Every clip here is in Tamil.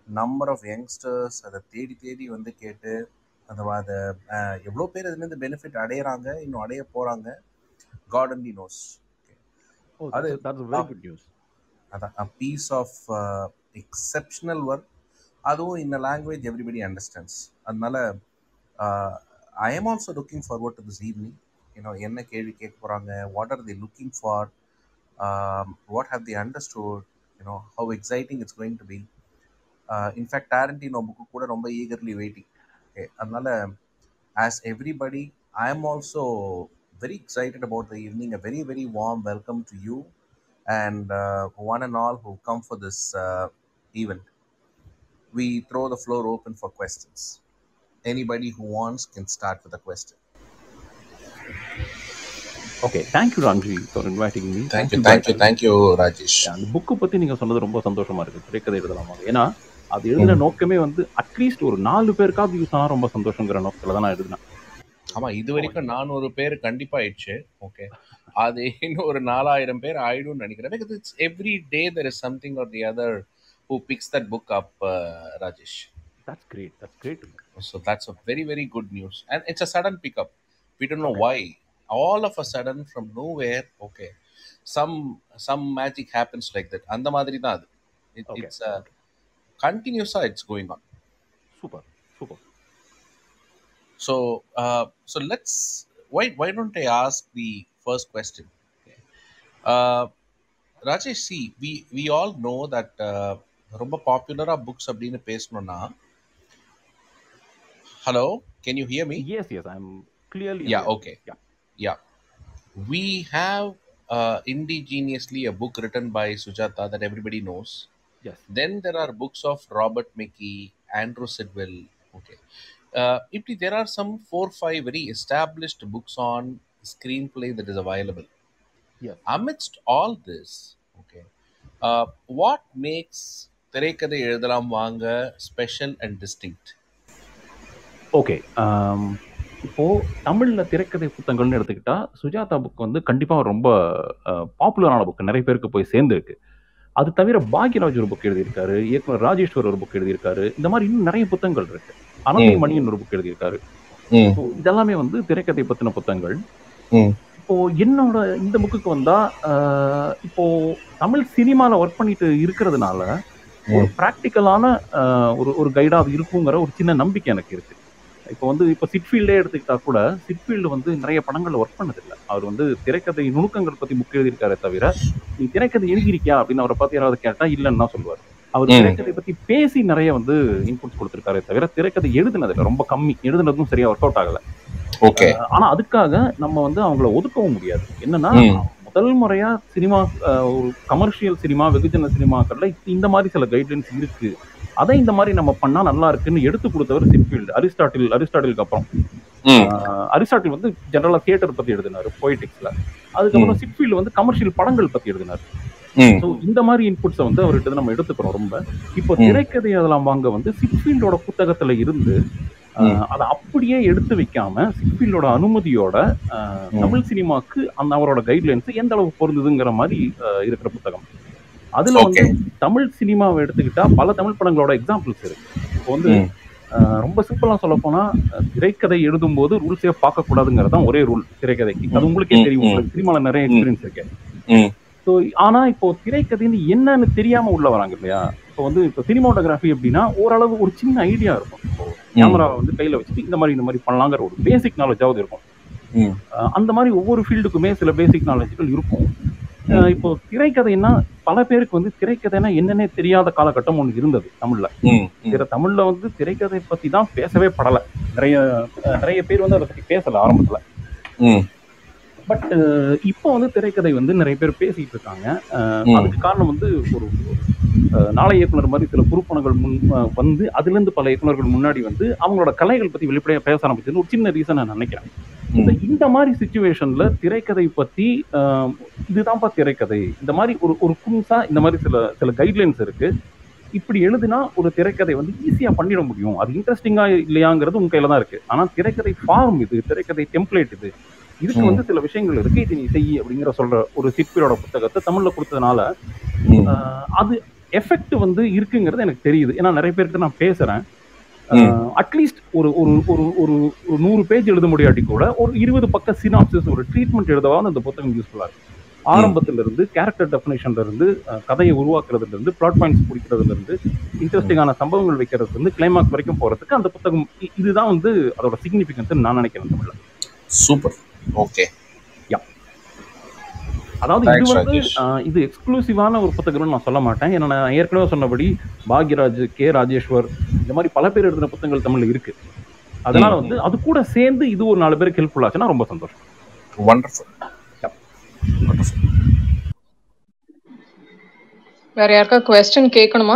நம்பர் ஆஃப் யங்ஸ்டர்ஸ் அதை தேடி தேடி வந்து கேட்டு அந்த அதை எவ்வளோ பேர் இதுலேருந்து பெனிஃபிட் அடையிறாங்க இன்னும் அடைய போகிறாங்க God and the knows oh அது that's that's very good news அதான் a piece of exceptional work அதுவும் இந்த லாங்குவேஜ் எவ்ரிபடி அண்டர்ஸ்டாண்ட்ஸ் அதனால I am also looking forward to this evening you know என்ன கேள்வி கேட்க போகிறாங்க what are the looking for what how the understood you know how exciting it's going to be in fact Tarantino book கூட ரொம்ப ஈகர்லி வெயிட்டிங் ஓகே அதனால as everybody I am also very excited about the evening. A very, very warm welcome to you and uh, one and all who come for this uh, event. We throw the floor open for questions. Anybody who wants can start with a question. Okay thank you Ramji for inviting me Thank you, thank you, thank you, Rajesh. அந்த புக்கு பத்தி நீங்க சொன்னது ரொம்ப சந்தோஷமா இருக்கு திரைக்கதை எழுதலாமா ஏன்னா அது எழுதின நோக்கமே வந்து அட்லீஸ்ட் ஒரு நாலு பேருக்காவது யூஸ் ஆனா ரொம்ப சந்தோஷங்கிற நோக்கத்துல தான் நான் எழுதினேன் ஆமா இது வரைக்கும் நானூறு பேர் கண்டிப்பா ஆயிடுச்சு ஓகே அது இன்னும் ஒரு நாலாயிரம் பேர் ஆயிடும்னு நினைக்கிறேன் because it's every day there is something or the other who picks that book up Rajesh that's great that's great So that's a very, very good news. And it's a sudden pickup. We don't know why. All of a sudden, from nowhere, okay, some some magic happens like that. அந்த மாதிரி தான் அது. It, Okay. It's uh, continuous. It's going on. Super super So uh, so let's why why don't I ask the first question? Okay. Uh, Rajesh, see, we we all know that uh, ரொம்ப பாப்புலரா புக்ஸ் அப்படின்னு பேசணும்னா hello can you hear me yes yes I am clearly Yeah, okay. Yeah. We have uh, indigenously a book written by Sujata that everybody knows. Yes Then there are books of Robert Mickey, Andrew Sidwell. Okay. Uh, if there are some four, five very established books on screenplay that is available. Yes Amidst all this, okay, uh, what makes திரைக்கதை எழுதலாம் வாங்க ஸ்பெஷல் அண்ட் டிஸ்டிங்க்ட் ஓகே இப்போ தமிழ்ல திரைக்கதை புத்தகங்கள்னு எடுத்துக்கிட்டா சுஜாதா புக் வந்து கண்டிப்பா ரொம்ப பாப்புலரான புக் நிறைய பேருக்கு போய் சேர்ந்துருக்கு அது தவிர பாக்யராஜ் ஒரு புக் எழுதியிருக்காரு இயக்குனர் ராஜேஸ்வர் ஒரு புக் எழுதியிருக்காரு இந்த மாதிரி இன்னும் நிறைய புத்தகங்கள் இருக்கு அனந்தி ம். மணியன் ஒரு புக் எழுதியிருக்காரு So, இதெல்லாமே வந்து திரைக்கதை பத்தின புத்தகங்கள் ம். இப்போ என்னோட இந்த புக்குக்கு வந்தா ஆஹ், இப்போ தமிழ் சினிமால ஒர்க் பண்ணிட்டு இருக்கிறதுனால ஒரு ப்ராக்டிக்கலான ஒரு ஒரு கைடா அது இருக்குங்கிற ஒரு சின்ன நம்பிக்கை எனக்கு இருக்கு இப்போ வந்து இப்போ சிட்ஃபீல்டே எடுத்துக்கிட்டா கூட சிட்ஃபீல்டு வந்து நிறைய படங்கள்ல ஒர்க் பண்ணதில்லை அவர் வந்து திரைக்கதை நுணுக்கங்கள் பத்தி புக் எழுதியிருக்காரே தவிர நீ திரைக்கதை எழுதியிருக்கியா அப்படின்னு அவரை பார்த்து யாராவது கேட்டா இல்லைன்னு தான் சொல்லுவார் அவர் ம். திரைக்கதை பத்தி பேசி நிறைய வந்து இன்புட்ஸ் கொடுத்திருக்காரே தவிர திரைக்கதை எழுதுனதில்லை ரொம்ப கம்மி எழுதுனதும் சரியா ஒர்க் அவுட் ஆகல ஓகே ஆனா அதுக்காக நம்ம வந்து அவங்கள ஒதுக்கவும் முடியாது என்னன்னா ம். முதல் முறையா சினிமா அஹ், ஒரு கமர்ஷியல் சினிமா வெகுஜன சினிமாக்கள்ல இந்த மாதிரி சில கைட்லைன்ஸ் இருக்கு அதை இந்த மாதிரி நம்ம பண்ணா நல்லா இருக்குன்னு எடுத்து கொடுத்தவர் சிட்ஃபீல்டு அரிஸ்டாட்டில் அரிஸ்டாட்டிலுக்கு அப்புறம் அஹ், அரிஸ்டாட்டில் வந்து ஜெனரலா தியேட்டர் பத்தி எழுதினாரு பொய்டிக்ஸ்ல அதுக்கப்புறம் சிட்ஃபீல்டு வந்து கமர்ஷியல் படங்கள் பத்தி எழுதினாரு ஸோ இந்த மாதிரி இன்புட்ஸை வந்து அவர்கிட்ட இருந்து நம்ம எடுத்துக்கிறோம் ரொம்ப இப்போ ம். திரைக்கதை அதெல்லாம் வாங்க வந்து சிட்ஃபீல்டோட புத்தகத்துல இருந்து ம். அஹ், அதை அப்படியே எடுத்து வைக்காம சிட்ஃபீல்டோட அனுமதியோட அஹ், ம். தமிழ் சினிமாக்கு அந்த அவரோட கைட்லைன்ஸ் எந்த அளவுக்கு பொருந்துதுங்கிற மாதிரி அஹ், இருக்கிற புத்தகம் அதுல வந்து Okay. தமிழ் சினிமாவை எடுத்துக்கிட்டா பல தமிழ் படங்களோட எக்ஸாம்பிள்ஸ் இருக்கு இப்போ வந்து ம். அஹ், ரொம்ப சிம்பிளா சொல்ல போனா அஹ், திரைக்கதை எழுதும் போது ரூல்ஸே பார்க்க கூடாதுங்கிறது தான் ஒரே ரூல் திரைக்கதைக்கு அது உங்களுக்கே ம். தெரியும் ம். உங்களுக்கு சினிமால நிறைய ம். எக்ஸ்பீரியன்ஸ் இருக்கு ம். ஸோ ஆனா இப்போ திரைக்கதைன்னு என்னன்னு தெரியாம உள்ள வராங்க இல்லையா இப்போ வந்து இப்போ சினிமாட்டோகிராஃபி அப்படின்னா ஓரளவு ஒரு சின்ன ஐடியா இருக்கும் இப்போ கேமராவை வந்து கையில வச்சுட்டு இந்த மாதிரி இந்த மாதிரி பண்ணலாங்கிற ஒரு பேசிக் நாலேஜாவது இருக்கும் ம். அஹ் அந்த மாதிரி ஒவ்வொரு ஃபீல்டுக்குமே சில பேசிக் நாலேஜ்கள் இருக்கும் அஹ் இப்போ திரைக்கதைன்னா பல பேருக்கு வந்து திரைக்கதைன்னா என்னன்னே தெரியாத காலகட்டம் ஒன்று இருந்தது தமிழ்ல ம். ம். பிற தமிழ்ல வந்து திரைக்கதை பத்தி தான் பேசவே படல நிறைய அஹ் நிறைய பேர் வந்து அதை பத்தி பேசல ஆரம்பத்துல ம். பட் இப்போ வந்து திரைக்கதை வந்து நிறைய பேர் பேசிட்டு இருக்காங்க அஹ் ம். அதுக்கு காரணம் வந்து ஒரு அஹ், நாளை இயக்குனர் மாதிரி சில குறுப்பணங்கள் முன் அஹ், வந்து அதுல இருந்து பல இயக்குனர்கள் முன்னாடி வந்து அவங்களோட கலைகள் பத்தி வெளிப்படையா பேச ஆரம்பிச்சது ஒரு சின்ன ரீசன் நான் நினைக்கிறேன் இந்த- இந்த மாதிரி சுச்சுவேஷன்ல திரைக்கதை பத்தி அஹ், இதுதான்ப்பா திரைக்கதை இந்த மாதிரி ஒரு ஒரு கும்சா இந்த மாதிரி சில சில கைட்லைன்ஸ் இருக்கு இப்படி எழுதுனா ஒரு திரைக்கதை வந்து ஈஸியா பண்ணிட முடியும் அது இன்ட்ரெஸ்டிங்கா இல்லையாங்கிறது உங்க கையில தான் இருக்கு ஆனா திரைக்கதை ஃபார்ம் இது திரைக்கதை டெம்ப்ளேட் இது இதுக்கு ம். வந்து சில விஷயங்கள் இருக்கு இது நீ செய் அப்படிங்கிற சொல்ற ஒரு சிற்பியோட புத்தகத்தை தமிழ்ல கொடுத்ததுனால ம். ஆஹ், அது எஃபெக்ட் வந்து இருக்குங்கிறது எனக்கு தெரியுது ஏன்னா நிறைய பேர்கிட்ட நான் பேசுறேன் ம். அட்லீஸ்ட் ஒரு ஒரு ஒரு ஒரு ஒரு நூறு பேஜ் எழுத முடியாட்டி கூட ஒரு இருபது பக்க சினாப்சிஸ் ஒரு ட்ரீட்மெண்ட் எழுதவாவது அந்த புத்தகம் யூஸ்ஃபுல்லா இருக்கு ஆரம்பத்துல இருந்து கேரக்டர் டெஃபினேஷன்ல இருந்து அஹ், கதையை உருவாக்குறதுல இருந்து பிளாட் பாயிண்ட்ஸ் பிடிக்கிறதுல இருந்து இன்ட்ரெஸ்டிங்கான சம்பவங்கள் வைக்கிறதுல இருந்து கிளைமாக்ஸ் வரைக்கும் போறதுக்கு அந்த புத்தகம் இ- இதுதான் வந்து அதோட சிக்னிபிகன்ஸ் நான் நினைக்கிறேன் தமிழ்ல சூப்பர் ஓகே அதாவது Thanks, இது வந்து ராஜேஷ். ஆஹ், இது எக்ஸ்க்ளூசிவான ஒரு புத்தகம்னு நான் சொல்ல மாட்டேன் ஏன்னா நான் ஏற்கனவே சொன்னபடி பாக்யராஜ் கே ராஜேஸ்வர் இந்த மாதிரி பல பேர் எழுதின புத்தகங்கள் தமிழ்ல இருக்கு அதனால ம். வந்து அது கூட சேர்ந்து இது ஒரு நாலு பேருக்கு ஹெல்ப்ஃபுல் ஆச்சுன்னா ரொம்ப சந்தோஷம் வண்டர்ஃபுல் வண்டர்ஃபுல் வேற யாருக்கா கொஸ்டின் கேட்கணுமா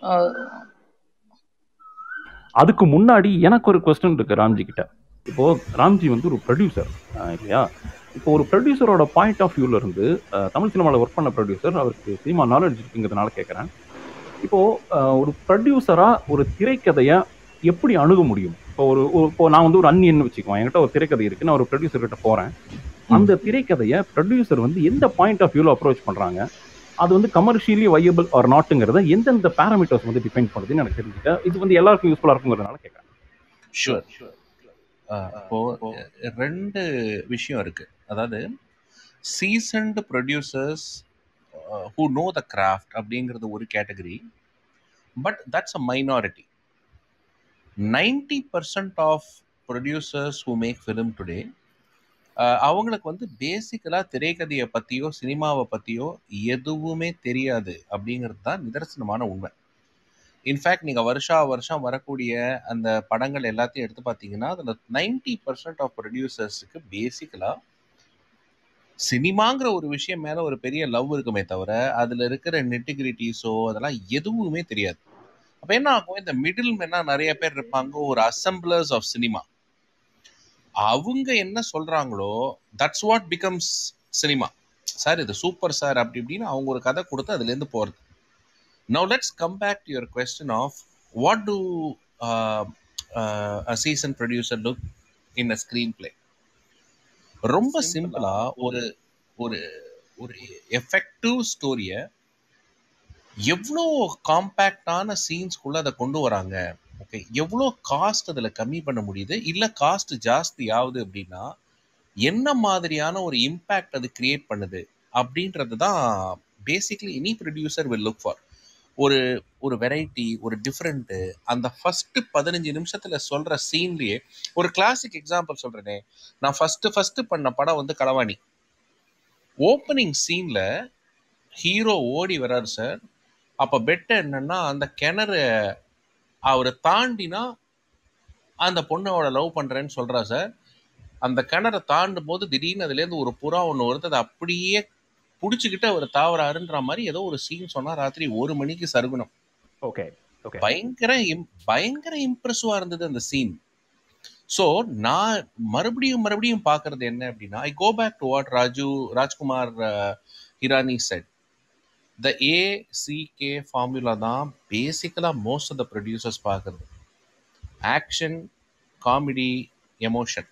அதுக்கு முன்னாடி எனக்கு ஒரு கொஸ்டின் இருக்கு ராம்ஜி கிட்ட இப்போ ராம்ஜி வந்து ஒரு ப்ரொடியூசர் இல்லையா இப்போ ஒரு ப்ரொடியூசரோட பாயிண்ட் ஆஃப் வியூல இருந்து அஹ், தமிழ் சினிமாவில் ஒர்க் பண்ண ப்ரொடியூசர் அவருக்கு சினிமா நாலேஜ் இருக்குங்கிறதுனால கேட்குறேன் இப்போ அஹ், ஒரு ப்ரொடியூசரா ஒரு திரைக்கதையை எப்படி அணுக முடியும் இப்போ ஒரு ஒரு- இப்போ நான் வந்து ஒரு அன்னியன்னு வச்சுக்குவேன் என்கிட்ட ஒரு திரைக்கதை இருக்கு நான் ஒரு ப்ரொடியூசர் கிட்ட போறேன் அந்த திரைக்கதையை ப்ரொடியூசர் வந்து எந்த பாயிண்ட் ஆஃப் வியூல அப்ரோச் பண்றாங்க அது வந்து கமர்ஷியலி வையபிள் ஆர் நாட்டுங்கிறத எந்தெந்த பேராமீட்டர்ஸ் வந்து டிஃபைன் பண்ணுதுன்னு எனக்கு தெரிஞ்சுக்க இது வந்து எல்லாருக்கும் யூஸ்ஃபுல்லா இருக்குங்கிறதுனால கேட்குறேன் ஷூர் இப்போ அஹ், ரெண்டு விஷயம் இருக்கு அதாவது seasoned producers who know the craft அப்படிங்கிறது ஒரு category but that's a minority ninety percent of producers who make film today அவங்களுக்கு வந்து பேசிக்கலாக திரைக்கதையை பற்றியோ சினிமாவை பற்றியோ எதுவுமே தெரியாது அப்படிங்கிறது தான் நிதர்சனமான உண்மை இன்ஃபேக்ட் நீங்கள் வருஷா வருஷம் வரக்கூடிய அந்த படங்கள் எல்லாத்தையும் எடுத்து பார்த்தீங்கன்னா அதில் நைன்டி பர்சன்ட் ஆஃப் ப்ரொடியூசர்ஸுக்கு பேசிக்கலாக சினிமாங்கிற ஒரு விஷயம் மேலே ஒரு பெரிய லவ் இருக்குமே தவிர அதில் இருக்கிற நெட்டிகிரிட்டிஸோ அதெல்லாம் எதுவுமே தெரியாது அப்போ என்ன ஆகும் இந்த மிடில் மேனா நிறைய பேர் இருப்பாங்க ஒரு அசம்பிளர்ஸ் ஆஃப் சினிமா அவங்க என்ன சொல்றாங்களோ that's what becomes cinema sir இது சூப்பர் சார் அப்படி இப்படின்னு அவங்க ஒரு கதை கொடுத்து அதுலேருந்து போகிறது Now let's come back to your question of what do uh, uh, a seasoned producer look in a screenplay? ரொம்ப சிம்பிளா ஒரு ஒரு ஒரு எஃபெக்டிவ் ஸ்டோரியை எவ்வளோ காம்பேக்டான சீன்ஸ்குள்ள அதை கொண்டு வராங்க ஓகே எவ்வளோ காஸ்ட் அதில் கம்மி பண்ண முடியுது இல்லை காஸ்ட் ஜாஸ்தி ஆகுது அப்படின்னா என்ன மாதிரியான ஒரு இம்பேக்ட் அது கிரியேட் பண்ணுது அப்படின்றது தான் basically any producer will look for ஒரு ஒரு வெரைட்டி ஒரு டிஃப்ரெண்ட்டு அந்த ஃபர்ஸ்ட் பதினஞ்சு நிமிஷத்துல சொல்ற சீன்லயே ஒரு கிளாசிக் எக்ஸாம்பிள் சொல்றேனே நான் ஃபர்ஸ்ட் ஃபர்ஸ்ட் பண்ண படம் வந்து களவாணி ஓப்பனிங் சீன்ல ஹீரோ ஓடி வர்றாரு சார் அப்ப பெட் என்னன்னா அந்த கிணறு அவரை தாண்டினா அந்த பொண்ணோட லவ் பண்றேன்னு சொல்றா சார் அந்த கிணறை தாண்டும் போது திடீர்னு அதுலேருந்து ஒரு புறா ஒன்று வருது அது அப்படியே பிடிச்சிக்கிட்டு அவர் தாவறாருன்ற மாதிரி ஏதோ ஒரு சீன் சொன்னா ராத்திரி ஒரு மணிக்கு சருகுணம் ஓகே ஓகே பயங்கர im- பயங்கர இம்ப்ரெசிவா இருந்தது அந்த சீன் ஸோ நான் மறுபடியும் மறுபடியும் பார்க்கறது என்ன அப்படின்னா I go back to what Raju Rajkumar Hirani said the A C K formula தான் பேசிக்கலாக மோஸ்ட் ஆஃப் த ப்ரொடியூசர்ஸ் பார்க்குறது ஆக்ஷன் காமெடி எமோஷன்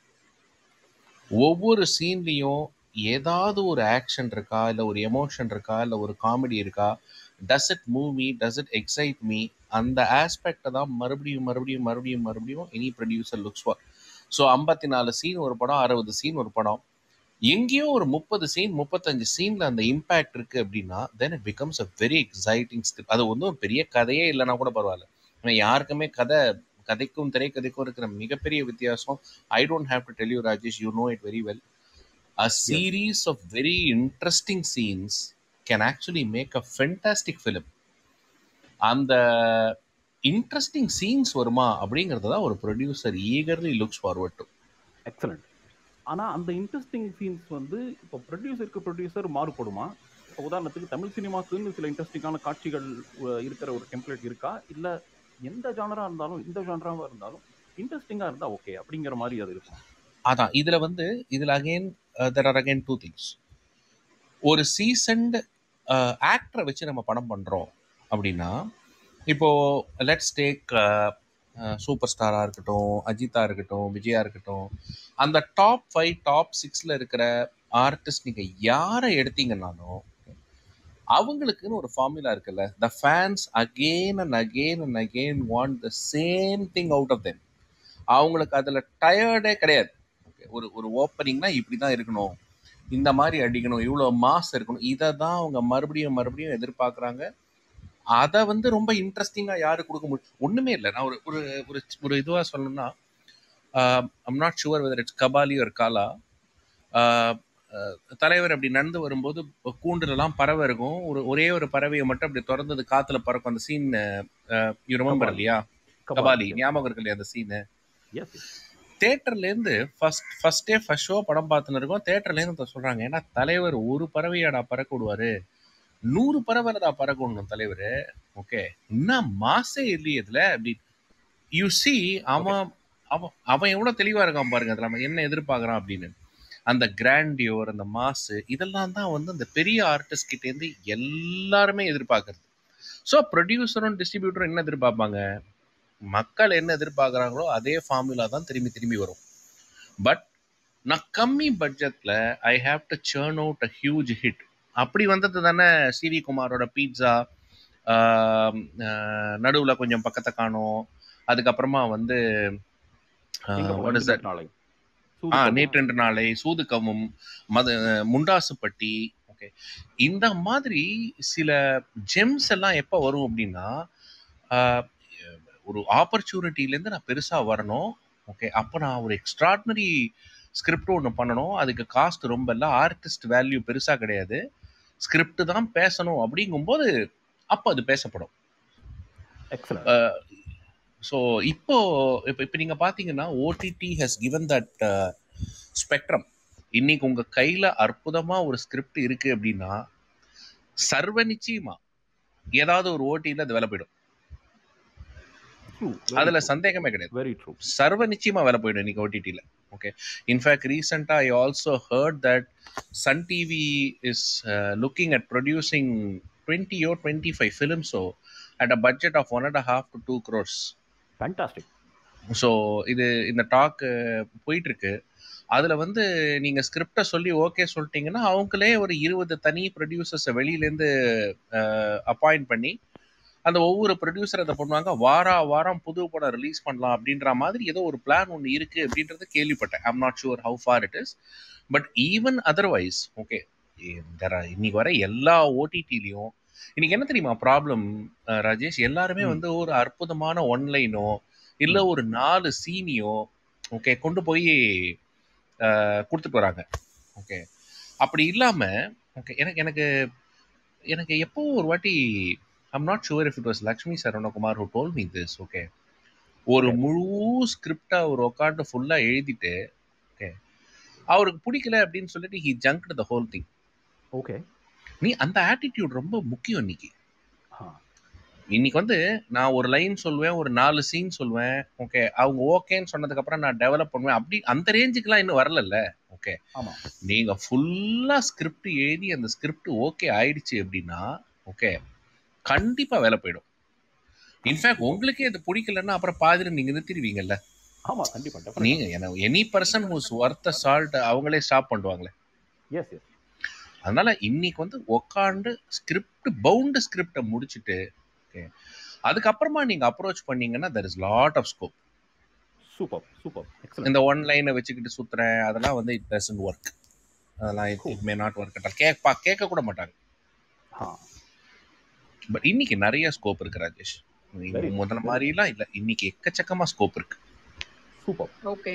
ஒவ்வொரு சீன்லேயும் ஏதாவது ஒரு ஆக்ஷன் இருக்கா இல்லை ஒரு எமோஷன் இருக்கா இல்லை ஒரு காமெடி இருக்கா does it move me does it excite me அந்த ஆஸ்பெக்டை தான் மறுபடியும் மறுபடியும் மறுபடியும் மறுபடியும் any producer looks for so ஐம்பத்தி நாலு சீன் ஒரு படம் அறுபது சீன் ஒரு படம் எங்கேயோ ஒரு முப்பது சீன் முப்பத்தஞ்சு சீன்ல அந்த இம்பேக்ட் இருக்கு அப்படின்னா then it becomes a very exciting script அது வந்து ஒரு பெரிய கதையே இல்லைன்னா கூட பரவாயில்ல ஏன்னா யாருக்குமே கதை கதைக்கும் திரைக்கதைக்கும் இருக்கிற மிகப்பெரிய வித்தியாசம் I don't have to tell you Rajesh you know it very well a series of very interesting scenes can actually make a fantastic film அந்த இன்ட்ரெஸ்டிங் சீன்ஸ் வருமா அப்படிங்கிறது தான் ஒரு producer eagerly looks forward to excellent ஆனா அந்த இன்ட்ரெஸ்டிங் சீன்ஸ் வந்து இப்போ ப்ரொடியூசருக்கு ப்ரொடியூசர் மாறுபடுமா இப்போ உதாரணத்துக்கு தமிழ் சினிமாக்குன்னு சில இன்ட்ரெஸ்டிங்கான காட்சிகள் அஹ், இருக்கிற ஒரு டெம்ப்ளேட் இருக்கா இல்ல எந்த ஜானரா இருந்தாலும் இந்த ஜானராவா இருந்தாலும் இன்ட்ரெஸ்டிங்கா இருந்தா ஓகே அப்படிங்கிற மாதிரி அது இருக்கும் அதான் இதுல வந்து இதுல again there are again two things ஒரு சீசன்டு ஆக்டரை வச்சு நம்ம படம் பண்றோம் அப்படின்னா இப்போ லெட்ஸ் டேக் சூப்பர் ஸ்டாரா இருக்கட்டும் அஜித்தா இருக்கட்டும் விஜயா இருக்கட்டும் அந்த டாப் ஃபைவ் டாப் சிக்ஸ்ல இருக்கிற ஆர்டிஸ்ட் நீங்க யாரை எடுத்தீங்கன்னாலும் அவங்களுக்குன்னு ஒரு ஃபார்முலா இருக்குல்ல the fans again and again and again want the same thing out of them அவங்களுக்கு அதில் டயர்டே கிடையாது Okay, ஒரு ஒரு ஓப்பனிங்னா இப்படி தான் இருக்கணும் இந்த மாதிரி அடிக்கணும் இவ்வளோ மாஸ் இருக்கணும் இதை தான் அவங்க மறுபடியும் மறுபடியும் எதிர்பார்க்குறாங்க அதை வந்து ரொம்ப இன்ட்ரெஸ்டிங்காக யாரு கொடுக்க முடியும் ஒன்றுமே இல்லை நான் ஒரு ஒரு ஒரு ஒரு இதுவாக சொல்லணும்னா I'm not sure whether it's Kabali ஒரு காலா ஆஹ் ஆஹ் தலைவர் அப்படி நடந்து வரும்போது கூண்டுலலாம் பறவை இருக்கும் ஒரு ஒரே ஒரு பறவையை மட்டும் அப்படி திறந்தது காத்துல பறக்கும் அந்த சீன் யூ ரிமெம்பர் கபாலி. இல்லையா கபாலி ஞாபகம் இருக்கு இல்லையா அந்த சீனு எஸ் தேட்டர்லேருந்து first first day first show படம் பார்த்துன்னு இருக்கோம் தேட்டர்லேருந்து சொல்றாங்க ஏன்னா தலைவர் ஒரு பறவையாடா பறக்க விடுவாரு நூறு பறவைடா பறக்க விடணும் தலைவர் ஓகே இன்னும் மாசே இல்லையே இதுல அப்படி யூ சி அவன் அவன் அவன் எவ்வளவு தெளிவா இருக்கான் பாருங்க அதுல அவன் என்ன எதிர்பார்க்கறான் அப்படின்னு அந்த கிராண்டியோர் அந்த மாசு இதெல்லாம் தான் வந்து அந்த பெரிய ஆர்டிஸ்ட் கிட்ட இருந்து எல்லாருமே எதிர்பார்க்கறது ஸோ ப்ரொடியூசரும் டிஸ்ட்ரிபியூட்டரும் என்ன எதிர்பார்ப்பாங்க மக்கள் என்ன எதிர்பார்க்குறாங்களோ அதே ஃபார்முலா தான் திரும்பி திரும்பி வரும் பட் நான் கம்மி பட்ஜெட்டில் I have to churn out a huge hit அப்படி வந்தது தானே சிவி குமாரோட பீட்சா நடுவில் கொஞ்சம் பக்கத்தை காணும் அதுக்கப்புறமா வந்து வாட் இஸ் நாளை ஆ நேற்றென்று நாளை சூதுக்கமும் மத முண்டாசுப்பட்டி ஓகே இந்த மாதிரி சில ஜெம்ஸ் எல்லாம் எப்போ வரும் அப்படின்னா ஆஹ், ஒரு ஆப்பர்ச்சுனிட்டிலேருந்து நான் பெருசாக வரணும் ஓகே அப்போ நான் ஒரு எக்ஸ்ட்ராடினரி ஸ்கிரிப்ட் ஒன்று பண்ணணும் அதுக்கு காஸ்ட் ரொம்ப இல்லை ஆர்டிஸ்ட் வேல்யூ பெருசாக கிடையாது ஸ்கிரிப்ட் தான் பேசணும் அப்படிங்கும்போது அப்போ அது பேசப்படும் எக்ஸலன்ட் ஸோ இப்போ இப்போ இப்போ நீங்கள் பார்த்தீங்கன்னா OTT has given that spectrum இன்னைக்கு உங்கள் கையில் அற்புதமாக ஒரு ஸ்கிரிப்ட் இருக்குது அப்படின்னா சர்வ நிச்சயமா ஏதாவது ஒரு ஓடியில் அது வேலை போயிடும் அதில் சந்தேகமே கிடையாது வெரி ட்ரூ சர்வ நிச்சயமா வேலை போயிடும் இன்னைக்கு ஓடிடியில் ஓகே இன்ஃபேக்ட் ரீசெண்டாக I also heard that Sun TV is looking at producing டுவெண்ட்டியோ டுவெண்ட்டி ஃபைவ் ஃபிலிம்ஸோ at a budget of one and half to two crores fantastic so இது இந்த டாக் போயிட்டு இருக்கு அதில் வந்து நீங்கள் ஸ்கிரிப்டை சொல்லி ஓகே சொல்லிட்டீங்கன்னா அவங்களே ஒரு இருபது தனி ப்ரொடியூசர்ஸை வெளியிலேருந்து அப்பாயிண்ட் பண்ணி அந்த ஒவ்வொரு ப்ரொடியூசர் அதை பண்ணுவாங்க வாரா வாரம் புது படம் ரிலீஸ் பண்ணலாம் அப்படின்ற மாதிரி ஏதோ ஒரு பிளான் ஒன்று இருக்குது அப்படின்றத கேள்விப்பட்டேன் I'm not sure how far it is but even otherwise okay இன்னைக்கு வர எல்லா ஓடிடிலையும் இன்னைக்கு என்ன தெரியுமா ப்ராப்ளம் ராஜேஷ் எல்லாருமே ம். வந்து ஒரு அற்புதமான ஒன்லைனோ இல்ல ஒரு நாலு சீனியோ ஓகே கொண்டு போய் கொடுத்துட்டு வராங்க ஓகே அப்படி இல்லாம ஓகே எனக்கு எனக்கு எனக்கு எப்போ ஒரு வாட்டி I'm not sure if it was Lakshmi Saravanakumar who told me this okay ஒரு Okay. முழு ஸ்கிரிப்டா ஒரு உட்காந்து ஃபுல்லா எழுதிட்டு ஓகே அவருக்கு பிடிக்கல அப்படின்னு சொல்லிட்டு he junk the whole thing okay நீ அந்த ஆட்டிடியூட் ரொம்ப முக்கியம் இன்னைக்கு இன்னைக்கு வந்து நான் ஒரு லைன் சொல்லுவேன் ஒரு நாலு சீன் சொல்லுவேன் ஓகே அவங்க ஓகேன்னு சொன்னதுக்கு அப்புறம் நான் டெவலப் பண்ணுவேன் அப்படி அந்த ரேஞ்சுக்குலாம் இன்னும் வரலல்ல ஓகே ஆமா நீங்க ஃபுல்லா ஸ்கிரிப்ட் எழுதி அந்த ஸ்கிரிப்ட் ஓகே ஆயிடுச்சு அப்படின்னா ஓகே கண்டிப்பா வேலை போயிடும் இன்ஃபேக்ட் உங்களுக்கே அது பிடிக்கலன்னா அப்புறம் பாதியில நீங்க நிறுத்திடுவீங்கல்ல ஆமா கண்டிப்பா definitely. நீங்க any person who's worth the salt அவங்களே ஸ்டாப் பண்ணுவாங்களே yes yes அதனால இன்னைக்கு வந்து உக்காந்து ஸ்கிரிப்ட் பவுண்டு ஸ்கிரிப்டை முடிச்சுட்டு ஓகே அதுக்கப்புறமா நீங்க அப்ரோச் பண்ணீங்கன்னா there is lot of scope super super excellent இந்த ஒன் லைனை வச்சுக்கிட்டு சுத்துறேன் அதெல்லாம் வந்து இட் டசன்ட் ஒர்க் அதெல்லாம் it may not work at கேட்பா கேட்க கூட மாட்டாங்க பட் இன்னைக்கு நிறைய ஸ்கோப் இருக்கு ராஜேஷ் நீங்க Very, முதல்ல very. மாதிரிலாம் இல்ல இன்னைக்கு எக்கச்சக்கமா ஸ்கோப் இருக்கு சூப்பர் ஓகே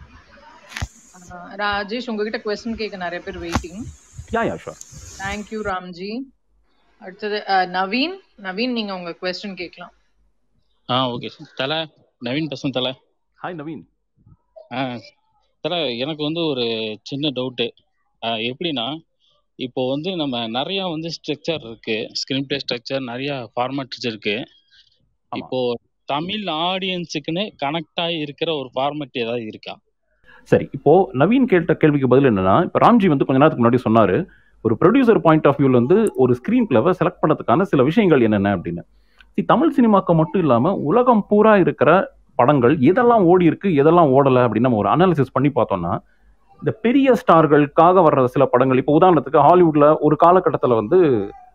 ராஜேஷ் உங்ககிட்ட கொஸ்டின் கேட்க நிறைய பேர் waiting yeah yeah sure thank you Ramji அடுத்தது அஹ், நவீன் நவீன் நீங்க உங்க கொஸ்டின் கேட்கலாம் ஆ ஓகே தலை நவீன் பேசுறேன் தலை ஹாய் நவீன் ஆ தலை எனக்கு வந்து ஒரு சின்ன டவுட்டு எப்படின்னா இப்போ வந்து நம்ம நிறையா வந்து ஸ்ட்ரக்சர் இருக்கு ஸ்கிரீன் பிளே ஸ்ட்ரக்சர் நிறையா ஃபார்மேட்ஸ் இருக்கு ஆமா. இப்போ தமிழ் ஆடியன்ஸுக்குன்னு கனெக்ட் ஆகி இருக்கிற ஒரு ஃபார்மேட் ஏதாவது இருக்கா சரி இப்போ நவீன் கேட்ட கேள்விக்கு பதில் என்னன்னா இப்போ ராம்ஜி வந்து கொஞ்ச நேரத்துக்கு முன்னாடி சொன்னாரு ஒரு ப்ரொடியூசர் பாயிண்ட் ஆஃப் வியூல வந்து ஒரு ஸ்கிரீன் பிளேவை செலக்ட் பண்ணதுக்கான சில விஷயங்கள் என்னென்ன அப்படின்னு See, தமிழ் சினிமாக்கு மட்டும் இல்லாம உலகம் பூரா இருக்கிற படங்கள் எதெல்லாம் ஓடி இருக்கு எதெல்லாம் ஓடலை அப்படின்னு நம்ம ஒரு அனாலிசிஸ் பண்ணி பார்த்தோம்னா இந்த பெரிய ஸ்டார்களுக்காக வர்ற சில படங்கள் இப்போ உதாரணத்துக்கு ஹாலிவுட்ல ஒரு காலகட்டத்தில் வந்து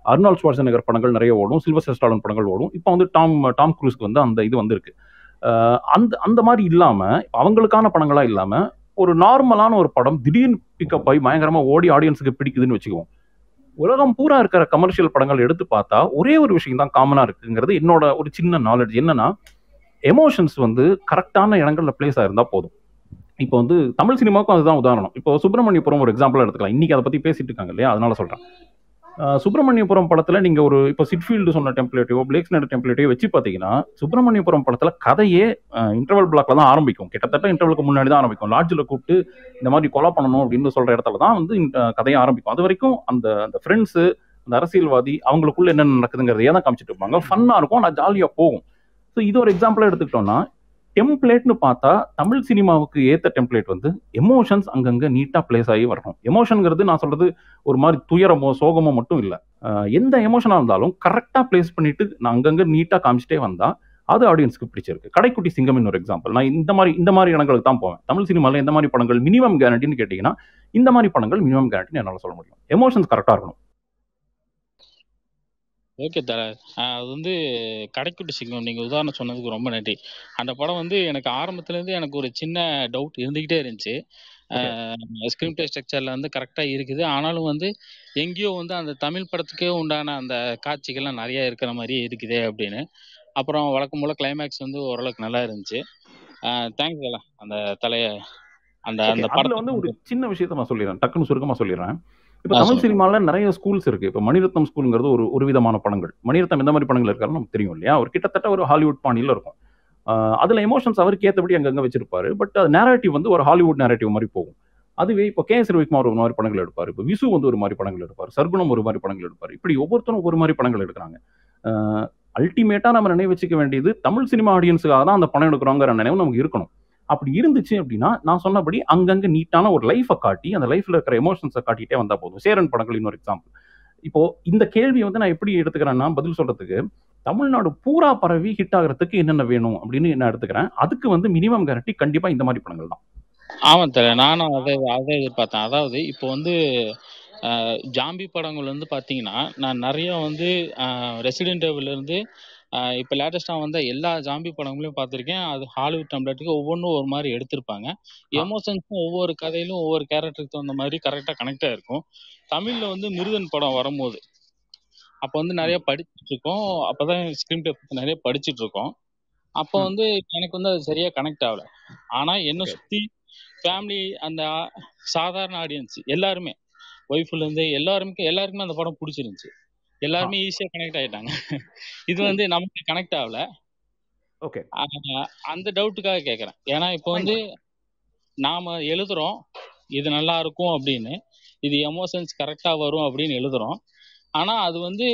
அர்னால்ட் ஸ்வார்சனகர் படங்கள் நிறைய ஓடும் சில்வஸ்டர் ஸ்டாலன் படங்கள் ஓடும் இப்போ வந்து டாம் டாம் குரூஸ்க்கு வந்து அந்த இது வந்திருக்கு அஹ் அந்த அந்த மாதிரி இல்லாமல் அவங்களுக்கான படங்களாக இல்லாமல் ஒரு நார்மலான ஒரு படம் திடீர்னு பிக்கப் ஆகி பயங்கரமாக ஓடி ஆடியன்ஸுக்கு பிடிக்குதுன்னு வச்சுக்குவோம் உலகம் பூரா இருக்கிற கமர்ஷியல் படங்கள் எடுத்து பார்த்தா ஒரே ஒரு விஷயம் தான் காமனாக இருக்குங்கிறது என்னோட ஒரு சின்ன நாலேஜ் என்னன்னா எமோஷன்ஸ் வந்து கரெக்டான இடங்கள்ல பிளேஸ் ஆயிருந்தா போதும் இப்போ வந்து தமிழ் சினிமாவுக்கும் அதுதான் உதாரணம் இப்போ சுப்பிரமணியபுரம் ஒரு எக்ஸாம்பிள் எடுத்துக்கலாம் இன்னைக்கு அதை பத்தி பேசிட்டு இருக்காங்க இல்லையா அதனால சொல்றேன் அஹ் சுப்பிரமணியபுரம் படத்துல நீங்க ஒரு இப்போ சிட்ஃபீல்டு சொன்ன டெம்ப்ளேட்டையோ பிளேக்ஸ்னர் டெம்ப்ளேட்டையோ வச்சு பாத்தீங்கன்னா சுப்பிரமணியபுரம் படத்துல கதையே இன்டர்வல் பிளாக்ல தான் ஆரம்பிக்கும் கிட்டத்தட்ட இன்டர்வலுக்கு முன்னாடி தான் ஆரம்பிக்கும் லாட்ஜில் கூப்பிட்டு இந்த மாதிரி கொலை பண்ணணும் அப்படின்னு சொல்ற இடத்துல தான் வந்து இந்த கதையை ஆரம்பிக்கும் அது வரைக்கும் அந்த அந்த ஃப்ரெண்ட்ஸு அந்த அரசியல்வாதி அவங்களுக்குள்ள என்னென்ன நடக்குதுங்கிறதையே தான் காமிச்சிட்டு இருப்பாங்க ஃபன்னா இருக்கும் ஆனால் ஜாலியாக போகும் ஸோ இது ஒரு எக்ஸாம்பிளாக எடுத்துக்கிட்டோம்னா டெம்ப்ளேட்னு பார்த்தா தமிழ் சினிமாவுக்கு ஏற்ற டெம்ப்ளேட் வந்து எமோஷன்ஸ் அங்கங்கே நீட்டாக பிளேஸ் ஆகி வரணும் எமோஷனுங்கிறது நான் சொல்றது ஒரு மாதிரி துயரமோ சோகமோ மட்டும் இல்லை எந்த எமோஷனாக இருந்தாலும் கரெக்டாக பிளேஸ் பண்ணிட்டு நான் அங்கங்கே நீட்டாக காமிச்சிட்டே வந்தா அது ஆடியன்ஸ்க்கு பிடிச்சிருக்கு கடைக்குட்டி சிங்கம்னு ஒரு எக்ஸாம்பிள் நான் இந்த மாதிரி இந்த மாதிரி இடங்களுக்கு தான் போவேன் தமிழ் சினிமாவில் எந்த மாதிரி படங்கள் மினிமம் கேரண்டின்னு கேட்டிங்கன்னா இந்த மாதிரி படங்கள் மினிமம் கேரண்டின்னு என்னால் சொல்ல முடியும் எமோஷன்ஸ் கரெக்டாக இருக்கணும் ஓகே தர ஆஹ் அது வந்து கடைக்குட்டி சிங்கம் நீங்கள் உதாரணம் சொன்னதுக்கு ரொம்ப நன்றி அந்த படம் வந்து எனக்கு ஆரம்பத்துலேருந்து எனக்கு ஒரு சின்ன டவுட் இருந்துக்கிட்டே இருந்துச்சு ஸ்க்ரீன் பிளே ஸ்ட்ரக்சரில் வந்து கரெக்டாக இருக்குது ஆனாலும் வந்து எங்கேயோ வந்து அந்த தமிழ் படத்துக்கே உண்டான அந்த காட்சிகள்லாம் நிறைய இருக்கிற மாதிரி இருக்குதே அப்படின்னு அப்புறம் வழக்கம் போல் கிளைமேக்ஸ் வந்து ஓரளவுக்கு நல்லா இருந்துச்சு தேங்க்ஸ் வேலா அந்த தலைய அந்த Okay, அந்த அதுல வந்து ஒரு படத்தை சின்ன விஷயத்த நான் சொல்லிடுறேன் டக்குன்னு சுருக்கமா சொல்லிடுறேன் இப்போ ஆ, தமிழ் சொல்லுங்க. சினிமால நிறைய ஸ்கூல்ஸ் இருக்கு இப்போ மணிரத்னம் ஸ்கூலுங்கிறது ஒரு ஒரு விதமான படங்கள் மணிரத்னம் எந்த மாதிரி படங்கள் இருக்காருன்னு நமக்கு தெரியும் இல்லையா ஒரு கிட்டத்தட்ட ஒரு ஹாலிவுட் பாணியில இருக்கும் ஆஹ் அதுல எமோஷன்ஸ் அவருக்கு ஏற்றபடி அங்கங்க வச்சிருப்பாரு பட் அது நேரேட்டிவ் வந்து ஒரு ஹாலிவுட் நேரேட்டிவ் மாதிரி போகும் அதுவே இப்போ கே எஸ் ரவிக்குமார் ஒரு மாதிரி படங்கள் எடுப்பார் இப்போ விசு வந்து ஒரு மாதிரி படங்கள் எடுப்பார் சர்க்குணம் ஒரு மாதிரி படங்கள் எடுப்பார் இப்படி ஒவ்வொருத்தரும் ஒரு மாதிரி படங்கள் எடுக்கிறாங்க அல்டிமேட்டா நம்ம நினைவு வச்சுக்க வேண்டியது தமிழ் சினிமா ஆடியன்ஸுக்காக தான் அந்த படம் எடுக்கிறோங்கிற நினைவு நமக்கு இருக்கணும் அப்படி இருந்துச்சு அப்படின்னா நான் சொன்னபடி அங்கங்க நீட்டான ஒரு லைஃபை காட்டி அந்த லைஃப்ல இருக்கிற எமோஷன்ஸை காட்டிட்டே வந்தா போதும் சேரன் படங்கள் இன்னொரு எக்ஸாம்பிள் இப்போ இந்த கேள்வியை வந்து நான் எப்படி எடுத்துக்கிறேன்னா பதில் சொல்றதுக்கு தமிழ்நாடு பூரா பரவி ஹிட் ஆகிறதுக்கு என்னென்ன வேணும் அப்படின்னு நான் எடுத்துக்கிறேன் அதுக்கு வந்து மினிமம் கேரண்டி கண்டிப்பா இந்த மாதிரி படங்கள் தான் ஆமாம் தல நானும் அதை அதை எதிர்பார்த்தேன் அதாவது இப்போ வந்து ஆஹ், ஜாம்பி படங்கள் வந்து பார்த்தீங்கன்னா நான் நிறைய வந்து ரெசிடென்ட் இருந்து இப்போ லேட்டஸ்டாக வந்த எல்லா ஜாம்பி படங்களையும் பார்த்துருக்கேன் அது ஹாலிவுட் டம்ப்ளேட்டுக்கு ஒவ்வொன்றும் ஒரு மாதிரி எடுத்திருப்பாங்க எமோஷன்ஸும் ஒவ்வொரு கதையிலும் ஒவ்வொரு கேரக்டருக்கு தகுந்த மாதிரி கரெக்டாக கனெக்ட் ஆயிருக்கும் தமிழில் வந்து மிருதன் படம் வரும்போது அப்போ வந்து நிறைய படிச்சுட்டு இருக்கோம் அப்பதான் ஸ்கிரீன் பே நிறைய படிச்சுட்டு இருக்கோம் அப்போ ம். வந்து எனக்கு வந்து அது சரியா கனெக்ட் ஆகல ஆனா என்ன Okay. சுத்தி ஃபேமிலி அந்த ஆ- சாதாரண ஆடியன்ஸ் எல்லாருமே ஒய்ஃப்ல இருந்து எல்லாருமே எல்லாருக்குமே அந்த படம் பிடிச்சிருந்துச்சு எல்லாருமே ஈஸியா கனெக்ட் ஆயிட்டாங்க இது வந்து நமக்கு கனெக்ட் ஆகல ஓகே ஆஹ் அந்த டவுட்டுக்காக கேக்குறேன் ஏன்னா இப்போ வந்து நாம எழுதுறோம் இது நல்லா இருக்கும் அப்படின்னு இது எமோஷன்ஸ் கரெக்டா வரும் அப்படின்னு எழுதுறோம் ஆனா அது வந்து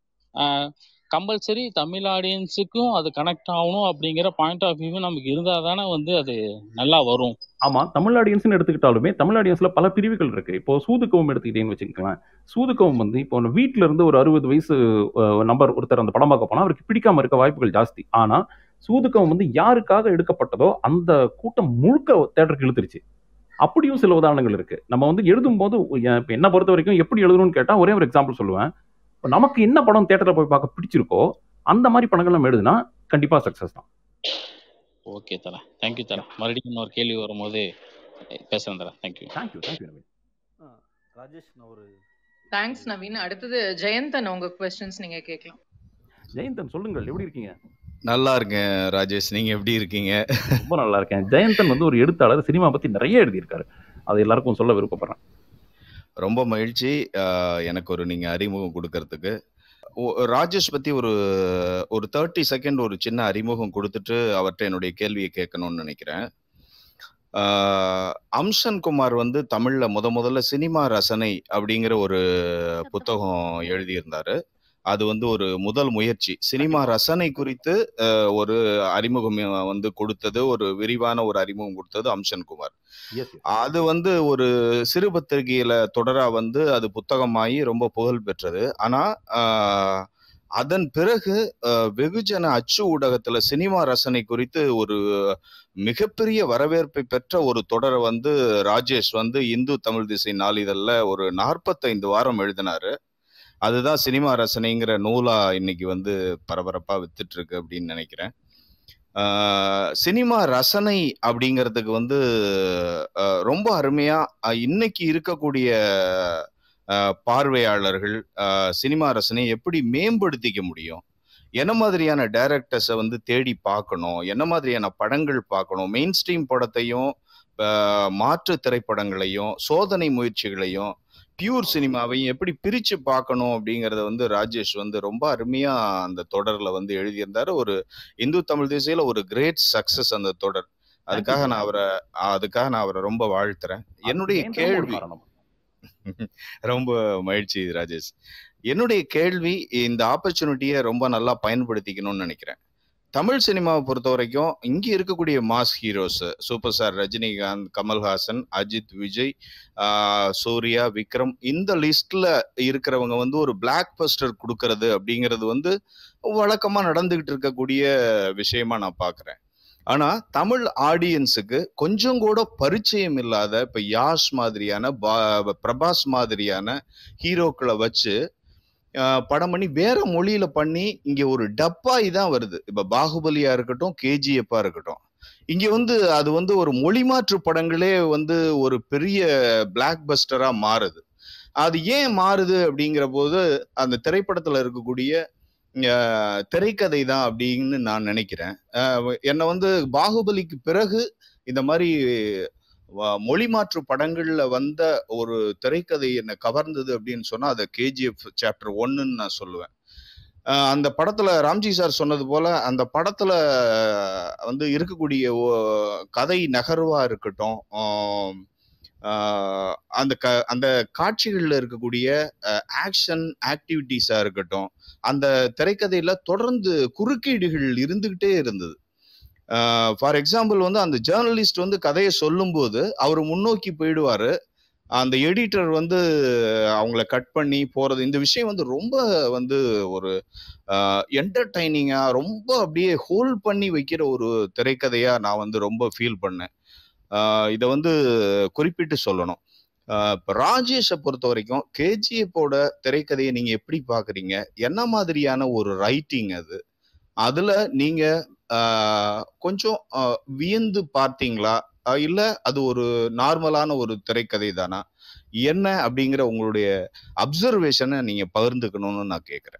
கம்பல்சரி தமிழ் ஆடியன்ஸுக்கும் அது கனெக்ட் ஆகணும் அப்படிங்கிற பாயிண்ட் ஆஃப் வியூ நமக்கு இருந்தா தானே வந்து அது நல்லா வரும் ஆமா தமிழ் ஆடியன்ஸ்னு எடுத்துக்கிட்டாலுமே தமிழ் ஆடியன்ஸ்ல பல பிரிவுகள் இருக்கு இப்போ சூதுக்கவும் எடுத்துக்கிட்டேன்னு வச்சுக்கலாம் சூதுக்கவும் வந்து இப்போ நம்ம வீட்ல இருந்து ஒரு அறுபது வயசு நம்பர் ஒருத்தர் அந்த படம் பார்க்க போனா அவருக்கு பிடிக்காம இருக்க வாய்ப்புகள் ஜாஸ்தி ஆனா சூதுக்கவும் வந்து யாருக்காக எடுக்கப்பட்டதோ அந்த கூட்டம் முழுக்க தேட்டருக்கு இழுத்துருச்சு அப்படியும் சில உதாரணங்கள் இருக்கு நம்ம வந்து எழுதும் போது இப்ப என்ன பொறுத்த வரைக்கும் எப்படி எழுதணும்னு கேட்டா ஒரே ஒரு எக்ஸாம்பிள் சொல்லுவேன் இப்ப நமக்கு என்ன படம் தேட்டரில் போய் பார்க்க பிடிச்சிருக்கோ அந்த மாதிரி படங்கள் நம்ம எழுதுனா கண்டிப்பா சக்சஸ் தான் ஓகே தல தேங்க்யூ தல மறுபடியும் இன்னொரு கேள்வி வரும்போது பேசுறேன் தல thank you thank you thank you Naveen Rajesh நான் ஒரு தேங்க்ஸ் நவீன் அடுத்தது ஜெயந்தன் உங்க கொஸ்டின்ஸ் நீங்க கேட்கலாம் ஜெயந்தன் சொல்லுங்கள் எப்படி இருக்கீங்க நல்லா இருக்கேன் ராஜேஷ் நீங்க எப்படி இருக்கீங்க ரொம்ப நல்லா இருக்கேன் ஜெயந்தன் வந்து ஒரு எழுத்தாளர் சினிமா பத்தி நிறைய எழுதியிருக்காரு அது எல்லாருக்கும் சொல்ல விருப்பப்படுறேன் ரொம்ப மகிழ்ச்சி ஆஹ் எனக்கு ஒரு நீங்க அறிமுகம் கொடுக்கறதுக்கு ஓ- ராஜேஷ் பத்தி ஒரு ஒரு தேர்ட்டி செகண்ட் ஒரு சின்ன அறிமுகம் கொடுத்துட்டு அவர்கிட்ட என்னுடைய கேள்வியை கேட்கணும்னு நினைக்கிறேன் ஆஹ் அம்சன் குமார் வந்து தமிழ்ல முத முதல்ல சினிமா ரசனை அப்படிங்கிற ஒரு புத்தகம் எழுதியிருந்தாரு அது வந்து ஒரு முதல் முயற்சி சினிமா ரசனை குறித்து ஆஹ் ஒரு அறிமுகம் வந்து கொடுத்தது ஒரு விரிவான ஒரு அறிமுகம் கொடுத்தது அம்சன் குமார் எஸ் அது வந்து ஒரு சிறு பத்திரிகையில தொடரா வந்து அது புத்தகமாகி ரொம்ப புகழ் பெற்றது ஆனா ஆஹ், அதன் பிறகு ஆஹ், வெகுஜன அச்சு ஊடகத்துல சினிமா ரசனை குறித்து ஒரு மிகப்பெரிய வரவேற்பை பெற்ற ஒரு தொடரை வந்து ராஜேஷ் வந்து இந்து தமிழ் திசை நாளிதழ்ல ஒரு நாற்பத்தைந்து வாரம் எழுதினாரு அதுதான் சினிமா ரசனைங்கிற நூலா இன்னைக்கு வந்து பரபரப்பா வித்துட்டு இருக்கு அப்படின்னு நினைக்கிறேன் ஆஹ் சினிமா ரசனை அப்படிங்கிறதுக்கு வந்து ஆஹ் ரொம்ப அருமையா ஆஹ் இன்னைக்கு இருக்கக்கூடிய ஆஹ் பார்வையாளர்கள் ஆஹ் சினிமா ரசனையை எப்படி மேம்படுத்திக்க முடியும் என்ன மாதிரியான டைரக்டர்ஸை வந்து தேடி பார்க்கணும் என்ன மாதிரியான படங்கள் பார்க்கணும் மெயின் ஸ்ட்ரீம் படத்தையும் ஆஹ் மாற்று திரைப்படங்களையும் சோதனை முயற்சிகளையும் பியூர் சினிமாவையும் எப்படி பிரிச்சு பார்க்கணும் அப்படிங்கறத வந்து ராஜேஷ் வந்து ரொம்ப அருமையா அந்த தொடர்ல வந்து எழுதியிருந்தாரு ஒரு இந்து தமிழ் தேசியில ஒரு கிரேட் சக்சஸ் அந்த தொடர் அதுக்காக sir. நான் அவரை அதுக்காக நான் அவரை ரொம்ப வாழ்த்துறேன் என்னுடைய அதுக்கு நேந்திரமும் ஒரு கேள்வி காரணம் ரொம்ப மகிழ்ச்சி ராஜேஷ் என்னுடைய கேள்வி இந்த ஆப்பர்ச்சுனிட்டியை ரொம்ப நல்லா பயன்படுத்திக்கணும்னு நினைக்கிறேன் தமிழ் சினிமாவை பொறுத்த வரைக்கும் இங்க இருக்கக்கூடிய mass heroes super star Rajinikanth Kamal Haasan Ajith Vijay ஆஹ் சூர்யா விக்ரம் இந்த லிஸ்ட்ல இருக்கிறவங்க வந்து ஒரு பிளாக் பஸ்டர் கொடுக்கறது அப்படிங்கிறது வந்து வழக்கமா நடந்துகிட்டு இருக்கக்கூடிய விஷயமா நான் பாக்குறேன் ஆனா தமிழ் ஆடியன்ஸுக்கு கொஞ்சம் கூட பரிச்சயம் இல்லாத இப்ப யாஷ் மாதிரியான பா- பிரபாஸ் மாதிரியான ஹீரோக்களை வச்சு ஆஹ் படம் பண்ணி வேற மொழியில பண்ணி இங்க ஒரு டப்பாய் தான் வருது இப்ப பாகுபலியா இருக்கட்டும் கேஜிஎஃப்பா இருக்கட்டும் இங்க வந்து அது வந்து ஒரு மொழி மாற்று படங்களே வந்து ஒரு பெரிய பிளாக் பஸ்டரா மாறுது அது ஏன் மாறுது அப்படிங்கிற போது அந்த திரைப்படத்துல இருக்கக்கூடிய ஆஹ் திரைக்கதை தான் அப்படின்னு நான் நினைக்கிறேன் ஆஹ் என்னை வந்து பாகுபலிக்கு பிறகு இந்த மாதிரி வ- மொழி மாற்று படங்கள்ல வந்த ஒரு திரைக்கதை என்னை கவர்ந்தது அப்படின்னு சொன்னா அதை கேஜிஎஃப் சாப்டர் ஒன்னுன்னு நான் சொல்லுவேன் ஆஹ் அந்த படத்துல ராம்ஜி சார் சொன்னது போல அந்த படத்துல வந்து இருக்கக்கூடிய ஓ- கதை நகர்வா இருக்கட்டும் ஆம், ஆஹ் அந்த க அந்த காட்சிகள்ல இருக்கக்கூடிய ஆக்ஷன் ஆக்டிவிட்டிஸா இருக்கட்டும் அந்த திரைக்கதையில தொடர்ந்து குறுக்கீடுகள் இருந்துகிட்டே இருந்தது ஃபார் எக்ஸாம்பிள் வந்து அந்த ஜேர்னலிஸ்ட் வந்து கதையை சொல்லும்போது அவர் முன்னோக்கி போயிடுவாரு அந்த எடிட்டர் வந்து அவங்கள கட் பண்ணி போறது இந்த விஷயம் வந்து ரொம்ப வந்து ஒரு என்டர்டைனிங்கா ரொம்ப அப்படியே ஹோல்ட் பண்ணி வைக்கிற ஒரு திரைக்கதையா நான் வந்து ரொம்ப ஃபீல் பண்ணேன் ஆஹ் இதை வந்து குறிப்பிட்டு சொல்லணும் ஆஹ் இப்ப ராஜேஷை பொறுத்த வரைக்கும் கேஜிஎஃப்போட திரைக்கதையை நீங்க எப்படி பாக்குறீங்க என்ன மாதிரியான ஒரு ரைட்டிங் அது அதுல நீங்க ஆஹ் கொஞ்சம் ஆஹ் வியந்து பார்த்தீங்களா ஆஹ் இல்ல அது ஒரு நார்மலான ஒரு திரைக்கதை தானா என்ன அப்படிங்கிற உங்களுடைய அப்சர்வேஷனை நீங்க பகிர்ந்துக்கணும்னு நான் கேக்குறேன்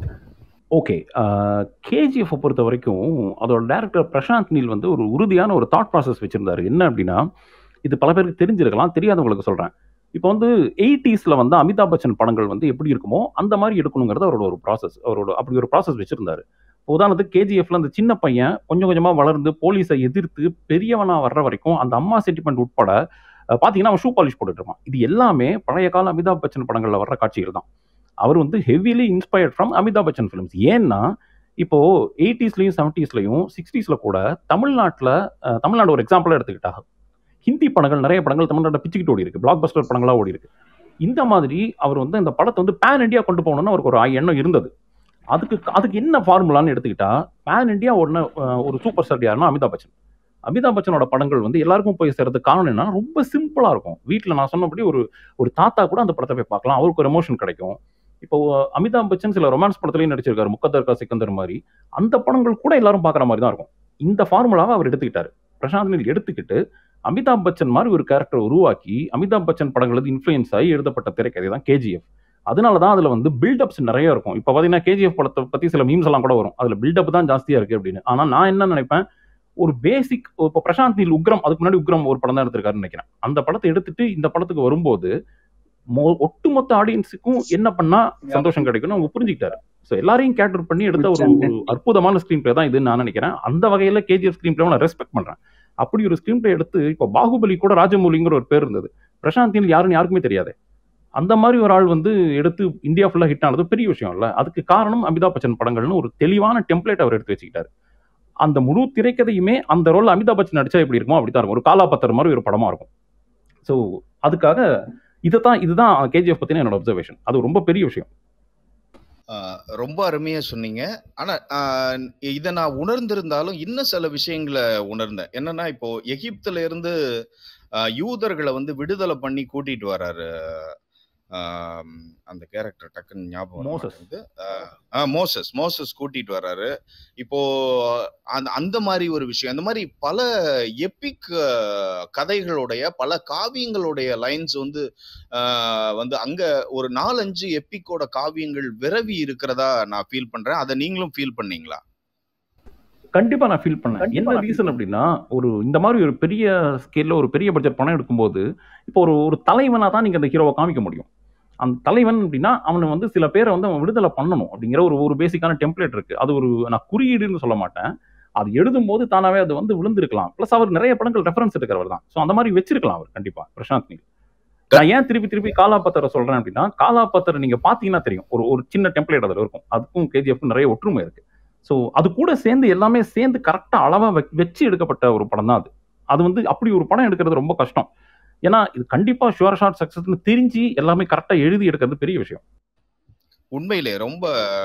ஓகே கேஜிஎஃப் பொறுத்த வரைக்கும் அதோட டேரக்டர் பிரசாந்த் நீல் வந்து ஒரு உறுதியான ஒரு தாட் ப்ராசஸ் வச்சிருந்தாரு என்ன அப்படின்னா இது பல பேருக்கு தெரிஞ்சிருக்கலாம் தெரியாதவங்களுக்கு சொல்கிறேன் இப்போ வந்து எயிட்டிஸில் வந்து அமிதாப் பச்சன் படங்கள் வந்து எப்படி இருக்குமோ அந்த மாதிரி எடுக்கணுங்கிறது அவரோட ஒரு ப்ராசஸ் அவரோட அப்படி ஒரு ப்ராசஸ் வச்சிருந்தாரு இப்போ உதாரணத்துக்கு கேஜிஎஃப்ல அந்த சின்ன பையன் கொஞ்சம் கொஞ்சமாக வளர்ந்து போலீஸை எதிர்த்து பெரியவனா வர்ற வரைக்கும் அந்த அம்மா சென்டிமெண்ட் உட்பட அஹ், பார்த்தீங்கன்னா அவன் ஷூ பாலிஷ் போட்டுட்டு இருப்பான் இது எல்லாமே பழைய கால அமிதாப் பச்சன் படங்களில் வர்ற காட்சிகள் தான் அவர் வந்து heavily inspired from Amitabh Bachchan films ஏன்னா இப்போ எயிட்டிஸ்லையும் செவன்ட்டீஸ்லையும் சிக்ஸ்டீஸில் கூட தமிழ்நாட்டில் தமிழ்நாடு ஒரு எக்ஸாம்பிளாக எடுத்துக்கிட்டா ஹிந்தி படங்கள் நிறைய படங்கள் தமிழ்நாட்டில் பிச்சுக்கிட்டு ஓடி இருக்கு பிளாக் பஸ்டர் படங்களாக ஓடி இருக்கு இந்த மாதிரி அவர் வந்து இந்த படத்தை வந்து பேன் இண்டியா கொண்டு போகணும்னு அவருக்கு ஒரு எண்ணம் இருந்தது அதுக்கு அதுக்கு என்ன ஃபார்முலான்னு எடுத்துக்கிட்டா பேன் இண்டியா ஒன்று ஒரு சூப்பர் ஸ்டார் யாருன்னா அமிதாப் பச்சன் அமிதாப் பச்சனோட படங்கள் வந்து எல்லாருக்கும் போய் சேர்றதுக்கு காரணம் என்ன ரொம்ப சிம்பிளா இருக்கும் வீட்டில் நான் சொன்னபடி ஒரு ஒரு தாத்தா கூட அந்த படத்தை போய் பார்க்கலாம் அவருக்கு ஒரு எமோஷன் கிடைக்கும் இப்போ அமிதாப் பச்சன் சில ரொமான்ஸ் படத்துலையும் நடிச்சிருக்காரு முக்கத்தர் கா சிக்கந்தர் மாதிரி அந்த படங்கள் கூட எல்லாரும் பார்க்குற மாதிரி தான் இருக்கும் இந்த ஃபார்முலாவை அவர் எடுத்துக்கிட்டாரு பிரசாந்த் நீல் எடுத்துக்கிட்டு அமிதாப் பச்சன் மாதிரி ஒரு கேரக்டர் உருவாக்கி அமிதாப் பச்சன் படங்களுக்கு இன்ஃப்ளூயன்ஸ் ஆகி எழுதப்பட்ட திரைக்கதை தான் கேஜிஎஃப் அதனால தான் அதில் வந்து பில்டப்ஸ் நிறைய இருக்கும் இப்போ பார்த்தீங்கன்னா கேஜிஎஃப் படத்தை பற்றி சில மீம்ஸ் எல்லாம் கூட வரும் அதில் பில்டப் தான் ஜாஸ்தியாக இருக்குது அப்படின்னு ஆனால் நான் என்ன நினைப்பேன் ஒரு பேசிக் இப்போ பிரசாந்த் நீல் உக்ரம் அதுக்கு முன்னாடி உக்ரம் ஒரு படம் தான் எடுத்திருக்காருன்னு நினைக்கிறேன் அந்த படத்தை எடுத்துட்டு இந்த படத்துக்கு வரும்போது மொ- ஒட்டுமொத்த ஆடியன்ஸுக்கும் என்ன பண்ணா சந்தோஷம் கிடைக்கும்னு அவங்க புரிஞ்சுக்கிட்டாரு ஸோ எல்லாரையும் கேட்டர் பண்ணி எடுத்த ஒரு ஒரு அற்புதமான ஸ்க்ரீன் பிளே தான் இதுன்னு நான் நினைக்கிறேன் அந்த வகையில் கேஜிஎஃப் ஸ்க்ரீன் பிளே நான் ரெஸ்பெக்ட் பண்றேன் அப்படி ஒரு ஸ்க்ரீன் பிளே எடுத்து இப்போ பாகுபலி கூட ராஜமௌலிங்கிற ஒரு பேர் இருந்தது பிரசாந்த் நீல் யாருன்னு யாருக்குமே தெரியாது அந்த மாதிரி ஒரு ஆள் வந்து எடுத்து இந்தியா ஃபுல்லாக ஹிட் ஆனது பெரிய விஷயம் இல்லை அதுக்கு காரணம் அமிதாப் பச்சன் படங்கள்னு ஒரு தெளிவான டெம்ப்ளேட் அவர் எடுத்து வச்சுக்கிட்டாரு அந்த முழு திரைக்கதையுமே அந்த ரோல் அமிதாப் பச்சன் நடிச்சா எப்படி இருக்குமோ அப்படி தான் இருக்கும் ஒரு காலாபத்தர் மாதிரி ஒரு படமா இருக்கும் ஸோ அதுக்காக இதுதான் இதுதான் கேஜிஎஃப் பத்தின என்னோட அப்சர்வேஷன் அது ரொம்ப பெரிய விஷயம் ஆஹ் ரொம்ப அருமையா சொன்னீங்க ஆனா ஆஹ் இதை நான் உணர்ந்திருந்தாலும் இன்னும் சில விஷயங்களை உணர்ந்தேன் என்னன்னா இப்போ எகிப்துல இருந்து ஆஹ் யூதர்களை வந்து விடுதலை பண்ணி கூட்டிட்டு வர்றாரு ஆம், அந்த கேரக்டர் டக்குன்னு ஞாபகம் வர மோசஸ். மாட்டேங்குது ஆஹ், ஆ, மோசஸ் மோசஸ் கூட்டிட்டு வர்றாரு இப்போ அந்த அந்த மாதிரி ஒரு விஷயம் அந்த மாதிரி பல எப்பிக் கதைகளுடைய பல காவியங்களுடைய லைன்ஸ் வந்து ஆஹ், வந்து அங்க ஒரு நாலஞ்சு எப்பிக்கோட காவியங்கள் விரவி இருக்கிறதா நான் ஃபீல் பண்றேன் அதை நீங்களும் ஃபீல் பண்ணீங்களா கண்டிப்பா நான் ஃபீல் பண்ணேன் என்ன ரீசன் அப்படின்னா ஒரு இந்த மாதிரி ஒரு பெரிய ஸ்கேல்ல ஒரு பெரிய பட்ஜெட் படம் எடுக்கும்போது இப்போ ஒரு ஒரு தலைவனா தான் நீங்க அந்த ஹீரோவை காமிக்க முடியும் அந்த தலைவன் அப்படின்னா அவனை வந்து சில பேரை வந்து அவன் விடுதலை பண்ணணும் அப்படிங்கிற ஒரு ஒரு பேசிக்கான டெம்ப்ளேட் இருக்கு அது ஒரு நான் குறியீடுன்னு சொல்ல மாட்டேன் அது எழுதும்போது தானாவே அது வந்து விழுந்திருக்கலாம் ப்ளஸ் அவர் நிறைய படங்கள் ரெஃபரன்ஸ் எடுக்கிறவர் தான் ஸோ அந்த மாதிரி வச்சிருக்கலாம் அவர் கண்டிப்பா பிரசாந்த் நீல் நான் ஏன் திருப்பி திருப்பி காலாபத்தரை சொல்றேன் அப்படின்னா காலாபத்தரை நீங்க பாத்தீங்கன்னா தெரியும் ஒரு ஒரு சின்ன டெம்ப்ளேட் அதில் இருக்கும் அதுக்கும் கேஜிஎஃப்க்கும் நிறைய ஒற்றுமை இருக்கு ஸோ அது கூட சேர்ந்து எல்லாமே சேர்ந்து கரெக்டாக அளவாக வெ வச்சு எடுக்கப்பட்ட ஒரு படம் தான் அது அது வந்து அப்படி ஒரு படம் எடுக்கிறது ரொம்ப கஷ்டம் ஏன்னா இது கண்டிப்பாக ஷுவர் ஷார்ட் சக்ஸஸ்னு தெரிஞ்சு எல்லாமே கரெக்டாக எழுதி எடுக்கிறது பெரிய விஷயம் உண்மையிலே ரொம்ப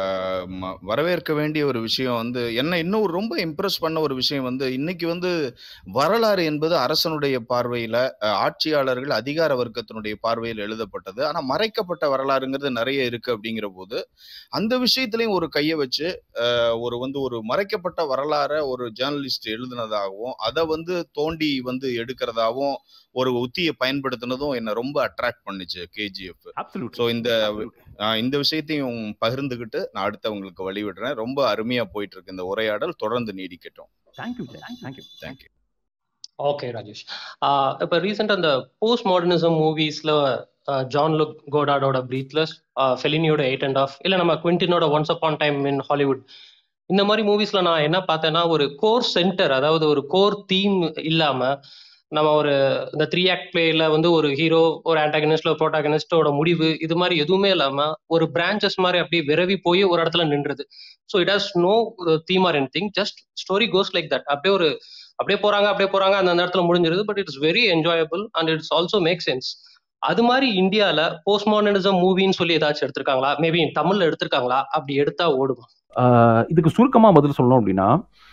ம- வரவேற்க வேண்டிய ஒரு விஷயம் வந்து என்ன இன்னும் ரொம்ப இம்ப்ரெஸ் பண்ண ஒரு விஷயம் வந்து இன்னைக்கு வந்து வரலாறு என்பது அரசனுடைய பார்வையில அஹ், ஆட்சியாளர்கள் அதிகார வர்க்கத்தினுடைய பார்வையில் எழுதப்பட்டது ஆனா மறைக்கப்பட்ட வரலாறுங்கிறது நிறைய இருக்கு அப்படிங்கிற போது அந்த விஷயத்திலையும் ஒரு கையை வச்சு அஹ், ஒரு வந்து ஒரு மறைக்கப்பட்ட வரலாறை ஒரு ஜேர்னலிஸ்ட் எழுதுனதாகவும் அதை வந்து தோண்டி வந்து எடுக்கிறதாகவும் ஒரு உத்தியை பயன்படுத்தினதும் என்ன ரொம்ப அட்ராக்ட் பண்ணுச்சு கேஜிஎஃப் அப்சல்யூட் ஸோ இந்த ஆஹ் இந்த விஷயத்தையும் பகிர்ந்துகிட்டு நான் அடுத்து உங்களுக்கு வழிவிடுறேன் ரொம்ப அருமையா போயிட்டு இருக்கு இந்த உரையாடல் தொடர்ந்து நீடிக்கட்டும் thank you thank you thank you okay Rajesh ஆஹ் இப்போ ரீசெண்டாக அந்த போஸ்ட் மாடர்னிசம் மூவிஸில் ஜான் லுக் கோடாடோட பிரீத்லெஸ் ஃபெலினியோட எயிட் அண்ட் ஆஃப் இல்லை நம்ம குவிண்டினோட once upon time in Hollywood இந்த மாதிரி மூவிஸில் நான் என்ன பார்த்தேன்னா ஒரு கோர் சென்டர் அதாவது ஒரு கோர் தீம் இல்லாமல் நம்ம ஒரு இந்த த்ரீ ஆக்ட் பிளேல வந்து ஒரு ஹீரோ ஒரு ஆன்டாகனிஸ்ட் ஒரு ப்ரோட்டாகனிஸ்டோட முடிவு இது மாதிரி எதுவுமே இல்லாம ஒரு பிரான்ச்சஸ் மாதிரி அப்படியே விரவி போய் ஒரு இடத்துல நின்றுது so it has no theme or anything just story goes like that அப்படியே ஒரு அப்படியே போறாங்க அப்படியே போறாங்க அந்த இடத்துல முடிஞ்சிருது but it's very enjoyable and it's also make sense அது மாதிரி இந்தியால போஸ்ட் மாடர்னிசம் மூவின்னு சொல்லி ஏதாச்சும் எடுத்திருக்காங்களா மேபி தமிழ்ல எடுத்திருக்காங்களா அப்படி எடுத்தா ஓடுமா ஆஹ் இதுக்கு சுருக்கமாக பதில் சொல்லணும் அப்படின்னா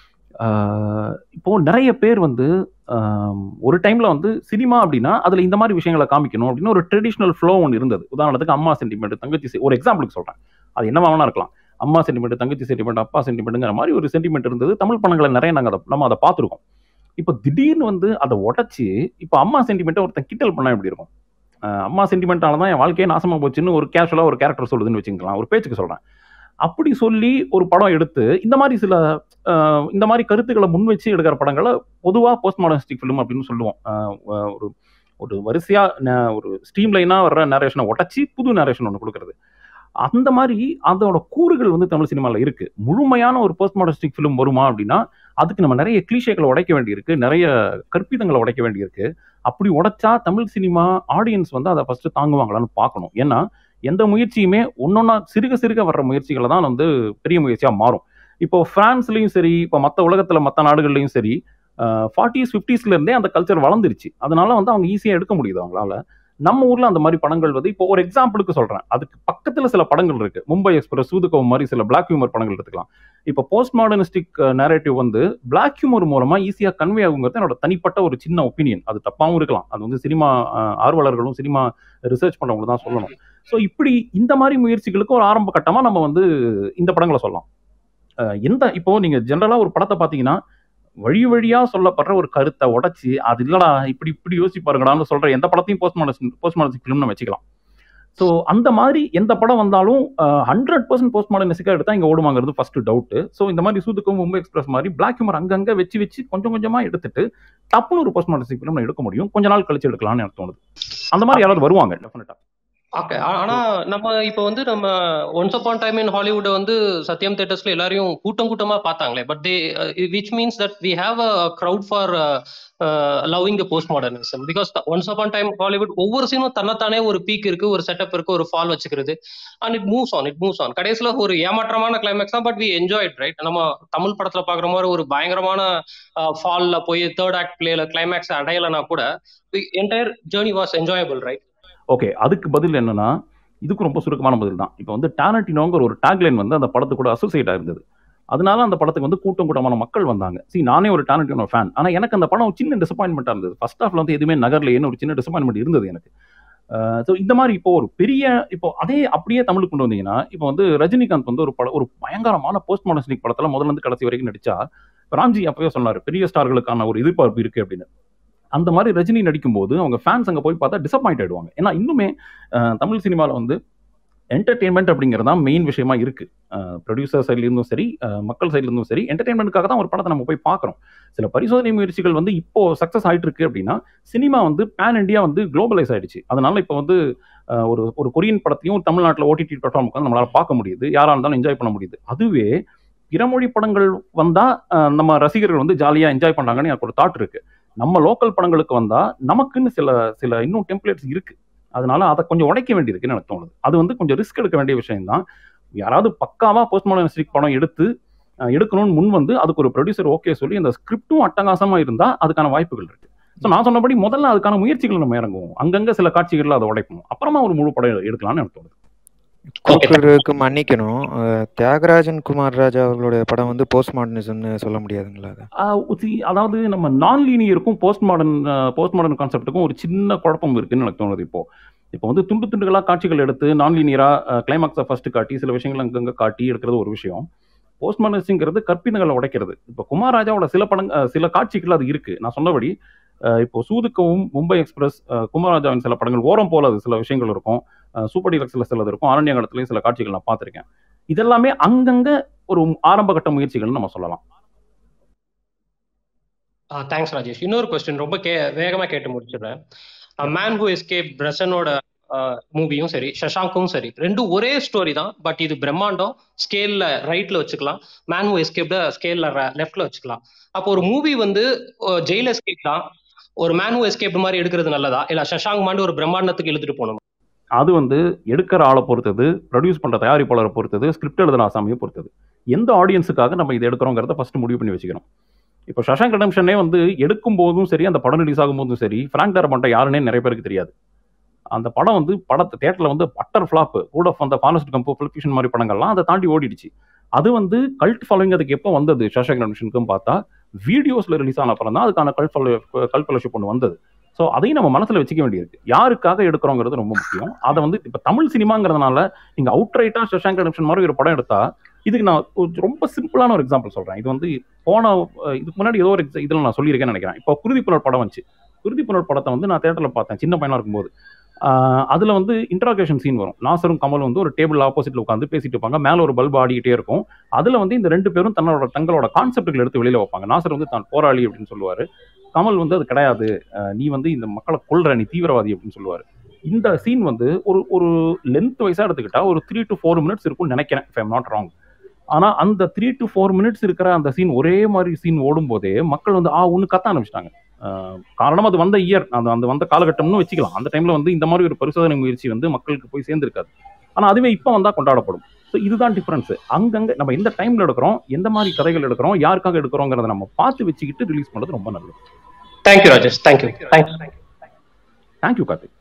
ஆஹ் இப்போ நிறைய பேர் வந்து ஆம், ஒரு டைம்ல வந்து சினிமா அப்படின்னா அதுல இந்த மாதிரி விஷயங்களை காமிக்கணும் அப்படின்னு ஒரு ட்ரெடிஷ்னல் ஃப்ளோ ஒன்று இருந்தது உதாரணத்துக்கு அம்மா சென்டிமெண்ட் தங்கச்சி se- ஒரு எக்ஸாம்பிளுக்கு சொல்றேன் அது என்னவா வேணா இருக்கலாம் அம்மா சென்டிமெண்ட் தங்கச்சி சென்டிமெண்ட் அப்பா சென்டிமெண்ட்டுங்கிற மாதிரி ஒரு சென்டிமெண்ட் இருந்தது தமிழ் படங்களை நிறைய நாங்கள் அதை நம்ம அதை பார்த்துருக்கோம் இப்போ திடீர்னு வந்து அதை உடச்சி இப்போ அம்மா சென்டிமெண்ட்டை ஒருத்தன் கிண்டல் பண்ணா எப்படி இருக்கும் ஆஹ் அம்மா சென்டிமெண்ட்டால தான் என் வாழ்க்கையே நாசமா போச்சுன்னு ஒரு கேஷுவலாக ஒரு கேரக்டர் சொல்லுதுன்னு வச்சுக்கலாம் ஒரு பேச்சுக்கு சொல்றேன் அப்படி சொல்லி ஒரு படம் எடுத்து இந்த மாதிரி சில ஆஹ் இந்த மாதிரி கருத்துக்களை முன் வச்சு எடுக்கிற படங்களை பொதுவாக போஸ்ட் மாடர்னிஸ்டிக் ஃபிலிம் அப்படின்னு சொல்லுவோம் ஆஹ் வ- ஒரு ஒரு வரிசையா ந- ஒரு ஸ்ட்ரீம் லைனா வர்ற நேரேஷனை உடச்சி புது நேரேஷன் ஒன்று கொடுக்கறது அந்த மாதிரி அதோட கூறுகள் வந்து தமிழ் சினிமாவில் இருக்கு முழுமையான ஒரு போஸ்ட் மாடர்னிஸ்டிக் ஃபிலிம் வருமா அப்படின்னா அதுக்கு நம்ம நிறைய கிளீஷேக்களை உடைக்க வேண்டியிருக்கு நிறைய கற்பிதங்களை உடைக்க வேண்டியிருக்கு அப்படி உடைச்சா தமிழ் சினிமா ஆடியன்ஸ் வந்து அதை ஃபர்ஸ்ட் தாங்குவாங்களான்னு பார்க்கணும் ஏன்னா எந்த முயற்சியுமே ஒன்னொன்னா சிறுக சிறுக வர்ற முயற்சிகளை தான் வந்து பெரிய முயற்சியா மாறும் இப்போ பிரான்ஸ்லயும் சரி இப்போ மற்ற உலகத்துல மற்ற நாடுகள்லயும் சரி ஃபார்ட்டிஸ் ஃபிஃப்டிஸ்ல இருந்தே அந்த கல்ச்சர் வளர்ந்துருச்சு அதனால வந்து அவங்க ஈஸியா எடுக்க முடியுது அவங்களால நம்ம ஊர்ல அந்த மாதிரி படங்கள் வந்து இப்போ ஒரு எக்ஸாம்பிளுக்கு சொல்றேன் அதுக்கு பக்கத்துல சில படங்கள் இருக்கு மும்பை எக்ஸ்பிரஸ் சூதுகோவம் மாதிரி சில பிளாக் ஹியூமர் படங்கள் எடுத்துக்கலாம் இப்போ போஸ்ட் மாடர்னிஸ்டிக் நேரேட்டிவ் வந்து பிளாக் ஹியூமர் மூலமா ஈஸியா கன்வே ஆகுங்கிறது என்னோட தனிப்பட்ட ஒரு சின்ன ஒப்பீனியன் அது தப்பாவும் இருக்கலாம் அது வந்து சினிமா ஆர்வலர்களும் சினிமா ரிசர்ச் பண்றவங்க தான் சொல்லணும் ஸோ இப்படி இந்த மாதிரி முயற்சிகளுக்கு ஒரு ஆரம்ப கட்டமா நம்ம வந்து இந்த படங்களை சொல்லலாம் அஹ் எந்த இப்போ நீங்க ஜென்ரலா ஒரு படத்தை பாத்தீங்கன்னா வழி வழியா சொல்லப்படுற ஒரு கருத்தை உடைச்சு அது இல்லடா இப்படி இப்படி யோசிச்சு பாருங்கடான்னு சொல்ற எந்த படத்தையும் போஸ்ட் மாடர்ன் போஸ்ட் மாடர்ன் ஃபிலிம்னு வச்சுக்கலாம் ஸோ அந்த மாதிரி எந்த படம் வந்தாலும் ஹண்ட்ரட் பர்சன்ட் போஸ்ட் மாடர்னிஸ்டிக்காக எடுத்தா இங்கே ஓடுவாங்கிறது ஃபர்ஸ்ட் டவுட் ஸோ இந்த மாதிரி சூதுக்கும் மும்பை எக்ஸ்பிரஸ் மாதிரி பிளாக் ஹியூமர் அங்கங்கே வச்சு வச்சு கொஞ்சம் கொஞ்சமாக எடுத்துட்டு டப்புன்னு ஒரு போஸ்ட் மாடர்னிஸ்டிக் ஃபிலிம் எடுக்க முடியும் கொஞ்ச நாள் கழிச்சு எடுக்கலாம்னு எனக்கு தோணுது அந்த மாதிரி யாராவது வருவாங்க டெஃபினட்டா ஓகே ஆனா நம்ம இப்போ வந்து நம்ம once upon time in Hollywood வந்து சத்யம் தேட்டர்ஸ்ல எல்லாரையும் கூட்டம் கூட்டமா பார்த்தாங்களே but they which means that we have a crowd for loving the post modernism because once upon time Hollywood ஒவ்வொரு சீனும் தன்னைத்தானே ஒரு பீக் இருக்கு ஒரு செட்டப் இருக்கு ஒரு ஃபால் வச்சுக்கிறது and it moves on it moves on கடைசியில் ஒரு ஏமாற்றமான கிளைமேக்ஸ் தான் but we enjoy it right நம்ம தமிழ் படத்துல பாக்குற மாதிரி ஒரு பயங்கரமான ஃபால்ல போய் தேர்ட் ஆக்ட் பிளேல கிளைமேக்ஸ் அடையலைனா கூட entire journey was enjoyable right okay அதுக்கு பதில் என்னன்னா இதுக்கு ரொம்ப சுருக்கமான பதில் தான் இப்போ வந்து டானட்டினோங்கிற ஒரு டேக்லைன் வந்து அந்த படத்து கூட அசோசியேட் ஆயிருந்தது அதனால அந்த படத்துக்கு வந்து கூட்டம் கூட்டமான மக்கள் வந்தாங்க சி நானே ஒரு டானட்டினோ ஃபேன் ஆனால் எனக்கு அந்த படம் சின்ன டிசப்பாயின்மெண்ட்டாக இருந்தது ஃபர்ஸ்ட் ஹாஃப்ல வந்து எதுவுமே நகர்லையேன்னு ஒரு சின்ன டிசப்பாயின்மெண்ட் இருந்தது எனக்கு ஸோ இந்த மாதிரி இப்போ ஒரு பெரிய இப்போ அதே அப்படியே தமிழுக்கு கொண்டு வந்தீங்கன்னா இப்போ வந்து ரஜினிகாந்த் வந்து ஒரு படம் ஒரு பயங்கரமான போஸ்ட் மாடர்னிக் படத்தில் முதல்ல இருந்து கடைசி வரைக்கும் நடிச்சா ராம்ஜி அப்பவே சொன்னார் பெரிய ஸ்டார்களுக்கான ஒரு எதிர்பார்ப்பு இருக்கு அப்படின்னு அந்த மாதிரி ரஜினி நடிக்கும்போது அவங்க ஃபேன்ஸ் அங்கே போய் பார்த்தா டிசப்பாயிண்ட் ஆயிடுவாங்க ஏன்னா இன்னுமே அஹ், தமிழ் சினிமாவில் வந்து என்டர்டெயின்மெண்ட் அப்படிங்கிறது தான் மெயின் விஷயமா இருக்கு ப்ரொடியூசர் சைட்லேருந்தும் சரி அஹ், மக்கள் சைட்லேருந்தும் சரி என்டர்டெயின்மெண்ட்டுக்காக தான் ஒரு படத்தை நம்ம போய் பார்க்குறோம் சில பரிசோதனை முயற்சிகள் வந்து இப்போ சக்ஸஸ் ஆயிட்டு இருக்கு அப்படின்னா சினிமா வந்து பேன் இண்டியா வந்து குளோபலைஸ் ஆயிடுச்சு அதனால இப்போ வந்து அஹ், ஒரு ஒரு கொரியன் படத்தையும் தமிழ்நாட்டில் ஓடிடி பிளாட்ஃபார்முக்கு வந்து நம்மளால பார்க்க முடியுது யாரா இருந்தாலும் என்ஜாய் பண்ண முடியுது அதுவே பிறமொழி படங்கள் வந்தா அஹ், நம்ம ரசிகர்கள் வந்து ஜாலியாக என்ஜாய் பண்றாங்கன்னு எனக்கு ஒரு தாட் இருக்கு நம்ம லோக்கல் படங்களுக்கு வந்தா நமக்குன்னு சில சில இன்னும் டெம்ப்ளேட்ஸ் இருக்கு அதனால அதை கொஞ்சம் உடைக்க வேண்டியிருக்குன்னு எனக்கு தோணுது அது வந்து கொஞ்சம் ரிஸ்க் எடுக்க வேண்டிய விஷயம் தான் யாராவது பக்காவா போஸ்ட் மாடர்னிஸ்டிக் படம் எடுத்து அஹ், எடுக்கணும்னு முன் வந்து அதுக்கு ஒரு ப்ரொடியூசர் ஓகே சொல்லி அந்த ஸ்கிரிப்டும் அட்டகாசமா இருந்தா அதுக்கான வாய்ப்புகள் இருக்கு ஸோ நான் சொன்னபடி முதல்ல அதுக்கான முயற்சிகள் நம்ம இறங்குவோம் அங்கங்க சில காட்சிகள்ல அதை உடைப்போம் அப்புறமா ஒரு முழு படம் எடுக்கலாம்னு எனக்கு தோணுது குறுக்கிடுறதுக்கு மன்னிக்கணும் அஹ், தியாகராஜன் குமார் ராஜா அவர்களுடைய படம் வந்து போஸ்ட் மாடர்னிசம்னு சொல்ல முடியாதுங்களா அது ஆஹ் see, அதாவது நம்ம நான் லீனியருக்கும் போஸ்ட் மாடர்ன் போஸ்ட் மாடர்ன் கான்செப்ட்டுக்கும் ஒரு சின்ன குழப்பம் இருக்குன்னு எனக்கு தோணுது இப்போ இப்போ வந்து துண்டு துண்டுகளாக காட்சிகள் எடுத்து நான் லீனியரா கிளைமாக்ஸை ஃபர்ஸ்ட் காட்டி சில விஷயங்கள் அங்கங்க காட்டி எடுக்கிறது ஒரு விஷயம் போஸ்ட் மாடர்னிஸ்ங்கிறது கற்பிதங்களை உடைக்கிறது இப்போ குமார் ராஜாவோட சில படங்க அஹ் சில காட்சிகள் அது இருக்கு நான் சொன்னபடி அஹ் இப்போ சூதுக்கவும் மும்பை எக்ஸ்பிரஸ் அஹ் குமார் ராஜாவின் சில படங்கள் ஓரம் போல அது சில விஷயங்கள் இருக்கும் அஹ் சூப்பர் டீலக்ஸில் சிலது இருக்கும் அரண்யகடத்துலையும் சில காட்சிகள் நான் பார்த்துருக்கேன் இதெல்லாமே அங்கங்க ஒரு ஆரம்ப கட்ட முயற்சிகள்னு நம்ம சொல்லலாம் தேங்க்ஸ் ராஜேஷ் இன்னொரு கொஸ்டின் ரொம்ப கே வேகமா கேட்டு முடிச்சிடுறேன் மேன் ஹூ எஸ்கேப் பிரசனோட மூவியும் சரி ஷஷாங்கும் சரி ரெண்டும் ஒரே ஸ்டோரி தான் பட் இது பிரம்மாண்டம் ஸ்கேல்ல ரைட்ல வச்சுக்கலாம் மேன் ஹூ எஸ்கேப்ட ஸ்கேல்ல லெஃப்ட்ல வச்சுக்கலாம் அப்போ ஒரு மூவி வந்து ஜெயில் எஸ்கேப் தான் ஒரு மேன் ஹூ எஸ்கேப் மாதிரி எடுக்கிறது நல்லதா இல்ல ஷஷாங்க் மாதிரி ஒரு பிரம்மாண்டத்துக்கு இழுத்துட்டு போகணும் அது வந்து எடுக்கிற ஆளை பொறுத்தது ப்ரொடியூஸ் பண்ணுற தயாரிப்பாளரை பொறுத்தது ஸ்கிரிப்ட் எழுதுன ஆசாமியை பொறுத்தது எந்த ஆடியன்ஸுக்காக நம்ம இதை எடுக்கிறோங்கிறத ஃபர்ஸ்ட் முடிவு பண்ணி வச்சுக்கணும் இப்போ ஷஷாங்க் ரெடம்ஷனே வந்து எடுக்கும் போதும் சரி அந்த படம் ரிலீஸ் ஆகும் போதும் சரி ஃப்ராங்க் டேரமண்ட்டை யாருன்னே நிறைய பேருக்கு தெரியாது அந்த படம் வந்து படத்தை தேட்டரில் வந்து பட்டர் ஃப்ளாப் கூட ஆஃப் அந்த ஃபாரஸ்ட் கம்போ ஃபிலிபிஷன் மாதிரி படங்கள்லாம் அதை தாண்டி ஓடிடுச்சு அது வந்து கல்ட் ஃபாலோவிங் அதுக்கு எப்போ வந்தது ஷஷாங்க் ரெடம்ஷனுக்கும் பார்த்தா வீடியோஸில் ரிலீஸ் ஆன அப்புறம் தான் அதுக்கான கல்ட் ஃபாலோ கல்ட் ஃபெலோஷிப் ஒன்று வந்தது ஸோ அதையும் நம்ம மனசில் வச்சுக்க வேண்டியிருக்கு யாருக்காக எடுக்கிறோங்கிறது ரொம்ப முக்கியம் அதை வந்து இப்போ தமிழ் சினிமாங்கிறதுனால நீங்கள் அவுட் ரைட்டாக ஷஷாங்க் ரெடம்ஷன் மாதிரி ஒரு படம் எடுத்தா இதுக்கு நான் ஒரு ரொம்ப சிம்பிளான ஒரு எக்ஸாம்பிள் சொல்கிறேன் இது வந்து போன அஹ், இதுக்கு முன்னாடி ஏதோ ஒரு இதில் நான் சொல்லியிருக்கேன்னு நினைக்கிறேன் இப்போ குருதி புனல் படம் வந்துச்சு குருதி புனல் படத்தை வந்து நான் தேட்டரில் பார்த்தேன் சின்ன பையனாக இருக்கும்போது அதில் வந்து இன்ட்ராகேஷன் சீன் வரும் நாசரும் கமலும் வந்து ஒரு டேபிள் ஆப்போசிட்டில் உட்காந்து பேசிட்டு இருப்பாங்க மேலே ஒரு பல்ப் ஆடிக்கிட்டே இருக்கும் அதில் வந்து இந்த ரெண்டு பேரும் தன்னோட தங்களோட கான்செப்டுகள் எடுத்து வெளியில் வைப்பாங்க நாசர் வந்து தான் போராளி அப்படின்னு சொல்லுவார் கமல் வந்து அது கிடையாது அஹ், நீ வந்து இந்த மக்களை கொல்ற நீ தீவிரவாதி அப்படின்னு சொல்லுவார் இந்த சீன் வந்து ஒரு ஒரு லென்த் வைஸாக எடுத்துக்கிட்டா ஒரு த்ரீ டு ஃபோர் மினிட்ஸ் இருக்கும்னு நினைக்கிறேன் இஃப் ஐம் நாட் ராங் ஆனால் அந்த த்ரீ டு ஃபோர் மினிட்ஸ் இருக்கிற அந்த சீன் ஒரே மாதிரி சீன் ஓடும்போதே மக்கள் வந்து ஆ ஒன்று கத்த ஆரம்பிச்சிட்டாங்க காரணம் அது வந்த இயர் அந்த அந்த வந்த காலகட்டம்னு வச்சுக்கலாம் அந்த டைம்ல வந்து இந்த மாதிரி ஒரு பரிசோதனை முயற்சி வந்து மக்களுக்கு போய் சேர்ந்திருக்காது ஆனால் அதுவே இப்போ வந்தால் கொண்டாடப்படும் ஸோ இதுதான் டிஃபரன்ஸ் அங்கங்க நம்ம எந்த டைம்ல எடுக்கிறோம் எந்த மாதிரி கதைகள் எடுக்கிறோம் யாருக்காக எடுக்கிறோங்கிறத நம்ம பார்த்து வச்சுக்கிட்டு ரிலீஸ் பண்ணுறது ரொம்ப நல்லது thank you Rajesh thank you thanks thank you Karthik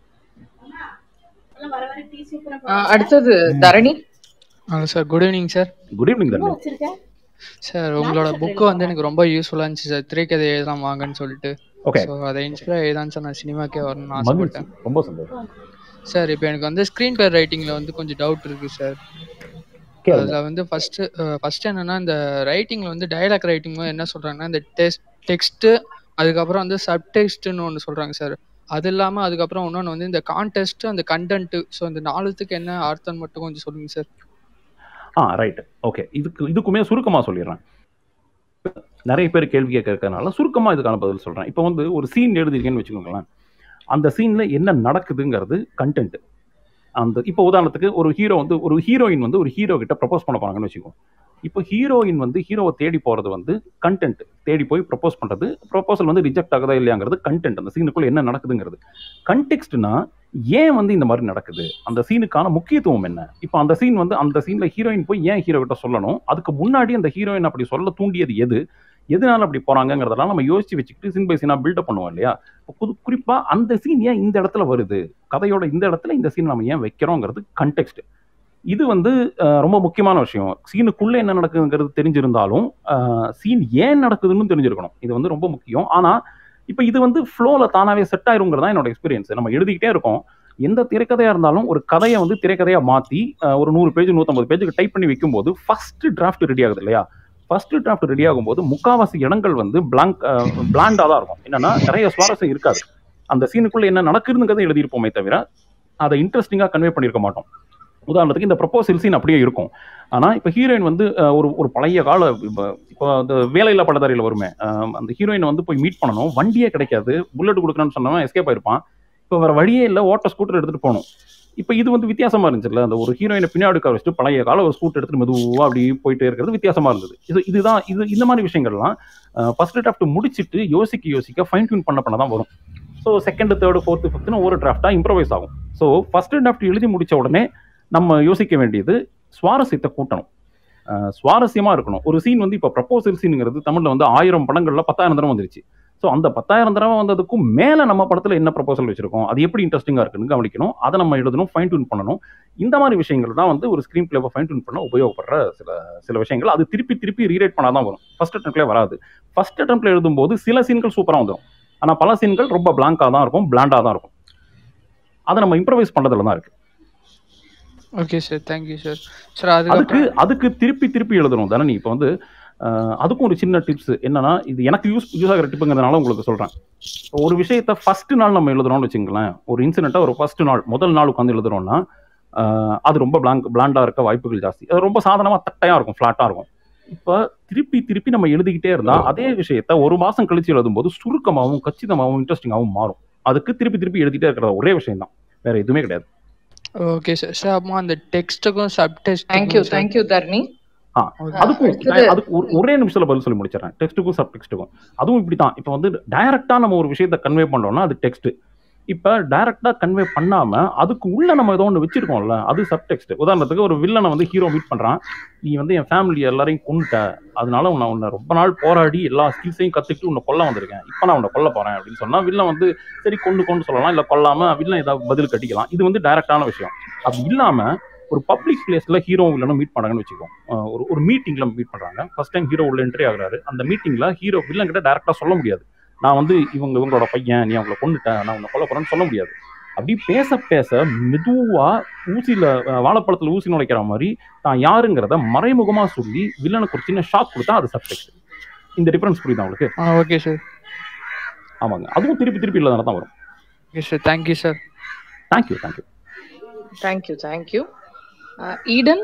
ஆஹ் அடுத்தது Dharani sir good evening sir good evening தண்ணி சார் உங்களோட புக்கு வந்து எனக்கு ரொம்ப யூஸ்ஃபுல்லாக இருந்துச்சு சார் திரைக்கதை எழுதலாம் வாங்கன்னு சொல்லிட்டு ஓகே ஸோ அதை இன்ஸ்பயர் எழுதான் சார் நான் சினிமாக்கே வரணும்னு மகிழ்ச்சி ஆசைப்பட்டேன் ரொம்ப சந்தோஷம் சார் இப்போ எனக்கு வந்து ஸ்க்ரீன் பிளே ரைட்டிங்கில் வந்து கொஞ்சம் டவுட் இருக்கு சார் கேளுங்க அதில் வந்து ஃபஸ்ட்டு ஃபஸ்ட்டு என்னன்னா இந்த ரைட்டிங்கில் வந்து டயலாக் ரைட்டிங் என்ன சொல்கிறாங்கன்னா இந்த டெஸ்ட் டெக்ஸ்ட்டு அதுக்கப்புறம் வந்து சப்டெக்ஸ்ட்டுன்னு ஒன்று சொல்கிறாங்க சார் அது இல்லாமல் அதுக்கப்புறம் இன்னொன்று வந்து இந்த கான்டெஸ்ட் அந்த கண்டென்ட்டு ஸோ இந்த நாலுத்துக்கு என்ன அர்த்தம்னு மட்டும் கொஞ்சம் சொல்லுங்க சார் ஆ ரைட் ஓகே இதுக்கு இதுக்குமே சுருக்கமாக சொல்லிடுறேன் நிறைய பேர் கேள்வி கேட்கறதுனால சுருக்கமாக இதுக்கான பதில் சொல்கிறேன் இப்போ வந்து ஒரு சீன் எழுதிருக்கேன்னு வச்சுக்கோங்களேன் அந்த சீனில் என்ன நடக்குதுங்கிறது கண்டென்ட் அந்த இப்போ உதாரணத்துக்கு ஒரு ஹீரோ வந்து ஒரு ஹீரோயின் வந்து ஒரு ஹீரோ கிட்ட ப்ரப்போஸ் பண்ண போறாங்கன்னு வச்சுக்கோ இப்போ ஹீரோயின் வந்து ஹீரோவை தேடி போகிறது வந்து கண்டென்ட் தேடி போய் ப்ரப்போஸ் பண்ணுறது ப்ரப்போசல் வந்து ரிஜெக்ட் ஆகுதா இல்லையாங்கிறது கண்டென்ட் அந்த சீனுக்குள்ள என்ன நடக்குதுங்கிறது கண்டெக்ஸ்ட்னா ஏன் வந்து இந்த மாதிரி நடக்குது அந்த சீனுக்கான முக்கியத்துவம் என்ன இப்போ அந்த சீன் வந்து அந்த சீனில் ஹீரோயின் போய் ஏன் ஹீரோ கிட்ட சொல்லணும் அதுக்கு முன்னாடி அந்த ஹீரோயின் அப்படி சொல்ல தூண்டியது எது எதனால அப்படி போறாங்கங்கிறதெல்லாம் நம்ம யோசிச்சு வச்சுக்கிட்டு சீன் பை சீனா பில்டப் பண்ணுவோம் இல்லையா புது குறிப்பா அந்த சீன் ஏன் இந்த இடத்துல வருது கதையோட இந்த இடத்துல இந்த சீன் நம்ம ஏன் வைக்கிறோங்கிறது கண்டெக்ஸ்ட் இது வந்து அஹ், ரொம்ப முக்கியமான விஷயம் சீனுக்குள்ள என்ன நடக்குதுங்கிறது தெரிஞ்சிருந்தாலும் சீன் ஏன் நடக்குதுன்னு தெரிஞ்சிருக்கணும் இது வந்து ரொம்ப முக்கியம் ஆனா இப்போ இது வந்து ஃப்ளோவில் தானாவே செட் ஆயிருங்கிறது தான் என்னோட எக்ஸ்பீரியன்ஸ் நம்ம எழுதிக்கிட்டே இருக்கோம் எந்த திரைக்கதையா இருந்தாலும் ஒரு கதையை வந்து திரைக்கதையா மாத்தி அஹ், ஒரு நூறு பேஜ் நூற்றம்பது பேஜுக்கு டைப் பண்ணி வைக்கும்போது ஃபர்ஸ்ட் டிராஃப்ட் ரெடி ஆகுது இல்லையா ஃபர்ஸ்ட் டிராஃப்ட் ரெடி ஆகும்போது முக்காவாசி இடங்கள் வந்து பிளாங்க் பிளாண்டா தான் இருக்கும் என்னன்னா நிறைய சுவாரஸ்யம் இருக்காது அந்த சீனுக்குள்ள என்ன நடக்குதுங்கிறத எழுதியிருப்போமே தவிர அதை இன்ட்ரெஸ்டிங்காக கன்வே பண்ணியிருக்க மாட்டோம் உதாரணத்துக்கு இந்த ப்ரப்போசல் சீன் அப்படியே இருக்கும் ஆனா இப்போ ஹீரோயின் வந்து அஹ், ஒரு ஒரு பழைய கால இப்போ இப்போ அந்த வேலையில்லா படதாரியில் வருமே அஹ், அந்த ஹீரோயின் வந்து போய் மீட் பண்ணணும் வண்டியே கிடைக்காது புல்லட் கொடுக்கணும்னு சொன்னவன் எஸ்கேப் ஆயிருப்பான் இப்போ வேற வழியே இல்லை ஓட்ட ஸ்கூட்டர் எடுத்துட்டு போகணும் இப்போ இது வந்து வித்தியாசமா இருந்துச்சுல்ல அந்த ஒரு ஹீரோயினை பின்னாடி உட்கார வச்சுட்டு பழைய கால ஒரு ஸ்கூட்டர் எடுத்துட்டு மெதுவாக அப்படி போயிட்டே இருக்கிறது வித்தியாசமா இருந்தது இது இதுதான் இது இந்த மாதிரி விஷயங்கள்லாம் ஃபர்ஸ்ட் டிராஃப்ட் முடிச்சிட்டு யோசிக்க யோசிக்க ஃபைன் டியூன் பண்ண பண்ண தான் வரும் ஸோ செகண்ட் தேர்டு ஃபோர்த்து ஃபிஃப்த்னு ஒரு டிராஃப்டாக இம்ப்ரவைஸ் ஆகும் ஸோ ஃபர்ஸ்ட் டிராஃப்ட் எழுதி முடிச்ச உடனே நம்ம யோசிக்க வேண்டியது சுவாரஸ்யத்தை கூட்டணும் அஹ் சுவாரஸ்யமா இருக்கணும் ஒரு சீன் வந்து இப்போ ப்ரப்போசல் சீனுங்கிறது தமிழ்ல வந்து ஆயிரம் படங்கள்ல பத்தாயிரம் தடவை வந்துருச்சு ஸோ அந்த பத்தாயிரம் தடவை வந்ததுக்கும் மேல நம்ம படத்துல என்ன ப்ரப்போசல் வச்சிருக்கோம் அது எப்படி இன்ட்ரெஸ்டிங்கா இருக்குன்னு கவனிக்கணும் அதை நம்ம எழுதணும் ஃபைன் டியூன் பண்ணணும் இந்த மாதிரி விஷயங்கள் தான் வந்து ஒரு ஸ்க்ரீன் பிளேவை ஃபைன் டியூன் பண்ண உபயோகப்படுற சில சில விஷயங்கள் அது திருப்பி திருப்பி ரீரைட் பண்ணாதான் வரும் ஃபர்ஸ்ட் அட்டம்ப்ட்லேயே வராது ஃபர்ஸ்ட் அட்டம்ப்ட்ல எழுதும்போது சில சீன்கள் சூப்பரா வந்துடும் ஆனா பல சீன்கள் ரொம்ப பிளாங்கா தான் இருக்கும் பிளாண்டா தான் இருக்கும் அதை நம்ம இம்ப்ரவைஸ் பண்றதுல தான் இருக்கு okay sir thank you sir sir அதுக்கு அதுக்கப்புறம் அதுக்கு திருப்பி திருப்பி எழுதணும் தானே நீ இப்போ வந்து அஹ், அதுக்கும் ஒரு சின்ன டிப்ஸ் என்னன்னா இது எனக்கு யூஸ் யூஸ் ஆகிற டிப்புங்கிறதுனால உங்களுக்கு சொல்றேன் இப்போ ஒரு விஷயத்த ஃபர்ஸ்ட் நாள் நம்ம எழுதுறோம்னு வச்சுங்களேன் ஒரு இன்சிடென்ட்டை ஒரு ஃபர்ஸ்ட் நாள் முதல் நாள் உட்காந்து எழுதுறோம்னா அஹ், அது ரொம்ப பிளாங்க் பிளாண்டா இருக்க வாய்ப்புகள் ஜாஸ்தி அது ரொம்ப சாதாரணமா தட்டையா இருக்கும் ஃபிளாட்டா இருக்கும் இப்போ திருப்பி திருப்பி நம்ம எழுதிக்கிட்டே இருந்தா அதே விஷயத்த ஒரு மாசம் கழிச்சு எழுதும்போது சுருக்கமாகவும் கச்சிதமாகவும் இன்ட்ரெஸ்டிங்காகவும் மாறும் அதுக்கு திருப்பி திருப்பி எழுதிட்டே இருக்கிற ஒரே விஷயம் தான் வேற எதுவுமே கிடையாது ஓகே சார் சார் அம்மா அந்த டெக்ஸ்ட்டுக்கும் சப் தேங்க்யூ டெக்ஸ்ட்டுக்கும் சார் தேங்க்யூ தர்ணி ஆ ஓகே அதுக்கும் அடுத்தது நான் அதுக்கு ஒரு- ஒரே நிமிஷத்துல பதில் சொல்லி முடிச்சிடறேன் டெக்ஸ்ட்டுக்கும் சப் டெக்ஸ்ட்டுக்கும் அதுவும் இப்படி தான் இப்போ வந்து டைரக்டா நம்ம ஒரு விஷயத்தை கன்வே பண்றோம்னா அது டெக்ஸ்ட் இப்போ டைரக்டா கன்வே பண்ணாம அதுக்கு உள்ள நம்ம ஏதோ ஒன்று வச்சிருக்கோம்ல அது சப் டெக்ஸ்ட் உதாரணத்துக்கு ஒரு வில்லனை வந்து ஹீரோ மீட் பண்றான் நீ வந்து என் ஃபேமிலி எல்லாரையும் கொண்டுட்ட அதனால உன்னை உன்னை ரொம்ப நாள் போராடி எல்லா ஸ்கில்ஸையும் கத்துக்கிட்டு உன்னை கொல்ல வந்திருக்கேன் இப்போ நான் உன்னை கொல்ல போறேன் அப்படின்னு சொன்னா வில்லன் வந்து சரி கொண்டு கொண்டு சொல்லலாம் இல்ல கொல்லாம வில்லன் ஏதாவது பதில் கட்டிக்கலாம் இது வந்து டைரக்டான விஷயம் அப்படி இல்லாம ஒரு பப்ளிக் பிளேஸ்ல ஹீரோ வில்லனும் மீட் பண்ணாங்கன்னு வச்சுக்கோ அஹ் ஒரு ஒரு மீட்டிங்ல மீட் பண்றாங்க ஃபர்ஸ்ட் டைம் ஹீரோ உள்ள என்ட்ரி ஆகுறாரு அந்த மீட்டிங்ல ஹீரோ வில்லன் கிட்ட டேரக்டா சொல்ல முடியாது நான் வந்து இவங்க இவங்களோட பையன் நீ அவங்கள கொண்டுட்டேன் நான் உன்னை கொல்ல போறேன்னு சொல்ல முடியாது அப்படி பேச பேச மெதுவா ஊசியில அஹ், வாழைப்பழத்துல ஊசி நுழைக்கிற மாதிரி தான் யாருங்கிறத மறைமுகமா சொல்லி வில்லனுக்கு ஒரு சின்ன ஷாக் கொடுத்தா அது சப்டெக்ட் இந்த டிஃபரன்ஸ் புரியுதா உங்களுக்கு ஆ ஓகே சார் ஆமாங்க அதுவும் திருப்பி திருப்பி இல்லாத தான் வரும் okay sir thank you sir thank you thank you thank you thank you Eden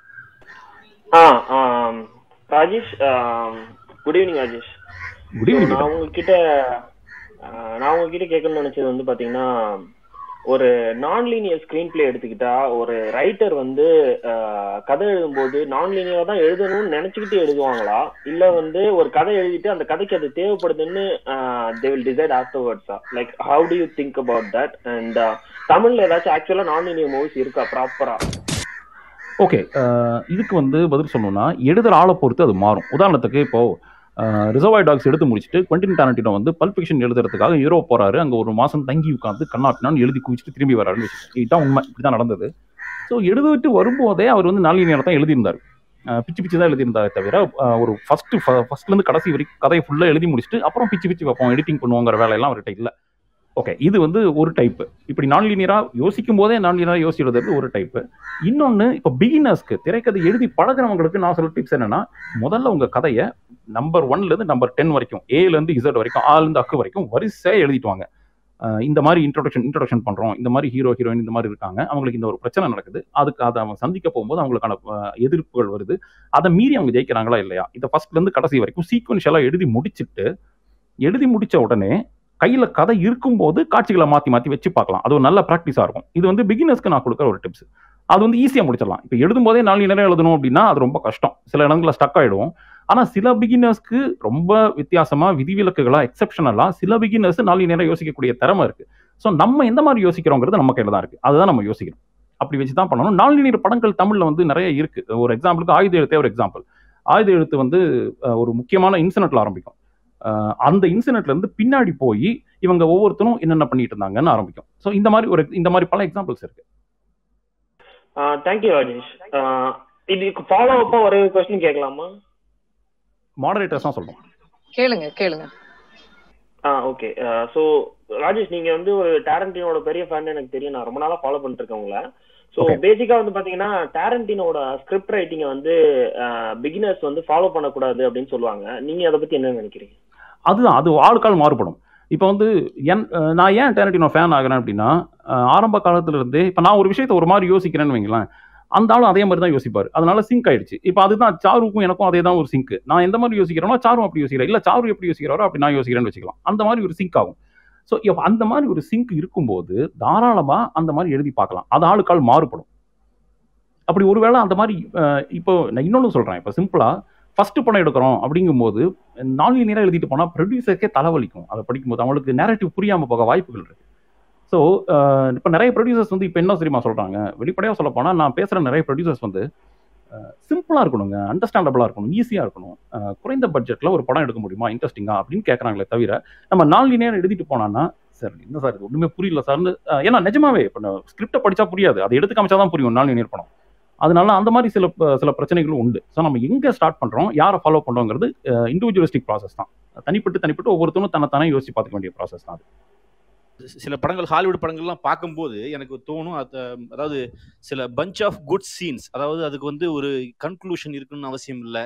ஆ ஆம், Rajesh good evening Rajesh good So, evening நான் உங்ககிட்ட ஆ, நான் உங்ககிட்ட கேட்கணும்னு நினைச்சது வந்து பாத்தீங்கன்னா ஒரு நான் லீனியர் ஸ்கிரீன் பிளே எடுத்துக்கிட்டா ஒரு ரைட்டர் வந்து ஆ, கதை எழுதும்போது நான் லீனியரா தான் எழுதணும்னு நினைச்சுக்கிட்டு எழுதுவாங்களா இல்ல வந்து ஒரு கதை எழுதிட்டு அந்த கதைக்கு அது தேவைப்படுதுன்னு தே வில் டிசைட் ஆஃப்டர்வர்ட்ஸா like how do you think about that and தமிழ்ல ஏதாச்சும் ஆக்சுவலா நான் லீனியர் மூவிஸ் இருக்கா ப்ராப்பரா ஓகே இதுக்கு வந்து பதில் சொல்லணும்னா எழுதுற ஆளை பொறுத்து அது மாறும் உதாரணத்துக்கு இப்போ ரிசர்வாய் டாக்ஸ் எடுத்து முடிச்சுட்டு குவெண்டின் டாரண்டினோ வந்து பல்ப் ஃபிக்ஷன் எழுதுறதுக்காக யூரோப் போறாரு அங்க ஒரு மாசம் தங்கி உட்காந்து கண்ணாப்பினான்னு எழுதி குவிச்சிட்டு திரும்பி வராருன்னு வச்சுக்கோங்க இதுதான் உண்மை இப்படிதான் நடந்தது ஸோ எழுதிட்டு வரும்போதே அவர் வந்து நாலு நேரம் தான் எழுதியிருந்தார் அஹ் பிச்சு பிச்சு தான் எழுதியிருந்தாரே தவிர அஹ் ஒரு ஃபர்ஸ்ட் ஃபர்ஸ்ட்லேருந்து கடைசி வரைக்கும் கதையை ஃபுல்லாக எழுதி முடிச்சுட்டு அப்புறம் பிச்சு பிச்சு வைப்போம் எடிட்டிங் பண்ணுவோங்கிற வேலையெல்லாம் அவர்கிட்ட இல்லை ஓகே இது வந்து ஒரு டைப்பு இப்படி நான் லீனியராக யோசிக்கும் போதே நான் லீனியராக யோசிச்சு எழுதுறது ஒரு டைப்பு இன்னொன்று இப்போ பிகினர்ஸ்க்கு திரைக்கதை எழுதி பழகுறவங்களுக்கு நான் சொல்ல டிப்ஸ் என்னன்னா முதல்ல உங்க கதையை நம்பர் ஒன்லேருந்து நம்பர் டென் வரைக்கும் ஏலேருந்து இசட் வரைக்கும் ஆலேருந்து அக்கு வரைக்கும் வரிசையாக எழுதிட்டு வாங்க அஹ் இந்த மாதிரி இன்ட்ரோடக்ஷன் இன்ட்ரோடக்ஷன் பண்ணுறோம் இந்த மாதிரி ஹீரோ ஹீரோயின் இந்த மாதிரி இருக்காங்க அவங்களுக்கு இந்த ஒரு பிரச்சனை நடக்குது அதுக்கு அதை அவங்க சந்திக்க போகும்போது அவங்களுக்கான அஹ், எதிர்ப்புகள் வருது அதை மீறி அவங்க ஜெயிக்கிறாங்களா இல்லையா இதை ஃபர்ஸ்ட்லேருந்து கடைசி வரைக்கும் சீக்வன்ஷியலாக எழுதி முடிச்சிட்டு எழுதி முடிச்ச உடனே கையில் கதை இருக்கும்போது காட்சிகளை மாற்றி மாற்றி வச்சு பார்க்கலாம் அது ஒரு நல்ல ப்ராக்டிஸாக இருக்கும் இது வந்து பிகினர்ஸ்க்கு நான் கொடுக்குற ஒரு டிப்ஸ் அது வந்து ஈஸியாக முடிச்சிடலாம் இப்போ எழுதும் போதே நாலு நேரம் எழுதணும் அப்படின்னா அது ரொம்ப கஷ்டம் சில இடங்களில் ஸ்டக் ஆகிடும் ஆனால் சில பிகினர்ஸ்க்கு ரொம்ப வித்தியாசமாக விதிவிலக்குகளாக எக்ஸப்ஷனலாக சில பிகினர்ஸ் நாலு நேரம் யோசிக்கக்கூடிய திறமை இருக்குது ஸோ நம்ம எந்த மாதிரி யோசிக்கிறோங்கிறது நம்ம கையில் தான் இருக்குது அதுதான் நம்ம யோசிக்கணும் அப்படி வச்சு தான் பண்ணணும் நாலு நீர் படங்கள் தமிழில் வந்து நிறைய இருக்குது ஒரு எக்ஸாம்பிளுக்கு ஆயுத எழுத்தே ஒரு எக்ஸாம்பிள் ஆயுத எழுத்து வந்து அஹ், ஒரு முக்கியமான இன்சிடென்ட்ல ஆரம்பிக்கும் அஹ், அந்த இன்சிடென்ட்ல இருந்து பின்னாடி போய் இவங்க ஒவ்வொருத்தரும் என்னென்ன பண்ணிட்டு இருந்தாங்கன்னு ஆரம்பிக்கும் ஸோ இந்த மாதிரி ஒரு இந்த மாதிரி பல எக்ஸாம்பிள்ஸ் இருக்கு தேங்க்யூ ராஜேஷ் ஆஹ் இதுக்கு ஃபாலோ அப்பா ஒரு கொஸ்டின் கேட்கலாமா மாடரேட்டர்ஸ் தான் சொல்றோம் கேளுங்க கேளுங்க ஆ ஓகே ஸோ ராஜேஷ் நீங்க வந்து ஒரு டேரண்டினோட பெரிய ஃபேன் எனக்கு தெரியும் நான் ரொம்ப நாளா ஃபாலோ பண்ணிட்டு இருக்கேன் உங்களை ஸோ Okay. பேசிக்கா வந்து பாத்தீங்கன்னா டேரண்டினோட ஸ்கிரிப்ட் ரைட்டிங்கை வந்து பிகினர்ஸ் வந்து ஃபாலோ பண்ணக்கூடாது அப்படின்னு சொல்லுவாங்க நீங்க அதை பத்தி என்ன நினைக்கிறீங்க அதுதான் அது ஆளுக்கால் மாறுபடும் இப்போ வந்து என் அஹ் நான் ஏன் டேரண்டினோ ஃபேன் ஆகிறேன் அப்படின்னா அஹ் ஆரம்ப காலத்துல இருந்தே இப்போ நான் ஒரு விஷயத்தை ஒரு மாதிரி யோசிக்கிறேன்னு வைங்களேன் அந்த ஆளும் அதே மாதிரி தான் யோசிப்பார் அதனால சிங்க் ஆயிடுச்சு இப்போ அதுதான் சாருக்கும் எனக்கும் அதே தான் ஒரு சிங்க் நான் எந்த மாதிரி யோசிக்கிறேனோ சாரும் அப்படி யோசிக்கிறேன் இல்லை சாரு எப்படி யோசிக்கிறாரோ அப்படி நான் யோசிக்கிறேன்னு வச்சுக்கலாம் அந்த மாதிரி ஒரு சிங்க் ஆகும் ஸோ இப்போ அந்த மாதிரி ஒரு சிங்க் இருக்கும்போது தாராளமாக அந்த மாதிரி எழுதி பார்க்கலாம் அது ஆளுக்கால் மாறுபடும் அப்படி ஒருவேளை அந்த மாதிரி அஹ், இப்போ நான் இன்னொன்று சொல்கிறேன் இப்போ சிம்பிளாக ஃபர்ஸ்ட் படம் எடுக்கிறோம் அப்படிங்கும்போது நாலு நேரம் எழுதிட்டு போனால் ப்ரொடியூசருக்கே தலைவலிக்கும் அதை படிக்கும்போது அவங்களுக்கு நேரட்டிவ் புரியாமல் போக வாய்ப்புகள் இருக்கு ஸோ இப்போ நிறைய ப்ரொடியூசர்ஸ் வந்து இப்போ என்ன தெரியுமா சொல்கிறாங்க வெளிப்படையாக சொல்ல போனால் நான் பேசுகிற நிறைய ப்ரொடியூசர்ஸ் வந்து சிம்பிளாக இருக்கணுங்க அண்டர்ஸ்டாண்டபிளாக இருக்கணும் ஈஸியாக இருக்கணும் அஹ், குறைந்த பட்ஜெட்டில் ஒரு படம் எடுக்க முடியுமா இன்ட்ரெஸ்டிங்காக அப்படின்னு கேட்குறாங்களே தவிர நம்ம நாலு நேரம் எழுதிட்டு போனோன்னா சார் என்ன சார் இது ஒன்றுமே புரியல சார்னு அஹ், ஏன்னா நிஜமாவே இப்போ ஸ்கிரிப்டை படித்தா புரியாது அதை எடுத்து காமிச்சா தான் புரியும் நாலு நேர் படம் அதனால அந்த மாதிரி சில ப- சில பிரச்சனைகளும் உண்டு ஸோ நம்ம எங்கே ஸ்டார்ட் பண்ணுறோம் யாரை ஃபாலோ பண்ணுறோங்கிறது இண்டிவிஜுவலிஸ்டிக் ப்ராசஸ் தான் தனிப்பட்டு தனிப்பட்டு ஒவ்வொருத்தரும் தன்னைத்தானே யோசிச்சு பார்த்துக்க வேண்டிய ப்ராசஸ் தான் அது சில படங்கள் ஹாலிவுட் படங்கள்லாம் பார்க்கும்போது எனக்கு தோணும் அது அதாவது சில பஞ்ச் ஆஃப் குட் சீன்ஸ் அதாவது அதுக்கு வந்து ஒரு கன்க்ளூஷன் இருக்குன்னு அவசியம் இல்லை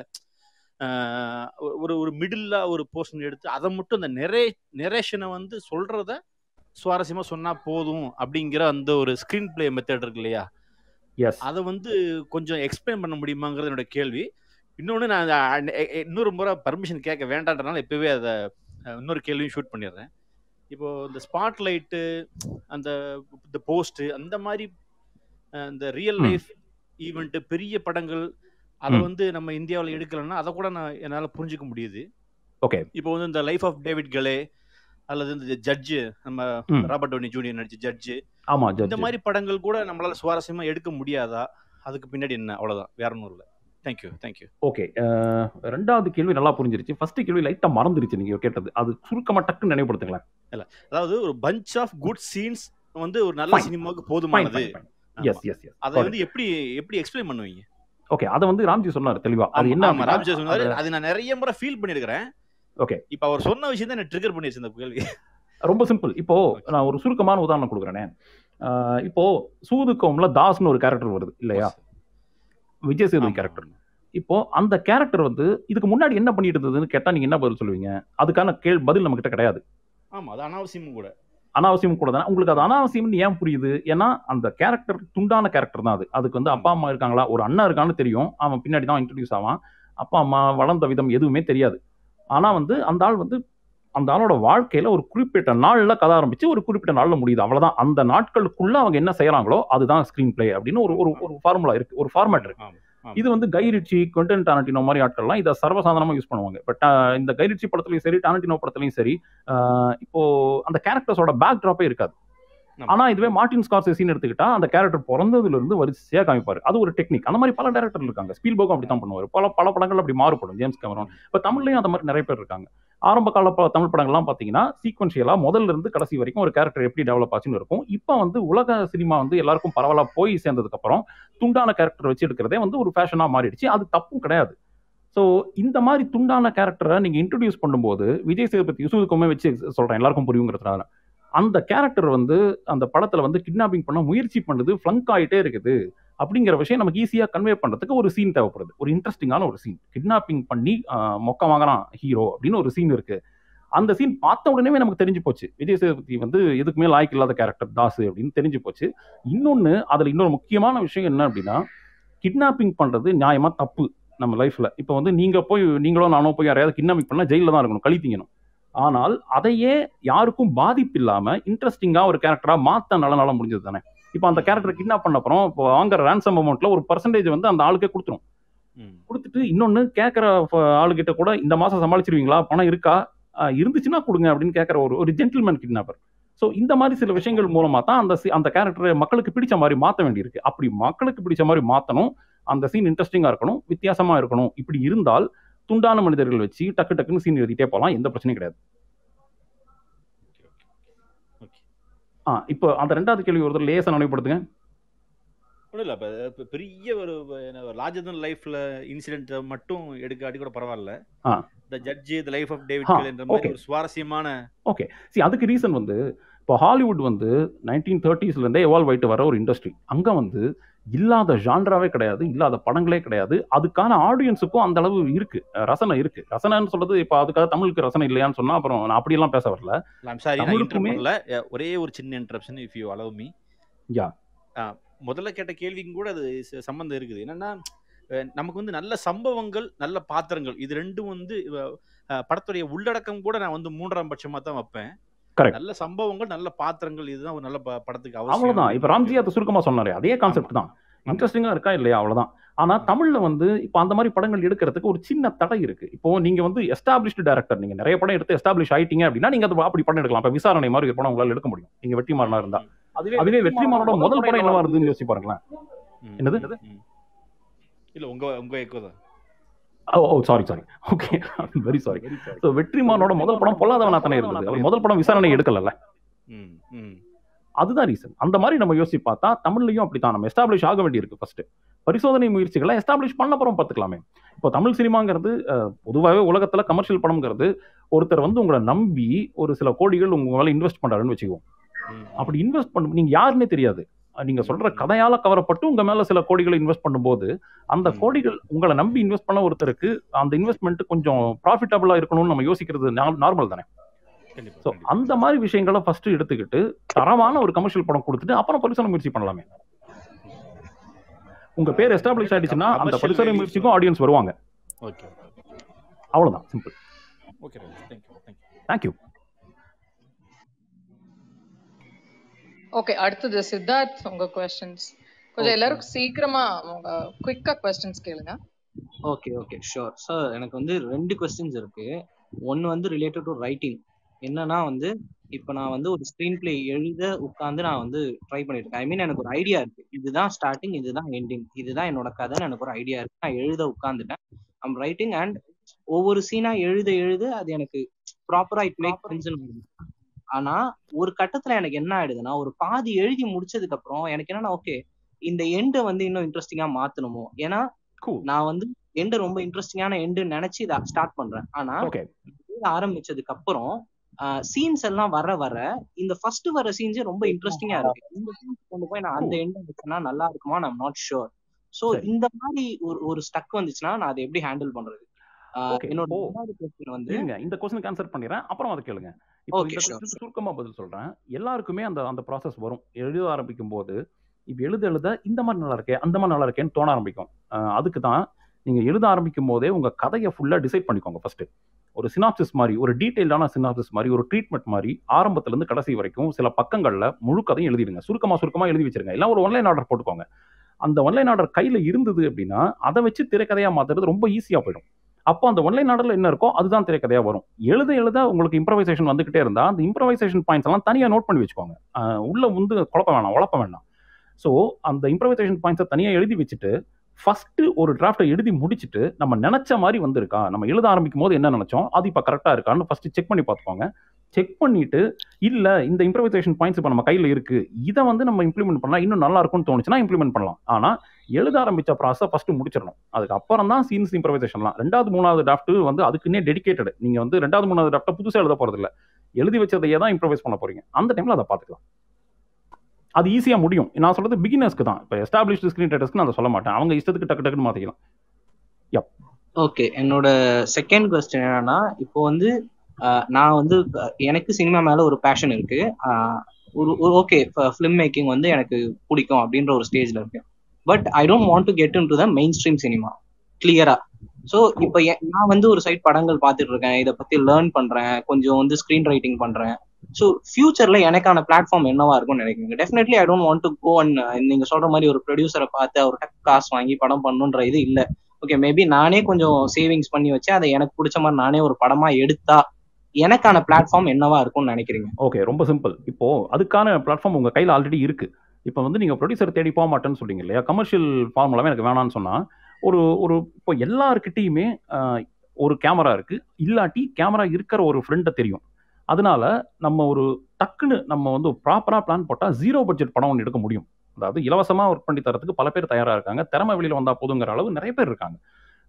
ஒரு ஒரு மிடில் ஒரு போர்ஷன் எடுத்து அதை மட்டும் அந்த நெரே நெரேஷனை வந்து சொல்றத சுவாரஸ்யமா சொன்னா போதும் அப்படிங்கிற அந்த ஒரு ஸ்கிரீன் பிளே மெத்தட் இருக்கு இல்லையா எஸ் அதை வந்து கொஞ்சம் எக்ஸ்பிளைன் பண்ண முடியுமாங்கிறது என்னோட கேள்வி இன்னொன்று நான் அத அ- எ- எ- இன்னொரு முறை பர்மிஷன் கேட்க வேண்டான்றனால இப்போவே அதை அஹ், இன்னொரு கேள்வியும் ஷூட் பண்ணிடுறேன் இப்போ இந்த ஸ்பாட் லைட்டு அந்த இந்த போஸ்ட்டு அந்த மாதிரி அஹ், இந்த ரியல் ம். லைஃப் ஈவெண்ட்டு பெரிய படங்கள் அதை ம். வந்து நம்ம இந்தியாவில் எடுக்கலைன்னா அதை கூட நான் என்னால் புரிஞ்சுக்க முடியுது ஓகே இப்போ வந்து இந்த லைஃப் ஆஃப் டேவிட் கலே அல்லது இந்த ஜட்ஜு நம்ம ம். ராபர்ட் டோனி ஜூனியர் நடிச்ச ஜட்ஜு ஆமா இந்த ஜட்ஜ் மாதிரி படங்கள் கூட நம்மளால சுவாரஸ்யமா எடுக்க முடியாதா அதுக்கு பின்னாடி என்ன அவ்வளவுதான் வேற ஒன்றும் இல்லை தேங்க்யூ தேங்க்யூ ஓகே ரெண்டாவது கேள்வி நல்லா புரிஞ்சிருச்சு ஃபர்ஸ்ட் கேள்வி லைட்டா மறந்துருச்சு நீங்க கேட்டது அது சுருக்கமா டக்குன்னு நினைவுபடுத்துங்களேன் இல்ல அதாவது ஒரு பஞ்ச் ஆஃப் குட் சீன்ஸ் வந்து ஒரு நல்ல Fine. சினிமாவுக்கு ஃபைன் போதுமானது ஃபைன் ஆமா. எஸ் எஸ் எஸ் அதை வந்து எப்படி எப்படி எக்ஸ்பிளைன் பண்ணுவீங்க ஓகே அதை வந்து ராம்ஜி சொன்னார் தெளிவா அது ஆமா என்ன ஆமா ராம்ஜி சொன்னாரு அப்படின்னா, அது நான் நிறைய முறை ஃபீல் பண்ணிருக்கிறேன் ஓகே இப்போ அவர் சொன்ன விஷயம் தான் என்ன ட்ரிகர் பண்ணிருச்சு இந்த கேள்வி ரொம்ப சிம்பிள் இப்போ நான் ஒரு சுருக்கமான உதாரணம் கொடுக்குறேனே ஆஹ் இப்போ சூதுக்கோம்ல தாஸ்னு ஒரு கேரக்டர் வருது இல்லையா விஜய் சேதுபதி ஆமா. கேரக்டர் இப்போ அந்த கேரக்டர் வந்து இதுக்கு முன்னாடி என்ன பண்ணிட்டு இருந்ததுன்னு கேட்டா நீங்க என்ன பதில் சொல்லுவீங்க அதுக்கான கேள் பதில் நம்ம கிட்ட கிடையாது ஆமா அது அனாவசியமும் கூட அனாவசியம் கூட தானே உங்களுக்கு அது அனாவசியம்னு ஏன் புரியுது ஏன்னா அந்த கேரக்டர் துண்டான கேரக்டர் தான் அது அதுக்கு வந்து அப்பா அம்மா இருக்காங்களா ஒரு அண்ணன் இருக்கான்னு தெரியும் அவன் பின்னாடி தான் இன்ட்ரடியூஸ் ஆவான் அப்பா அம்மா வளர்ந்த விதம் எதுவுமே தெரியாது ஆனா வந்து அந்த ஆள் வந்து அந்த ஆளோட வாழ்க்கையில ஒரு குறிப்பிட்ட நாள்ல கதை ஆரம்பிச்சு ஒரு குறிப்பிட்ட நாள்ல முடியுது அவ்வளவுதான் அந்த நாட்களுக்குள்ள அவங்க என்ன செய்யறாங்களோ அதுதான் ஸ்கிரீன் பிளே அப்படின்னு ஒரு ஒரு ஒரு ஃபார்முலா இருக்கு ஒரு ஃபார்மேட் இருக்கு ஆமா ஆமா. இது வந்து கை ரிச்சி குவென்டன் டாரண்டினோ மாதிரி ஆட்கள்லாம் இதை சர்வசாதாரணமா யூஸ் பண்ணுவாங்க பட் இந்த கை ரிச்சி படத்துலயும் சரி டாரண்டினோ படத்துலயும் சரி ஆஹ் இப்போ அந்த கேரக்டர்ஸோட பேக் ட்ராப்பே இருக்காது ஆமா. ஆனா இதுவே மார்டின் ஸ்கார்செசின்னு எடுத்துக்கிட்டா அந்த கேரக்டர் பிறந்ததுல இருந்து வரிசையா காமிப்பாரு அது ஒரு டெக்னிக் அந்த மாதிரி பல டேரக்டர் இருக்காங்க ஸ்பீல்பர்க்கும் அப்படி தான் பண்ணுவார் பல பல படங்கள் அப்படி மாறுபடும் ஜேம்ஸ் கேமரான் இப்போ தமிழ்லயும் அந்த மாதிரி நிறைய பேர் இருக்காங்க ஆரம்ப கால ப- தமிழ் படங்கள்லாம் பார்த்தீங்கன்னா சீக்வன்ஷியலா முதல்ல இருந்து கடைசி வரைக்கும் ஒரு கேரக்டர் எப்படி டெவலப் ஆச்சுன்னு இருக்கும் இப்போ வந்து உலக சினிமா வந்து எல்லாருக்கும் பரவலா போய் சேர்ந்ததுக்கு அப்புறம் துண்டான கேரக்டர் வச்சு எடுக்கிறதே வந்து ஒரு ஃபேஷனா மாறிடுச்சு அது தப்பும் கிடையாது ஸோ இந்த மாதிரி துண்டான கேரக்டரை நீங்க இன்ட்ரடியூஸ் பண்ணும்போது விஜய் சேதுபதி யூசுஃபுக்குமே வச்சு சொல்றேன் எல்லாருக்கும் புரியுங்கிறதுனால அந்த கேரக்டர் வந்து அந்த படத்துல வந்து கிட்னாப்பிங் பண்ண முயற்சி பண்ணுது ஃப்ளங்க் ஆயிட்டே இருக்குது அப்படிங்கிற விஷயம் நமக்கு ஈஸியாக கன்வே பண்ணுறதுக்கு ஒரு சீன் தேவைப்படுது ஒரு இன்ட்ரெஸ்டிங்கான ஒரு சீன் கிட்னாப்பிங் பண்ணி ஆஹ், மொக்க வாங்குறான் ஹீரோ அப்படின்னு ஒரு சீன் இருக்கு அந்த சீன் பார்த்த உடனே நமக்கு தெரிஞ்சு போச்சு விஜய் சேதுபதி வந்து எதுக்குமே லாய்க்கு இல்லாத கேரக்டர் தாசு அப்படின்னு தெரிஞ்சு போச்சு இன்னொன்று அதில் இன்னொரு முக்கியமான விஷயம் என்ன அப்படின்னா கிட்னாப்பிங் பண்ணுறது நியாயமா தப்பு நம்ம லைஃப்ல இப்போ வந்து நீங்க போய் நீங்களோ நானோ போய் யாரையாவது கிட்னாப்பிங் பண்ணா ஜெயிலில் தான் இருக்கணும் கழித்தீங்கணும் ஆனால் அதையே யாருக்கும் பாதிப்பு இல்லாம இன்ட்ரெஸ்டிங்கா ஒரு கேரக்டரா மாத்த நல்ல நாள முடிஞ்சது தானே இப்போ அந்த கேரக்டர் கிட்னாப் பண்ண அப்புறம் இப்போ வாங்குற ரேன்சம் அமௌண்ட்ல ஒரு பர்சன்டேஜ் வந்து அந்த ஆளுக்கே கொடுத்துரும் ம். கொடுத்துட்டு இன்னொன்னு கேட்குற ஆளுகிட்ட கூட இந்த மாசம் சமாளிச்சிருவீங்களா பணம் இருக்கா ஆஹ் இருந்துச்சுன்னா கொடுங்க அப்படின்னு கேட்குற ஒரு ஒரு ஜென்டில்மேன் கிட்னாப்பர் ஸோ இந்த மாதிரி சில விஷயங்கள் மூலமா தான் அந்த சி- அந்த கேரக்டரை மக்களுக்கு பிடிச்ச மாதிரி மாற்ற வேண்டியிருக்கு அப்படி மக்களுக்கு பிடிச்ச மாதிரி மாற்றணும் அந்த சீன் இன்ட்ரெஸ்டிங்காக இருக்கணும் வித்தியாசமா இருக்கணும் இப்படி இருந்தால் துண்டான மனிதர்கள் வச்சு டக்கு டக்குன்னு சீன் எழுதிட்டே போகலாம் எந்த பிரச்சனையும் கிடையாது ஓகே ஆ இப்போ அந்த ரெண்டாவது கேள்வி ஒருத்தர் லேசா நினைவுபடுத்துங்க ஒன்றும் இல்லை இப்போ பெரிய ஒரு லார்ஜர் தன் லைஃப்ல இன்சிடென்ட்டை மட்டும் எடுக்க அடி கூட பரவாயில்ல ஆ the judge the life of David ஹா கில் என்ற மாதிரி ஓகே ஒரு சுவாரஸ்யமான ஓகே சி அதுக்கு ரீசன் வந்து இப்போ ஹாலிவுட் வந்து நைன்டீன் தேர்ட்டிஸ்லேருந்தே எவால்வ் ஆயிட்டு வர ஒரு இண்டஸ்ட்ரி அங்கே வந்து இல்லாத ஜான்ராவே கிடையாது இல்லாத படங்களே கிடையாது அதுக்கான ஆடியன்ஸுக்கும் அந்த அளவு இருக்கு அஹ் ரசனை இருக்கு ரசனைன்னு சொல்றது இப்போ அதுக்காக தமிழுக்கு ரசனை இல்லையான்னு சொன்னா அப்புறம் நான் அப்படியெல்லாம் பேச வரல ஐம் சாரி நான் இன்டர் தமிழுக்குமே பண்ணல அஹ் ஒரே ஒரு சின்ன interruption if you allow me yeah முதல்ல கேட்ட கேள்விக்கும் கூட அது ச- சம்மந்தம் இருக்குது என்னன்னா அஹ் நமக்கு வந்து நல்ல சம்பவங்கள் நல்ல பாத்திரங்கள் இது ரெண்டும் வந்து அஹ், படத்துடைய உள்ளடக்கம் கூட நான் வந்து மூன்றாம் பட்சமா தான் வைப்பேன் கரெக்ட் நல்ல சம்பவங்கள் நல்ல பாத்திரங்கள் இதுதான் ஒரு நல்ல ப- படத்துக்கு அவசியம் அவ்வளவுதான் இப்போ அப்படின்னு ராம்ஜி அதை சுருக்கமா சொன்னாரு அதே ஆமா கான்செப்ட் தான் ஆமா இன்ட்ரெஸ்டிங்கா இருக்கா இல்லையா அவ்வளவுதான் ஆனா ம், தமிழ்ல வந்து இப்போ அந்த மாதிரி படங்கள் எடுக்கிறதுக்கு ஒரு சின்ன தடை இருக்கு இப்போ நீங்க வந்து எஸ்டாப்ளிஷ்டு டேரக்டர் நீங்க நிறைய படம் எடுத்து எஸ்டாப்ளிஷ் ஆயிட்டீங்க அப்படின்னா நீங்க அது அப்படி படம் எடுக்கலாம் இப்போ விசாரணை மாதிரி ஒரு படம் உங்களால எடுக்க முடியும் நீங்க வெற்றிமாறனா இருந்தா ம், அதுவே அதுவே வெற்றிமாறனோட முதல் படம் என்னவா இருந்ததுன்னு யோசிச்சு பாருங்களேன் ம், என்னது ம். இல்ல உங்க உங்க எக்கோ தான் oh oh sorry sorry okay very sorry so வெற்றிமாறனோட முதல் படம் பொல்லாதவனா தானே இருந்தது அவர் முதல் படம் விசாரணை எடுக்கலல்ல ம், ம். அதுதான் ரீசன் அந்த மாதிரி நம்ம யோசிச்சு பார்த்தா தமிழ்லையும் அப்படித்தான் நம்ம எஸ்டாப்ளிஷ் ஆக வேண்டியிருக்கு ஃபர்ஸ்ட் பரிசோதனை முயற்சிகளை எஸ்டாப்ளிஷ் பண்ண அப்புறம் பார்த்துக்கலாமே இப்போ தமிழ் சினிமாங்கிறது அஹ், பொதுவாகவே உலகத்தில் கமர்ஷியல் படம்ங்கிறது ஒருத்தர் வந்து உங்களை நம்பி ஒரு சில கோடிகள் உங்க மேலே இன்வெஸ்ட் பண்ணுறாருன்னு வச்சுக்குவோம் ம், அப்படி இன்வெஸ்ட் பண்ண நீங்க யாருன்னே தெரியாது அஹ் நீங்க ம், சொல்ற ம், கதையால கவரப்பட்டு உங்க மேல சில கோடிகளை இன்வெஸ்ட் பண்ணும்போது அந்த ம். கோடிகள் உங்களை நம்பி இன்வெஸ்ட் பண்ண ஒருத்தருக்கு அந்த இன்வெஸ்ட்மெண்ட் கொஞ்சம் ப்ராஃபிட்டபிளா இருக்கணும்னு நம்ம யோசிக்கிறது நார்மல் தானே கண்டிப்பா ஸோ கண்டிப்பா அந்த மாதிரி விஷயங்களை ஃபர்ஸ்ட் எடுத்துக்கிட்டு தரமான ஒரு கமர்ஷியல் படம் கொடுத்துட்டு அப்புறம் பரிசோதனை முயற்சி பண்ணலாமே உங்க பேர் எஸ்டாப்ளிஷ் ஆயிடுச்சுன்னா அந்த கமர்ஷியல் பரிசோதனை வேல்யூஸ் முயற்சிக்கும் ஆடியன்ஸ் வருவாங்க ஓகே அவ்வளவுதான் simple okay Rajesh thank you thank you thank you okay அடுத்தது சித்தார்த் உங்க கொஸ்டின்ஸ் கொஞ்சம் ஓகே எல்லாரும் சீக்கிரமா உங்க குயிக்கா கொஸ்டின்ஸ் கேளுங்க ஓகே ஓகே ஷோர் சார் எனக்கு வந்து ரெண்டு கொஸ்டின்ஸ் இருக்கு ஒன்னு வந்து ரிலேட்டட் டு ரைட்டிங் என்னன்னா வந்து இப்போ நான் வந்து ஒரு ஸ்க்ரீன் பிளே எழுத உட்காந்து நான் வந்து ட்ரை பண்ணிட்டு இருக்கேன் ஐ மீன் எனக்கு ஒரு ஐடியா இருக்கு இதுதான் ஸ்டார்டிங் இதுதான் எண்டிங் இதுதான் என்னோட கதைன்னு எனக்கு ஒரு ஐடியா இருக்கு நான் எழுத உட்காந்துட்டேன் ஐம் ரைட்டிங் அண்ட் ஒவ்வொரு சீனா எழுத எழுத அது எனக்கு ப்ராப்பரா இட் மேக் சென்ஸ் ஆனா ஒரு கட்டத்துல எனக்கு என்ன ஆயிடுதுன்னா ஒரு பாதி எழுதி முடிச்சதுக்கு அப்புறம் எனக்கு என்னன்னா ஓகே இந்த எண்டை வந்து இன்னும் இன்ட்ரெஸ்டிங்கா மாத்தணுமோ ஏன்னா கூல் நான் வந்து எண்டு ரொம்ப இன்ட்ரெஸ்டிங்கான எண்டு நினைச்சு இதை ஸ்டார்ட் பண்றேன் ஆனா ஓகே எழுத ஆரம்பிச்சதுக்கு அப்புறம் சீன்ஸ் எல்லாம் வர வர இந்த ஃபர்ஸ்ட் வர சீன்ஸே ரொம்ப இன்ட்ரெஸ்டிங்கா இருக்கு இந்த சீன்ஸ் கொண்டு போய் நான் அந்த கூல் எண்ட் வச்சேன்னா நல்லா இருக்குமா நான் நாட் ஷுர் சோ சரி இந்த மாதிரி ஒரு ஒரு ஸ்டக் வந்துச்சுன்னா நான் அதை எப்படி ஹேண்டில் பண்றது ஆஹ் ஓகே என்னோட இப்போ ரெண்டாவது கொஸ்டின் வந்து இருங்க இந்த கொஸ்டினுக்கு ஆன்சர் பண்ணிடுறேன் அப்புறம் அதை கேளுங்க இப்போ ஓகே இந்த ஷூர் கொஸ்டினுக்கு சுருக்கமா பதில் சொல்றேன் எல்லாருக்குமே அந்த அந்த ப்ராசஸ் வரும் எழுத ஆரம்பிக்கும் போது இப்போ எழுத எழுத இந்த மாதிரி நல்லா இருக்கே அந்த மாதிரி நல்லா இருக்கேன்னு தோண ஆரம்பிக்கும் அஹ் அதுக்கு தான் நீங்க எழுத ஆரம்பிக்கும் போதே உங்க கதையை ஃபுல்லா டிசைட் பண்ணிக்கோங்க ஃபர்ஸ்ட் ஒரு சினாப்சிஸ் மாதிரி ஒரு டீடைல்டான சினாப்சிஸ் மாதிரி ஒரு ட்ரீட்மெண்ட் மாதிரி ஆரம்பத்துல இருந்து கடைசி வரைக்கும் சில பக்கங்கள்ல முழு கதையும் எழுதிடுங்க சுருக்கமா சுருக்கமா எழுதி வச்சிருங்க எல்லாம் ஒரு ஒன்லைன் ஆர்டர் போட்டுக்கோங்க அந்த ஒன்லைன் ஆர்டர் கையில இருந்தது அப்படின்னா அதை வச்சு திரைக்கதையா மாத்துறது ரொம்ப ஈஸியா போயிடும் அப்போ அந்த ஒன்லைன் ஆர்டர்ல என்ன இருக்கோ அதுதான் திரைக்கதையா வரும் எழுத எழுத உங்களுக்கு இம்ப்ரவைசேஷன் வந்துகிட்டே இருந்தா அந்த இம்ப்ரவைசேஷன் பாயிண்ட்ஸ் எல்லாம் தனியா நோட் பண்ணி வச்சுக்கோங்க அஹ் உள்ள வந்து குழப்ப வேணாம் உழப்ப வேண்டாம் ஸோ அந்த இம்ப்ரவைசேஷன் பாயிண்ட்ஸை தனியா எழுதி வச்சுட்டு ஃபர்ஸ்ட் ஒரு டிராஃப்டை எழுதி முடிச்சுட்டு நம்ம நினைச்ச மாதிரி வந்திருக்கா நம்ம எழுத ஆரம்பிக்கும் போது என்ன நினைச்சோம் அது இப்போ கரெக்டாக இருக்கான்னு ஃபர்ஸ்ட் செக் பண்ணி பார்த்துக்கோங்க செக் பண்ணிட்டு இல்ல இந்த இம்ப்ரவைசேஷன் பாயிண்ட்ஸ் இப்போ நம்ம கையில இருக்கு இதை வந்து நம்ம இம்ப்ளிமெண்ட் பண்ணலாம் இன்னும் நல்லா இருக்கும்னு தோணுச்சுன்னா இம்ப்ளிமெண்ட் பண்ணலாம் ஆனா எழுத ஆரம்பிச்ச ப்ராசஸ் ஃபர்ஸ்ட் முடிச்சிடணும் அதுக்கு அப்புறம் தான் சீன்ஸ் இம்ப்ரவைசேஷன்லாம் ரெண்டாவது மூணாவது டிராஃப்ட் வந்து அதுக்குன்னே டெடிகேட்டட் நீங்க வந்து ரெண்டாவது மூணாவது டிராஃப்ட்டை புதுசாக எழுத போறது இல்ல எழுதி வச்சதையே தான் இம்ப்ரவைஸ் பண்ண போறீங்க அந்த டைம்ல அதை பார்த்துக்கலாம் அது ஈஸியாக முடியும் நான் சொல்றது பிகினர்ஸ்க்கு தான் இப்போ எஸ்டாப்ளிஷ்டு ஸ்க்ரீன் ரைட்டர்ஸ்க்கு நான் அதை சொல்ல மாட்டேன் அவங்க இஷ்டத்துக்கு டக்கு டக்குன்னு மாற்றிக்கலாம் யப் ஓகே என்னோட செகண்ட் கொஸ்டின் என்னன்னா இப்போ வந்து ஆஹ் நான் வந்து அஹ் எனக்கு சினிமா மேல ஒரு பேஷன் இருக்கு ஆஹ் ஒரு ஓகே ஃபிலிம் மேக்கிங் வந்து எனக்கு பிடிக்கும் அப்படின்ற ஒரு ஸ்டேஜ்ல இருக்கேன் but I don't want to get into the mainstream cinema கிளியரா ஸோ இப்போ நான் வந்து ஒரு சைட் படங்கள் பார்த்துட்டு இருக்கேன் இதை பத்தி லேர்ன் பண்றேன் கொஞ்சம் வந்து ஸ்க்ரீன் ரைட்டிங் பண்றேன் ஸோ ஃபியூச்சர்ல எனக்கான பிளாட்ஃபார்ம் என்னவா இருக்கும்னு நினைக்கிறீங்க definitely I don't want to go and நீங்க சொல்ற மாதிரி ஒரு ப்ரொடியூசரை பார்த்து அவர்கிட்ட காசு வாங்கி படம் பண்ணுன்ற இது இல்ல ஓகே மேபி நானே கொஞ்சம் சேவிங்ஸ் பண்ணி வச்சு அதை எனக்கு பிடிச்ச மாதிரி நானே ஒரு படமா எடுத்தா எனக்கான பிளாட்ஃபார்ம் என்னவா இருக்கும்னு நினைக்கிறீங்க ஓகே ரொம்ப சிம்பிள் இப்போ அதுக்கான பிளாட்ஃபார்ம் உங்க கையில் ஆல்ரெடி இருக்கு இப்போ வந்து நீங்க ப்ரொடியூசர் தேடி போக மாட்டேன்னு சொல்றீங்க இல்லையா கமர்ஷியல் ஃபார்முலாவே எனக்கு வேணாம்னு சொன்னா ஒரு ஒரு இப்போ எல்லாருக்கிட்டையுமே ஆஹ், ஒரு கேமரா இருக்கு இல்லாட்டி கேமரா இருக்கிற ஒரு ஃப்ரெண்டை தெரியும் அதனால நம்ம ஒரு டக்குன்னு நம்ம வந்து ப்ராப்பரா பிளான் போட்டா ஜீரோ பட்ஜெட் படம் ஒன்று எடுக்க முடியும் அதாவது இலவசமா ஒர்க் பண்ணி தரதுக்கு பல பேர் தயாரா இருக்காங்க திறமை வெளியில வந்தா போதுங்கிற அளவு நிறைய பேர் இருக்காங்க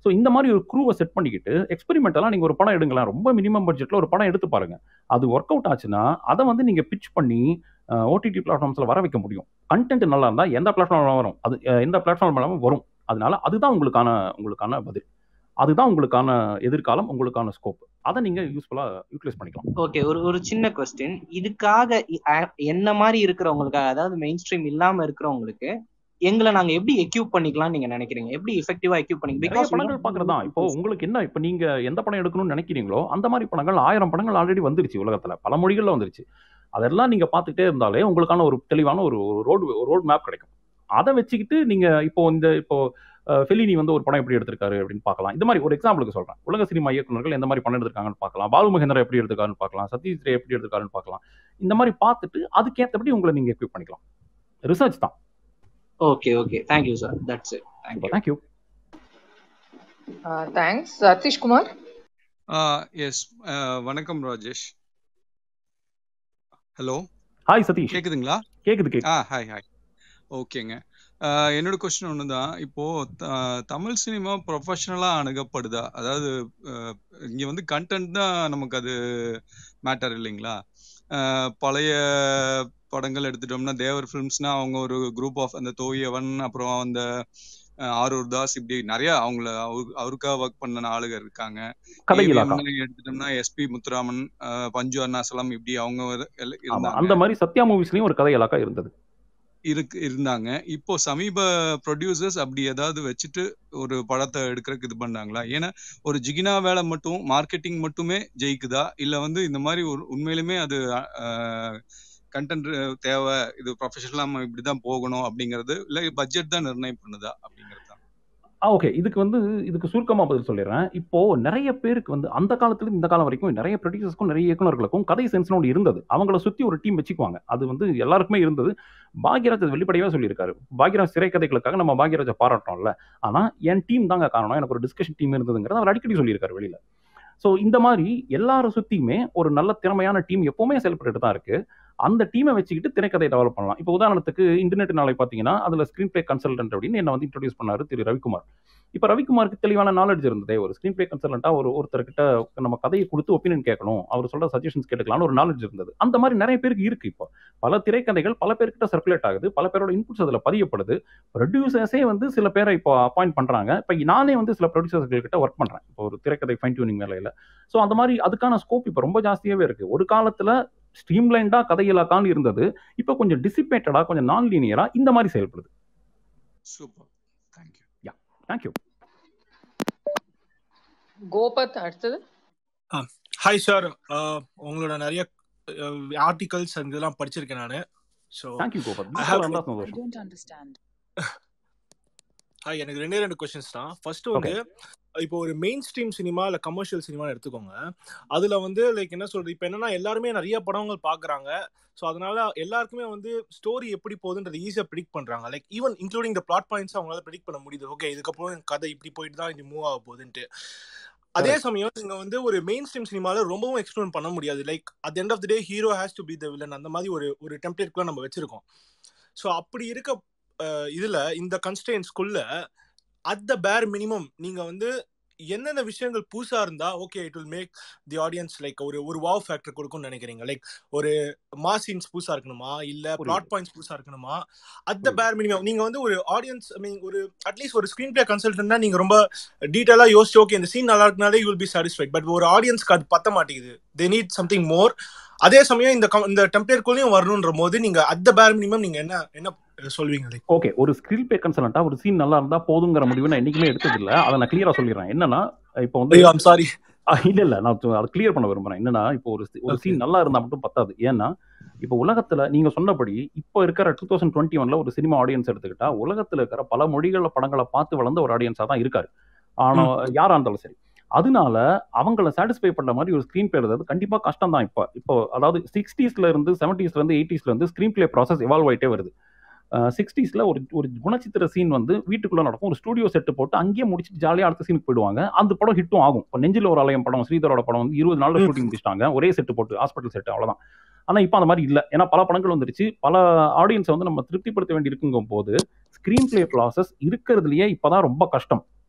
ஸோ இந்த மாதிரி ஒரு குரூவை செட் பண்ணிக்கிட்டு எக்ஸ்பெரிமெண்டலாக நீங்கள் ஒரு படம் எடுங்களேன் ரொம்ப மினிமம் பட்ஜெட்டில் ஒரு படம் எடுத்து பாருங்க அது ஒர்க் அவுட் ஆச்சுன்னா அதை வந்து நீங்கள் பிச் பண்ணி ஓடிடி பிளாட்ஃபார்ம்ஸில் வர வைக்க முடியும் கண்டென்ட் நல்லா இருந்தால் எந்த பிளாட்ஃபார்மில் வரும் அது அஹ், எந்த பிளாட்ஃபார்ம் மூலமும் வரும் அதனால அதுதான் உங்களுக்கான உங்களுக்கான பதில் அதுதான் உங்களுக்கான எதிர்காலம் உங்களுக்கான ஸ்கோப் அதை நீங்கள் யூஸ்ஃபுல்லாக யூட்டிலைஸ் பண்ணிக்கலாம் ஓகே ஒரு ஒரு சின்ன கொஸ்டின் இதுக்காக இ- அ- என்ன மாதிரி இருக்கிறவங்களுக்காக அதாவது மெயின் ஸ்ட்ரீம் இல்லாம இருக்கிறவங்களுக்கு எங்களை நாங்க எப்படி எக்யூப் பண்ணிக்கலாம் நீங்க நினைக்கிறீங்க எப்படி எஃபெக்டிவா எக்யூப் பண்ணி நிறைய பிகாஸ் படங்கள் பார்க்கறதா இப்போ உங்களுக்கு என்ன இப்போ நீங்க எந்த படம் எடுக்கணும்னு நினைக்கிறீங்களோ அந்த மாதிரி படங்கள் ஆயிரம் படங்கள் ஆல்ரெடி வந்துருச்சு உலகத்துல பல மொழிகள்ல வந்துருச்சு அதெல்லாம் நீங்க பார்த்துட்டே இருந்தாலே உங்களுக்கான ஒரு தெளிவான ஒரு ரோடு ரோட் மேப் கிடைக்கும் அதை வச்சுக்கிட்டு நீங்க இப்போ இந்த இப்போ அஹ், ஃபெலினி வந்து ஒரு படம் எப்படி எடுத்திருக்காரு அப்படின்னு பார்க்கலாம் இந்த மாதிரி ஒரு எக்ஸாம்பிளுக்கு சொல்றேன் உலக சினிமா இயக்குனர்கள் எந்த மாதிரி படம் எடுத்திருக்காங்கன்னு பார்க்கலாம் பாலு மகேந்திரா எப்படி எடுத்திருக்காருன்னு பார்க்கலாம் சத்யஜித் ரே எப்படி எடுத்திருக்காருன்னு பார்க்கலாம் இந்த மாதிரி பார்த்துட்டு அதுக்கேற்றபடி உங்களை நீங்க எக்யூப் பண்ணிக்கலாம் ரிசர்ச் தான் okay okay thank you sir that's it thank you thank you thanks Sathish Kumar S வணக்கம் ராஜேஷ் ஹலோ ஹாய் சதீஷ் கேக்குதுங்களா கேக்குது கேக்குது ஆ ஹாய் ஹாய் ஓகேங்க ஆஹ் என்னோட கொஸ்டின் ஒன்று தான் இப்போ த- தமிழ் சினிமா ப்ரொஃபஷனலாக அணுகப்படுதா அதாவது ஆஹ் இங்க வந்து கண்டென்ட் தான் நமக்கு அது மேட்டர் இல்லைங்களா ஆஹ் பழைய படங்கள் எடுத்துட்டோம்னா தேவர் ஃபிலிம்ஸ்னா அவங்க ஒரு குரூப் ஆஃப் அந்த தோயவன் அப்புறம் அந்த ஆஹ் ஆரூர் தாஸ் இப்படி நிறைய அவங்கள அவரு- அவருக்காக ஒர்க் பண்ண ஆளுங்க இருக்காங்க கதை இலாக்கா AVM எடுத்துட்டோம்னா எஸ்பி முத்துராமன் ஆஹ் பஞ்சு அருணாசலம் இப்படி அவங்க ஒரு- எல்லாம் ஆமா இருந்தாங்க அந்த மாதிரி சத்யா மூவிஸ்லயும் ஒரு கதை இலாக்கா இருந்தது இருக்கு இருந்தாங்க இப்போ சமீப ப்ரொடியூசர்ஸ் அப்படி ஏதாவது வச்சுட்டு ஒரு படத்தை எடுக்கிறதுக்கு இது பண்ணாங்களா ஏன்னா ஒரு ஜிகினா வேலை மட்டும் மார்க்கெட்டிங் மட்டுமே ஜெயிக்குதா இல்ல வந்து இந்த மாதிரி ஒரு உண்மையிலுமே அது கண்டென்ட் தேவை இது ப்ரொஃபஷனலா நம்ம இப்படிதான் போகணும் அப்படிங்கிறது இல்ல பட்ஜெட் தான் நிர்ணயம் பண்ணுதா அப்படிங்கிறது தான் ஆ ஓகே இதுக்கு வந்து இதுக்கு சுருக்கமா பதில் சொல்லிடுறேன் இப்போ நிறைய பேருக்கு வந்து அந்த காலத்துல இருந்து இந்த காலம் வரைக்கும் நிறைய ப்ரொடியூசர்ஸ்க்கும் நிறைய இயக்குனர்களுக்கும் கதை சென்ஸ்னு ஒன்று இருந்தது அவங்கள சுத்தி ஒரு டீம் வச்சுக்குவாங்க அது வந்து எல்லாருக்குமே இருந்தது பாக்யராஜ் அது வெளிப்படையாக சொல்லியிருக்காரு பாக்யராஜ் திரைக்கதைகளுக்காக நம்ம பாக்யராஜை பாராட்டுறோம்ல ஆனா என் டீம் தாங்க காரணம் எனக்கு ஒரு டிஸ்கஷன் டீம் இருந்ததுங்கிறத அவர் அடிக்கடி சொல்லியிருக்காரு வெளியில ஸோ இந்த மாதிரி எல்லாரை சுத்தியுமே ஒரு நல்ல திறமையான டீம் எப்பவுமே செயல்பட்டு தான் இருக்கு அந்த டீமை வச்சுக்கிட்டு திரைக்கதை டெவலப் பண்ணலாம் இப்போ உதாரணத்துக்கு இன்டர்நெட் நாளை பார்த்தீங்கன்னா அதில் ஸ்க்ரீன் பிளே கன்சல்டன்ட் அப்படின்னு என்ன வந்து இன்ட்ரோடியூஸ் பண்ணாரு திரு ரவிக்குமார் இப்போ ரவிக்குமாருக்கு தெளிவான நாலேஜ் இருந்ததே ஒரு ஸ்க்ரீன் பிளே கன்சல்டண்ட்டாக ஒரு ஒருத்தர்கிட்ட நம்ம கதையை கொடுத்து ஒப்பீனியன் கேட்கணும் அவர் சொல்ற சஜஷன்ஸ் கேட்டுக்கலாம்னு ஒரு நாலேஜ் இருந்தது அந்த மாதிரி நிறைய பேருக்கு இருக்கு இப்போ பல திரைக்கதைகள் பல பேர்கிட்ட சர்க்குலேட் ஆகுது பல பேரோட இன்புட்ஸ் அதில் பதியப்படுது ப்ரொடியூசர்ஸே வந்து சில பேரை இப்போ அப்பாயிண்ட் பண்றாங்க இப்போ நானே வந்து சில ப்ரொடியூசர்கள் கிட்ட ஒர்க் பண்றேன் இப்போ ஒரு திரைக்கதை ஃபைன் டியூனிங் வேலையில ஸோ அந்த மாதிரி அதுக்கான ஸ்கோப் இப்போ ரொம்ப ஜாஸ்தியாகவே இருக்கு ஒரு காலத்துல ஸ்ட்ரீம்லைண்டா கதையிலாக்கான்னு இருந்தது இப்போ கொஞ்சம் டிசிபேட்டடா கொஞ்சம் நான் லீனியரா இந்த மாதிரி செயல்படுது super thank you yeah thank you Gopath அடுத்தது ஹாய் சார் உங்களோட நிறைய ஆர்டிகல்ஸ் அந்த இதெல்லாம் படிச்சிருக்கேன் நான் so thank you Gopath I have இருந்தா சந்தோஷம் ஹாய் எனக்கு ரெண்டே ரெண்டு கொஸ்டின்ஸ் தான் ஃபர்ஸ்ட் வந்து இப்போ ஒரு மெயின் ஸ்ட்ரீம் சினிமா இல்லை கமர்ஷியல் சினிமா எடுத்துக்கோங்க அதில் வந்து லைக் என்ன சொல்றது இப்போ என்னன்னா எல்லாருமே நிறைய படங்கள் பார்க்குறாங்க ஸோ அதனால எல்லாருக்குமே வந்து ஸ்டோரி எப்படி போகுதுன்றது ஈஸியாக ப்ரிடிக் பண்ணுறாங்க like even including the plot points அவங்களால ப்ரிடிக் பண்ண முடியுது ஓகே இதுக்கப்புறம் கதை இப்படி போயிட்டு தான் இது மூவ் ஆக போகுதுன்ட்டு அதே சமயம் நீங்க வந்து ஒரு மெயின் ஸ்ட்ரீம் சினிமால ரொம்பவும் எக்ஸ்பிளைன் பண்ண முடியாது like at end of the day hero has to be the villain அந்த மாதிரி ஒரு ஒரு டெம்ப்ளேட்குள்ள நம்ம வச்சிருக்கோம் ஸோ அப்படி இருக்க இதுல இந்த கன்ஸ்டன்ஸ்குள்ள அட் த பேர் மினிமம் நீங்க வந்து என்னென்ன விஷயங்கள் புதுசா இருந்தா okay it will make the audience like ஒரு ஒரு வாவ் ஃபேக்டர் கொடுக்கும்னு நினைக்கிறீங்க லைக் ஒரு மாசின்ஸ் புதுசா இருக்கணுமா இல்ல பிளாட் பாயிண்ட்ஸ் புதுசா இருக்கணுமா அட் த பேர் மினிமம் நீங்க வந்து ஒரு ஆடியன்ஸ் ஐ மீன் ஒரு அட்லீஸ்ட் ஒரு ஸ்கிரீன் பிளே கன்சல்டன்ட்னா நீங்க ரொம்ப டீட்டெயிலா யோசிச்சு ஓகே இந்த சீன் நல்லா இருக்குனாலே you will be satisfied but ஒரு ஆடியன்ஸ்க்கு அது பத்த மாட்டேங்குது தே நீட் சம்திங் மோர் அதே சமயம் இந்த இந்த டெம்ப்ளேட்குள்ளேயும் வரணுன்ற போது நீங்க அட் த பேர் மினிமம் நீங்க என்ன என்ன சொல்வீங்க ஓகே ஒரு ஸ்கில் பே கன்சல்டா ஒரு சீன் நல்லா இருந்தா போதுங்கிற முடிவு நான் என்னைக்குமே எடுத்தது இல்ல அதை நான் கிளியரா சொல்லிடுறேன் என்னன்னா இப்போ வந்து சாரி இல்ல இல்ல நான் அதை கிளியர் பண்ண விரும்புறேன் என்னன்னா இப்போ ஒரு ஒரு சீன் நல்லா இருந்தா மட்டும் பத்தாது ஏன்னா இப்போ உலகத்துல நீங்க சொன்னபடி இப்போ இருக்கிற டூ தௌசண்ட் டுவெண்ட்டி ஒன்ல ஒரு சினிமா ஆடியன்ஸ் எடுத்துக்கிட்டா உலகத்துல இருக்கிற பல மொழிகள படங்களை பார்த்து வளர்ந்த ஒரு ஆடியன்ஸா தான் இருக்காரு ஆனா யாரா இருந்தாலும் சரி அதனால அவங்கள சாட்டிஸ்ஃபை பண்ண மாதிரி ஒரு ஸ்க்ரீன் பிளே எழுதுறது கண்டிப்பா கஷ்டம் தான் இப்போ இப்போ அதாவது சிக்ஸ்டீஸ்ல இருந்து செவன்டீஸ்ல இருந்து எயிட்டிஸ்ல இருந்து ஸ்க்ரீன் பிளே ப்ராசஸ் எவால்வ் ஆயிட்டே வருது சிக்ஸ்டீஸ்ல ஒரு ஒரு குணச்சித்திர சீன் வந்து வீட்டுக்குள்ள நடக்கும் ஒரு ஸ்டுடியோ செட்டு போட்டு அங்கேயே முடிச்சுட்டு ஜாலியாக அடுத்த சீனுக்கு போயிடுவாங்க அந்த படம் ஹிட்டும் ஆகும் இப்போ நெஞ்சில் ஒரு அலையம் படம் ஸ்ரீதரோட படம் வந்து இருபது நாள்ல ஷூட்டிங் முடிச்சிட்டாங்க ஒரே செட்டு போட்டு ஹாஸ்பிட்டல் செட்டு அவ்வளவுதான் ஆனா இப்போ அந்த மாதிரி இல்லை ஏன்னா பல படங்கள் வந்துருச்சு பல ஆடியன்ஸை வந்து நம்ம திருப்திப்படுத்த வேண்டி இருக்குங்கும் போது ஸ்க்ரீன் பிளே ப்ராசஸ் இருக்கிறதுலயே இப்போதான் ரொம்ப கஷ்டம்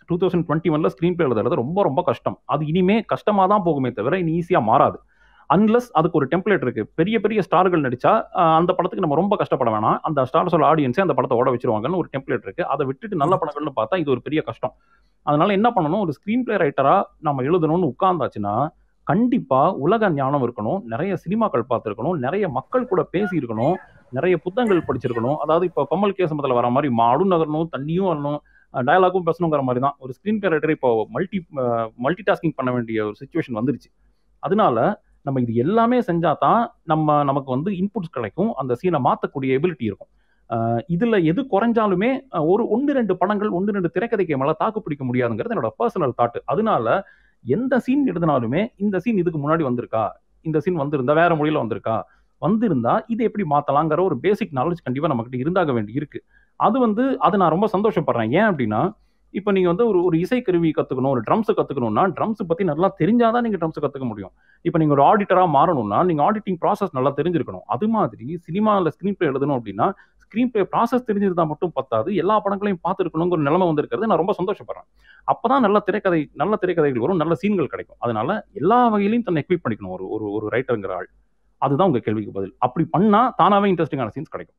டூ தௌசண்ட் டுவெண்ட்டி ஒன்ல ஸ்க்ரீன் பிளே எழுதுறது ரொம்ப ரொம்ப கஷ்டம் அது இனிமே கஷ்டமாக தான் போகுமே தவிர இனி ஈஸியாக மாறாது அன்லஸ் அதுக்கு ஒரு டெம்ப்ளேட் இருக்கு பெரிய பெரிய ஸ்டார்கள் நடிச்சா அஹ், அந்த படத்துக்கு நம்ம ரொம்ப கஷ்டப்பட வேணாம் அந்த ஸ்டார்ஸோட ஆடியன்ஸே அந்த படத்தை ஓட வச்சிருவாங்கன்னு ஒரு டெம்ப்ளேட் இருக்கு அதை விட்டுட்டு நல்ல படங்கள்னு பார்த்தா இது ஒரு பெரிய கஷ்டம் அதனால என்ன பண்ணணும் ஒரு ஸ்க்ரீன் பிளே ரைட்டரா நம்ம எழுதணும்னு உட்கார்ந்தாச்சுன்னா கண்டிப்பா உலக ஞானம் இருக்கணும் நிறைய சினிமாக்கள் பார்த்துருக்கணும் நிறைய மக்கள் கூட பேசி இருக்கணும் நிறைய புத்தகங்கள் படிச்சிருக்கணும் அதாவது இப்போ கமல் கேசமத்தில் வர மாதிரி மாடும் நகரணும் தண்ணியும் வரணும் டயலாகும் பேசணுங்கிற மாதிரி தான் ஒரு ஸ்க்ரீன் பிளே ரைட்டர் இப்போ மல்டி மல்டி டாஸ்கிங் பண்ண வேண்டிய ஒரு சுச்சுவேஷன் வந்துருச்சு அதனால நம்ம இது எல்லாமே செஞ்சா தான் நம்ம நமக்கு வந்து இன்புட்ஸ் கிடைக்கும் அந்த சீனை மாற்றக்கூடிய எபிலிட்டி இருக்கும் அஹ் இதுல எது குறைஞ்சாலுமே அஹ் ஒரு ஒன்று ரெண்டு படங்கள் ஒன்று ரெண்டு திரைக்கதைக்கு மேல தாக்கு பிடிக்க முடியாதுங்கிறது என்னோட பர்சனல் தாட் அதனால எந்த சீன் எழுதினாலுமே இந்த சீன் இதுக்கு முன்னாடி வந்திருக்கா இந்த சீன் வந்திருந்தா வேற மொழியில வந்திருக்கா வந்திருந்தா இதை எப்படி மாத்தலாங்கிற ஒரு பேசிக் நாலேஜ் கண்டிப்பா நம்மகிட்ட இருந்தாக வேண்டி இருக்கு அது வந்து அது நான் ரொம்ப சந்தோஷப்படுறேன் ஏன் அப்படின்னா இப்போ நீங்க வந்து ஒரு ஒரு இசைக்கருவி கத்துக்கணும் ஒரு ட்ரம்ஸ் கத்துக்கணும்னா ட்ரம்ஸ் பத்தி நல்லா தெரிஞ்சாதான் நீங்க ட்ரம்ஸ் கத்துக்க முடியும் இப்போ நீங்க ஒரு ஆடிட்டரா மாறணும்னா நீங்க ஆடிட்டிங் ப்ராசஸ் நல்லா தெரிஞ்சிருக்கணும் அது மாதிரி சினிமாவில் ஸ்க்ரீன் பிளே எழுதணும் அப்படின்னா ஸ்க்ரீன் பிளே ப்ராசஸ் தெரிஞ்சிருந்தா மட்டும் பத்தாது எல்லா படங்களையும் பார்த்துருக்கணுங்கிற ஒரு நிலைமை வந்திருக்கிறது நான் ரொம்ப சந்தோஷப்படுறேன் அப்பதான் நல்ல திரைக்கதை நல்ல திரைக்கதைகள் வரும் நல்ல சீன்கள் கிடைக்கும் அதனால எல்லா வகையிலையும் தன்னை எக்விப் பண்ணிக்கணும் ஒரு ஒரு ஒரு ரைட்டருங்கிற ஆள் அதுதான் உங்க கேள்விக்கு பதில் அப்படி பண்ணா தானாவே இன்ட்ரெஸ்டிங்கான சீன்ஸ் கிடைக்கும்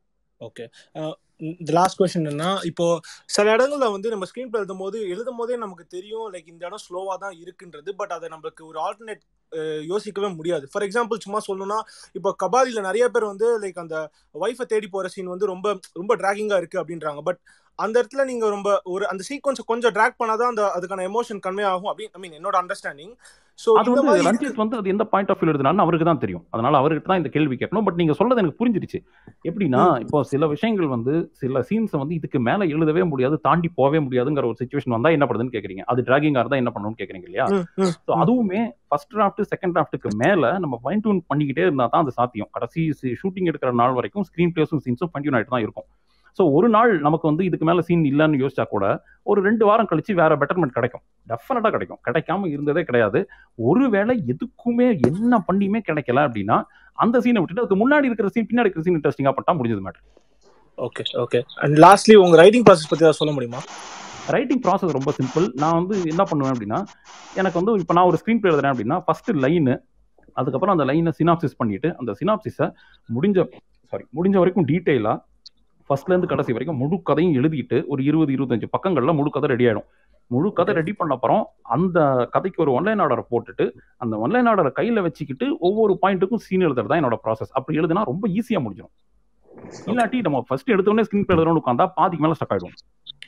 ஓகே இந்த லாஸ்ட் கொஸ்டின் என்னன்னா இப்போ சில இடங்கள்ல வந்து நம்ம ஸ்க்ரீன் பிளே எழுதும் போது எழுதும் போதே நமக்கு தெரியும் லைக் இந்த இடம் ஸ்லோவா தான் இருக்குன்றது பட் அதை நம்மளுக்கு ஒரு ஆல்டர்னேட் யோசிக்கவே முடியாது ஃபார் எக்ஸாம்பிள் சும்மா சொல்லணும்னா இப்போ கபாலில நிறைய பேர் வந்து லைக் அந்த ஒய்ஃபை தேடி போற சீன் வந்து ரொம்ப ரொம்ப டிராகிங்கா இருக்கு அப்படின்றாங்க பட் அந்த இடத்துல நீங்க ரொம்ப ஒரு அந்த சீக்வன்ஸ் கொஞ்சம் ட்ராக் பண்ணாதான் அந்த அதுக்கான எமோஷன் கன்வே ஆகும் அப்படின்னு ஐ மீன் என்னோட அண்டர்ஸ்டாண்டிங் ஸோ அது இந்த வந்து மாதிரி ரஞ்சித் வந்து அது எந்த பாயிண்ட் ஆஃப் வியூ எழுதுனாலும் அவருக்கு தான் தெரியும் அதனால அவர்கிட்ட தான் இந்த கேள்வி கேட்கணும் பட் நீங்க சொல்றது எனக்கு புரிஞ்சிருச்சு எப்படின்னா ம். இப்போ சில விஷயங்கள் வந்து சில சீன்ஸை வந்து இதுக்கு மேல எழுதவே முடியாது தாண்டி போகவே முடியாதுங்கிற ஒரு சுச்சுவேஷன் வந்தா என்ன பண்ணுதுன்னு கேக்குறீங்க அது டிராகிங்கா இருந்தா என்ன பண்ணணும்னு கேக்குறீங்க இல்லையா ம், ம், ஸோ ம். அதுவுமே ஃபர்ஸ்ட் டிராஃப்ட் செகண்ட் டிராஃப்ட்டுக்கு மேல நம்ம ஃபைன் டியூன் பண்ணிக்கிட்டே இருந்தா தான் அது சாத்தியம் கடைசி ஷூட்டிங் எடுக்கிற நாள் வரைக்கும் ஸ்க்ரீன் பிளேஸும் சீன்ஸும் ஃபைன் டியூன் ஆகிட்டு தான் இருக்கும் ஸோ ஒரு நாள் நமக்கு வந்து இதுக்கு மேல சீன் இல்லைன்னு யோசிச்சா கூட ஒரு ரெண்டு வாரம் கழிச்சு வேற பெட்டர்மெண்ட் கிடைக்கும் டெஃபினட்டா கிடைக்கும் கிடைக்காம இருந்ததே கிடையாது ஒருவேளை எதுக்குமே என்ன பண்ணியுமே கிடைக்கல அப்படின்னா அந்த சீனை விட்டுட்டு அதுக்கு முன்னாடி இருக்கிற சீன் பின்னாடி இருக்கிற சீன் இன்ட்ரெஸ்டிங்கா பண்ணா முடிஞ்சது matter okay okay and lastly உங்க ரைட்டிங் ப்ராசஸ் பத்தி ஏதாவது சொல்ல முடியுமா ரைட்டிங் ப்ராசஸ் ரொம்ப சிம்பிள் நான் வந்து என்ன பண்ணுவேன் அப்படின்னா எனக்கு வந்து இப்போ நான் ஒரு ஸ்க்ரீன் பிளே எழுதுறேன் அப்படின்னா ஃபர்ஸ்ட் லைனு அதுக்கப்புறம் அந்த லைனை சினாப்சிஸ் பண்ணிட்டு அந்த சினாப்சிஸை முடிஞ்ச சாரி முடிஞ்ச வரைக்கும் டீட்டெயிலாக ஃபர்ஸ்ட்லேருந்து கடைசி வரைக்கும் முழு கதையும் எழுதிட்டு ஒரு இருபது இருபத்தஞ்சு பக்கங்களில் முழு கதை ரெடி ஆயிடும் முழு கதை ரெடி பண்ண அப்புறம் அந்த கதைக்கு ஒரு ஒன்லைன் ஆர்டரை போட்டுட்டு அந்த ஒன்லைன் ஆர்டரை கையில் வச்சுக்கிட்டு ஒவ்வொரு பாயிண்ட்டுக்கும் சீன் எழுதுறது தான் என்னோட ப்ராசஸ் அப்படி எழுதுனா ரொம்ப ஈஸியாக முடிஞ்சிடும் இல்லாட்டி நம்ம ஃபர்ஸ்ட் எடுத்தோடனே ஸ்க்ரீன் பிளே எழுதுறோம்னு உட்காந்தா பாதிக்கு மேலே ஸ்டக் ஆயிடும்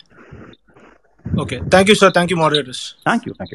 okay thank you sir thank you moderators thank you thank you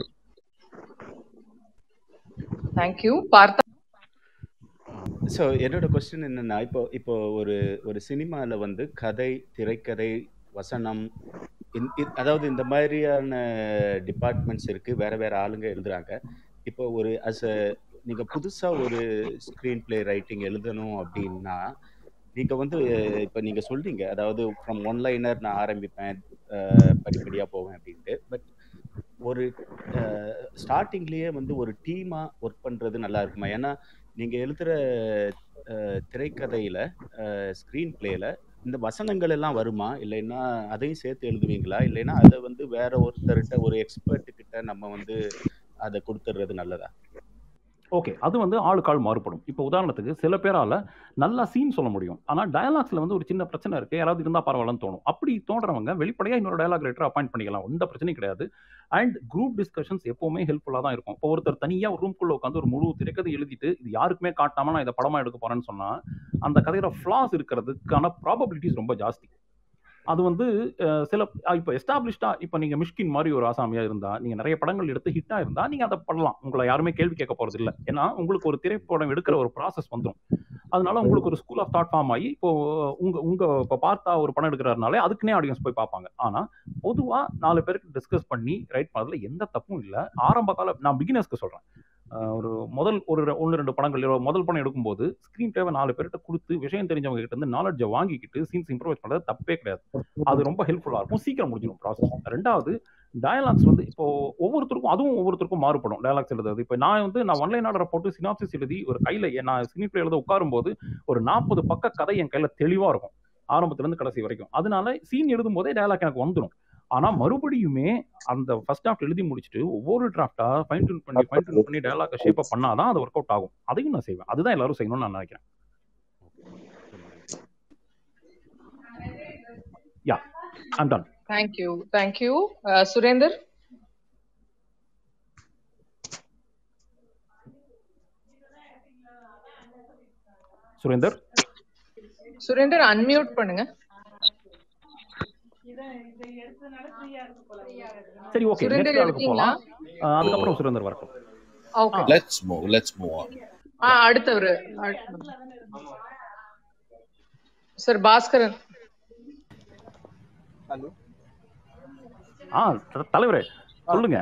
thank you பார்த்தா ஸோ என்னோட கொஸ்டின் என்னன்னா இப்போ இப்போ ஒரு ஒரு சினிமாவில் வந்து கதை திரைக்கதை வசனம் இந்- இ- அதாவது இந்த மாதிரியான டிபார்ட்மெண்ட்ஸ் இருக்கு வேற வேற ஆளுங்க எழுதுறாங்க இப்போ ஒரு அஸ் அ நீங்க புதுசா ஒரு ஸ்க்ரீன் பிளே ரைட்டிங் எழுதணும் அப்படின்னா நீங்க வந்து இப்போ நீங்க சொல்றீங்க அதாவது ஃப்ரம் ஒன் லைனர் நான் ஆரம்பிப்பேன் அஹ், படிப்படியா போவேன் அப்படின்ட்டு பட் ஒரு ஸ்டார்டிங்லயே வந்து ஒரு டீமா ஒர்க் பண்றது நல்லா இருக்குமா ஏன்னா நீங்க எழுதுற அஹ், திரைக்கதையில ஸ்க்ரீன் பிளேல இந்த வசனங்கள் எல்லாம் வருமா இல்லைன்னா அதையும் சேர்த்து எழுதுவீங்களா இல்லைன்னா அதை வந்து வேற ஒருத்தர்கிட்ட ஒரு எக்ஸ்பர்ட் கிட்ட நம்ம வந்து அதை கொடுத்துடுறது நல்லதா ஓகே அது வந்து ஆளுக்கு ஆள் மாறுபடும் இப்போ உதாரணத்துக்கு சில பேரால நல்லா சீன் சொல்ல முடியும் ஆனால் டயலாக்ஸ்ல வந்து ஒரு சின்ன பிரச்சனை இருக்கு யாராவது இருந்தால் பரவாயில்லன்னு தோணும் அப்படி தோன்றவங்க வெளிப்படையாக இன்னொரு டயலாக் ரைட்டர் அப்பாயிண்ட் பண்ணிக்கலாம் எந்த பிரச்சனையும் கிடையாது அண்ட் குரூப் டிஸ்கஷன்ஸ் எப்பவுமே ஹெல்ப்ஃபுல்லாக தான் இருக்கும் இப்போ ஒருத்தர் தனியாக ஒரு ரூம்குள்ள உட்காந்து ஒரு முழு திரைக்கதை எழுதிட்டு இது யாருக்குமே காட்டாம நான் இதை படமா எடுக்க போறேன்னு சொன்னா அந்த கதையோட ஃப்ளாஸ் இருக்கிறதுக்கான ப்ராபபிலிட்டிஸ் ரொம்ப ஜாஸ்தி அது வந்து அஹ், சில இப்போ எஸ்டாப்ளிஷ்டா இப்போ நீங்க மிஷ்கின் மாதிரி ஒரு ஆசாமியா இருந்தா நீங்க நிறைய படங்கள் எடுத்து ஹிட்டா இருந்தா நீங்க அதை பண்ணலாம் உங்களை யாருமே கேள்வி கேட்க போறது இல்ல ஏன்னா உங்களுக்கு ஒரு திரைப்படம் எடுக்கிற ஒரு ப்ராசஸ் வந்துடும் அதனால உங்களுக்கு ஒரு ஸ்கூல் ஆஃப் தாட் ஃபார்ம் ஆகி இப்போ உங்க உங்க இப்போ பார்த்தா ஒரு படம் எடுக்கிறாருனாலே அதுக்குன்னே ஆடியன்ஸ் போய் பார்ப்பாங்க ஆனா பொதுவா நாலு பேருக்கு டிஸ்கஸ் பண்ணி ரைட் பண்ணதுல எந்த தப்பும் இல்லை ஆரம்ப கால நான் பிகினர்ஸ்க்கு சொல்றேன் அஹ் ஒரு முதல் ஒரு ரெ- ஒன்று ரெண்டு படங்கள் இல்ல முதல் படம் எடுக்கும்போது ஸ்க்ரீன் தேவை நாலு பேர்கிட்ட கொடுத்து விஷயம் தெரிஞ்சவங்க கிட்ட இருந்து நாலேஜை வாங்கிக்கிட்டு சீன்ஸ் இம்ப்ரூவ் பண்றது தப்பே கிடையாது அது ரொம்ப ஹெல்ப்ஃபுல்லா இருக்கும் சீக்கிரம் முடிஞ்சிடும் ப்ராசஸ் ரெண்டாவது டயலாக்ஸ் வந்து இப்போ ஒவ்வொருத்தருக்கும் அதுவும் ஒவ்வொருத்தருக்கும் மாறுபடும் டயலாக்ஸ் எழுதுறது இப்போ நான் வந்து நான் ஒன்லைன் ஆர்டரை போட்டு சினாப்சிஸ் எழுதி ஒரு கையில என் நான் ஸ்க்ரீன் பிளே எழுத உட்காரும்போது ஒரு நாற்பது பக்க கதை என் கையில தெளிவா இருக்கும் ஆரம்பத்துல இருந்து கடைசி வரைக்கும் அதனால சீன் எழுதும் போதே டயலாக் எனக்கு வந்துடும் ஆனா மறுபடியுமே அந்த ஃபர்ஸ்ட் டிராஃப்ட் எழுதி முடிச்சுட்டு ஒவ்வொரு டிராஃப்டா ஃபைன் டியூன் பண்ணி ஃபைன் டியூன் பண்ணி டயலாக ஷேப் அப் பண்ணாதான் அது ஒர்க் அவுட் ஆகும் அதையும் நான் செய்வேன் அதுதான் எல்லாரும் செய்யணும்னு நான் நினைக்கிறேன் yeah I'm done thank you thank you Surender Surender Surender unmute பண்ணுங்க சரி ஓகே சுரேந்தர் நெக்ஸ்ட் ஆளுக்கு இருக்கீங்களா போகலாம் அஹ் அதுக்கப்புறம் சுரேந்தர் வரட்டும் okay let's move let's move on ஆ அடுத்தவர் சார் பாஸ்கரன் ஹலோ ஆ த- தலைவரே சொல்லுங்க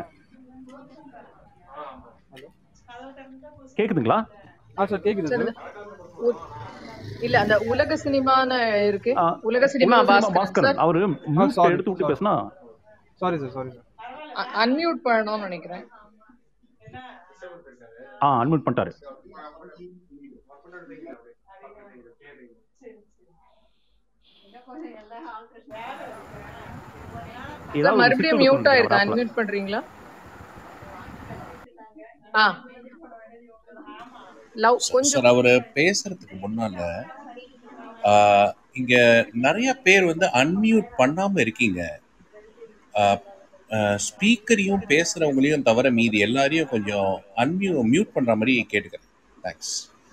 கேக்குதுங்களா ஆ சார் கேக்குது சார் சார் உ- இல்ல அந்த உலக சினிமான்னு இருக்கு ஆ, உலக சினிமா உலக சினிமா பாஸ்கரன் பாஸ்கரன் சார் அவரு ஆ மியூட் சாரி எடுத்து விட்டு சாரி பேசினா sorry sir sorry sir unmute பண்ணணும்னு நினைக்கிறேன் ஆ அன்மியூட் பண்ணிட்டாரு சார் ஏதாவது ஒரு மறுபடியும் சிக்கல் மியூட் சொல்லுங்க ஆயிருக்கு வராப்புல அன்மியூட் பண்றீங்களா ஆ லவ் கொஞ்சம் சார் அவர் பேசுறதுக்கு முன்னால ஆஹ், இங்க நிறைய பேர் வந்து அன்மியூட் பண்ணாம இருக்கீங்க ஸ்பீக்கரையும் பேசுறவங்களையும் தவிர மீதி எல்லாரையும் கொஞ்சம் அன்மியூ மியூட் பண்ற மாதிரி கேட்டுக்கிறேன் தேங்க்ஸ்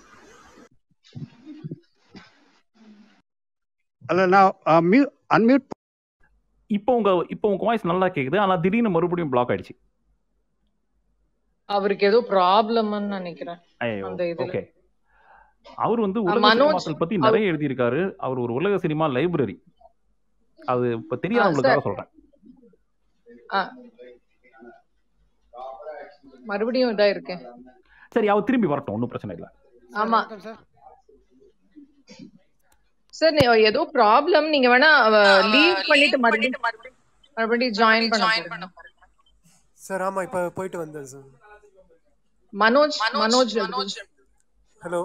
அல்ல நான் மியூ அன்மியூட் இப்போ உங்க இப்போ உங்க வாய்ஸ் நல்லா கேக்குது ஆனா திடீர்னு மறுபடியும் பிளாக் ஆயிடுச்சு அவருக்கு ஏதோ ப்ராப்ளம்னு நினைக்கிறேன் ஐயோ அந்த இதுல ஓகே அவர் வந்து ஆ, உலக மனோஜ் சினிமாக்கள் பத்தி அவர் நிறைய எழுதியிருக்காரு அவர் ஒரு உலக சினிமா லைப்ரரி அது இப்ப ஆ தெரியாதவங்களுக்காக சார் சொல்றேன் ஆ மறுபடியும் இதா இருக்கேன் சரி அவர் திரும்பி வரட்டும் ஒன்றும் பிரச்சனை இல்லை ஆமா சார் நீ ஏதோ ப்ராப்ளம் நீங்க வேணா லீவ் பண்ணிட்டு மறுபடியும் மறுபடியும் ஜாயின் பண்ண போறீங்க சார் ஆமா இப்ப போயிட்டு வந்தேன் sir Manoj Manoj hello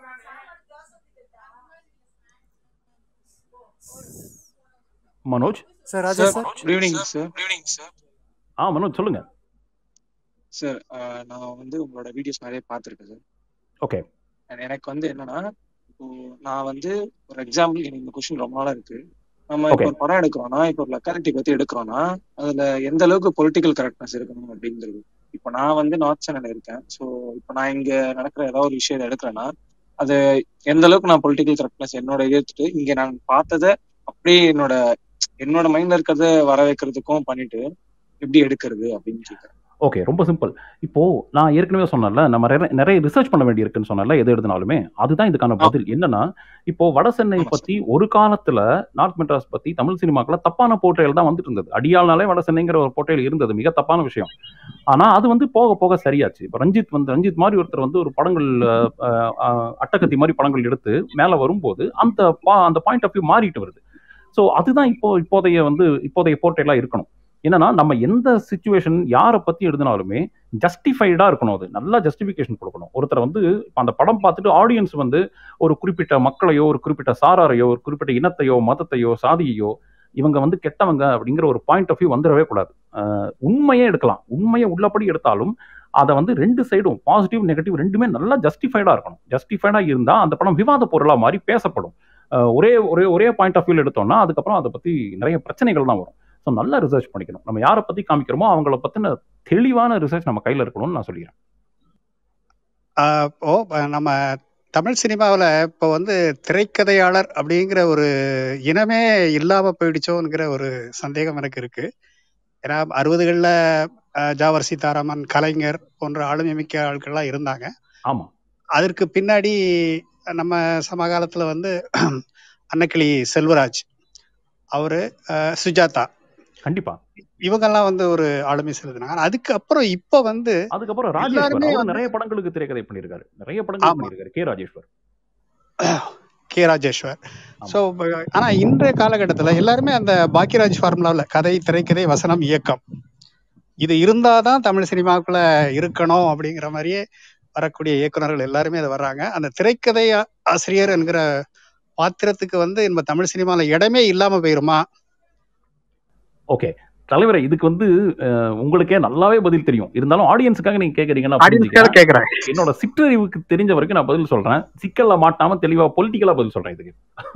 Manoj sir Raja sir sir good evening sir ஆ மனோஜ் சொல்லுங்க சார் நான் வந்து உங்களோட வீடியோஸ் நிறைய பார்த்துருக்கேன் சார் ஓகே And எனக்கு வந்து என்னன்னா இப்போ நான் வந்து ஒரு எக்ஸாம்பிள் எனக்கு இந்த கொஸ்டின் ரொம்ப நாளா இருக்கு நம்ம இப்போ ஓகே ஒரு படம் எடுக்கிறோம்னா இப்போ ஒரு லக்காலிட்டி பத்தி எடுக்கிறோம்னா அதுல எந்த அளவுக்கு பொலிட்டிக்கல் கரெக்ட்னஸ் இருக்கணும் அப்படிங்கிறது இப்போ நான் வந்து நார்த் சென்னையில இருக்கேன் ஸோ இப்போ நான் இங்க நடக்கிற ஏதாவது ஒரு விஷயம் எடுக்கிறேன்னா அது எந்த அளவுக்கு நான் பொலிட்டிக்கல் கரெக்ட்னஸ் என்னோட இதை எடுத்துட்டு இங்க நான் பார்த்ததை அப்படியே என்னோட என்னோட மைண்ட்ல இருக்கிறத வர வைக்கிறதுக்கும் பண்ணிட்டு எப்படி எடுக்கிறது அப்படின்னு கேட்கறேன் ஓகே ரொம்ப சிம்பிள் இப்போ நான் ஏற்கனவே சொன்னேன்ல நம்ம நிறைய நிறைய ரிசர்ச் பண்ண வேண்டியிருக்குன்னு சொன்னேன்ல எது எழுதினாலுமே அதுதான் இதுக்கான பதில் என்னன்னா இப்போ வட சென்னை பத்தி ஒரு காலத்துல நார்த் மெட்ராஸ் பத்தி தமிழ் சினிமாக்களை தப்பான போர்ட்ரேல் தான் வந்துட்டு இருந்தது அடியாள்னாலே வட சென்னைங்கிற ஒரு போர்ட்ரேல் இருந்தது மிக தப்பான விஷயம் ஆனா அது வந்து போக போக சரியாச்சு இப்போ ரஞ்சித் வந்து ரஞ்சித் மாதிரி ஒருத்தர் வந்து ஒரு படங்கள் அஹ், அஹ், அட்டகத்தி மாதிரி படங்கள் எடுத்து மேல வரும்போது அந்த பா- அந்த பாயிண்ட் ஆஃப் வியூ மாறிட்டு வருது ஸோ அதுதான் இப்போ இப்போதைய வந்து இப்போதைய போர்ட்ரேலாக இருக்கணும் என்னன்னா நம்ம எந்த சுச்சுவேஷன் யாரை பத்தி எழுதினாலுமே ஜஸ்டிஃபைடா இருக்கணும் அது நல்லா ஜஸ்டிஃபிகேஷன் கொடுக்கணும் ஒருத்தர் வந்து இப்ப அந்த படம் பார்த்துட்டு ஆடியன்ஸ் வந்து ஒரு குறிப்பிட்ட மக்களையோ ஒரு குறிப்பிட்ட சாராரையோ ஒரு குறிப்பிட்ட இனத்தையோ மதத்தையோ சாதியையோ இவங்க வந்து கெட்டவங்க அப்படிங்கிற ஒரு பாயிண்ட் ஆஃப் வியூ வந்துடவே கூடாது அஹ் உண்மையே எடுக்கலாம் உண்மையை உள்ளபடி எடுத்தாலும் அதை வந்து ரெண்டு சைடும் பாசிட்டிவ் நெகட்டிவ் ரெண்டுமே நல்லா ஜஸ்டிஃபைடா இருக்கணும் ஜஸ்டிஃபைடா இருந்தா அந்த படம் விவாத பொருளா மாதிரி பேசப்படும் அஹ் ஒரே ஒரே ஒரே பாயிண்ட் ஆஃப் வியூல எடுத்தோம்னா அதுக்கப்புறம் அதை பத்தி நிறைய பிரச்சனைகள் தான் வரும் ஸோ நல்லா ரிசர்ச் பண்ணிக்கணும் நம்ம யாரை பத்தி காமிக்கிறோமோ அவங்கள பத்தின தெளிவான ரிசர்ச் நம்ம கையில இருக்கணும்னு நான் சொல்லிக்கிறேன் ஆஹ் இப்போ அஹ் நம்ம தமிழ் சினிமாவில் இப்போ வந்து திரைக்கதையாளர் அப்படிங்கிற ஒரு இனமே இல்லாம போயிடுச்சோங்கிற ஒரு சந்தேகம் எனக்கு இருக்கு ஏன்னா அறுபதுகளில் ஜாவர் சீதாராமன் கலைஞர் போன்ற ஆளுமை மிக்க ஆட்கள்லாம் இருந்தாங்க ஆமா அதற்கு பின்னாடி நம்ம சமகாலத்துல வந்து அன்னக்கிளி செல்வராஜ் அவரு அஹ், சுஜாதா கண்டிப்பா இவங்கெல்லாம் வந்து ஒரு ஆளுமை செலுத்தினாங்க ஆனா அதுக்கு அப்புறம் இப்ப வந்து அதுக்கப்புறம் ராஜேஸ்வர் எல்லாருமே அவர் வந்து நிறைய படங்களுக்கு திரைக்கதை பண்ணியிருக்காரு நிறைய படங்கள் ஆமா பண்ணியிருக்காரு K Rajeshwar K Rajeshwar so ஆனா இன்றைய காலகட்டத்துல எல்லாருமே அந்த பாக்கியராஜ் ஃபார்முலாவில் கதை திரைக்கதை வசனம் இயக்கம் இது இருந்தாதான் தமிழ் சினிமாவுக்குள்ள இருக்கணும் அப்படிங்கிற மாதிரியே வரக்கூடிய இயக்குனர்கள் எல்லாருமே அது வர்றாங்க அந்த திரைக்கதை ஆ- ஆசிரியர் என்கிற பாத்திரத்துக்கு வந்து நம்ம தமிழ் சினிமாவில் இடமே இல்லாம போயிருமா ஓகே தலைவரே இதுக்கு வந்து அஹ், உங்களுக்கே நல்லாவே பதில் தெரியும் இருந்தாலும் ஆடியன்ஸுக்காக நீங்க கேக்குறீங்கன்னு நான் ஆடியன்ஸ்க்காக புரிஞ்சுக்கிறேன் கேட்குறேன் என்னோட சிற்றறிவுக்கு தெரிஞ்ச வரைக்கும் நான் பதில் சொல்றேன் சிக்கல்ல மாட்டாம தெளிவா பொலிட்டிக்கலா பதில் சொல்றேன் இதுக்கு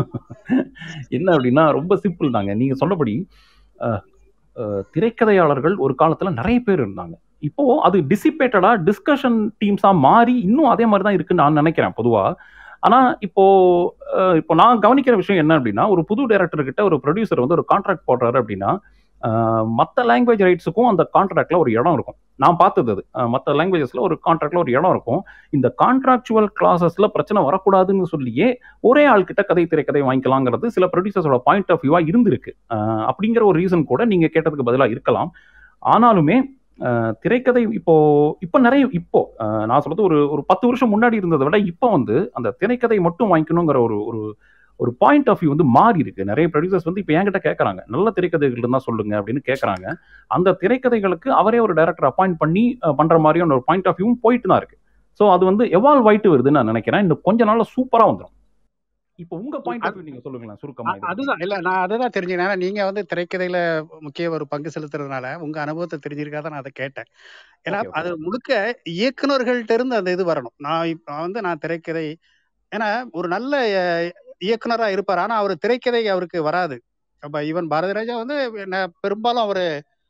என்ன அப்படின்னா ரொம்ப சிம்பிள் தாங்க நீங்க சொன்னபடி அஹ், அஹ், திரைக்கதையாளர்கள் ஒரு காலத்துல நிறைய பேர் இருந்தாங்க இப்போ அது டிசிபேட்டடா டிஸ்கஷன் டீம்ஸா மாறி இன்னும் அதே மாதிரி தான் இருக்குன்னு நான் நினைக்கிறேன் பொதுவா ஆனா இப்போ அஹ், இப்போ நான் கவனிக்கிற விஷயம் என்ன அப்படின்னா ஒரு புது டைரக்டர் கிட்ட ஒரு ப்ரொடியூசர் வந்து ஒரு கான்ட்ராக்ட் போடுறாரு அப்படின்னா மற்ற லாங்குவேஜ் ரைட்ஸுக்கும் அந்த கான்ட்ராக்ட்ல ஒரு இடம் இருக்கும் நான் பார்த்தது அது மற்ற லாங்குவேஜஸ்ல ஒரு கான்ட்ராக்ட்ல ஒரு இடம் இருக்கும் இந்த கான்ட்ராக்சுவல் கிளாஸஸ்ல பிரச்சனை வரக்கூடாதுன்னு சொல்லியே ஒரே ஆள்கிட்ட கதை திரைக்கதை வாங்கிக்கலாங்கிறது சில ப்ரொடியூசர்ஸோட பாயிண்ட் ஆஃப் வியூவா இருந்திருக்கு அஹ் அப்படிங்கிற ஒரு ரீசன் கூட நீங்க கேட்டதுக்கு பதிலாக இருக்கலாம் ஆனாலுமே அஹ் திரைக்கதை இப்போ இப்போ நிறைய இப்போ அஹ் நான் சொல்றது ஒரு ஒரு பத்து வருஷம் முன்னாடி இருந்ததை விட இப்போ வந்து அந்த திரைக்கதை மட்டும் வாங்கிக்கணுங்கிற ஒரு ஒரு ஒரு பாயிண்ட் ஆஃப் வியூ வந்து மாறி இருக்கு நிறைய ப்ரொடியூசர்ஸ் வந்து இப்போ என்கிட்ட கேட்கறாங்க நல்ல திரைக்கதைகள் இருந்தால் சொல்லுங்க அப்படின்னு கேட்கறாங்க அந்த திரைக்கதைகளுக்கு அவரே ஒரு டைரக்டர் அப்பாயிண்ட் பண்ணி அஹ், பண்ற மாதிரியான ஒரு பாயிண்ட் ஆஃப் வியூவும் போயிட்டு தான் இருக்கு ஸோ அது வந்து எவால்வ் ஆயிட்டு வருதுன்னு நான் நினைக்கிறேன் இன்னும் கொஞ்ச நாள்ல சூப்பரா வந்துடும் இப்போ உங்க பாயிண்ட் ஆஃப் வியூ நீங்க சொல்லுங்களேன் சுருக்கமா அ- இதை பத்தி அதுதான் இல்ல நான் அதுதான் தெரிஞ்சுக்கிறேன் ஏன்னா நீங்க வந்து திரைக்கதையில முக்கிய ஒரு பங்கு செலுத்துறதுனால உங்க அனுபவத்தை தெரிஞ்சிருக்காத நான் அதை கேட்டேன் ஏன்னா ஓகே ஓகே அது முழுக்க இயக்குனர்கள்ட்ட இருந்து அந்த இது வரணும் நான் இப்ப வந்து நான் திரைக்கதை ஏன்னா ஒரு நல்ல அஹ், இயக்குனரா இருப்பார் ஆனா அவர் திரைக்கதை அவருக்கு வராது அப்ப ஈவன் பாரதி ராஜா வந்து என்ன பெரும்பாலும் அவரு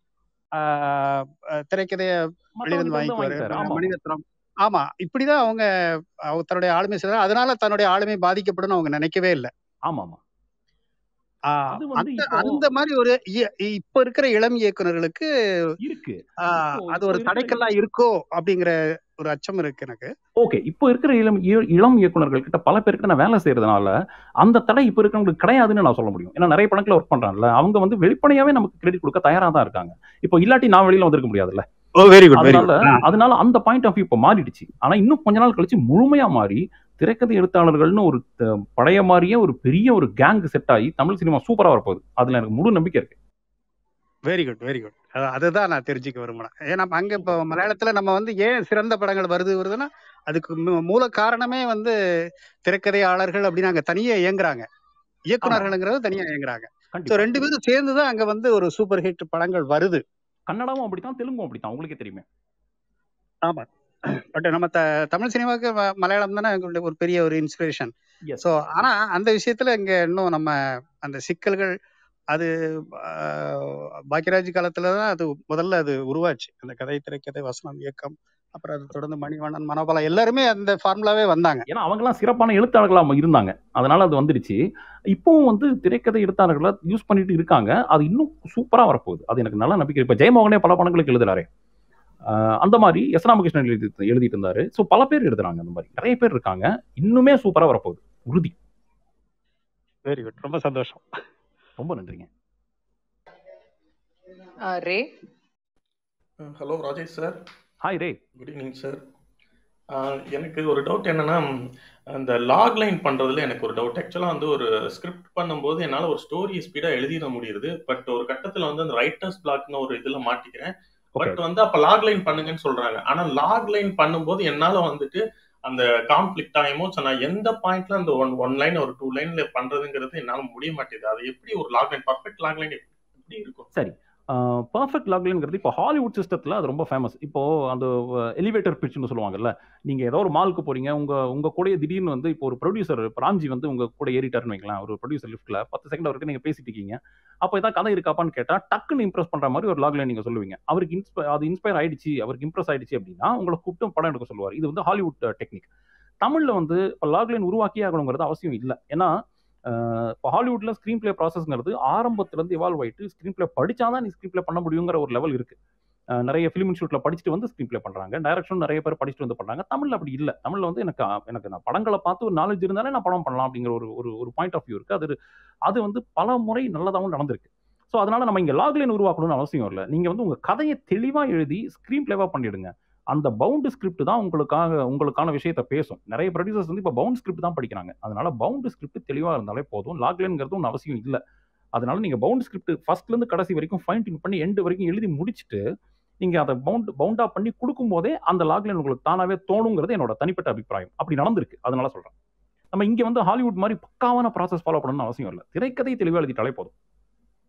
ஆஹ், அஹ், திரைக்கதைய வெளியிருந்து மற்றவங்கிட்ட இருந்து வாங்கிக்குவாரு வாங்கிட்டாரு ஆமா ஆமா மணிரத்னம் ஆமா இப்படிதான் அவங்க அவங்க தன்னுடைய ஆளுமை செய்றாங்க அதனால தன்னுடைய ஆளுமை பாதிக்கப்படும் அவங்க நினைக்கவே இல்லை ஆமா ஆமா ஆஹ் அது வந்து அந்த இப்போ அந்த மாதிரி ஒரு இய- இப்ப இருக்கிற இளம் இயக்குனர்களுக்கு இருக்கு ஆஹ் இப்போ அது இப்போ ஒரு இருக்கிற தடைக்கல்லா இருக்கோ அப்படிங்கிற ஒரு அச்சம் இருக்கு எனக்கு ஓகே இப்போ இருக்கிற இளம் இ- இளம் இயக்குனர்கள் கிட்ட பல பேர்கிட்ட நான் வேலை செய்யறதுனால அந்த தடை இப்போ இருக்கிறவங்களுக்கு கிடையாதுன்னு நான் சொல்ல முடியும் ஏன்னா நிறைய படங்களை ஒர்க் பண்றாங்கல்ல அவங்க வந்து வெளிப்படையாவே நமக்கு கிரெடிட் கொடுக்க தயாரா தான் இருக்காங்க இப்போ இல்லாட்டி நான் வெளியில வந்திருக்க முடியாதுல்ல ஓ வெரி குட் வெரி அதனால குட் அதனால அந்த பாயிண்ட் ஆஃப் வியூ இப்போ மாறிடுச்சு ஆனா இன்னும் கொஞ்ச நாள் கழிச்சு முழுமையா மாறி திரைக்கதை எழுத்தாளர்கள்னு ஒரு த- பழைய மாதிரியே ஒரு பெரிய ஒரு கேங் செட் ஆகி தமிழ் சினிமா சூப்பரா வரப்போகுது அதுல எனக்கு முழு நம்பிக்கை இருக்கு வெரி குட் வெரி குட் அதுதான் நான் தெரிஞ்சுக்க விரும்பினேன் ஏன்னா அங்க இப்போ மலையாளத்துல நம்ம வந்து ஏன் சிறந்த படங்கள் வருது வருதுன்னா அதுக்கு மூ- மூல காரணமே வந்து திரைக்கதையாளர்கள் அப்படின்னு அங்க தனியா இயங்குறாங்க ஆமா இயக்குனர்களுங்கிறது தனியா இயங்குறாங்க ஸோ கண்டிப்பா ரெண்டு பேரும் சேர்ந்து தான் அங்க வந்து ஒரு சூப்பர் ஹிட் படங்கள் வருது கன்னடாவும் அப்படித்தான் தெலுங்கும் அப்படித்தான் உங்களுக்கே தெரியுமே ஆமா பட் நம்ம த தமிழ் சினிமாவுக்கு ம- மலையாளம் தானே எங்களுடைய ஒரு பெரிய ஒரு இன்ஸ்பிரேஷன் எஸ் ஸோ ஆனா அந்த விஷயத்துல இங்க இன்னும் நம்ம அந்த சிக்கல்கள் அது ஆஹ், பாக்கியராஜ் காலத்துல தான் அது முதல்ல அது உருவாச்சு அந்த கதை திரைக்கதை வசனம் இயக்கம் அப்புறம் அது தொடர்ந்து மணிவண்ணன் மனோபாலா எல்லாருமே அந்த ஃபார்முலாவே வந்தாங்க ஏன்னா அவங்கெல்லாம் சிறப்பான எழுத்தாளர்களா இருந்தாங்க அதனால அது வந்துடுச்சு இப்பவும் வந்து திரைக்கதை எழுத்தாளர்களை யூஸ் பண்ணிட்டு இருக்காங்க அது இன்னும் சூப்பரா வரப்போகுது அது எனக்கு நல்ல நம்பிக்கை இப்ப ஜெயமோகனே பல படங்களுக்கு எழுதுறாரு ஆஹ் அந்த மாதிரி எஸ் ராமகிருஷ்ணன் எழுதி எழுதிட்டு இருந்தாரு ஸோ பல பேர் எழுதுறாங்க அந்த மாதிரி நிறைய பேர் இருக்காங்க இன்னுமே சூப்பரா வரப்போகுது உறுதி வெரி குட் ரொம்ப சந்தோஷம் ரொம்ப நன்றிங்க Ray hello Rajesh sir hi Ray good evening sir எனக்கு ஒரு டவுட் என்னன்னா ம், அந்த லாக் லைன் பண்றதுல எனக்கு ஒரு டவுட் ஆக்சுவலாக வந்து ஒரு ஸ்கிரிப்ட் பண்ணும்போது என்னால் ஒரு ஸ்டோரி ஸ்பீடாக எழுதிட முடியுது பட் ஒரு கட்டத்தில் வந்து அந்த ரைட்டர்ஸ் பிளாக்னு ஒரு இதில் மாட்டிக்கிறேன் ஓகே பட் வந்து அப்போ லாக் லைன் பண்ணுங்கன்னு சொல்றாங்க ஆனால் லாக் லைன் பண்ணும்போது என்னால் வந்துட்டு அந்த கான்ஃப்ளிக்ட் எமோஷன் நான் எந்த பாயிண்ட்ல அந்த ஒன் ஒன் லைன் ஒரு டூ லைன்ல பண்றதுங்கிறது என்னால் முடிய மாட்டேங்குது அது எப்படி ஒரு log line perfect log line எப்படி இருக்கும் சரி பர்ஃபெக்ட் லாக்லைன்ங்கிறது இப்போ ஹாலிவுட் சிஸ்டத்தில் அது ரொம்ப ஃபேமஸ் இப்போ அந்த எலிவேட்டர் பிட்ச்னு சொல்லுவாங்கல்ல நீங்கள் ஏதோ ஒரு மாலுக்கு போறீங்க உங்க உங்க கூட திடீர்னு வந்து இப்போ ஒரு ப்ரொடியூசர் ராம்ஜி வந்து உங்க கூட ஏறிட்டாருன்னு வைங்களேன் ஒரு ப்ரொடியூசர் லிஃப்ட்ல பத்து செகண்ட் வரைக்கும் நீங்க பேசிட்டு இருக்கீங்க அப்போ ஏதாவது கதை இருக்காப்பான்னு கேட்டா டக்குன்னு இம்ப்ரெஸ் பண்ற மாதிரி ஒரு லாக்லைன் நீங்க சொல்லுவீங்க அவருக்கு இன்ஸ்பை அது இன்ஸ்பயர் ஆயிடுச்சு அவருக்கு இம்ப்ரெஸ் ஆயிடுச்சு அப்படின்னா உங்களை கூப்பிட்டு படம் எடுக்க சொல்லுவார் இது வந்து ஹாலிவுட் டெக்னிக் தமிழ்ல வந்து இப்போ லாக்லைன் உருவாக்கியே ஆகணுங்கிறது அவசியம் இல்லை ஏன்னா அஹ் இப்போ ஹாலிவுட்ல ஸ்க்ரீன் பிளே ப்ராசஸ்ங்கிறது ஆரம்பத்துலேருந்து இவால்வ் ஆயிட்டு ஸ்க்ரீன் பிளே படிச்சாதான் நீ ஸ்க்ரீன் பிளே பண்ண முடியுங்கிற ஒரு லெவல் இருக்கு அஹ் நிறைய ஃபிலிம் இன்ஸ்டியூட்ல படிச்சுட்டு வந்து ஸ்க்ரீன் பிளே பண்றாங்க டைரக்ஷன் நிறைய பேர் படிச்சுட்டு வந்து பண்றாங்க தமிழ்ல அப்படி இல்லை தமிழ்ல வந்து எனக்கு அஹ், எனக்கு நான் படங்களை பார்த்து ஒரு நாலேஜ் இருந்தாலே நான் படம் பண்ணலாம் அப்படிங்கிற ஒரு ஒரு ஒரு பாயிண்ட் ஆஃப் வியூ இருக்கு அது அது வந்து பல முறை நல்லதாகவும் நடந்திருக்கு ஸோ அதனால நம்ம இங்க லாக்லைன் உருவாக்கணும்னு அவசியம் இல்லை நீங்க வந்து உங்க கதையை தெளிவா எழுதி ஸ்க்ரீன் பிளேவா பண்ணிடுங்க அந்த பவுண்டு ஸ்கிரிப்ட் தான் உங்களுக்காக உங்களுக்கான விஷயத்தை பேசும் நிறைய ப்ரொடியூசர்ஸ் வந்து இப்போ பவுண்ட் ஸ்கிரிப்ட் தான் படிக்கிறாங்க அதனால பவுண்டு ஸ்கிரிப்ட் தெளிவாக இருந்தாலே போதும் லாக்லைன்ங்கிறது ஒன்றும் அவசியம் இல்லை அதனால நீங்க பவுண்ட் ஸ்கிரிப்ட் ஃபர்ஸ்ட்ல இருந்து கடைசி வரைக்கும் ஃபைன் டியூன் பண்ணி எண்டு வரைக்கும் எழுதி முடிச்சுட்டு நீங்க அதை பவுண்ட் பவுண்டா பண்ணி கொடுக்கும் போதே அந்த லாக்லைன் உங்களுக்கு தானாவே தோணுங்கிறது என்னோட தனிப்பட்ட அபிப்பிராயம் அப்படி நடந்திருக்கு அதனால சொல்றேன் நம்ம இங்க வந்து ஹாலிவுட் மாதிரி பக்காவான ப்ராசஸ் ஃபாலோ பண்ணணும்னு அவசியம் இல்லை திரைக்கதை தெளிவாக எழுதிட்டாலே போதும்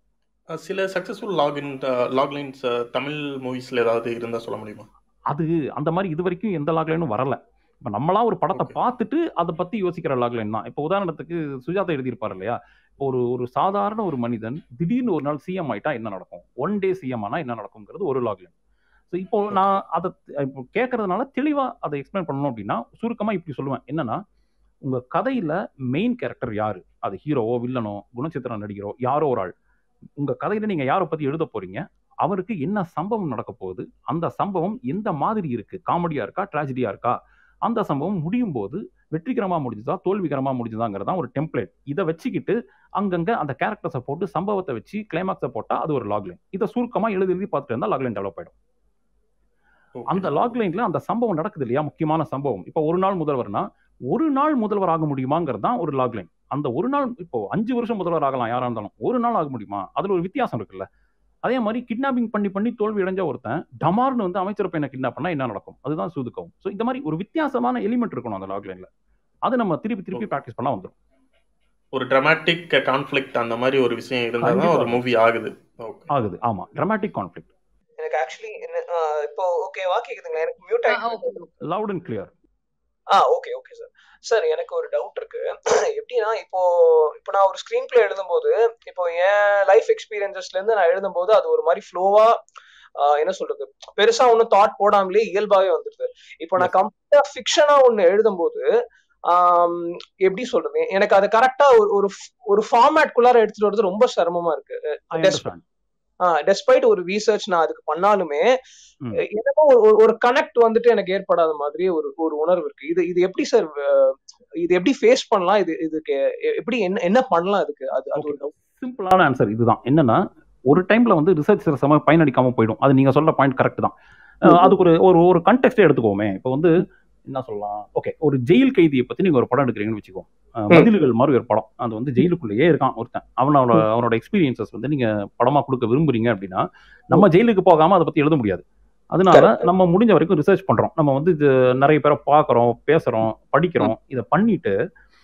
அஹ் சில சக்ஸஸ்ஃபுல் லாகின் லாக்லைன்ஸ் தமிழ் மூவிஸ்ல ஏதாவது இருந்தா சொல்ல முடியுமா அது அந்த மாதிரி இது வரைக்கும் எந்த லாக்லைனும் வரல இப்போ நம்மளா ஒரு படத்தை பார்த்துட்டு அதை பத்தி யோசிக்கிற லாக்லைன் தான் இப்போ உதாரணத்துக்கு சுஜாதா எழுதியிருப்பார் இல்லையா இப்போ ஒரு ஒரு சாதாரண ஒரு மனிதன் திடீர்னு ஒரு நாள் சிஎம் ஆயிட்டா என்ன நடக்கும் ஒன் டே சிஎம் ஆனா என்ன நடக்குங்கிறது ஒரு லாக்லைன் ஸோ இப்போ நான் அதை இப்போ கேட்கறதுனால தெளிவா அதை எக்ஸ்பிளைன் பண்ணணும் அப்படின்னா சுருக்கமா இப்படி சொல்லுவேன் என்னன்னா உங்க கதையில மெயின் கேரக்டர் யாரு அது ஹீரோவோ வில்லனோ குணச்சித்திர நடிகரோ யாரோ ஒரு ஆள் உங்க கதையில நீங்க யாரை பத்தி எழுத போறீங்க அவருக்கு என்ன சம்பவம் நடக்க போகுது அந்த சம்பவம் எந்த மாதிரி இருக்கு காமெடியா இருக்கா ட்ராஜடியா இருக்கா அந்த சம்பவம் முடியும் போது வெற்றிகரமா முடிஞ்சுதா தோல்விகரமா முடிஞ்சுதாங்கிறதா ஒரு டெம்ப்ளேட் இதை வச்சுக்கிட்டு அங்கங்க அந்த கேரக்டர்ஸை போட்டு சம்பவத்தை வச்சு கிளைமாக்ஸை போட்டா அது ஒரு லாக்லைன் இதை சுருக்கமா எழுதி எழுதி பார்த்துட்டு இருந்தா லாக்லைன் டெவலப் ஆயிடும் அந்த லாக்லைன்ல அந்த சம்பவம் நடக்குது இல்லையா முக்கியமான சம்பவம் இப்போ ஒரு நாள் முதல்வர்னா ஒரு நாள் முதல்வர் ஆக முடியுமாங்கிறது தான் ஒரு லாக்லைன் அந்த ஒரு நாள் இப்போ அஞ்சு வருஷம் முதல்வர் ஆகலாம் யாரா இருந்தாலும் ஒரு நாள் ஆக முடியுமா அதுல ஒரு வித்தியாசம் இருக்குல்ல அதே மாதிரி கிட்னாப்பிங் பண்ணி பண்ணி தோல்வி அடைஞ்ச ஒருத்தன் டமார்னு வந்து அமைச்சர் பையனை கிட்னாப் பண்ணா என்ன நடக்கும் அதுதான் சூதுக்கவும் ஸோ இந்த மாதிரி ஒரு வித்தியாசமான எலிமெண்ட் இருக்கணும் அந்த லாக்லைன்ல அது நம்ம திருப்பி திருப்பி ப்ராக்டிஸ் பண்ணா வந்துடும் ஒரு ட்ரமாட்டிக் கான்ஃப்ளிக்ட் அந்த மாதிரி ஒரு விஷயம் இருந்தால் தான் ஒரு மூவி ஆகுது ஓகே ஆகுது ஆமா டிராமாட்டிக் கான்ஃபிளிக் எனக்கு ஆக்சுவலி இப்போ ஓகேவா கேக்குதுங்களா எனக்கு மியூட் ஆயிடுச்சு லவுட் அண்ட் கிளியர் ஆ ஓகே ஓகே சார் சார் எனக்கு ஒரு டவுட் இருக்கு எப்படின்னா இப்போ இப்போ நான் ஒரு ஸ்க்ரீன் பிளே எழுதும்போது இப்போ என் லைஃப் எக்ஸ்பீரியன்சஸ்ல இருந்து நான் எழுதும்போது அது ஒரு மாதிரி ஃப்ளோவா என்ன சொல்றது பெருசா ஒன்றும் தாட் போடாமலே இயல்பாவே வந்துருது இப்போ நான் கம்ப்ளீட்டா ஃபிக்ஷனா ஒன்னு எழுதும்போது எப்படி சொல்றது எனக்கு அது கரெக்டா ஒரு ஒரு ஒரு ஃபார்மேட் குள்ளார எடுத்துட்டு வரது ரொம்ப சிரமமா இருக்கு டெஸ்பைட் ஒரு ரீசர்ச் நான் அதுக்கு பண்ணாலுமே என்னமோ ஒரு ஒரு கனெக்ட் வந்துட்டு எனக்கு ஏற்படாத மாதிரி ஒரு ஒரு உணர்வு இருக்கு இது இது எப்படி சார் இது எப்படி ஃபேஸ் பண்ணலாம் இது இதுக்கு எப்படி என்ன என்ன பண்ணலாம் இதுக்கு அது அது ஒரு சிம்பிளான ஆன்சர் இதுதான் என்னன்னா ஒரு டைம்ல வந்து ரிசர்ச் சில சமயம் பயனடிக்காம போயிடும் அது நீங்க சொல்ற பாயிண்ட் கரெக்ட் தான் அதுக்கு ஒரு ஒரு ஒரு கண்டெக்ஸ்டே எடுத்துக்கோமே இப்போ வந்து என்ன சொல்லலாம் ஓகே ஒரு ஜெயில் கைதியை பத்தி நீங்க ஒரு படம் எடுக்கிறீங்கன்னு வச்சுக்கோ பதில்கள் மாதிரி ஒரு படம் அது வந்து ஜெயிலுக்குள்ளேயே இருக்கான் ஒருத்தன் அவனோட அவனோட எக்ஸ்பீரியன்சஸ் வந்து நீங்க படமா கொடுக்க விரும்புறீங்க அப்படின்னா நம்ம ஜெயிலுக்கு போகாம அதை பத்தி எழுத முடியாது அதனால நம்ம முடிஞ்ச வரைக்கும் ரிசர்ச் பண்றோம் நம்ம வந்து இது நிறைய பேரை பார்க்குறோம் பேசுறோம் படிக்கிறோம் இதை பண்ணிட்டு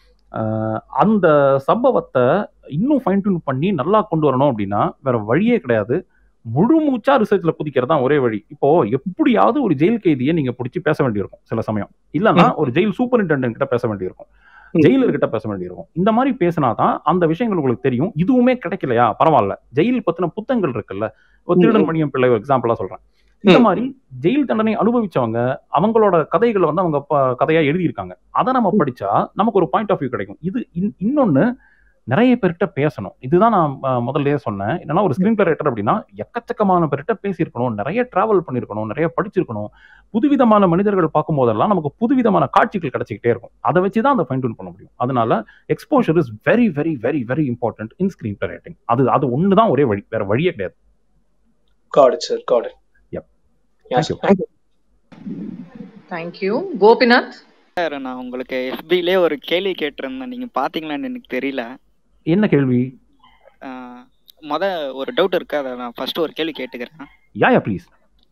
அந்த சம்பவத்தை இன்னும் ஃபைன் டியூன் பண்ணி நல்லா கொண்டு வரணும் அப்படின்னா வேற வழியே கிடையாது முழு மூச்சா ரிசர்ச்ல குதிக்கிறது தான் ஒரே வழி இப்போ எப்படியாவது ஒரு ஜெயில் கைதியை நீங்க பிடிச்சி பேச வேண்டியிருக்கும் சில சமயம் இல்லைன்னா ஒரு ஜெயில் சூப்பரிண்டென்டென்ட் கிட்ட பேச வேண்டியிருக்கும் ஜெயிலர் கிட்ட பேச வேண்டியிருக்கும் இந்த மாதிரி பேசினா தான் அந்த விஷயங்கள் உங்களுக்கு தெரியும் இதுவுமே கிடைக்கலையா பரவாயில்ல ஜெயில் பத்தின புத்தகங்கள் இருக்குல்ல ஒரு திருடன் மணியம் பிள்ளை எக்ஸாம்பிளா சொல்றேன் இந்த மாதிரி ஜெயில் தண்டனை அனுபவிச்சவங்க அவங்களோட கதைகளை வந்து அவங்க கதையா எழுதியிருக்காங்க அதை நம்ம படிச்சா நமக்கு ஒரு பாயிண்ட் ஆஃப் வியூ கிடைக்கும் இது இன்னொன்னு நிறைய பேர்கிட்ட பேசணும் இதுதான் நான் முதல்லயே சொன்னேன் என்னன்னா ஒரு ஸ்கிரீன் பிளே ரைட்டர் அப்படின்னா எக்கச்சக்கமான பேர்கிட்ட பேசியிருக்கணும் நிறைய டிராவல் பண்ணியிருக்கணும் நிறைய படிச்சிருக்கணும் புதுவிதமான மனிதர்கள் பார்க்கும் போதெல்லாம் நமக்கு புதுவிதமான காட்சிகள் கிடைச்சிக்கிட்டே இருக்கும் அதை வச்சு தான் அதை ஃபைன் டியூன் பண்ண முடியும் அதனால exposure is very very very very important in screenplay writing அது அது ஒன்று தான் ஒரே வழி வேற வழியே கிடையாது got it sir got it yup thank you thank you Gopinath sir நான் உங்களுக்கு எஃபிலே ஒரு கேள்வி கேட்டிருந்தேன் நீங்க பாத்தீங்களான்னு எனக்கு தெரியல என்ன கேள்வி மொத ஒரு டவுட் இருக்கு அதை நான் ஃபர்ஸ்ட் ஒரு கேள்வி கேட்டுக்கிறேன் யா யா ப்ளீஸ்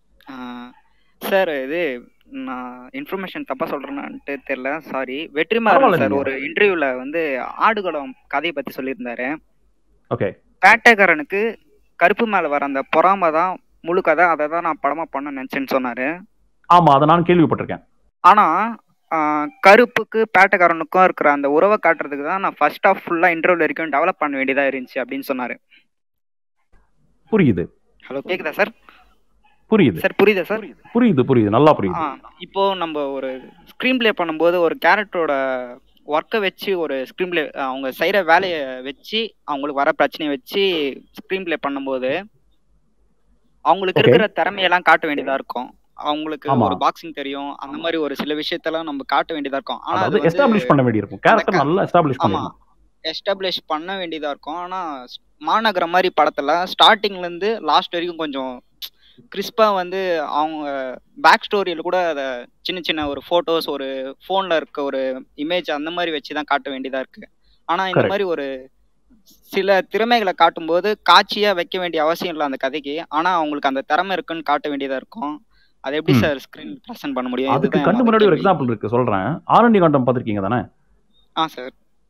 சார் இது நான் இன்ஃபர்மேஷன் தப்பா சொல்றேன்னான்ட்டு தெரியல சாரி வெற்றிமாறன் சார் ஒரு இன்டர்வியூல வந்து ஆடுகளம் கதையை பத்தி சொல்லியிருந்தாரு ஓகே பேட்டைக்காரனுக்கு கருப்பு மேல வர அந்த பொறாம தான் முழு கதை அதை தான் நான் படமா பண்ண நினைச்சேன்னு சொன்னாரு ஆமா அதை நான் கேள்விப்பட்டிருக்கேன் ஆனா கருப்புக்கு பேட்டைக்காரனுக்கும் இருக்கிற அந்த உறவை காட்டுறதுக்கு தான் நான் ஃபர்ஸ்ட் ஆஃப் ஃபுல்லா இன்டர்வியூ வரைக்கும் டெவலப் பண்ண வேண்டியதா இருந்துச்சு அப்படின்னு சொன்னாரு புரியுது ஹலோ கேக்குதா சார் புரியுது சார் புரியுதா சார் புரியுது புரியுது நல்லா புரியுது இப்போ நம்ம ஒரு ஸ்க்ரீன் பிளே பண்ணும்போது ஒரு கேரக்டரோட ஒர்க்கை வச்சு ஒரு ஸ்க்ரீன் பிளே அவங்க செய்யற வேலையை வச்சு அவங்களுக்கு வர பிரச்சனையை வச்சு ஸ்க்ரீன் பிளே பண்ணும்போது அவங்களுக்கு இருக்கிற திறமையெல்லாம் காட்ட வேண்டியதா இருக்கும் அவங்களுக்கு ஒரு பாக்ஸிங் தெரியும் அந்த மாதிரி ஒரு சில விஷயத்தெல்லாம் நம்ம காட்ட வேண்டியதா இருக்கும் ஆனா அது எஸ்டாப்லிஷ் பண்ண வேண்டியிருக்கும் கேரக்டர் நல்லா எஸ்டாப்லிஷ் ஆமா எஸ்டாப்லிஷ் பண்ண வேண்டியதா இருக்கும் ஆனா மாநகரம் மாதிரி படத்துல ஸ்டார்டிங்ல இருந்து லாஸ்ட் வரைக்கும் கொஞ்சம் கிறிஸ்பா வந்து அவங்க பேக் ஸ்டோரியில கூட அத சின்ன சின்ன ஒரு போட்டோஸ் ஒரு போன்ல இருக்க ஒரு இமேஜ் அந்த மாதிரி வச்சுதான் காட்ட வேண்டியதா இருக்கு ஆனா இந்த மாதிரி ஒரு சில திறமைகளை காட்டும்போது காட்சியா வைக்க வேண்டிய அவசியம் இல்லை அந்த கதைக்கு ஆனா அவங்களுக்கு அந்த திறமை இருக்குன்னு காட்ட வேண்டியதா இருக்கும் அது எப்படி சார் ஸ்கிரீன் பிரசன்ட் பண்ண முடியும் அதுக்கு கண்ணு முன்னாடி ஒரு எக்ஸாம்பிள் இருக்கு சொல்றேன் ஆரண்ய காண்டம் பாத்திருக்கீங்க தானே ஆ சார்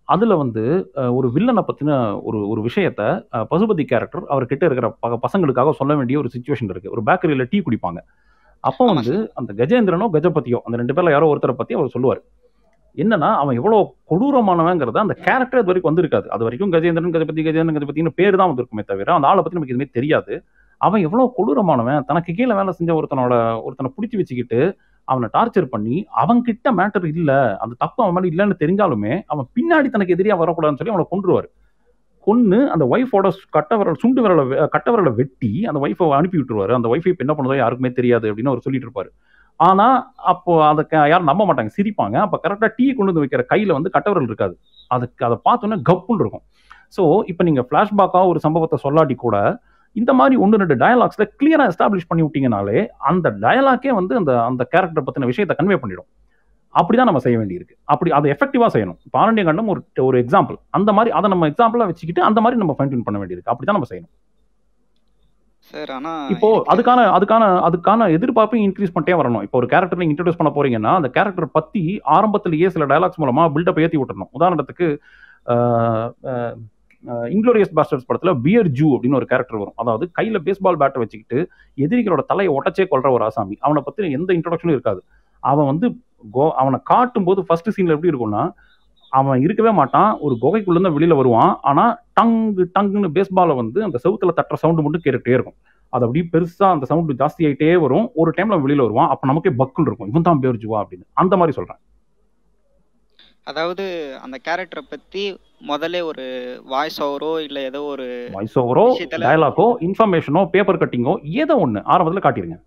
அதில் வந்து அஹ், ஒரு வில்லனை பற்றின ஒரு ஒரு விஷயத்த அஹ், பசுபதி கேரக்டர் அவர்கிட்ட இருக்கிற ப பசங்களுக்காக சொல்ல வேண்டிய ஒரு சுச்சுவேஷன் இருக்குது ஒரு பேக்கரியில் டீ குடிப்பாங்க அப்போ வந்து அந்த கஜேந்திரனோ கஜபதியோ அந்த ரெண்டு பேர்ல யாரோ ஒருத்தரை பற்றி அவர் சொல்லுவார் என்னன்னா அவன் எவ்வளோ கொடூரமானவங்கிறத அந்த கேரக்டர் இது வரைக்கும் வந்திருக்காது அது வரைக்கும் கஜேந்திரன் கஜபதி கஜேந்திரன் கஜபதினு பேர் தான் வந்திருக்குமே தவிர அந்த ஆளை பற்றி நமக்கு எதுவுமே தெரியாது அவன் எவ்வளோ கொடூரமானவன் தனக்கு கீழே வேலை செஞ்ச ஒருத்தனோட ஒருத்தனை பிடிச்சி வச்சுக்கிட்டு அவனை டார்ச்சர் பண்ணி அவன்கிட்ட மேட்டர் இல்லை அந்த தப்பு அவன் மேலே இல்லைன்னு தெரிஞ்சாலுமே அவன் பின்னாடி தனக்கு எதிரியாக வரக்கூடாதுன்னு சொல்லி அவனை கொண்டுருவார் கொன்று அந்த ஒய்ஃபோட கட்ட விரல் சுண்டு விரலை வெ- கட்ட விரலை வெட்டி அந்த ஒய்ஃபை அனுப்பி விட்டுருவாரு அந்த ஒய்ஃபை இப்போ என்ன பண்ணுதோ யாருக்குமே தெரியாது அப்படின்னு அவர் சொல்லிட்டு இருப்பாரு ஆனா அப்போ அதை க- யாரும் நம்ப மாட்டாங்க சிரிப்பாங்க அப்போ கரெக்டாக டீ கொண்டு வந்து வைக்கிற கையில வந்து கட்ட விரல் இருக்காது அதுக்கு அதை பார்த்தோன்னே கப்புன்னு இருக்கும் ஸோ இப்போ நீங்க ஃப்ளாஷ்பேக்காக ஒரு சம்பவத்தை சொல்லாட்டி கூட இந்த மாதிரி ஒன்று ரெண்டு டயலாக்ஸ்ல கிளியரா எஸ்டாப்ளிஷ் பண்ணி விட்டீங்கனாலே அந்த டயலாக்கே வந்து அந்த அந்த கேரக்டர் பத்தின விஷயத்தை கன்வே பண்ணிடும் அப்படிதான் நம்ம செய்ய வேண்டியிருக்கு அப்படி அதை எஃபெக்டிவா செய்யணும் பாரண்டிய கண்டம் ஒரு ஒரு எக்ஸாம்பிள் அந்த மாதிரி அதை நம்ம எக்ஸாம்பிளா வச்சுக்கிட்டு அந்த மாதிரி நம்ம ஃபைன் டியூன் பண்ண வேண்டியிருக்கு அப்படிதான் நம்ம செய்யணும் சார் ஆனா இப்போ அதுக்கான அதுக்கான அதுக்கான எதிர்பார்ப்பையும் இன்க்ரீஸ் பண்ணிட்டே வரணும் இப்போ ஒரு கேரக்டர் நீங்க இன்ட்ரடியூஸ் பண்ண போறீங்கன்னா அந்த கேரக்டர் பத்தி ஆரம்பத்திலேயே சில டயலாக்ஸ் மூலமா பில்டப் ஏத்தி விட்டுறணும் உதாரணத்துக்கு இன்க்ளோரியஸ் பாஸ்டர்ஸ் படத்துல பியர் ஜூ அப்படின்னு ஒரு கேரக்டர் வரும் அதாவது கையில பேஸ்பால் பேட்டை வச்சுக்கிட்டு எதிரிகளோட தலையை ஒட்டச்சே கொள்ற ஒரு ஆசாமி அவனை பத்தி எந்த இன்ட்ரடக்ஷனும் இருக்காது அவன் வந்து கோ அவனை காட்டும் போது ஃபர்ஸ்ட் சீன்ல எப்படி இருக்கும்னா அவன் இருக்கவே மாட்டான் ஒரு குகைக்குள்ள இருந்து வெளியில வருவான் ஆனா டங்கு டங்குன்னு பேஸ்பாலை வந்து அந்த செவுத்துல தட்டுற சவுண்டு மட்டும் கேட்டுக்கிட்டே இருக்கும் அது அப்படியே பெருசா அந்த சவுண்டு ஜாஸ்தி ஆயிட்டே வரும் ஒரு டைம்ல வெளியில வருவான் அப்ப நமக்கே பக்குன்னு இருக்கும் இவன் தான் பேர்ஜுவா அப்படின்னு அந்த மாதிரி சொல்றேன் அதாவது அந்த கேரக்டரை பத்தி முதல்ல ஒரு வாய்ஸ் ஓவரோ இல்ல ஏதோ ஒரு வாய்ஸ் ஓவரோ விஷயத்துல டயலாக்கோ இன்ஃபர்மேஷனோ பேப்பர் கட்டிங்கோ ஏதோ ஒண்ணு ஆரம்பத்துல காட்டிருங்க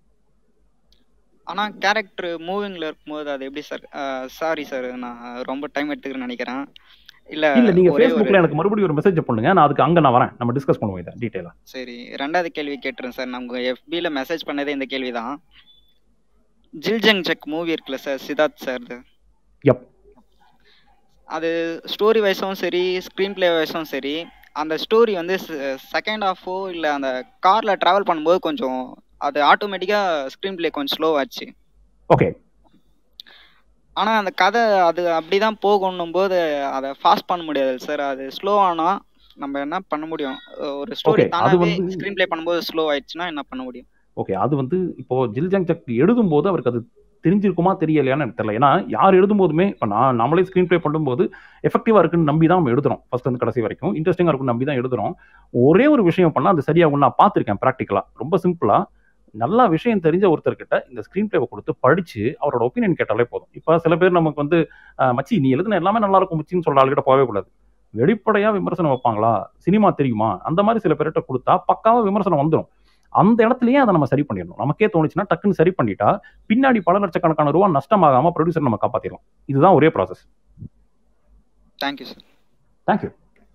ஆனா கேரக்டர் மூவிங்ல இருக்கும்போது அது எப்படி சார் சாரி சார் நான் ரொம்ப டைம் எடுத்துக்கிறேன்னு நினைக்கிறேன் இல்ல இல்ல நீங்க ஒரே ஒரு Facebookல எனக்கு மறுபடியும் ஒரு மெசேஜ் பண்ணுங்க நான் அதுக்கு அங்க நான் வரேன் நம்ம டிஸ்கஸ் பண்ணுவோம் இதை டீடைலா சரி ரெண்டாவது கேள்வி கேட்டுறேன் சார் நான் உங்க FB ல மெசேஜ் பண்ணதே இந்த கேள்விதான் ஜில்ஜங் செக் மூவி இருக்குல்ல சார் சித்தார்த் சார் யப் அது ஸ்டோரி வைஸும் சரி ஸ்க்ரீன் பிளே வைஸும் சரி அந்த ஸ்டோரி வந்து செகண்ட் ஹாஃபோ இல்லை அந்த காரில் ட்ராவல் பண்ணும்போது கொஞ்சம் அது ஆட்டோமேட்டிக்காக ஸ்க்ரீன் பிளே கொஞ்சம் ஸ்லோ ஆச்சு ஓகே ஆனால் அந்த கதை அது அப்படிதான் போகணும் போது அதை ஃபாஸ்ட் பண்ண முடியாது சார் அது ஸ்லோ ஆனால் நம்ம என்ன பண்ண முடியும் அஹ் ஒரு ஸ்டோரி Okay, அது தானாவே வந்து- ஸ்க்ரீன் பிளே பண்ணும்போது ஸ்லோ ஆயிடுச்சுன்னா என்ன பண்ண முடியும் ஓகே அது வந்து இப்போ ஜில்ஜங் சக் எழுதும் போது அவருக்கு அது தெரிஞ்சிருக்குமா தெரியலையான்னு எனக்கு தெரியல ஏன்னா யார் எழுதும் போதுமே இப்போ நான் நம்மளே ஸ்க்ரீன் ப்ளே பண்ணும்போது எஃபெக்டிவாக இருக்குன்னு நம்பி தான் நம்ம எழுதுறோம் ஃபர்ஸ்ட் வந்து கடைசி வரைக்கும் இன்ட்ரெஸ்டிங்காக இருக்குன்னு நம்பி தான் எழுதுறோம் ஒரே ஒரு விஷயம் பண்ணால் அது சரியாகும் நான் பார்த்துருக்கேன் ப்ராக்டிக்கலாக ரொம்ப சிம்பிளாக நல்லா விஷயம் தெரிஞ்ச ஒருத்தர்கிட்ட இந்த ஸ்க்ரீன் பிளேவை கொடுத்து படிச்சு அவரோட ஒப்பீனியன் கேட்டாலே போதும் இப்போ சில பேர் நமக்கு வந்து அஹ், மச்சி நீ எழுதுன எல்லாமே நல்லா இருக்கும் மச்சின்னு சொல்ற ஆளுகிட்ட போகவே கூடாது வெளிப்படையா விமர்சனம் வைப்பாங்களா சினிமா தெரியுமா அந்த மாதிரி சில பேர்கிட்ட கொடுத்தா பக்காவா விமர்சனம் வந்துடும் அந்த இடத்துலயே அதை நம்ம சரி பண்ணிடணும் நமக்கே தோணுச்சுன்னா டக்குன்னு சரி பண்ணிட்டா பின்னாடி பல லட்சக்கணக்கான ரூபா நஷ்டமாகாம ப்ரொடியூசர் நம்ம காப்பாத்திடலாம் இதுதான் ஒரே process thank you sir thank you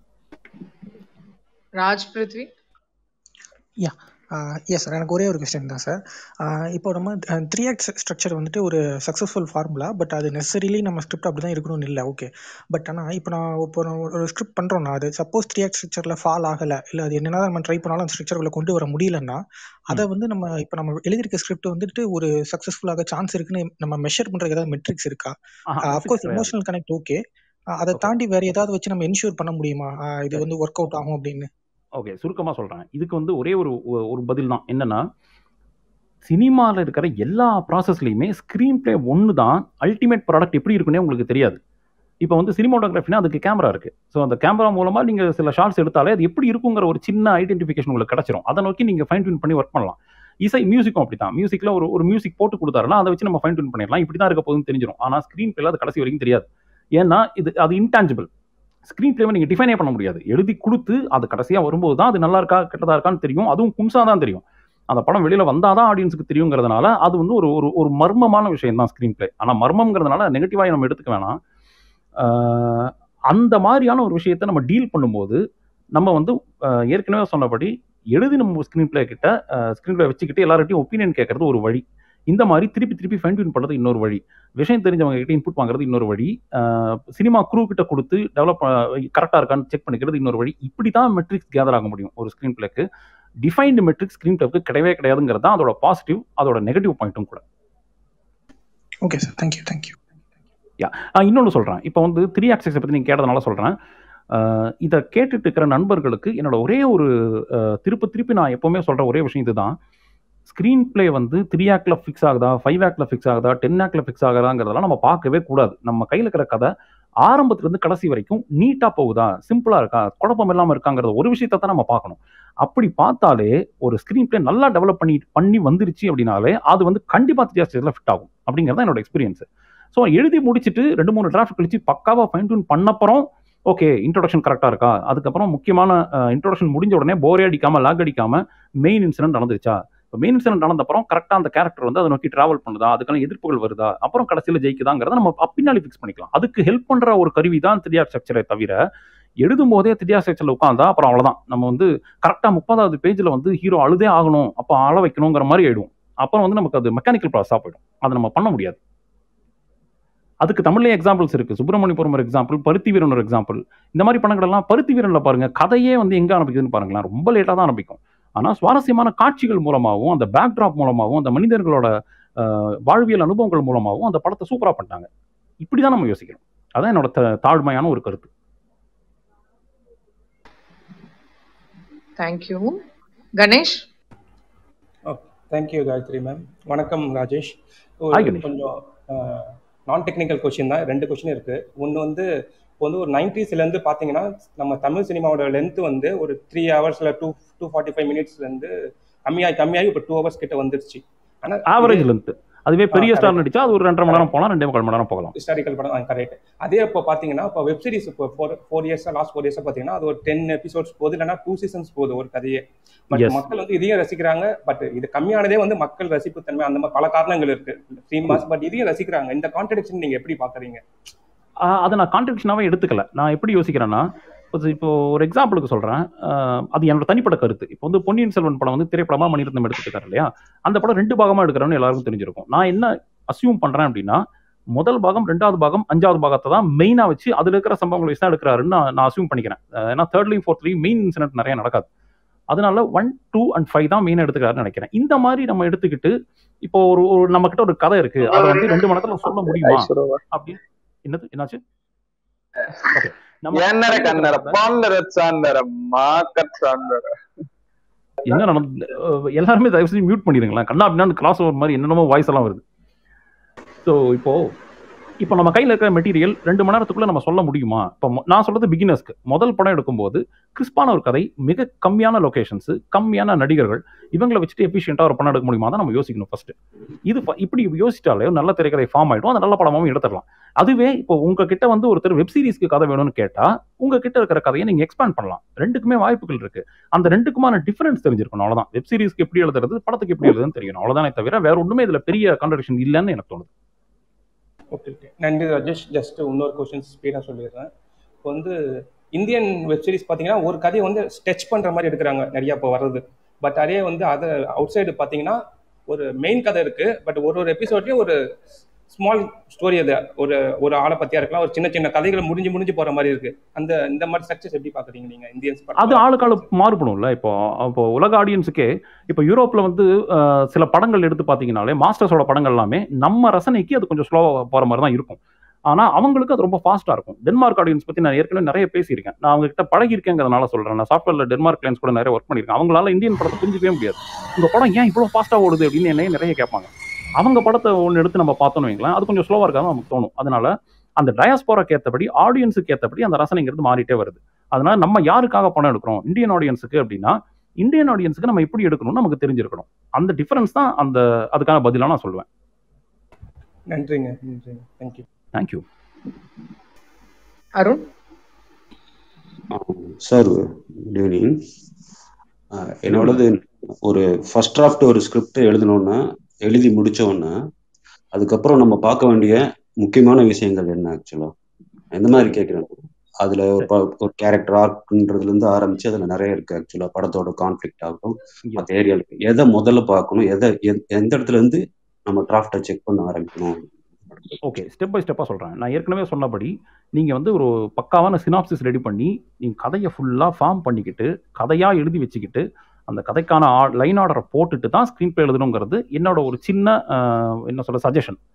Raj Prithvi yeah yes sir எனக்கு ஒரே ஒரு கொஸ்டின் தான் சார் இப்போ நம்ம த்ரீ ஆக்ட் ஸ்ட்ரக்சர் வந்துட்டு ஒரு சக்ஸஸ்ஃபுல் ஃபார்முலா பட் அது நெசரிலி நம்ம ஸ்கிரிப்ட் அப்படி தான் இருக்கணும்னு இல்லை ஓகே பட் ஆனால் இப்போ நான் இப்போ நான் ஒரு ஸ்கிரிப்ட் பண்ணுறோம்னா அது சப்போஸ் த்ரீ ஆக்ட் ஸ்ட்ரக்சரில் ஃபால் ஆகலை இல்லை அது என்னதான் நம்ம ட்ரை பண்ணாலும் அந்த ஸ்ட்ரக்சர்களை கொண்டு வர முடியலன்னா அதை வந்து நம்ம இப்போ நம்ம எழுதியிருக்க ஸ்கிரிப்ட் வந்துட்டு ஒரு சக்ஸஸ்ஃபுல்லாக சான்ஸ் இருக்குன்னு நம்ம மெஷர் பண்ணுறதுக்கு ஏதாவது மெட்ரிக்ஸ் இருக்கா ஆஹா, metrics அஃப்கோர்ஸ் கிடையாது. எமோஷனல் கனெக்ட் ஓகே அதை தாண்டி வேற ஏதாவது வச்சு நம்ம என்ஷூர் பண்ண முடியுமா ஆஹ் இது வந்து ஒர்க் அவுட் ஆகும் அப்படின்னு ஓகே சுருக்கமாக சொல்கிறேன் இதுக்கு வந்து ஒரே ஒரு ஒ- ஒரு பதில் தான் என்னன்னா சினிமாவில் இருக்கிற எல்லா ப்ராசஸ்லையுமே ஸ்க்ரீன் ப்ளே ஒன்று தான் அல்டிமேட் ப்ராடக்ட் எப்படி இருக்குன்னே உங்களுக்கு தெரியாது இப்போ வந்து சினிமாட்டோகிராஃபினா அதுக்கு கேமரா இருக்குது ஸோ அந்த கேமரா மூலமாக நீங்கள் சில ஷார்ட்ஸ் எடுத்தாலே அது எப்படி இருக்குங்கிற ஒரு சின்ன ஐடென்டிஃபிகேஷன் உங்களுக்கு கிடச்சிரும் அதை நோக்கி நீங்கள் ஃபைன் டியூன் பண்ணி ஒர்க் பண்ணலாம் இசை மியூசிக்கும் அப்படி தான் மியூசிக்கில் ஒரு ஒரு மியூசிக் போட்டு கொடுத்தாருன்னா அதை வச்சு நம்ம ஃபைன் டியூன் பண்ணிடலாம் இப்படி தான் இருக்க போகுதுன்னு தெரிஞ்சிடும் ஆனால் ஸ்க்ரீன் பிளேல அது கடைசி வரைக்கும் தெரியாது ஏன்னா இது அது இன்டான்ஜிபிள் ஸ்க்ரீன் பிளேவை நீங்கள் டிஃபைனே பண்ண முடியாது எழுதி கொடுத்து அது கடைசியாக வரும்போது தான் அது நல்லா இருக்கா கெட்டதா இருக்கான்னு தெரியும் அதுவும் கும்சா தான் தெரியும் அந்த படம் வெளியில் வந்தால் தான் ஆடியன்ஸுக்கு தெரியுங்கிறதுனால அது வந்து ஒரு ஒரு ஒரு மர்மமான விஷயம் தான் ஸ்க்ரீன் பிளே ஆனால் மர்மங்கிறதுனால நெகட்டிவாக நம்ம எடுத்துக்க வேணாம் ஆஹ் அந்த மாதிரியான ஒரு விஷயத்தை நம்ம டீல் பண்ணும்போது நம்ம வந்து ஆஹ் ஏற்கனவே சொன்னபடி எழுதி நம்ம ஸ்க்ரீன் பிளே கிட்ட ஸ்க்ரீன் பிளே வச்சுக்கிட்டு எல்லார்ட்டையும் ஒப்பீனியன் கேட்கறது ஒரு வழி இந்த மாதிரி திருப்பி திருப்பி ஃபைன் டியூன் பண்ணுறது இன்னொரு வழி விஷயம் தெரிஞ்சவங்க கிட்ட இன்புட் வாங்குறது இன்னொரு வழி சினிமா க்ரூ கிட்ட கொடுத்து டெவலப் கரெக்டாக இருக்கான்னு செக் பண்ணிக்கிறது இன்னொரு வழி இப்படி தான் மெட்ரிக்ஸ் கேதர் ஆக முடியும் ஒரு ஸ்க்ரீன் பிளேக்கு டிஃபைன்டு மெட்ரிக் ஸ்க்ரீன் பிளேக்கு கிடையவே கிடையாதுங்கிறது தான் அதோட பாசிட்டிவ் அதோட நெகட்டிவ் பாயிண்ட்டும் கூட okay sir thank you thank you yeah இன்னொன்று சொல்கிறேன் இப்போ வந்து த்ரீ ஆக்சஸை பற்றி நீங்கள் கேட்டதுனால சொல்கிறேன் இதை கேட்டுட்டு இருக்கிற நண்பர்களுக்கு என்னோட ஒரே ஒரு அஹ், திருப்பி திருப்பி நான் எப்போவுமே சொல்கிற ஒரே விஷயம் இதுதான் ஸ்க்ரீன் ப்ளே வந்து த்ரீ ஆக்டில் ஃபிக்ஸ் ஆகுதா ஃபைவ் ஆக்டில் ஃபிக்ஸ் ஆகுதா டென் ஆக்டில் ஃபிக்ஸ் ஆகுதாங்கிறதெல்லாம் நம்ம பார்க்கவே கூடாது நம்ம கையில் இருக்கிற கதை ஆரம்பத்துலேருந்து கடைசி வரைக்கும் நீட்டாக போகுதா சிம்பிளாக இருக்கா குழப்பம் இல்லாமல் இருக்காங்கிறத ஒரு விஷயத்தை தான் நம்ம பார்க்கணும் அப்படி பார்த்தாலே ஒரு ஸ்க்ரீன் ப்ளே நல்லா டெவலப் பண்ணி பண்ணி வந்துருச்சு அப்படின்னாலே அது வந்து கண்டிப்பாக த்ரீ ஸ்டேஜில் ஃபிட் ஆகும் அப்படிங்கிறது தான் என்னோட எக்ஸ்பீரியன்ஸ் ஸோ எழுதி முடிச்சுட்டு ரெண்டு மூணு டிராஃப்ட் கழிச்சு பக்காவாக ஃபைன் டியூன் பண்ணப்புறம் ஓகே இன்ட்ரோடக்ஷன் கரெக்டாக இருக்கா அதுக்கப்புறம் முக்கியமான இன்ட்ரோடக்ஷன் முடிஞ்ச உடனே போரே அடிக்காமல் லாக் அடிக்காமல் மெயின் இன்சிடென்ட் நடந்துருச்சா இப்போ மெயின் இன்சிடென்ட் நடந்தப்பறம் கரெக்டாக அந்த கேரக்டர் வந்து அதை நோக்கி டிராவல் பண்ணுதா அதுக்கான எதிர்ப்புகள் வருதா அப்புறம் கடைசியில் ஜெயிக்குதாங்கிறத நம்ம அப் பின்னாடி ஃபிக்ஸ் பண்ணிக்கலாம் அதுக்கு ஹெல்ப் பண்ணுற ஒரு கருவி தான் த்ரீ ஆர் ஸ்ட்ரக்சரை தவிர எழுதும் போதே த்ரீ ஆர் ஸ்ட்ரக்சரில் உட்காந்தா அப்புறம் அவ்வளோதான் நம்ம வந்து கரெக்டாக முப்பதாவது பேஜில் வந்து ஹீரோ அழுதே ஆகணும் அப்போ அழ வைக்கணுங்கிற மாதிரி ஆயிடும் அப்புறம் வந்து நமக்கு அது மெக்கானிக்கல் ப்ராசஸாக போயிடும் அதை நம்ம பண்ண முடியாது அதுக்கு தமிழ்லேயே எக்ஸாம்பிள்ஸ் இருக்கு சுப்பிரமணியபுரம் ஒரு எக்ஸாம்பிள் பருத்தி வீரன் ஒரு எக்ஸாம்பிள் இந்த மாதிரி படங்கள்லாம் பருத்தி வீரன்ல பாருங்க கதையே வந்து எங்க ஆரம்பிக்குதுன்னு பாருங்களேன் ரொம்ப லேட்டாக தான் ஆரம்பிக்கும் ஆனால் சுவாரஸ்யமான காட்சிகள் மூலமாகவும் அந்த பேக்ட்ராப் மூலமாகவும் அந்த மனிதர்களோட அஹ், வாழ்வியல் அனுபவங்கள் மூலமாகவும் அந்த படத்தை சூப்பராக பண்ணிட்டாங்க இப்படி தான் நம்ம யோசிக்கணும் அதான் என்னோட த- தாழ்மையான ஒரு கருத்து thank you Ganesh thank you Gayathri ma'am வணக்கம் ராஜேஷ் Hi, ஒரு கணேஷ். கொஞ்சம் நான் டெக்னிக்கல் கொஷின் தான் ரெண்டு கொஷின் இருக்கு ஒன்று வந்து இப்போ வந்து ஒரு 90s ல இருந்து பார்த்தீங்கன்னா நம்ம தமிழ் சினிமாவோட லென்த் வந்து ஒரு த்ரீ ஹவர்ஸில் டூ டூ ஃபார்ட்டி ஃபைவ் மினிட்ஸ்லேருந்து கம்மியாகி கம்மியாகி இப்போ டூ ஹவர்ஸ் கிட்ட வந்துருச்சு ஆனால் ஆவரேஜ் லென்த் அதுவே பெரிய ஆ, ஸ்டார் correct. நடிச்சா அது ஒரு ரெண்டரை மணி நேரம் போகலாம் ரெண்டே முக்கால் மணி நேரம் போகலாம் ஹிஸ்டாரிக்கல் படம் கரெக்ட் அதே இப்போ பார்த்தீங்கன்னா இப்போ வெப் சீரிஸ் இப்போ ஃபோர் ஃபோர் இயர்ஸாக லாஸ்ட் ஃபோர் இயர்ஸாக பார்த்தீங்கன்னா அது ஒரு டென் எபிசோட்ஸ் போகுது இல்லைன்னா டூ சீசன்ஸ் போகுது ஒரு கதையே பட் Yes. மக்கள் வந்து இதையும் ரசிக்கிறாங்க பட் இது கம்மியானதே வந்து மக்கள் ரசிப்பு தன்மை அந்த மாதிரி பல காரணங்கள் இருக்கு த்ரீ மாஸ் பட் இதையும் ரசிக்கிறாங்க இந்த கான்ட்ரடிக்ஷன் நீங்க எப்படி பாக்குறீங்க ஆஹ் அதை நான் கான்ட்ரிபியூஷனாகவே எடுத்துக்கல நான் எப்படி யோசிக்கிறேன்னா இப்போ இப்போ ஒரு எக்ஸாம்பிளுக்கு சொல்கிறேன் அது என்னோட தனிப்பட்ட கருத்து இப்போ வந்து பொன்னியின் செல்வன் படம் வந்து திரைப்படமாக மணிரத்னம் எடுத்துருக்காரு இல்லையா அந்த படம் ரெண்டு பாகமாக எடுக்கிறோன்னு எல்லாருக்கும் தெரிஞ்சிருக்கும் நான் என்ன அசியூம் பண்ணுறேன் அப்படின்னா முதல் பாகம் ரெண்டாவது பாகம் அஞ்சாவது பாகத்தை தான் மெயினாக வச்சு அதில் இருக்கிற சம்பவங்களை வச்சு தான் எடுக்கிறாருன்னு நான் நான் அசியூம் பண்ணிக்கிறேன் அஹ் ஏன்னா தேர்ட்லையும் ஃபோர்த்லையும் மெயின் இன்சிடென்ட் நிறைய நடக்காது அதனால ஒன் டூ அண்ட் ஃபைவ் தான் மெயின் எடுத்துக்கிறாருன்னு நினைக்கிறேன் இந்த மாதிரி நம்ம எடுத்துக்கிட்டு இப்போ ஒரு ஒரு நம்ம கிட்ட ஒரு கதை இருக்கு அதை வந்து ரெண்டு மணி நேரத்துல சொல்ல முடியுமா அப்படின்னு என்னது என்னாச்சு ஓகே நம்ம என்னர கன்னர பாண்டர சாந்தர மாக்கட் சாந்தர என்ன நடந்து அஹ் எல்லாருமே தயவு செஞ்சு மியூட் பண்ணிடுங்களேன் கண்ணா அப்படின்னா கிராஸ் ஓவர் மாதிரி என்னென்னமோ வாய்ஸ் எல்லாம் வருது ஸோ இப்போ இப்போ நம்ம கையில் இருக்கிற மெட்டீரியல் ரெண்டு மணி நேரத்துக்குள்ள நம்ம சொல்ல முடியுமா இப்போ மொ- நான் சொல்றது பிகினர்ஸ்க்கு முதல் படம் எடுக்கும்போது கிறிஸ்பான ஒரு கதை மிக கம்மியான லொகேஷன்ஸ் கம்மியான நடிகர்கள் இவங்களை வச்சுட்டு எஃபிஷியண்டாக ஒரு படம் எடுக்க முடியுமா தான் நம்ம யோசிக்கணும் ஃபர்ஸ்ட் இது ஃப- இப்படி யோசிச்சாலே ஒரு நல்ல திரைக்கதை ஃபார்ம் ஆயிடும் அந்த நல்ல படமாவும் எடுத்துடலாம் அதுவே இப்போ உங்ககிட்ட வந்து ஒருத்தர் வெப் சீரிஸ்க்கு கதை வேணும்னு கேட்டா உங்ககிட்ட இருக்கிற கதையை நீங்க எக்ஸ்பேண்ட் பண்ணலாம் ரெண்டுக்குமே வாய்ப்புகள் இருக்கு அந்த ரெண்டுக்குமான டிஃபரன்ஸ் தெரிஞ்சிருக்கணும் அவ்வளவுதான் வெப் சீரிஸ்க்கு எப்படி எழுதுறது படத்துக்கு எப்படி எழுதுன்னு தெரியணும் அவ்வளவுதானே தவிர வேற ஒண்ணுமே இதுல பெரிய கான்ட்ரடிக்ஷன் இல்லைன்னு எனக்கு தோணுது ஓகே ஓகே நன்றி ராஜேஷ் ஜஸ்ட் இன்னொரு கொஸ்டின் ஸ்பீடாக சொல்லிடுறேன் இப்போ வந்து இந்தியன் வெப் சீரிஸ் பார்த்தீங்கன்னா ஒரு கதையை வந்து ஸ்டெச் பண்ணுற மாதிரி எடுக்கிறாங்க நிறையா இப்போ வர்றது பட் அதே வந்து அதை அவுட் சைடு பார்த்தீங்கன்னா ஒரு மெயின் கதை இருக்கு பட் ஒரு ஒரு எபிசோட்லேயும் ஒரு ஸ்மால் ஸ்டோரி அது ஒரு ஒரு ஆளை பற்றியா இருக்கலாம் ஒரு சின்ன சின்ன கதைகள் முடிஞ்சு முடிஞ்சு போகிற மாதிரி இருக்கு அந்த இந்த மாதிரி ஸ்ட்ரக்சர்ஸ் எப்படி பார்க்குறீங்க நீங்கள் இந்தியன்ஸ் அது ஆளுக்கு ஆளு மாறுபடும்ல இப்போ இப்போ உலக ஆடியன்ஸுக்கே இப்போ யூரோப்ல வந்து அஹ், சில படங்கள் எடுத்து பார்த்தீங்கனாலே மாஸ்டர்ஸோட படங்கள் எல்லாமே நம்ம ரசனைக்கு அது கொஞ்சம் ஸ்லோவாக போகிற மாதிரி தான் இருக்கும் ஆனால் அவங்களுக்கு அது ரொம்ப ஃபாஸ்ட்டாக இருக்கும் டென்மார்க் ஆடியன்ஸ் பற்றி நான் ஏற்கனவே நிறைய பேசியிருக்கேன் நான் அவங்க கிட்ட பழகிருக்கேங்கிறதுனால சொல்கிறேன் நான் சாஃப்ட்வேரில் டென்மார்க் கிளைன்ஸ் கூட நிறைய ஒர்க் பண்ணியிருக்கேன் அவங்களால இந்தியன் படத்தை புரிஞ்சுக்கவே முடியாது உங்கள் படம் ஏன் இவ்வளோ ஃபாஸ்ட்டாக ஓடுது அப்படின்னு என்னைய நிறைய கேட்பாங்க அவங்க படத்தை ஒன்று எடுத்து நம்ம பார்த்தோன்னு வைங்களேன் அது கொஞ்சம் ஸ்லோவாக இருக்காது நமக்கு தோணும் அதனால அந்த டயாஸ்போராக்கு ஏற்றபடி ஆடியன்ஸுக்கு ஏற்றபடி அந்த ரசனைங்கிறது மாறிட்டே வருது அதனால நம்ம யாருக்காக படம் எடுக்கிறோம் இந்தியன் ஆடியன்ஸுக்கு அப்படின்னா இந்தியன் ஆடியன்ஸுக்கு நம்ம எப்படி எடுக்கணும்னு நமக்கு தெரிஞ்சிருக்கணும் அந்த டிஃபரன்ஸ் தான் அந்த அதுக்கான பதிலாக நான் சொல்லுவேன் நன்றிங்க நன்றிங்க thank you thank you Arun sir good evening என்னோடது ஒரு ஃபர்ஸ்ட் டிராஃப்ட் ஒரு ஸ்கிரிப்ட் எழுதணும்னா எழுதி முடிச்ச உடனே அதுக்கப்புறம் நம்ம பார்க்க வேண்டிய முக்கியமான விஷயங்கள் என்ன ஆக்சுவலா எந்த மாதிரி கேட்குறேன் அதுல ஒரு ப- ஒரு கேரக்டர் ஆர்க்ன்றதுல இருந்து ஆரம்பிச்சு அதுல நிறைய இருக்கு ஆக்சுவலா படத்தோட கான்ஃபிளிக்ட் ஆகட்டும் மற்ற ஏரியால எதை முதல்ல பார்க்கணும் எதை எந்த எந்த இடத்துல இருந்து நம்ம டிராஃப்டை செக் பண்ண ஆரம்பிக்கணும் ஓகே ஸ்டெப் பை ஸ்டெப்பாக சொல்கிறேன் நான் ஏற்கனவே சொன்னபடி நீங்கள் வந்து ஒரு பக்காவான சினாப்சிஸ் ரெடி பண்ணி நீங்கள் கதையை ஃபுல்லாக ஃபார்ம் பண்ணிக்கிட்டு கதையாக எழுதி வச்சுக்கிட்டு அந்த கதைக்கான லைன் ஆர்டரை போட்டுட்டு தான் ஸ்க்ரீன் பிளே எழுதணுங்கிறது என்னோட ஒரு சின்ன ஆஹ், என்ன சொல்ல சஜஷன்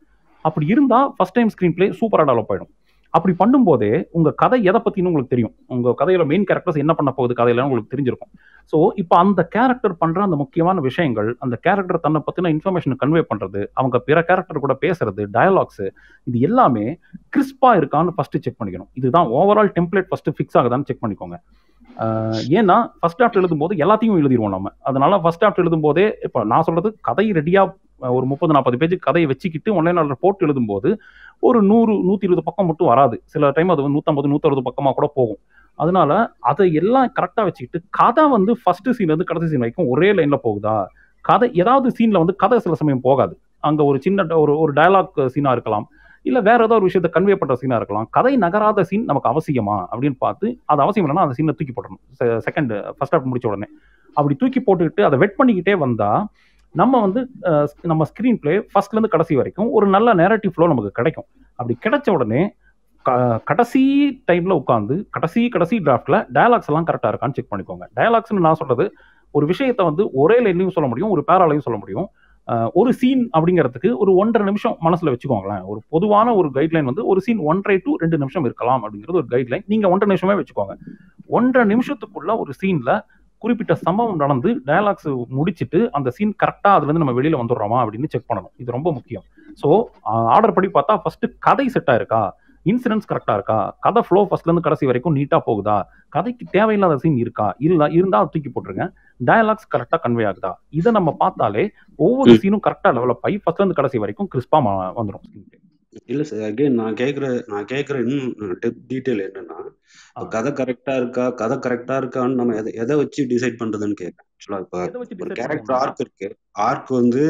அப்படி இருந்தா ஃபர்ஸ்ட் டைம் ஸ்க்ரீன் பிளே சூப்பராக டெவலப் ஆயிடும் அப்படி பண்ணும்போதே உங்க கதை எதை பத்தின்னு உங்களுக்கு தெரியும் உங்க கதையில மெயின் கேரக்டர்ஸ் என்ன பண்ண போகுது கதையில உங்களுக்கு தெரிஞ்சிருக்கும் ஸோ இப்போ அந்த கேரக்டர் பண்ற அந்த முக்கியமான விஷயங்கள் அந்த கேரக்டர் தன்னை பத்தின இன்ஃபர்மேஷன் கன்வே பண்றது அவங்க பிற கேரக்டர் கூட பேசுறது டயலாக்ஸ் இது எல்லாமே கிறிஸ்பா இருக்கான்னு ஃபர்ஸ்ட் செக் பண்ணிக்கணும் இதுதான் ஓவரால் டெம்ப்ளேட் ஃபர்ஸ்ட் ஃபிக்ஸ் ஆகுதான்னு செக் பண்ணிக்கோங்க ஆஹ் ஏன்னா ஃபர்ஸ்ட் டிராஃப்ட் எழுதும்போது எல்லாத்தையும் எழுதிருவோம் நம்ம அதனால ஃபர்ஸ்ட் டிராஃப்ட் எழுதும்போதே இப்போ நான் சொல்றது கதை ரெடியா ஒரு முப்பது நாற்பது பேஜ் கதையை வச்சுக்கிட்டு ஒன்லைன் போட்டு எழுதும்போது ஒரு நூறு நூற்றி இருபது பக்கம் மட்டும் வராது சில டைம் அது வந்து நூற்றம்பது நூற்றறுபது பக்கமாக கூட போகும் அதனால அதை எல்லாம் கரெக்டாக வச்சுக்கிட்டு கதை வந்து ஃபர்ஸ்ட் சீன்லேருந்து கடைசி சீன் வரைக்கும் ஒரே லைனில் போகுதா கதை ஏதாவது சீனில் வந்து கதை சில சமயம் போகாது அங்கே ஒரு சின்ன ஒரு ஒரு டயலாக் சீனாக இருக்கலாம் இல்லை வேற ஏதோ ஒரு விஷயத்தை கன்வே பண்ணுற சீனாக இருக்கலாம் கதை நகராத சீன் நமக்கு அவசியமா அப்படின்னு பார்த்து அது அவசியம் இல்லைன்னா அந்த சீனை தூக்கி போடணும் செகண்ட் ஃபர்ஸ்ட் ஹாஃப் முடிச்ச உடனே அப்படி தூக்கி போட்டுக்கிட்டு அதை வெட் பண்ணிக்கிட்டே வந்தால் நம்ம வந்து அஹ், நம்ம ஸ்க்ரீன் பிளே ஃபர்ஸ்ட்லேருந்து கடைசி வரைக்கும் ஒரு நல்ல நேரட்டிவ் ஃப்ளோ நமக்கு கிடைக்கும் அப்படி கிடைச்ச உடனே க- கடைசி டைம்ல உட்காந்து கடைசி கடைசி டிராஃப்ட்ல டயலாக்ஸ் எல்லாம் கரெக்டாக இருக்கான்னு செக் பண்ணிக்கோங்க டயலாக்ஸ்னு நான் சொல்றது ஒரு விஷயத்தை வந்து ஒரே லைன்லையும் சொல்ல முடியும் ஒரு பேராலையும் சொல்ல முடியும் அஹ், ஒரு சீன் அப்படிங்கிறதுக்கு ஒரு ஒன்றரை நிமிஷம் மனசுல வச்சுக்கோங்களேன் ஒரு பொதுவான ஒரு கைட்லைன் வந்து ஒரு சீன் ஒன்றரை டு ரெண்டு நிமிஷம் இருக்கலாம் அப்படிங்கிறது ஒரு கைட்லைன் நீங்க ஒன்றரை நிமிஷமே வச்சுக்கோங்க ஒன்றரை நிமிஷத்துக்குள்ள ஒரு சீன்ல குறிப்பிட்ட சம்பவம் நடந்து டயலாக்ஸ் முடிச்சிட்டு அந்த சீன் கரெக்டா அதுல இருந்து நம்ம வெளியில வந்துடுறோமா அப்படின்னு செக் பண்ணணும் இது ரொம்ப முக்கியம் ஸோ ஆர்டர் படி பார்த்தா ஃபர்ஸ்ட் கதை செட் ஆயிருக்கா இன்சிடென்ட்ஸ் கரெக்டா இருக்கா கதை ஃப்ளோ ஃபர்ஸ்ட்ல இருந்து கடைசி வரைக்கும் நீட்டா போகுதா கதைக்கு தேவையில்லாத சீன் இருக்கா இல்ல இருந்தா அதை தூக்கி போட்டுருங்க டயலாக்ஸ் கரெக்டா கன்வே ஆகுதா இதை நம்ம பார்த்தாலே ஒவ்வொரு சீனும் கரெக்டா டெவலப் ஆகி ஃபர்ஸ்ட்ல இருந்து கடைசி வரைக்கும் கிறிஸ்பா வந்துடும் இல்ல சார் அகைன் நான் கேக்குற நான் கேக்குற இன்னும் டீட்டெயில் என்னன்னா இப்ப கதை கரெக்டா இருக்கா கதை கரெக்டா இருக்கான்னு நம்ம எதை எதை வச்சு டிசைட் பண்றதுன்னு கேட்கறேன் ஆக்சுவலா இப்ப எதை வச்சு ஒரு decide கேரக்டர் பண்ணுவோம்னா- ஆர்க் இருக்கு ஆர்க் வந்து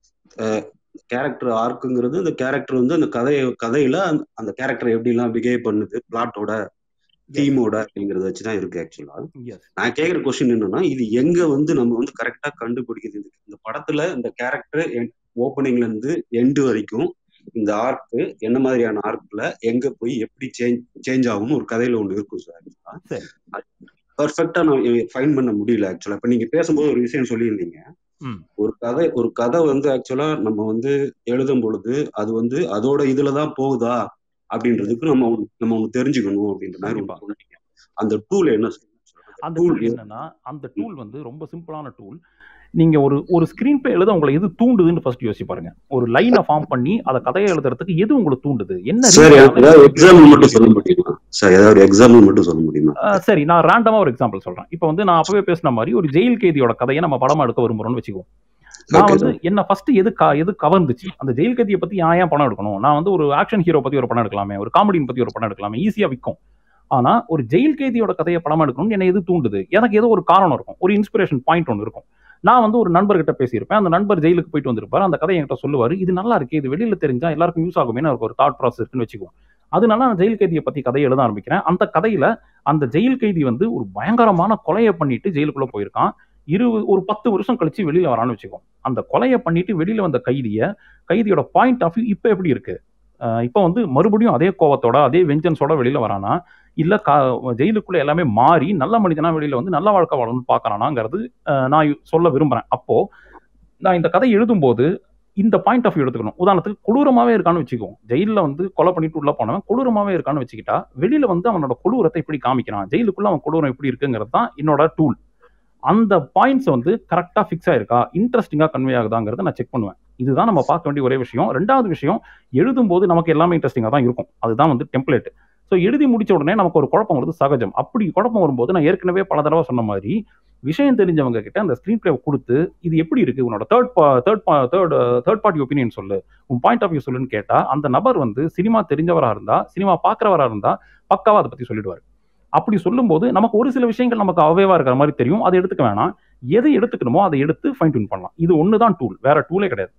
கேரக்டர் ஆர்க்குங்கிறது அந்த கேரக்டர் வந்து அந்த கதைய கதையில அந்த- அந்த கேரக்டர் எப்படி எல்லாம் பிஹேவ் பண்ணுது பிளாட்டோட தீமோட அப்படிங்கறத வச்சுதான் இருக்கு ஆக்சுவலா எஸ் நான் கேக்குற கொஸ்டின் என்னன்னா இது எங்க வந்து நம்ம வந்து கரெக்டா கண்டுபிடிக்குது இந்த- இந்த படத்துல இந்த கேரக்டர் ஓப்பனிங்ல இருந்து எண்டு வரைக்கும் இந்த ஆர்க் என்ன மாதிரியான ஆர்க்ல எங்க போய் எப்படி சேஞ்ச் சேஞ்ச் ஆகும்னு ஒரு கதையில ஒண்ணு இருக்கும் சார் சரி பர்ஃபெக்டா நான் ஃபைன் பண்ண முடியல ஆக்சுவலா இப்ப நீங்க பேசும்போது ஒரு விஷயம் சொல்லியிருந்தீங்க ம் ஒரு கதை ஒரு கதை வந்து ஆக்சுவலா நம்ம வந்து எழுதும் பொழுது அது வந்து அதோட இதுலதான் போகுதா அப்படின்றதுக்கு நம்ம ஒண்ணு- நம்ம ஒண்ணு தெரிஞ்சுக்கணும் அப்படின்ற மாதிரி ஒண்ணு சொன்னீங்க அந்த டூல் என்ன சார் அந்த tool டூல் என்னன்னா அந்த டூல் வந்து ரொம்ப சிம்பிளான டூல் நீங்க ஒரு ஒரு ஸ்கிரீன் பிளே எழுத உங்களை எது தூண்டுதுன்னு ஃபர்ஸ்ட் யோசிச்சு பாருங்க ஒரு லைனை ஃபார்ம் பண்ணி அதை கதையை எழுதுறதுக்கு எது உங்களுக்கு தூண்டுது என்ன சார் reason எனக்கு ஏதாவது எக்ஸாம்பிள் மட்டும் சொல்ல முடியுமா சார் ஏதாவது எக்ஸாம்பிள் மட்டும் சொல்ல முடியுமா ஆஹ் சரி நான் ரேண்டமா ஒரு எக்ஸாம்பிள் சொல்றேன் இப்போ வந்து நான் அப்பவே பேசின மாதிரி ஒரு ஜெயில் கைதியோட கதையை நம்ம படமா எடுக்க விரும்புறோம்னு வச்சுக்குவோம் நான் Okay, வந்து sir. என்ன ஃபர்ஸ்ட் எது க- எது கவர்ந்துச்சு அந்த ஜெயில் கைதியை பத்தி நான் ஏன் படம் எடுக்கணும் நான் வந்து ஒரு ஆக்ஷன் ஹீரோ பத்தி ஒரு படம் எடுக்கலாமே ஒரு காமெடியின் பத்தி ஒரு படம் எடுக்கலாமே ஈஸியா விற்கும் ஆனா ஒரு ஜெயில் கைதியோட கதையை படம் எடுக்கணும்னு என்ன எது தூண்டுது எனக்கு ஏதோ ஒரு காரணம் இருக்கும் ஒரு இன்ஸ்பிரேஷன் பாயிண்ட் ஒன்று இருக்கும் நான் வந்து ஒரு நண்பர்கிட்ட பேசியிருப்பேன் அந்த நண்பர் ஜெயிலுக்கு போயிட்டு வந்திருப்பாரு அந்த கதையை என்கிட்ட சொல்லுவாரு இது நல்லா இருக்கு இது வெளியில தெரிஞ்சா எல்லாருக்கும் யூஸ் ஆகுமே எனக்கு ஒரு தாட் ப்ராசஸ் இருக்குன்னு வச்சுக்குவோம் அதனால நான் ஜெயில் கைதியை பத்தி கதையை எழுத ஆரம்பிக்கிறேன் அந்த கதையில அந்த ஜெயில் கைதி வந்து ஒரு பயங்கரமான கொலையை பண்ணிட்டு ஜெயிலுக்குள்ள போயிருக்கான் இரு ஒரு பத்து வருஷம் கழிச்சு வெளியில வரான்னு வச்சுக்கோம் அந்த கொலையை பண்ணிட்டு வெளியில வந்த கைதிய கைதியோட பாயிண்ட் ஆஃப் வியூ இப்போ எப்படி இருக்கு அஹ் இப்போ வந்து மறுபடியும் அதே கோவத்தோட அதே வெஞ்சன்ஸோட வெளியில வரானா இல்ல கா ஜெயிலுக்குள்ள எல்லாமே மாறி நல்ல மனிதனா வெளியில வந்து நல்ல வாழ்க்கை வாழணும்னு பாக்குறானாங்கிறது அஹ் நான் யு- சொல்ல விரும்புறேன் அப்போ நான் இந்த கதை எழுதும்போது இந்த பாயிண்ட் ஆஃப் வியூ எடுத்துக்கணும் உதாரணத்துக்கு கொடூரமாவே இருக்கான்னு வச்சுக்குவோம் ஜெயில்ல வந்து கொலை பண்ணிட்டு உள்ள போனவன் கொடூரமாவே இருக்கான்னு வச்சுக்கிட்டா வெளியில வந்து அவனோட கொடூரத்தை எப்படி காமிக்கிறான் ஜெயிலுக்குள்ள அவன் கொடூரம் எப்படி இருக்குங்கிறது தான் என்னோட டூல் அந்த பாயிண்ட்ஸ் வந்து கரெக்டாக ஃபிக்ஸ் ஆயிருக்கா இன்ட்ரெஸ்டிங்காக கன்வே ஆகுதாங்கிறத நான் செக் பண்ணுவேன் இதுதான் நம்ம பார்க்க வேண்டிய ஒரே விஷயம் ரெண்டாவது விஷயம் எழுதும்போது நமக்கு எல்லாமே இன்ட்ரெஸ்டிங்காக தான் இருக்கும் அதுதான் வந்து டெம்ப்ளேட் ஸோ எழுதி முடிச்ச உடனே நமக்கு ஒரு குழப்பம் வருது சகஜம் அப்படி குழப்பம் வரும்போது நான் ஏற்கனவே பல தடவை சொன்ன மாதிரி விஷயம் தெரிஞ்சவங்க கிட்ட அந்த ஸ்க்ரீன் பிளே கொடுத்து இது எப்படி இருக்கு உன்னோட third third third third party opinion சொல்லு உன் பாயிண்ட் ஆஃப் வியூ சொல்லுன்னு கேட்டா அந்த நபர் வந்து சினிமா தெரிஞ்சவரா இருந்தா சினிமா பார்க்குறவரா இருந்தா பக்காவா அதை பத்தி சொல்லிடுவார் அப்படி சொல்லும்போது நமக்கு ஒரு சில விஷயங்கள் நமக்கு அவைவா இருக்கிற மாதிரி தெரியும் அதை எடுத்துக்க வேணாம் எதை எடுத்துக்கணுமோ அதை எடுத்து ஃபைன் டியூன் பண்ணலாம் இது ஒன்று தான் டூல் வேற டூலே கிடையாது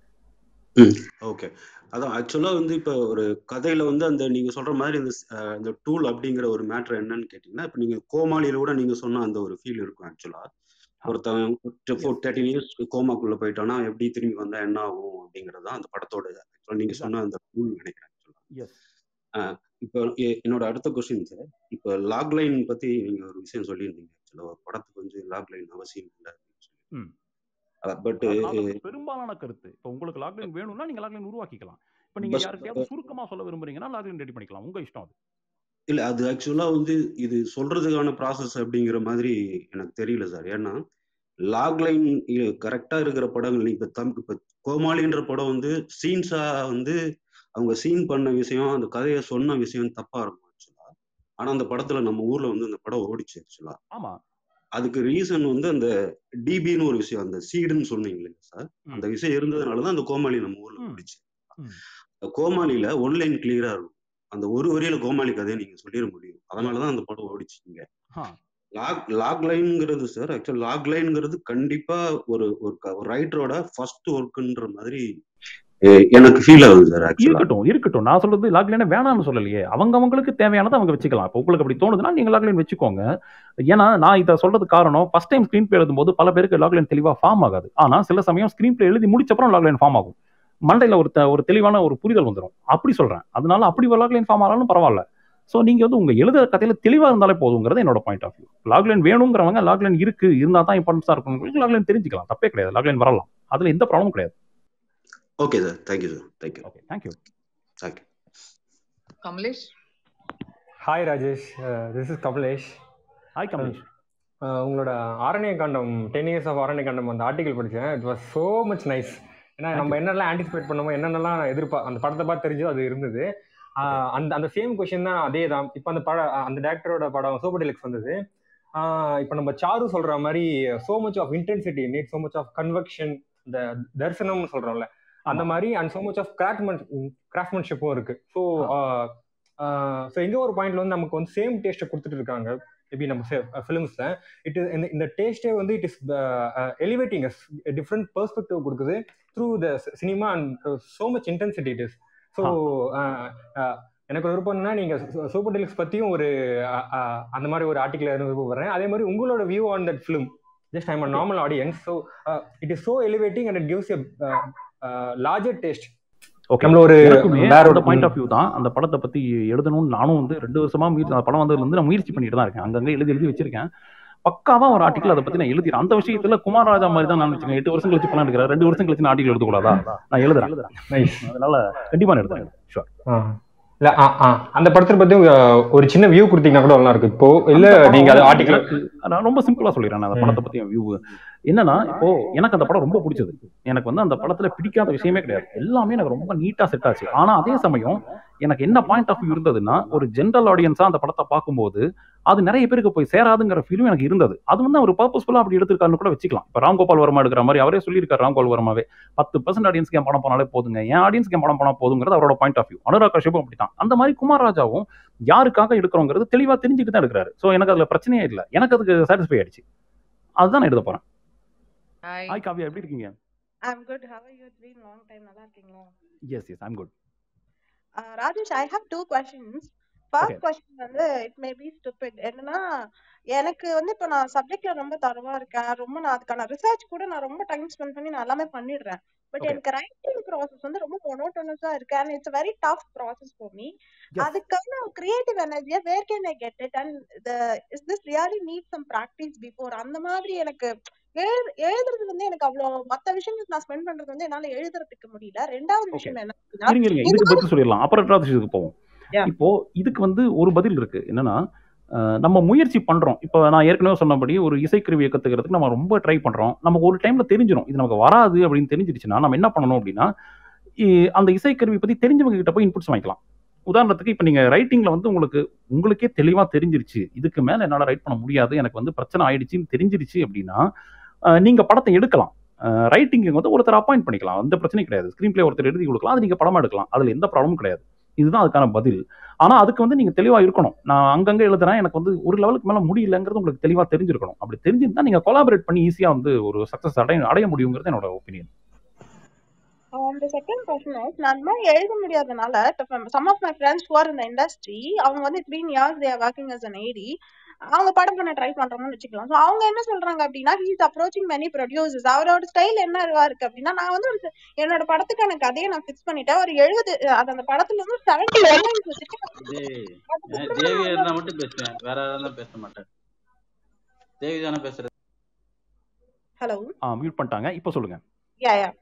ஓகே அதான் ஆக்சுவலா வந்து இப்போ ஒரு கதையில வந்து அந்த நீங்க சொல்ற மாதிரி இந்த ஸ்- அஹ் இந்த டூல் அப்படிங்கிற ஒரு மேட்ரு என்னன்னு கேட்டீங்கன்னா இப்போ நீங்க கோமாளியில கூட நீங்க சொன்ன அந்த ஒரு ஃபீல் இருக்கும் ஆக்சுவலா ஒருத்தன் தேர்ட்டின் இயர்ஸ் கோமாக்குள்ள போயிட்டானா எப்படி திரும்பி வந்தா என்ன ஆகும் அப்படிங்கிறது தான் அந்த படத்தோட actually நீங்க சொன்ன அந்த டூல் நினைக்கிறேன் actually. எஸ் ஆஹ் இப்போ எ- என்னோட அடுத்த கொஸ்டின் சார் இப்போ லாக் லைன் பத்தி நீங்க ஒரு விஷயம் சொல்லியிருந்தீங்க ஆக்சுவலா ஒரு படத்துக்கு வந்து லாக் லைன் அவசியம் இல்லை ம் பட் அது நான் சொல்றது பெரும்பாலான கருத்து இப்போ உங்களுக்கு லாக்லைன் வேணும்னா நீங்க லாக்லைன் உருவாக்கிக்கலாம் இப்போ நீங்க பஸ் யாருக்கையாவது சுருக்கமா சொல்ல விரும்புறீங்கன்னா லாக்லைன் ரெடி பண்ணிக்கலாம் உங்க இஷ்டம் அது இல்ல அது ஆக்சுவலா வந்து இது சொல்றதுக்கான ப்ராசஸ் அப்படிங்கிற மாதிரி எனக்கு தெரியல சார் ஏன்னா லாக்லைன் கரெக்டா இருக்கிற படங்கள் இப்ப தம் இப்ப கோமாளின்ற படம் வந்து சீன்ஸா வந்து அவங்க சீன் பண்ண விஷயம் அந்த கதையை சொன்ன விஷயம் தப்பா இருக்கும் ஆக்சுவலா ஆனா அந்த படத்துல நம்ம ஊர்ல வந்து அந்த படம் ஓடிச்சு ஆக்சுவலா ஆமா அதுக்கு ரீசன் வந்து அந்த டிபின்னு ஒரு விஷயம் அந்த சீடுன்னு சொன்னீங்க இல்லைங்க சார் அந்த விஷயம் இருந்ததுனாலதான் அந்த கோமாளி நம்ம ஊர்ல ஓடிச்சு அந்த கோமாளியில ஒன்லைன் கிளியரா இருக்கும் அந்த ஒரு வரியில கோமாளி கதையை நீங்க சொல்லிட முடியும் அதனாலதான் அந்த படம் ஓடிச்சுங்க லாக் லாக் லைன்ங்கிறது சார் ஆக்சுவல் லாக் லைன்ங்கிறது கண்டிப்பா ஒரு ஒரு க- ஒரு ரைட்டரோட ஃபர்ஸ்ட் ஒர்க்குன்ற மாதிரி எ- எனக்கு ஃபீல் ஆகுது சார் ஆக்சுவலா இருக்கட்டும் இருக்கட்டும் நான் சொல்றது லாக்லைனே வேணாம்னு சொல்லலையே அவங்க அவங்களுக்கு தேவையானதை அவங்க வச்சுக்கலாம் இப்போ உங்களுக்கு அப்படி தோணுதுன்னா நீங்க லாக்லைன் வச்சுக்கோங்க ஏன்னா நான் இதை சொல்றது காரணம் ஃபர்ஸ்ட் டைம் ஸ்க்ரீன் பிளே எழுதும்போது பல பேருக்கு லாக்லைன் தெளிவா ஃபார்ம் ஆகாது ஆனா சில சமயம் ஸ்க்ரீன் பிளே எழுதி முடிச்ச அப்புறம் லாக்லைன் ஃபார்ம் ஆகும் மண்டையில ஒரு த- ஒரு தெளிவான ஒரு புரிதல் வந்துடும் அப்படி சொல்றேன் அதனால அப்படி லாக்லைன் ஃபார்ம் ஆனாலும் பரவாயில்ல ஸோ நீங்க வந்து உங்க எழுதுற கதையில தெளிவா இருந்தாலே போதுங்கிறது என்னோட பாயிண்ட் ஆஃப் வியூ லாக்லைன் வேணுங்கிறவங்க லாக்லைன் இருக்கு இருந்தா தான் இம்பார்ட்டன்ஸா இருக்கும் லாக்லைன் தெரிஞ்சுக்கலாம் தப்பே கிடையாது லாக்லைன் வரலாம் அதுல எந்த ப்ராப்ளமும் கிடையாது okay sir thank you sir thank you okay thank you thank you Kamalesh hi Rajesh this is Kamalesh hi Kamalesh உங்களோட Aaranya Kaandam ten years of Aaranya Kaandam அந்த ஆர்டிகல் படித்தேன் it was so much nice ஏன்னா நம்ம என்னெல்லாம் ஆன்டிசிபேட் பண்ணமோ என்னென்னலாம் எதிர்பா அந்த படத்தை பார்த்து தெரிஞ்சோ அது இருந்தது ஆஹ் அந்த அந்த சேம் கொஷின் தான் அதே தான் இப்போ அந்த படம் அந்த டேரக்டரோட படம் சோபடிலக்ஸ் வந்தது இப்போ நம்ம சாரு சொல்ற மாதிரி so much of intensity need so much of conviction இந்த தரிசனம்னு சொல்றோம்ல அந்த மாதிரி and so much of craftman கிராஃப்ட்மன்ஷிப்பும் இருக்கு ஸோ ஸோ எங்க ஒரு பாயிண்ட்ல வந்து நமக்கு வந்து சேம் டேஸ்ட்டை கொடுத்துட்டு இருக்காங்க மேபி நம்ம ஃபிலிம்ஸ்ல இட் இஸ் இந்த இந்த டேஸ்டே வந்து it is elevating different perspective கொடுக்குது through the cinema and so much intensity it is so எனக்கு ஒரு விருப்பம்னா நீங்க சூப்பர் டெலிக்ஸ் பத்தியும் ஒரு அஹ், அஹ், அந்த மாதிரி ஒரு ஆர்டிக்கல் விருப்பப்படுறேன் அதே மாதிரி உங்களோட view on that film just I'm a normal audience so it is so elevating and it gives a larger taste okay நம்மள ஒரு எனக்குமே வேற அந்த ஒரு பாயிண்ட் ஆஃப் வியூ தான் அந்த படத்தை பத்தி எழுதணும்னு நானும் வந்து ரெண்டு வருஷமா முயற்சி அந்த படம் வந்ததுல இருந்து நான் முயற்சி பண்ணிட்டு தான் இருக்கேன் அங்கங்க எழுதி எழுதி வச்சிருக்கேன் பக்காவா ஒரு ஆர்டிகல் அதை பத்தி நான் எழுதிறேன் அந்த விஷயத்துல குமார் ராஜா மாதிரி தான் நான் வச்சுக்கேன் எட்டு வருஷம் கழிச்சு படம் எடுக்கிறேன் ரெண்டு வருஷம் கழிச்சு நான் ஆர்டிகல் எழுதக்கூடாதா நான் எழுதுறேன் நைஸ் அதனால கண்டிப்பா நான் எழுதுறேன் ஷுவர் ஆ. இல்ல ஆ, ஆ. அந்த படத்தை பத்தி உங்க ஒரு சின்ன வியூ கொடுத்தீங்கன்னா கூட நல்லா இருக்கு இப்போ இல்ல அந்த படம் நீங்க அது வந்து ஆர்டிகல் எனக்கு- நான் ரொம்ப சிம்பிளா சொல்லிடுறேன் நான் அந்த படத்தை பத்தி வியூ என்னன்னா இப்போ எனக்கு அந்த படம் ரொம்ப பிடிச்சது எனக்கு வந்து அந்த படத்துல பிடிக்காத விஷயமே கிடையாது எல்லாமே எனக்கு ரொம்ப நீட்டா செட் ஆச்சு ஆனா அதே சமயம் எனக்கு என்ன பாயிண்ட் ஆஃப் வியூ இருந்ததுன்னா ஒரு ஜென்ரல் ஆடியன்ஸா அந்த படத்தை பார்க்கும்போது அது நிறைய பேருக்கு போய் சேராதுங்கிற ஃபீலும் எனக்கு இருந்தது அது வந்து அவர் பர்பஸ்ஃபுல்லா அப்படி எடுத்திருக்காருன்னு கூட வச்சுக்கலாம் இப்போ ராம்கோபால் வர்மா எடுக்கிற மாதிரி அவரே சொல்லியிருக்காரு ராம்கோபால் வர்மாவே பத்து பர்சன்ட் ஆடியன்ஸ்க்கு என் படம் போனாலே போதுங்க என் ஆடியன்ஸ்க்கு என் படம் போனா போதுங்கிறது அவரோட பாயிண்ட் ஆஃப் வியூ அனுராக் கஷ்யப்பும் அப்படித்தான் அந்த மாதிரி குமார் ராஜாவும் யாருக்காக எடுக்கிறோங்கிறது தெளிவா தெரிஞ்சுட்டு தான் எடுக்கிறாரு ஸோ எனக்கு அதுல பிரச்சனையே இல்லை எனக்கு அதுக்கு சாட்டிஸ்ஃபை ஆயிடுச்சு அதுதான் நான் எழுத போறேன் ஹாய் ஹாய் காவியா எப்படி இருக்கீங்க I'm good. How are you? It's been long time. நல்லா இருக்கீங்களா? Yes yes I'm good Uh, Rajesh, I have two questions. First Okay. question வந்து it may be stupid. என்னன்னா எனக்கு வந்து இப்போ நான் சப்ஜெக்ட்ல ரொம்ப தரவா இருக்கேன் ரொம்ப நான் அதுக்கான ரிசர்ச் கூட நான் ரொம்ப டைம் ஸ்பெண்ட் பண்ணி நான் எல்லாமே பண்ணிடுறேன் பட் Okay. எனக்கு ரைட்டிங் ப்ராசஸ் வந்து ரொம்ப மொனோட்டோனஸா இருக்கு and it's very tough process for me அதுக்கான கிரியேட்டிவ் எனர்ஜியா where can I get it and is this really need some practice before அந்த மாதிரி எனக்கு எழுது எழுதுறது வந்து எனக்கு அவ்வளவு மத்த விஷயங்களுக்கு நான் ஸ்பெண்ட் பண்றது வந்து என்னால எழுதுறதுக்கு முடியல ரெண்டாவது ஓகே விஷயம் என்ன இருங்க இருங்க அப்படின்னா இதுக்கு பதில் சொல்லிடலாம் அப்புறம் ரெண்டாவது விஷயத்துக்கு போவோம் Yeah. இப்போ இதுக்கு வந்து ஒரு பதில் இருக்கு என்னன்னா அஹ், நம்ம முயற்சி பண்றோம் இப்போ நான் ஏற்கனவே சொன்னபடி ஒரு இசைக்கருவியை கத்துக்கிறதுக்கு நம்ம ரொம்ப ட்ரை பண்றோம் நமக்கு ஒரு டைம்ல தெரிஞ்சிடும் இது நமக்கு வராது அப்படின்னு தெரிஞ்சிருச்சுன்னா நம்ம என்ன பண்ணணும் அப்படின்னா இ- அந்த இசைக்கருவி பத்தி தெரிஞ்சவங்க கிட்ட போய் இன்புட்ஸ் வாங்கிக்கலாம் உதாரணத்துக்கு இப்போ நீங்க ரைட்டிங்ல வந்து உங்களுக்கு உங்களுக்கே தெளிவா தெரிஞ்சிருச்சு இதுக்கு மேல என்னால ரைட் பண்ண முடியாது எனக்கு வந்து பிரச்சனை ஆயிடுச்சுன்னு தெரிஞ்சிருச்சு அப்படின்னா அஹ், நீங்க படத்தை எடுக்கலாம் ரைட்டிங் வந்து ஒருத்தர் அப்பாயிண்ட் பண்ணிக்கலாம் அந்த பிரச்சனை கிடையாது ஸ்க்ரீன் பிளே ஒருத்தர் எழுதி கொடுக்கலாம் அது நீங்க படமா எடுக்கலாம் அதுல எந்த ப்ராப்ளமும் கிடையாது இதுதான் அதுக்கான பதில் ஆனா அதுக்கு வந்து நீங்க தெளிவா இருக்கணும் நான் அங்கங்க எழுதுறேன் எனக்கு வந்து ஒரு லெவலுக்கு மேல முடியலங்கிறது உங்களுக்கு தெளிவா தெரிஞ்சிருக்கணும் அப்படி தெரிஞ்சிருந்தா நீங்க கொலாபரேட் பண்ணி ஈஸியா வந்து ஒரு சக்சஸ் அடைய அடைய முடியுங்கிறது என்னோட opinion Um, the second question is நான் அந்த மாதிரி எழுத முடியாதனால some of my friends who are in the industry அவங்க வந்து it's been years they are working as an AD அவங்க படம் பண்ண ட்ரை பண்றாங்கன்னு வச்சுக்கலாம் ஸோ அவங்க என்ன சொல்றாங்க அப்படின்னா ஹீஸ் அப்ரோச்சிங் many producers அவரோட ஸ்டைல் என்ன இதுவா இருக்கு அப்படின்னா நான் வந்து ஒரு என்னோட படத்துக்கான கதையை நான் ஃபிக்ஸ் பண்ணிட்டேன் ஒரு எழுபது அது அந்த படத்துல இருந்து செவன்டி லைன்ஸ் வச்சிருக்கேன் டேய், ஏன் தேவி இருந்தா மட்டும் பேசுவேன் வேற யாரும் பேச மாட்டேன் தேவி தானே பேசுறது ஹலோ மியூட் பண்ணிட்டாங்க இப்போ சொல்லுங்க யா யா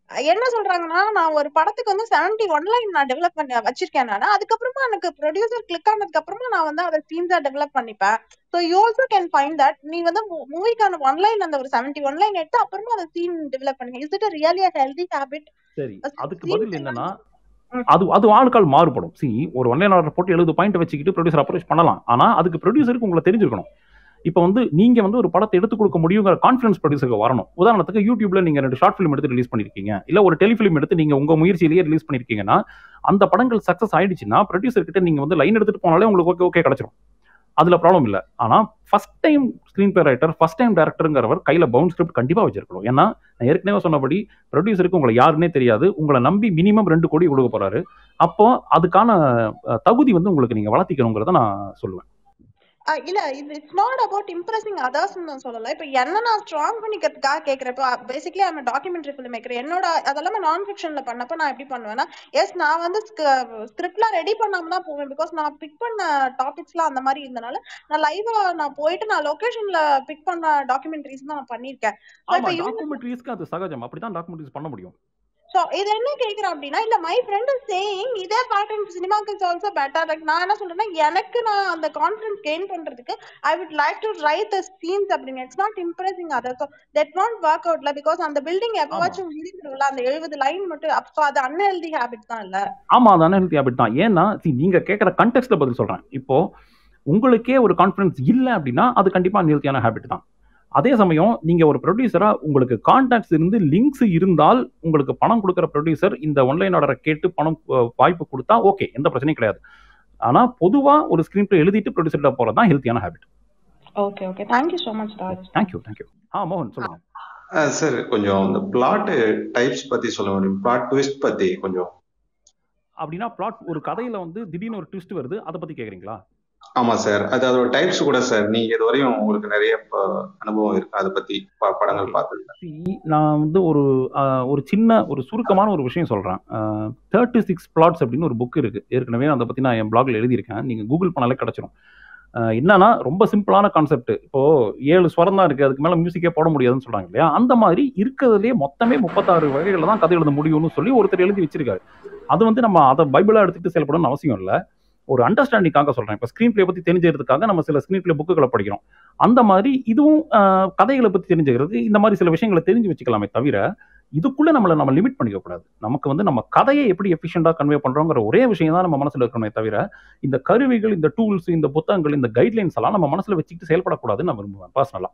என்ன சொல்றாங்கன்னா நான் ஒரு படத்துக்கு வந்து செவன்டி ஒன் லைன் நான் டெவலப் பண்ணி வச்சிருக்கேன் நான் அதுக்கப்புறமா எனக்கு ப்ரொடியூசர் கிளிக் ஆனதுக்கு அப்புறமா நான் வந்து அதை சீன்ஸா டெவலப் பண்ணிப்பேன் so you also can find that நீ வந்து மூவிக்கான ஒன் லைன் அந்த ஒரு செவன்டி ஒன் லைன் எடுத்து அப்புறமா அதை சீன் டெவலப் பண்ணுங்க is it really a healthy habit சரி அதுக்கு பதில் என்னன்னா அது அது ஆளுக்கால் மாறுபடும் சி ஒரு ஒன்லைன் ஆர்டர் போட்டு எழுபது பாயிண்ட் வச்சுக்கிட்டு ப்ரொடியூசர் அப்ரோச் பண்ணலாம் ஆனா அதுக்கு ப்ரொடியூசருக்கு உங்களை தெரிஞ்சிருக்கணும் இப்போ வந்து நீங்க வந்து ஒரு படத்தை எடுத்து கொடுக்க முடியுங்கிற கான்ஃபிடன்ஸ் ப்ரொடியூசருக்கு வரணும் உதாரணத்துக்கு யூடியூப்ல நீங்க ரெண்டு ஷார்ட் ஃபிலிம் எடுத்து ரிலீஸ் பண்ணிருக்கீங்க இல்ல ஒரு டெலிஃபிலிம் எடுத்து நீங்க உங்க முயற்சியிலேயே ரிலீஸ் பண்ணிருக்கீங்கன்னா அந்த படங்கள் சக்சஸ் ஆயிடுச்சுன்னா ப்ரொடியூசர் கிட்ட நீங்க வந்து லைன் எடுத்துட்டு போனாலே உங்களுக்கு ஓகே ஓகே கிடைச்சிரும் அதுல ப்ராப்ளம் இல்ல ஆனா first time screen play writer first time டேரக்டருங்கிறவர் கையில பவுண்ட் ஸ்கிரிப்ட் கண்டிப்பா வச்சிருக்கணும் ஏன்னா நான் ஏற்கனவே சொன்னபடி ப்ரொடியூசருக்கு உங்களை யாருன்னே தெரியாது உங்களை நம்பி மினிமம் ரெண்டு கோடி கொடுக்க போறாரு அப்போ அதுக்கான அஹ், தகுதி வந்து உங்களுக்கு நீங்க வளர்த்திக்கணுங்கிறத நான் சொல்லுவேன் ஆஹ் இல்ல இது it's not about impressing others நான் சொல்லல இப்ப என்ன நான் ஸ்ட்ராங் பண்ணிக்கிறதுக்காக கேக்குறேன் இப்போ basically I'm documentary film maker என்னோட அதெல்லாமே நான் ஃபிக்ஷன்ல பண்ணப்ப நான் எப்படி பண்ணுவேன்னா எஸ் நான் வந்து ஸ்கிரிப்ட்லாம் ரெடி பண்ணாம தான் போவேன் பிகாஸ் நான் பிக் பண்ண டாபிக்ஸ்லாம் அந்த மாதிரி இருந்தனால நான் லைவா நான் போயிட்டு நான் லொகேஷன்ல பிக் பண்ண டாக்குமெண்ட்ரிஸ் தான் நான் பண்ணிருக்கேன் So ஆமா இப்ப இவங்க டாக்குமெண்ட்ரிஸ்க்கு அது சகஜம் அப்படிதான் டாக்குமெண்ட்ரிஸ் பண்ண முடியும் சோ இது என்ன கேக்குறேன் அப்படின்னா இல்ல மை ஃப்ரெண்ட் இஸ் சேயிங் இதே பேட்டர்ன் சினிமாக்கு இஸ் ஆல்சோ பெட்டர் லைக் நான் என்ன சொல்றேன்னா எனக்கு நான் அந்த கான்ஃபிடன்ஸ் கெயின் பண்றதுக்கு I would like to write the scenes அப்படின்னு it's not impressing other so that not work அவுட்ல பிகாஸ் அந்த பில்டிங் எப்பவாச்சும் விரிந்துரும்ல அந்த எழுபது லைன் மட்டும் அப்போ அது அன்ஹெல்தி ஹேபிட் தான் இல்ல ஆமா அது அன்ஹெல்தி ஹேபிட் தான் ஏன்னா see, நீங்க கேட்குற கண்டெக்ட்ல பதில் சொல்றேன் இப்போ உங்களுக்கே ஒரு கான்ஃபிடன்ஸ் இல்லை அப்படின்னா அது கண்டிப்பா அன்ஹெல்தியான ஹேபிட் தான் அதே சமயம் நீங்க ஒரு ப்ரொடியூசரா உங்களுக்கு கான்டாக்ட்ஸ் இருந்து லிங்க்ஸ் இருந்தால் உங்களுக்கு பணம் கொடுக்குற ப்ரொடியூசர் இந்த ஒன்லைன் ஆர்டரை கேட்டு பணம் அஹ், வாய்ப்பு கொடுத்தா ஓகே எந்த பிரச்சனையும் கிடையாது ஆனா பொதுவா ஒரு ஸ்கிரீன் பிளே எழுதிட்டு ப்ரொடியூசர்கிட்ட போறது தான் ஹெல்த்தியான habit okay okay thank you so much Raj thank you thank you ஆ மோகன் சொல்லுங்க சார் கொஞ்சம் இந்த பிளாட் டைப்ஸ் பத்தி சொல்ல முடியும் பிளாட் ட்விஸ்ட் பத்தி கொஞ்சம் அப்படின்னா பிளாட் ஒரு கதையில வந்து திடீர்னு ஒரு ட்விஸ்ட் வருது அதை பத்தி கேக்குறீங்களா ஆமா சார் அது அதோட டைப்ஸ் கூட சார் நீங்க இதுவரையும் உங்களுக்கு நிறைய ப- அனுபவம் இருக்கு அதை பத்தி ப- படங்கள் பார்த்தது See, நான் வந்து ஒரு ஆஹ், ஒரு சின்ன ஒரு சுருக்கமான ஒரு விஷயம் சொல்றேன் தேர்ட்டி சிக்ஸ் பிளாட்ஸ் அப்படின்னு ஒரு புக் இருக்கு ஏற்கனவே அதை பத்தி நான் என் பிளாக்ல எழுதியிருக்கேன் நீங்க கூகுள் பண்ணாலே கிடைச்சிரும் ஆஹ், என்னன்னா ரொம்ப சிம்பிளான கான்செப்ட் இப்போ ஏழு ஸ்வரம் தான் இருக்கு அதுக்கு மேல மியூசிக்கே போட முடியாதுன்னு சொல்றாங்க இல்லையா அந்த மாதிரி இருக்கிறதுலே மொத்தமே முப்பத்தாறு வகைகள்ல தான் கதை எழுத முடியும்னு சொல்லி ஒருத்தர் எழுதி வச்சிருக்காரு அது வந்து நம்ம அதை பைபிளா எடுத்துட்டு செயல்படணும்னு அவசியம் இல்லை ஒரு அண்டர்ஸ்டாண்டிங்காக சொல்றேன் இப்போ ஸ்க்ரீன் பிளே பத்தி தெரிஞ்சுக்கிறதுக்காக நம்ம சில ஸ்க்ரீன் பிளே புக்குகளை படிக்கிறோம் அந்த மாதிரி இதுவும் ஆஹ், கதைகளை பத்தி தெரிஞ்சுக்கிறது இந்த மாதிரி சில விஷயங்களை தெரிஞ்சு வச்சுக்கலாமே தவிர இதுக்குள்ள நம்மளை நம்ம லிமிட் பண்ணிக்க கூடாது நமக்கு வந்து நம்ம கதையை எப்படி எஃபிஷியண்டா கன்வே பண்றோங்கிற ஒரே விஷயம் தான் நம்ம மனசுல இருக்கணுமே தவிர இந்த கருவிகள் இந்த டூல்ஸ் இந்த புத்தகங்கள் இந்த கைட்லைன்ஸ் எல்லாம் நம்ம மனசுல வச்சுக்கிட்டு செயல்படக்கூடாதுன்னு நான் விரும்புவேன் பர்சனலா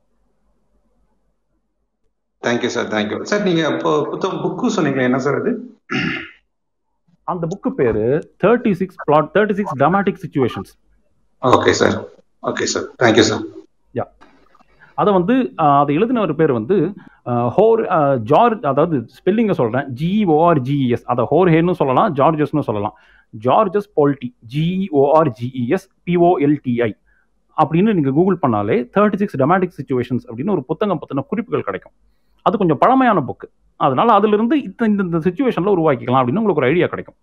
தேங்க்யூ சார் தேங்க்யூ சார் நீங்க இப்போ புத்தகம் புக்கு சொன்னீங்களே என்ன சார் அது அந்த புக்கு பேரு thirty six plot thirty six dramatic situations okay sir okay sir thank you sir yeah அதை வந்து ஆஹ், அதை எழுதினவர் பேர் வந்து ஆஹ், ஹோர் ஆஹ், ஜார்ஜ் அதாவது ஸ்பெல்லிங்கை சொல்கிறேன் ஜிஓஆர்ஜிஇஎஸ் அதை ஹோர்ஹேன்னு சொல்லலாம் ஜார்ஜஸ்னு சொல்லலாம் ஜார்ஜஸ் பால்டி ஜிஓஆர்ஜிஇஎஸ் பிஓஎல்டிஐ அப்படின்னு நீங்கள் கூகுள் பண்ணாலே தேர்ட்டி சிக்ஸ் டொமேட்டிக் சுச்சுவேஷன்ஸ் அப்படின்னு ஒரு புத்தகம் பற்றின குறிப்புகள் கிடைக்கும் அது கொஞ்சம் பழமையான புக்கு அதனால அதிலிருந்து இந்த இந்த- இந்த சுச்சுவேஷனில் உருவாக்கிக்கலாம் அப்படின்னு உங்களுக்கு ஒரு ஐடியா கிடைக்கும்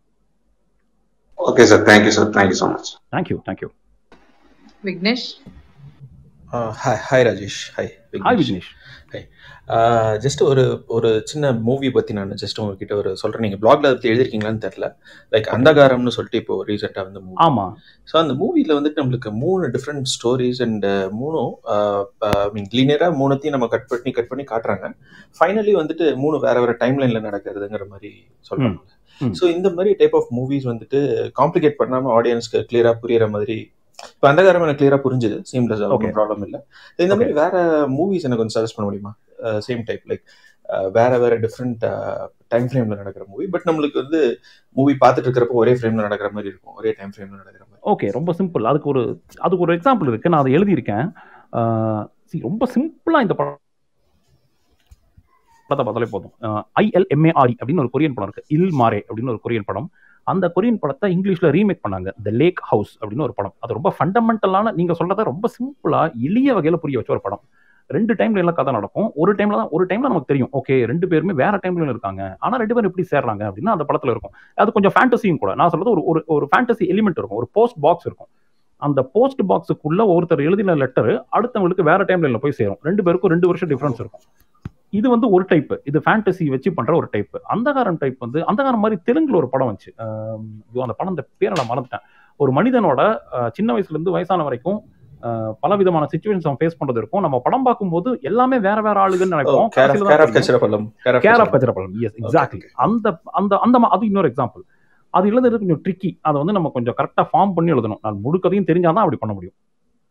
okay sir thank you sir thank you so much thank you thank you Vignesh hi hi Rajesh hi hi Vignesh hi just ஒரு ஒரு சின்ன மூவி பற்றி நான் ஜஸ்ட் உங்ககிட்ட ஒரு சொல்கிறேன் நீங்கள் பிளாக்ல பற்றி எழுதிருக்கீங்களான்னு தெரில லைக் அந்தகாரம்னு சொல்லிட்டு இப்போ ரீசெண்டாக வந்து மூவி ஆமா ஸோ அந்த மூவியில் வந்துட்டு நம்மளுக்கு மூணு டிஃப்ரெண்ட் ஸ்டோரிஸ் அண்ட் மூணும் ஐ மீன் லீனியராக மூணுத்தையும் நம்ம கட் பண்ணி கட் பண்ணி காட்டுறாங்க ஃபைனலி வந்துட்டு மூணு வேற வேற டைம் லைனில் நடக்கிறதுங்கிற மாதிரி சொல்கிறாங்க ம். ஸோ இந்த மாதிரி டைப் ஆஃப் மூவிஸ் வந்துட்டு காம்ப்ளிகேட் பண்ணாமல் ஆடியன்ஸ்க்கு கிளியராக புரியுற மாதிரி இப்போ அந்தகாரம் எனக்கு கிளியராக புரிஞ்சுது சீம்லெஸ் Okay. ஒன்றும் ப்ராப்ளம் இல்லை இந்த மாதிரி வேற மூவிஸ் எனக்கு கொஞ்சம் சஜஸ்ட் பண்ண முடியுமா சேம் டைப் லைக் வேற வேற டிஃப்ரெண்ட் டைம் ஃப்ரேம்ல நடக்கிற மூவி பட் நம்மளுக்கு வந்து மூவி பார்த்துட்டு இருக்கிறப்போ ஒரே ஃப்ரேம்ல நடக்கிற மாதிரி இருக்கும் ஒரே டைம் ஃப்ரேம்ல நடக்கிற மாதிரி ஓகே ரொம்ப சிம்பிள் அதுக்கு ஒரு அதுக்கு ஒரு எக்ஸாம்பிள் இருக்கு நான் அதை எழுதியிருக்கேன் ஆஹ் see, ரொம்ப சிம்பிளா இந்த படம் படத்தை பார்த்தாலே போதும் ஐஎல்எம்ஏஆர்இ அப்படின்னு ஒரு கொரியன் படம் இருக்கு இல் மாரே அப்படின்னு ஒரு கொரியன் படம் அந்த கொரியன் படத்தை இங்கிலீஷ்ல ரீமேக் பண்ணாங்க த லேக் ஹவுஸ் அப்படின்னு ஒரு படம் அது ரொம்ப ஃபண்டமெண்டலான நீங்க சொல்றத ரொம்ப சிம்பிளா எளிய வகையில புரிய வச்ச ஒரு படம் ரெண்டு டைம்ல எல்லாம் கதை நடக்கும் ஒரு டைம்ல தான் ஒரு டைம்ல நமக்கு தெரியும் ஓகே ரெண்டு பேருமே வேற டைம்ல இருக்காங்க ஆனா ரெண்டு பேரும் எப்படி சேர்றாங்க அப்படின்னா அந்த படத்துல இருக்கும் அது கொஞ்சம் ஃபேண்டசியும் கூட நான் சொல்றது ஒரு ஒரு ஒரு ஃபேண்டசி எலிமெண்ட் இருக்கும் ஒரு போஸ்ட் பாக்ஸ் இருக்கும் அந்த போஸ்ட் பாக்ஸுக்குள்ள ஒருத்தர் எழுதின லெட்டர் அடுத்தவங்களுக்கு வேற டைம்ல போய் சேரும் ரெண்டு பேருக்கும் ரெண்டு வருஷம் டிஃபரன்ஸ் இருக்கும் இது வந்து ஒரு டைப் இது ஃபேண்டசி வச்சு பண்ற ஒரு டைப் அந்தகாரம் டைப் வந்து அந்தகாரம் மாதிரி தெலுங்குல ஒரு படம் வந்துச்சு ஆம், ஐயோ, அந்த படம் அந்த பேரை நான் மறந்துட்டேன் ஒரு மனிதனோட அஹ், சின்ன வயசுல இருந்து வயசான வரைக்கும் அஹ், பல விதமான சுச்சுவேஷன் அவன் ஃபேஸ் பண்றது இருக்கும் நம்ம படம் பார்க்கும்போது எல்லாமே வேற வேற ஆளுகன்னு நினைப்போம் care of care of Kachirappalam care of care of Kachirappalam yes exactly அந்த அந்த அந்த மா- அது இன்னொரு எக்ஸாம்பிள் அது எழுதுறது கொஞ்சம் ட்ரிக்கி அதை வந்து நம்ம கொஞ்சம் கரெக்டாக ஃபார்ம் பண்ணி எழுதணும் நான் முழுக்கதையும் தெரிஞ்சாதான் அப்படி பண்ண முடியும்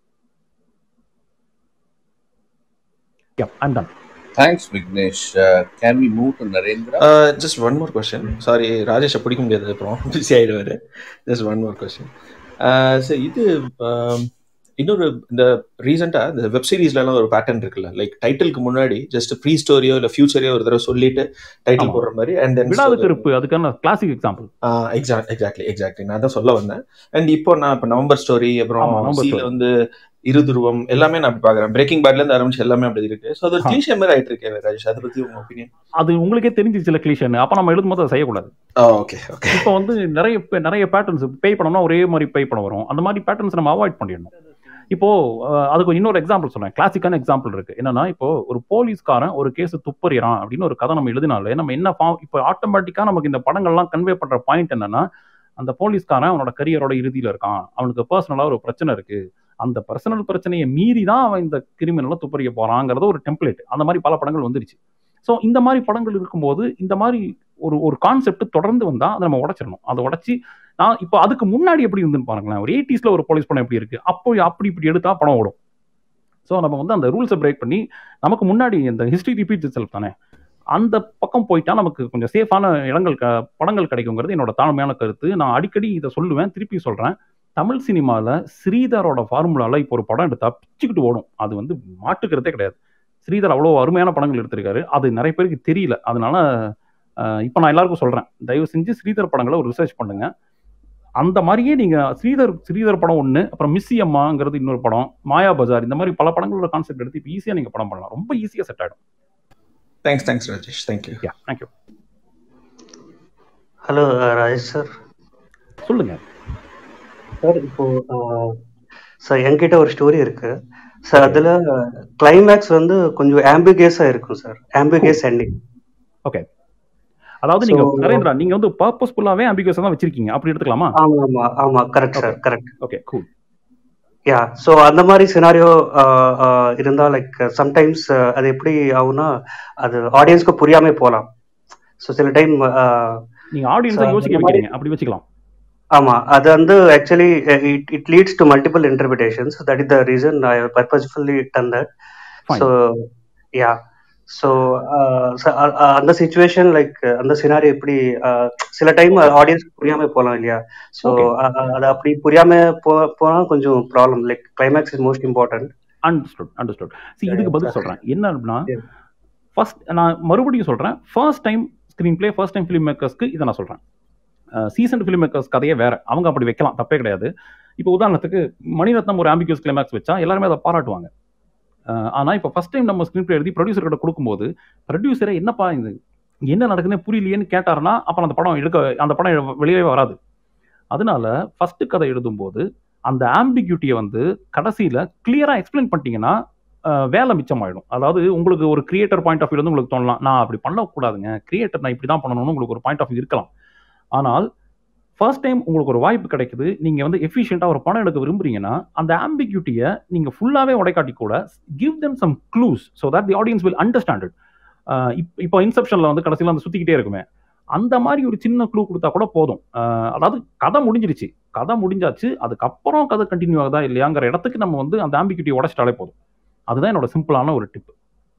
Yeah, I'm done. Thanks, Vignesh. Uh, can we move to Narendra? Just one more question sorry ராஜேஷை பிடிக்க முடியாது அப்புறம் பிஸி ஆயிடுவாரு just one more question sir இது um, இன்னொரு இந்த ரீசெண்டா இந்த வெப் சீரிஸ்லாம் ஒரு பேட்டர்ன் இருக்குல்ல லைக் டைட்டிலுக்கு முன்னாடி ஜஸ்ட் ப்ரீ ஸ்டோரியோ இல்ல ஃபியூச்சரையோ ஒரு தடவை சொல்லிட்டு டைட்டில் ஆமா. போடுற மாதிரி அண்ட் தென் விடாது கருப்பு அதுக்கான classic example exact exactly exactly நான் தான் சொல்ல வந்தேன் அண்ட் இப்போ நான் இப்போ நவம்பர் ஸ்டோரி அப்புறம் ஆமா, நவம்பர் சீல story. வந்து இருதுருவம் எல்லாமே நான் பாக்குறேன் பிரேக்கிங் பேட்ல இருந்து ஆரம்பிச்சு எல்லாமே அப்படி இருக்கு ஸோ அது ஒரு ஆ. கிளீஷே மாதிரி ஆயிட்டு இருக்கேன் ராஜேஷ் அதை பத்தி உங்க ஒப்பீனியன் அது உங்களுக்கே தெரிஞ்சிச்சுல கிளீஷன் அப்ப நம்ம எழுதும் போது அதை செய்யக்கூடாது ஓகே ஓகே இப்போ வந்து நிறைய பே- நிறைய பேட்டர்ன்ஸ் பே பண்ணோம்னா ஒரே மாதிரி பே பண்ண வரும் அந்த மாதிரி பேட்டர்ன்ஸ் நம்ம அவாய்ட் பண்ணிடணும் இப்போ அஹ், அதுக்கு இன்னொரு எக்ஸாம்பிள் சொல்றேன் கிளாசிக்கான எக்ஸாம்பிள் இருக்கு என்னன்னா இப்போ ஒரு போலீஸ்காரன் ஒரு கேஸ் துப்பறிறான் அப்படின்னு ஒரு கதை நம்ம எழுதினாலே நம்ம என்ன ஃபார்ம் இப்போ ஆட்டோமேட்டிக்கா நமக்கு இந்த படங்கள்லாம் கன்வே பண்ற பாயிண்ட் என்னன்னா அந்த போலீஸ்காரன் அவனோட கரியரோட இறுதியில இருக்கான் அவனுக்கு பர்சனலா ஒரு பிரச்சனை இருக்கு அந்த பர்சனல் பிரச்சனையை மீறி தான் அவன் இந்த கிரிமினலை துப்பறிய போறாங்கிறது ஒரு டெம்ப்ளேட் அந்த மாதிரி பல படங்கள் வந்துருச்சு ஸோ இந்த மாதிரி படங்கள் இருக்கும்போது இந்த மாதிரி ஒரு ஒரு கான்செப்ட் தொடர்ந்து வந்தா அதை நம்ம உடைச்சிடணும் அதை உடைச்சி நான் இப்போ அதுக்கு முன்னாடி எப்படி இருந்துன்னு பாருங்களேன் ஒரு எயிட்டிஸ்ல ஒரு போலீஸ் படம் எப்படி இருக்கு அப்போ அப்படி இப்படி எடுத்தா படம் ஓடும் ஸோ நம்ம வந்து அந்த ரூல்ஸை பிரேக் பண்ணி நமக்கு முன்னாடி இந்த ஹிஸ்ட்ரி ரிப்பீட் செல்ஃப் தானே அந்த பக்கம் போயிட்டா நமக்கு கொஞ்சம் சேஃபான இடங்கள் க- படங்கள் கிடைக்குங்கிறது என்னோட தாழ்மையான கருத்து நான் அடிக்கடி இதை சொல்லுவேன் திருப்பி சொல்றேன் தமிழ் சினிமாவில் ஸ்ரீதரோட ஃபார்முலாவில் இப்போ ஒரு படம் எடுத்தா பிச்சுக்கிட்டு ஓடும் அது வந்து மாட்டுக்கிறதே கிடையாது ஸ்ரீதர் அவ்வளோ அருமையான படங்கள் எடுத்திருக்காரு அது நிறைய பேருக்கு தெரியல அதனால அஹ், இப்போ நான் எல்லாருக்கும் சொல்றேன் தயவு செஞ்சு ஸ்ரீதர் படங்களை ஒரு ரிசர்ச் பண்ணுங்க அந்த மாதிரியே நீங்க ஸ்ரீதர் ஸ்ரீதர் படம் ஒன்று அப்புறம் மிஸ்ஸி அம்மாங்கிறது இன்னொரு படம் மாயா பஜார் இந்த மாதிரி பல படங்களோட கான்செப்ட் எடுத்து இப்போ ஈஸியாக நீங்க படம் பண்ணலாம் ரொம்ப ஈஸியாக செட் ஆகிடும் thanks thanks Rajesh thank you yeah thank you hello Rajesh sir சொல்லுங்க சார் இப்போ சார் என்கிட்ட ஒரு ஸ்டோரி இருக்கு சார் அதுல கிளைமேக்ஸ் வந்து கொஞ்சம் ஆம்பிகியஸா இருக்கும் சார் ஆம்பிகியஸ் எண்டிங் ஓகே அதாவது நீங்க So- நரேந்திரா நீங்க வந்து பர்பஸ்ஃபுல்லாவே அம்பிகஸ் தான் வச்சிருக்கீங்க அப்படி எடுத்துக்கலாமா ஆமா ஆமா ஆமா correct sir correct okay cool yeah so அந்த மாதிரி சினாரியோ இருந்தா லைக் சம்டைம்ஸ் அது எப்படி ஆகும்னா அது ஆடியன்ஸ்க்கு புரியாம போகலாம் ஸோ சில டைம் நீங்க ஆடியன்ஸை யோசிக்க வைக்கிறீங்க அப்படி வச்சுக்கலாம் ஆமா அது வந்து actually it it leads to multiple interpretations that is the reason I purposefully done that Fine. So yeah so அந்த சுச்சுவேஷன் லைக் அந்த சினாரி எப்படி uh, சில டைம் ஆடியன்ஸ் புரியாம போகலாம் இல்லையா ஸோ Okay. அது அப்படி புரியாம போ போனா கொஞ்சம் problem like climax is most important understood understood see இதுக்கு பதில் சொல்றேன் என்ன அப்படின்னா ஃபர்ஸ்ட் நான் மறுபடியும் சொல்றேன் first time screen play first time film மேக்கர்ஸ்க்கு இதை நான் சொல்றேன் சீசன் ஃபிலிம் மேக்கர்ஸ் கதையே வேற அவங்க அப்படி வைக்கலாம் தப்பே கிடையாது இப்போ உதாரணத்துக்கு மணிரத்னம் ஒரு ஆம்பிகியஸ் கிளைமேக்ஸ் வச்சா எல்லாருமே அதை பாராட்டுவாங்க அஹ் ஆனா இப்போ ஃபர்ஸ்ட் டைம் நம்ம ஸ்க்ரீன் பிளே எழுதி ப்ரொடியூசர் கிட்ட கொடுக்கும்போது ப்ரொடியூசரை என்னப்பா இது என்ன நடக்குதுன்னு புரியலையேன்னு கேட்டாருன்னா அப்புறம் அந்த படம் எடுக்க அந்த படம் வெளியே வராது அதனால ஃபர்ஸ்ட் கதை எழுதும்போது அந்த ஆம்பிகியூட்டியை வந்து கடைசியில கிளியரா எக்ஸ்பிளைன் பண்ணிட்டீங்கன்னா அஹ், வேலை மிச்சமாயிடும் அதாவது உங்களுக்கு ஒரு கிரியேட்டர் பாயிண்ட் ஆஃப் வியூ வந்து உங்களுக்கு தோணலாம் நான் அப்படி பண்ணக்கூடாதுங்க கிரியேட்டர் நான் இப்படி தான் பண்ணணும்னு உங்களுக்கு ஒரு பாயிண்ட் ஆஃப் வியூ இருக்கலாம் ஆனால் ஃபர்ஸ்ட் டைம் உங்களுக்கு ஒரு வாய்ப்பு கிடைக்குது நீங்க வந்து எஃபிஷியண்டாக ஒரு படம் எடுக்க விரும்புறீங்கன்னா அந்த ஆம்பிகியூட்டியை நீங்க ஃபுல்லாவே உடைக்காட்டி கூட give them some clues so that the audience will understand it இப்போ இன்செப்ஷனில் வந்து கடைசியில் வந்து சுற்றிக்கிட்டே இருக்குமே அந்த மாதிரி ஒரு சின்ன க்ளூ கொடுத்தா கூட போதும் அஹ் அதாவது கதை முடிஞ்சிருச்சு கதை முடிஞ்சாச்சு அதுக்கப்புறம் கதை கண்டினியூ ஆகுதா இல்லையாங்கிற இடத்துக்கு நம்ம வந்து அந்த ஆம்பிகியூட்டி உடைச்சிட்டாலே போதும் அதுதான் என்னோட சிம்பிளான ஒரு tip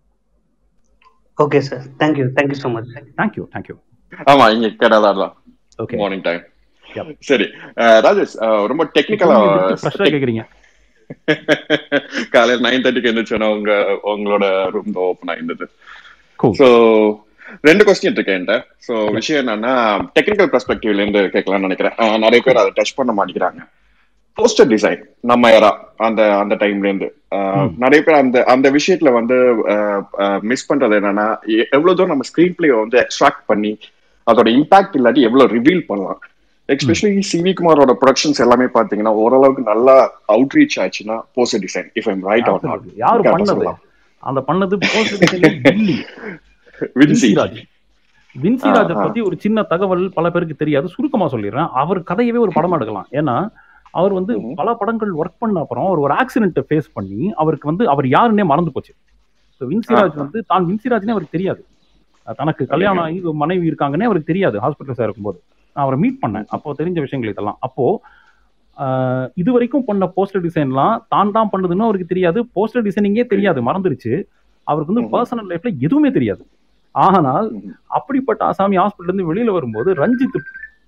okay sir thank you thank you so much thank you thank you ஆமா இங்க கேரளா தான் ஓகே மார்னிங் டைம் சரி அஹ் ராஜேஷ் அஹ் ரொம்ப டெக்னிக்கலா ஃப்ரெஷ்ஷாக கேட்குறீங்க காலையில் நைன் தேர்ட்டிக்கு எழுந்திரிச்சோன்னா உங்க உங்களோட ரூம் தான் ஓப்பன் ஆயிருந்தது Cool. ஸோ ரெண்டு கொஸ்டின் இருக்கு என்கிட்ட ஸோ விஷயம் என்னன்னா டெக்னிக்கல் பெர்ஸ்பெக்டிவ்ல இருந்து கேட்கலாம்னு நினைக்கிறேன் அஹ் நிறைய பேர் அதை டச் பண்ண மாட்டேங்கிறாங்க போஸ்டர் டிசைன் நம்ம யாரா அந்த அந்த டைம்ல இருந்து அஹ் நிறைய பேர் அந்த அந்த விஷயத்துல வந்து மிஸ் பண்றது என்னன்னா எ- எவ்வளவு தூரம் நம்ம ஸ்கிரீன் பிளே வந்து எக்ஸ்ட்ராக்ட் பண்ணி அதோட இம்பாக்ட் இல்லாட்டி எவ்வளவு ரிவீல் பண்ணலாம் எஸ்பெஷலி சிவி குமாரோட ப்ரொடக்ஷன்ஸ் எல்லாமே பாத்தீங்கன்னா ஓரளவுக்கு நல்லா அவுட்ரீச் ஆச்சுன்னா poster design if I'm right or not யாரு பண்ணது அந்த பண்ணது போஸ்ட் கில்லி வின்சி வின்சிராஜ் வின்சி ஆ, ராஜை ஆ. பத்தி ஒரு சின்ன தகவல் பல பேருக்கு தெரியாது சுருக்கமா சொல்லிடுறேன் அவர் கதையவே ஒரு படமா எடுக்கலாம் ஏன்னா அவர் வந்து பல படங்கள் ஒர்க் பண்ண அப்புறம் அவர் ஒரு ஆக்சிடென்ட்டை ஃபேஸ் பண்ணி அவருக்கு வந்து அவர் யாருன்னே மறந்து போச்சு So வின்சிராஜ் ஆ. வந்து தான் வின்சிராஜ்னே அவருக்கு தெரியாது அஹ் தனக்கு கல்யாணம் ஆகி ஒரு மனைவி இருக்காங்கன்னே அவருக்கு தெரியாது ஹாஸ்பிட்டல்ஸாக இருக்கும்போது நான் அவரை மீட் பண்ணேன் அப்போ தெரிஞ்ச விஷயங்கள் இதெல்லாம் அப்போ ஆஹ் இது வரைக்கும் பண்ண போஸ்டர் டிசைன்லாம் தான் தான் பண்ணதுன்னு அவருக்கு தெரியாது போஸ்டர் டிசைனிங்கே தெரியாது மறந்துருச்சு அவருக்கு வந்து பர்சனல் லைஃப்ல எதுவுமே தெரியாது ஆனால் அப்படிப்பட்ட ஆசாமி ஹாஸ்பிட்டல் இருந்து வெளியில வரும்போது ரஞ்சித்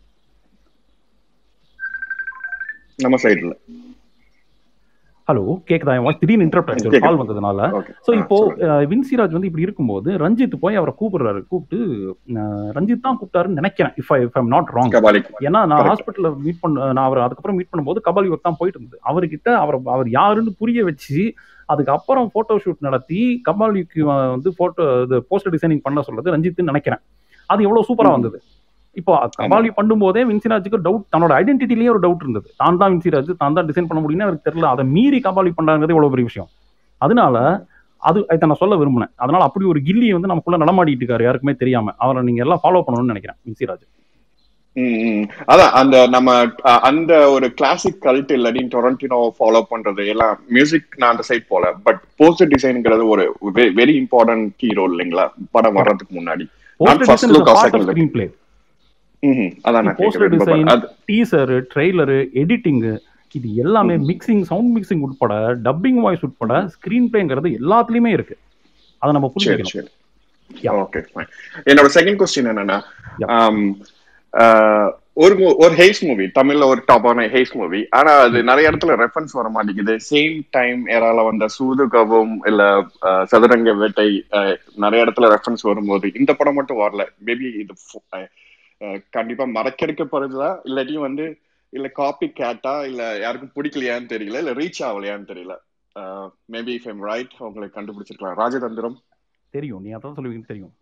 நம்ம சைடுல ஹலோ கேக்குதா என் வாய்ஸ் திடீர்னு இன்டரப்ட் ஆச்சு கேக்குது. கால் வந்ததுனால Okay. ஸோ ஆ, இப்போ சொல்லுங்க. அஹ், வின்சிராஜ் வந்து இப்படி இருக்கும்போது ரஞ்சித் போய் அவரை கூப்பிடுறாரு கூப்பிட்டு அஹ், ரஞ்சித் தான் கூப்பிட்டாருன்னு நினைக்கிறேன் if I if I'm not wrong Kabali ஏன்னா நான் Correct. ஹாஸ்பிட்டல்ல மீட் பண்ண நான் அவர் அதுக்கப்புறம் மீட் பண்ணும்போது கபாலி ஒர்க் தான் போயிட்டு இருந்தது அவர்கிட்ட அவர் அவர் யாருன்னு புரிய வச்சு அதுக்கப்புறம் போட்டோ ஷூட் நடத்தி கபாலிக்கு அஹ், வந்து போட்டோ இது போஸ்டர் டிசைனிங் பண்ண சொல்றது ரஞ்சித்னு நினைக்கிறேன் அது எவ்வளவு சூப்பரா வந்தது இப்போ கபாலி பண்ணும்போதே வின்சிராஜுக்கு டவுட் தன்னோட ஐடென்டிட்டிலேயே ஒரு டவுட் இருந்தது தான் தான் வின்சிராஜ் தான் தான் டிசைன் பண்ண முடியும்னு அவருக்கு தெரியல அதை மீறி கபாலி பண்ணாங்கிறது எவ்வளவு பெரிய விஷயம் அதனால அது இதை நான் சொல்ல விரும்பினேன் அதனால அப்படி ஒரு கில்லி வந்து நமக்குள்ள நடமாடிட்டு இருக்காரு யாருக்குமே தெரியாம அவரை நீங்க எல்லாம் ஃபாலோ பண்ணணும்னு நினைக்கிறேன் வின்சிராஜ் ம், ம். அதான் அந்த நம்ம அ- அந்த ஒரு கிளாசிக் கல்ட் இல்லாட்டி டொரண்டினோ ஃபாலோ பண்றது எல்லாம் மியூசிக் நான் அந்த சைட் போல பட் போஸ்டர் டிசைனுங்கிறது ஒரு வெரி இம்பார்ட்டன்ட் கீ ரோல் இல்லைங்களா படம் வர்றதுக்கு முன்னாடி not poster first design look part of second screen play ம் அதான் நான் கேட்க போஸ்டர் டிசைன் விரும்புறேன் அது டீசர் ட்ரெய்லரு எடிட்டிங் இது எல்லாமே மிக்சிங் சவுண்ட் மிக்சிங் உட்பட டப்பிங் வாய்ஸ் உட்பட ஸ்கிரீன் பிளேங்கிறது எல்லாத்துலயுமே இருக்கு அதை நம்ம சரி புரிஞ்சுக்கணும் சரி ஓகே ஃபைன் என்னோட செகண்ட் கொஸ்டின் என்னன்னா ஆம், ஆஹ், ஒரு mo- ஒரு ஹேஸ் மூவி தமிழ்ல ஒரு டாப்பான ஹேஸ் மூவி ஆனா அது நிறைய இடத்துல ரெஃபரன்ஸ் வர மாட்டேங்குது சேம் டைம் ஏரால வந்த சூதுகவும் இல்ல ஆஹ், சதுரங்க வேட்டை ஆஹ், நிறைய இடத்துல ரெஃபரன்ஸ் வரும்போது இந்த படம் மட்டும் வரல மேபி இது ஃபு- ஆஹ், ஆஹ், கண்டிப்பா மறக்கெடுக்கப்படுதா இல்லாட்டி வந்து இல்ல காப்பி கேட்டா இல்ல யாருக்கும் பிடிக்கலையான்னு தெரியல இல்ல ரீச் ஆகலையான்னு தெரியல மேபி இஃப் எம் ரைட் உங்களுக்கு கண்டுபிடிச்சிருக்கலாம் ராஜதந்திரம் தெரியும் நீ அதான் சொல்லுவீங்கன்னு தெரியும்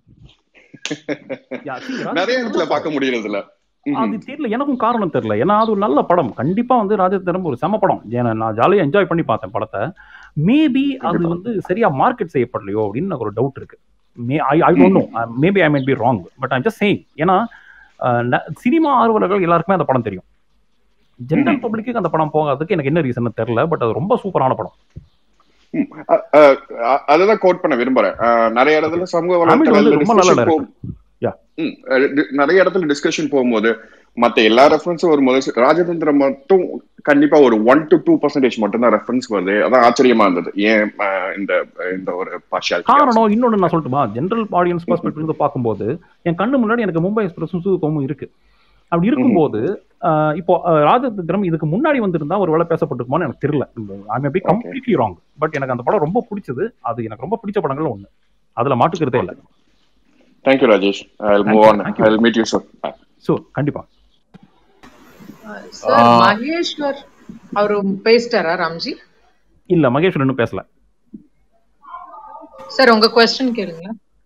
நிறைய இடத்துல பார்க்க முடியறது இல்ல அது தெரியல எனக்கும் காரணம் தெரியல ஏன்னா அது ஒரு நல்ல படம் கண்டிப்பா வந்து ராஜதந்திரம் ஒரு செம படம் ஏன்னா நான் ஜாலியா என்ஜாய் பண்ணி பார்த்தேன் படத்தை மேபி அது வந்து சரியா மார்க்கெட் செய்யப்படலையோ அப்படின்னு எனக்கு ஒரு டவுட் இருக்கு may I I don't know maybe I might be wrong but I'm just saying ஏன்னா சினிமா ஆர்வலர்கள் எல்லாருக்குமே அந்த படம் தெரியும் ஜென்ரல் பப்ளிக்கு அந்த படம் போகாததுக்கு எனக்கு என்ன ரீசன் தெரியல பட் அது ரொம்ப சூப்பரான படம் அ- அ- அ- அததான் கோட் பண்ண விரும்புறேன் அஹ் நிறைய இடத்துல சமூக தமிழ் வந்து வலைத்தளத்துல ரொம்ப நல்ல discussion டைரக்டர் போ- யா ம், அஹ் டி- நிறைய இடத்துல டிஸ்கஷன் போகும்போது மத்த எல்லா ரெஃபரன்ஸும் வரும்போது ராஜதந்திரம் மட்டும் கண்டிப்பா ஒரு ஒன் டு டூ பர்சன்டேஜ் மட்டும் தான் ரெஃபரன்ஸ் வருது அதான் ஆச்சரியமா இருந்தது ஏன் அஹ், இந்த இந்த ஒரு பார்ஷியாலிட்டி காரணம் இன்னொன்னு நான் சொல்லட்டுமா ஜென்ரல் ஆடியன்ஸ் பெர்ஸ்பெக்டிவ் இருந்து பார்க்கும்போது என் கண்ணு முன்னாடி எனக்கு மும்பை எக்ஸ்பிரஸும் சூதுக்கமும் இருக்கு அப்படி இருக்கும்போது ஆஹ் இப்போ ஆஹ் ராஜதந்திரம் இதுக்கு முன்னாடி வந்திருந்தா ஒரு வேலை பேசப்பட்டிருக்குமான்னு எனக்கு தெரியல I may be completely wrong but எனக்கு அந்த படம் ரொம்ப பிடிச்சது அது எனக்கு ரொம்ப பிடிச்ச படங்கள் ஒண்ணு அதுல மாட்டுக்கிறதே இல்லை thank you Rajesh I move on I meet you sir so கண்டிப்பா சார் மகேஸ்வர் அவரு பேசிட்டாரா ராம்ஜி இல்ல மகேஸ்வர் இன்னும் பேசல சார் உங்க கொஸ்டின் கேளுங்க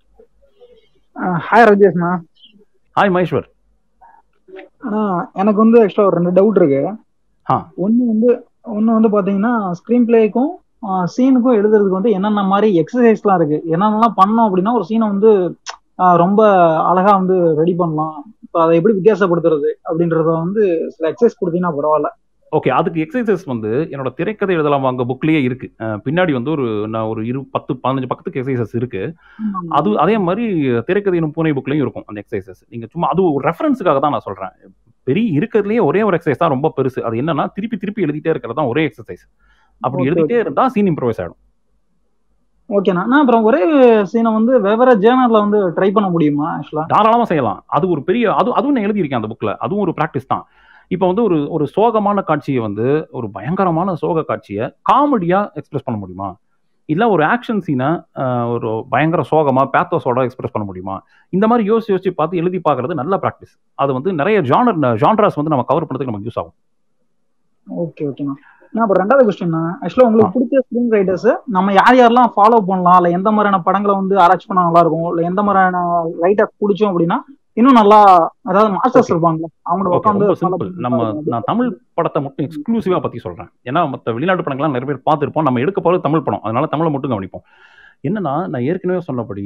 ஹாய் ராஜேஷ்ண்ணா ஹாய் மகேஸ்வர் ஆனா எனக்கு வந்து எக்ஸ்ட்ரா ஒரு ரெண்டு டவுட் இருக்கு ஆ ஒன்று வந்து ஒன்று வந்து பார்த்தீங்கன்னா ஸ்க்ரீன் பிளேக்கும் சீனுக்கும் எழுதுறதுக்கு வந்து என்னென்ன மாதிரி எக்ஸசைஸ்லாம் இருக்கு என்னென்னலாம் பண்ணோம் அப்படின்னா ஒரு சீனை வந்து ஆஹ் ரொம்ப அழகா வந்து ரெடி பண்ணலாம் இப்போ அதை எப்படி வித்தியாசப்படுத்துறது அப்படின்றத வந்து சில எக்ஸசைஸ் கொடுத்தீங்கன்னா பரவாயில்ல ஓகே அதுக்கு எக்ஸசைசஸ் வந்து என்னோட திரைக்கதை எழுதலாம் வாங்க புக்லயே இருக்கு அஹ் பின்னாடி வந்து ஒரு நான் ஒரு இரு பத்து பதினஞ்சு பக்கத்துக்கு எக்ஸசைசஸ் இருக்கு அது அதே மாதிரி திரைக்கதையினும் பூனை புக்லயும் இருக்கும் அந்த எக்ஸசைசஸ் நீங்க சும்மா அது ஒரு ரெஃபரன்ஸுக்காக தான் நான் சொல்றேன் பெரிய இருக்கிறதுலயே ஒரே ஒரு எக்ஸசைஸ் தான் ரொம்ப பெருசு அது என்னன்னா திருப்பி திருப்பி எழுதிட்டே இருக்கிறது தான் ஒரே எக்ஸசைஸ் அப்படி Okay, எழுதிட்டே இருந்தா சீன் இம்ப்ரவைஸ் ஆயிடும் ஓகேண்ணா நான் அப்புறம் ஒரே சீனை வந்து வெவ்வேறு ஜேர்னர்ல வந்து ட்ரை பண்ண முடியுமா ஆக்சுவலா தாராளமா செய்யலாம் அது ஒரு பெரிய அது அதுவும் நான் எழுதியிருக்கேன் அந்த புக்ல அதுவும் ஒரு ப்ராக்டிஸ் தான் இப்போ வந்து ஒரு ஒரு சோகமான காட்சியை வந்து ஒரு பயங்கரமான சோக காட்சியை காமெடியா எக்ஸ்பிரஸ் பண்ண முடியுமா இல்ல ஒரு ஆக்ஷன் சீனை ஒரு பயங்கர சோகமா பேத்தோஸோட எக்ஸ்பிரஸ் பண்ண முடியுமா இந்த மாதிரி யோசிச்சு யோசிச்சு பார்த்து எழுதி பார்க்கறது நல்ல ப்ராக்டிஸ் அது வந்து நிறைய ஜானர் ஜான்ராஸ் வந்து நம்ம கவர் பண்ணுறதுக்கு நமக்கு யூஸ் ஆகும் ஓகே ஓகேண்ணா நான் அப்புறம் ரெண்டாவது கொஸ்டின் ஆக்சுவலா உங்களுக்கு பிடிச்ச ஸ்க்ரீன் ரைட்டர்ஸ் நம்ம யார் யாரெல்லாம் ஃபாலோ பண்ணலாம் இல்ல எந்த மாதிரியான படங்களை வந்து ஆராய்ச்சி பண்ணா நல்லா இருக்கும் இல்ல எந்த மாதிரியான ரைட்டர்ஸ் பிடிச்சோம் அப்படின்னா இன்னும் நல்லா அதாவது மாஸ்டர்ஸ் இருப்பாங்கல்ல அவங்களோட ஓகே உட்காந்து ரொம்ப சிம்பிள் நம்ம நான் தமிழ் படத்தை மட்டும் எக்ஸ்க்ளூசிவா பத்தி சொல்றேன் ஏன்னா மற்ற வெளிநாட்டு படங்கள்லாம் நிறைய பேர் பார்த்துருப்போம் நம்ம எடுக்க போறது தமிழ் படம் அதனால தமிழை மட்டும் கவனிப்போம் என்னன்னா நான் ஏற்கனவே சொன்னபடி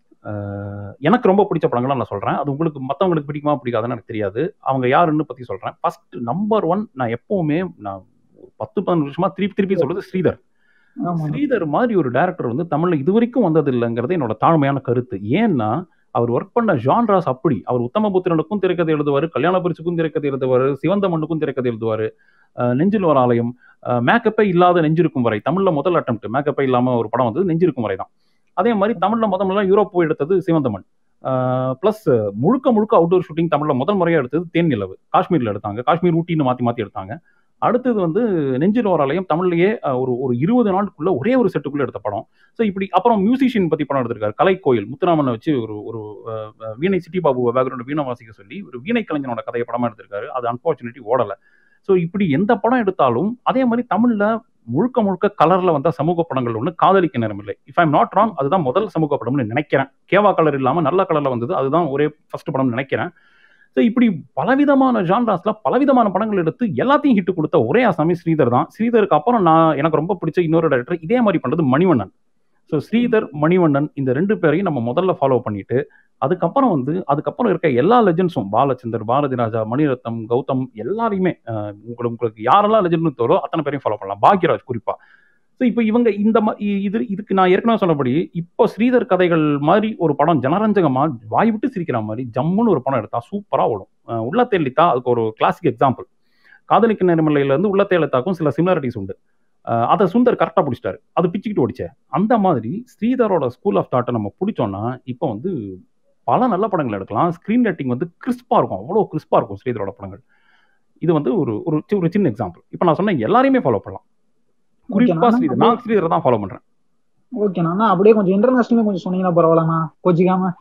அஹ், எனக்கு ரொம்ப பிடிச்ச படங்கள்லாம் நான் சொல்றேன் அது உங்களுக்கு மற்றவங்களுக்கு பிடிக்குமா பிடிக்காதுன்னு எனக்கு தெரியாது அவங்க யாருன்னு பத்தி சொல்றேன் ஃபர்ஸ்ட் நம்பர் ஒன் நான் எப்பவுமே நான் ஒரு பத்து பதினஞ்சு வருஷமா திருப்பி திருப்பி சொல்றது ஸ்ரீதர் ஆமா ஸ்ரீதர் மாதிரி ஒரு டேரக்டர் வந்து தமிழ்ல இது வரைக்கும் வந்தது இல்லைங்கிறது என்னோட தாழ்மையான கருத்து ஏன்னா அவர் ஒர்க் பண்ண ஜான்ராஸ் அப்படி அவர் உத்தமபுத்திரனுக்கும் திரைக்கதை எழுதுவார் கல்யாண பரிசுக்கும் திரைக்கதை எழுதுவார் சிவந்த மண்ணுக்கும் திரைக்கதை எழுதுவார் நெஞ்சில் ஒரு ஆலயம் மேக்கப்பே இல்லாத நெஞ்சிருக்கும் வரை தமிழ்ல முதல் அட்டம் மேக்கப்பே இல்லாம ஒரு படம் வந்தது நெஞ்சிருக்கும் வரை தான் அதே மாதிரி தமிழ்ல முத முதல்ல யூரோப் போய் எடுத்தது சிவந்த மண் ப்ளஸ் முழுக்க முழுக்க அவுட்டோர் ஷூட்டிங் தமிழ்ல முதல் முறையா எடுத்தது தேன் நிலவு காஷ்மீர்ல எடுத்தாங்க காஷ்மீர் ஊட்டின்னு மாத்தி மாத்தி எடுத்தாங்க அடுத்தது வந்து நெஞ்சில் ஒரு ஆலயம் தமிழ்லயே அஹ், ஒரு ஒரு இருபது நாளுக்குள்ள ஒரே ஒரு செட்டுக்குள்ள எடுத்த படம் ஸோ இப்படி அப்புறம் மியூசிஷியன் பத்தி படம் எடுத்திருக்காரு கலைக்கோயில் முத்துராமனை வச்சு ஒரு ஒரு அஹ், அஹ், வீணை சிட்டி பாபு பேக்ரவுண்ட் வீணை வாசிக்க சொல்லி ஒரு வீணை கலைஞனோட கதையை படமா எடுத்திருக்காரு அது அன்பார்ச்சுனேட்லி ஓடல ஸோ இப்படி எந்த படம் எடுத்தாலும் அதே மாதிரி தமிழ்ல முழுக்க முழுக்க கலர்ல வந்த சமூக படங்கள் ஒன்று காதலிக்க நேரம் இல்லை இஃப் ஐம் நாட் ராங் அதுதான் முதல் சமூக படம்னு நினைக்கிறேன் கேவா கலர் இல்லாம நல்ல கலர்ல வந்தது அதுதான் ஒரே ஃபர்ஸ்ட் படம்னு நினைக்கிறேன் ஸோ இப்படி பலவிதமான ஜான்ராஸ்ல பலவிதமான படங்கள் எடுத்து எல்லாத்தையும் ஹிட் கொடுத்த ஒரே ஆசாமி ஸ்ரீதர் தான் ஸ்ரீதருக்கு அப்புறம் நான் எனக்கு ரொம்ப பிடிச்ச இன்னொரு டைரக்டர் இதே மாதிரி பண்றது மணிவண்ணன் ஸோ ஸ்ரீதர் மணிவண்ணன் இந்த ரெண்டு பேரையும் நம்ம முதல்ல ஃபாலோ பண்ணிட்டு அதுக்கப்புறம் வந்து அதுக்கப்புறம் இருக்க எல்லா லெஜெண்ட்ஸும் பாலச்சந்தர் பாரதி ராஜா மணிரத்னம் கௌதம் எல்லாரையுமே அஹ், உங்களுக்கு உங்களுக்கு யாரெல்லாம் லெஜெண்ட்னு தோறோ அத்தனை பேரையும் ஃபாலோ பண்ணலாம் பாக்யராஜ் குறிப்பா ஸோ இப்போ இவங்க இந்த மா- இ- இது இதுக்கு நான் ஏற்கனவே சொன்னபடி இப்போ ஸ்ரீதர் கதைகள் மாதிரி ஒரு படம் ஜனரஞ்சகமா வாய் விட்டு சிரிக்கிற மாதிரி ஜம்முன்னு ஒரு படம் எடுத்தா சூப்பரா ஓடும் அஹ், உள்ளத்தை எழுத்தா அதுக்கு ஒரு கிளாசிக் எக்ஸாம்பிள் காதலிக்க நேர்மலையில இருந்து உள்ளத்தை எழுத்தாக்கும் சில சிமிலாரிட்டிஸ் உண்டு அஹ், அதை சுந்தர் கரெக்டாக பிடிச்சிட்டாரு அது பிச்சுக்கிட்டு ஓடிச்சே அந்த மாதிரி ஸ்ரீதரோட ஸ்கூல் ஆஃப் தாட்டை நம்ம பிடிச்சோம்னா இப்போ வந்து பல நல்ல படங்கள் எடுக்கலாம் ஸ்க்ரீன் ரேட்டிங் வந்து கிறிஸ்பாக இருக்கும் அவ்வளோ கிறிஸ்பாக இருக்கும் ஸ்ரீதரோட படங்கள் இது வந்து ஒரு ஒரு சி- ஒரு சின்ன எக்ஸாம்பிள் இப்போ நான் சொன்ன எல்லாரையுமே ஃபாலோ பண்ணலாம் குறிப்பா ஓகேண்ணா ஸ்ரீதர் நான் ஸ்ரீதரை தான் ஃபாலோ பண்றேன் ஓகேண்ணா அண்ணா, அப்படியே கொஞ்சம் இன்டர்நேஷனலும் கொஞ்சம் சொன்னீங்கன்னா பரவாயில்லண்ணா கோச்சிக்காம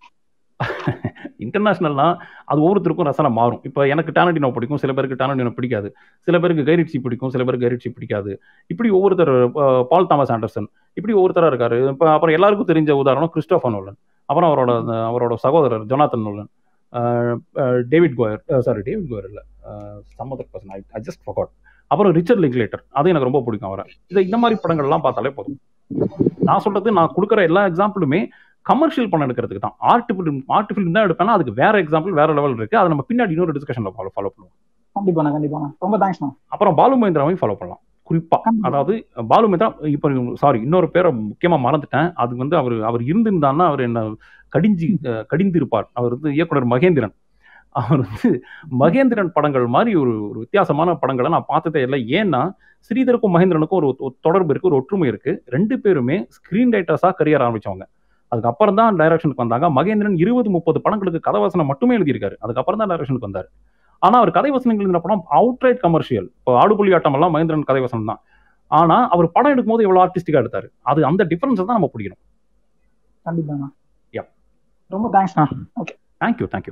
இன்டர்நேஷனல்னா அது ஒவ்வொருத்தருக்கும் ரசனை மாறும் இப்போ எனக்கு டானடினோ பிடிக்கும் சில பேருக்கு டானடினோ பிடிக்காது சில பேருக்கு கைரிட்சி பிடிக்கும் சில பேருக்கு கைரிட்சி பிடிக்காது இப்படி ஒவ்வொருத்தர் அஹ், பால் தாமஸ் ஆண்டர்சன் இப்படி ஒவ்வொருத்தரா இருக்காரு இப்போ அப்புறம் எல்லாருக்கும் தெரிஞ்ச உதாரணம் கிறிஸ்டோஃபர் நோலன் அப்புறம் அவரோட அந்த அவரோட சகோதரர் ஜொனாத்தன் நோலன் அஹ், அஹ், David Goyer sorry David Goyer இல்லை some other person I I just forgot அப்புறம் ரிச்சர்ட் லிங்க்லேட்டர் அது எனக்கு ரொம்ப பிடிக்கும் அவரை இதை இந்த மாதிரி படங்கள்லாம் பார்த்தாலே போதும் நான் சொல்றது நான் கொடுக்குற எல்லா எக்ஸாம்பிளுமே கமர்ஷியல் படம் எடுக்கிறதுக்கு தான் ஆர்ட் ஃபிலிம் ஆர்ட் ஃபிலிம் தான் எடுப்பேன்னா அதுக்கு வேற எக்ஸாம்பிள் வேற லெவல் இருக்கு அதை நம்ம பின்னாடி இன்னொரு டிஸ்கஷன்ல ஃபாலோ ஃபாலோ பண்ணுவோம் கண்டிப்பாண்ணா கண்டிப்பாண்ணா ரொம்ப தேங்க்ஸ்ண்ணா அப்புறம் பாலு மகேந்திராவையும் ஃபாலோ பண்ணலாம் குறிப்பா அதாவது பாலு மகேந்திரா இப்போ சாரி இன்னொரு பேரை முக்கியமா மறந்துட்டேன் அது வந்து அவர் அவர் இருந்திருந்தான்னா அவர் என்ன கடிஞ்சு அஹ், கடிந்திருப்பார் அவர் வந்து இயக்குனர் மகேந்திரன் அவர் வந்து மகேந்திரன் படங்கள் மாதிரி ஒரு ஒரு வித்தியாசமான படங்களை நான் பார்த்ததே இல்லை ஏன்னா ஸ்ரீதருக்கும் மகேந்திரனுக்கும் ஒரு ஒரு தொடர்பு இருக்கு ஒரு ஒற்றுமை இருக்கு ரெண்டு பேருமே ஸ்கிரீன் ரைட்டர்ஸா கரியர் ஆரம்பிச்சவங்க அதுக்கப்புறம் தான் டைரக்ஷனுக்கு வந்தாங்க மகேந்திரன் இருபது முப்பது படங்களுக்கு கதவசனம் மட்டுமே எழுதியிருக்காரு அதுக்கப்புறம் தான் டைரக்ஷனுக்கு வந்தார் ஆனா அவர் கதை வசனங்கள் எழுதின படம் அவுட்ரைட் கமர்ஷியல் இப்போ ஆடுபுலி ஆட்டம் எல்லாம் மகேந்திரன் கதை வசனம் தான் ஆனா அவர் படம் எடுக்கும்போது எவ்வளவு ஆர்டிஸ்டிக்கா எடுத்தாரு அது அந்த டிஃபரன்ஸ் தான் நம்ம பிடிக்கணும் கண்டிப்பாண்ணா யா ரொம்ப தேங்க்ஸ்ண்ணா ஓகே தேங்க்யூ தேங்க்யூ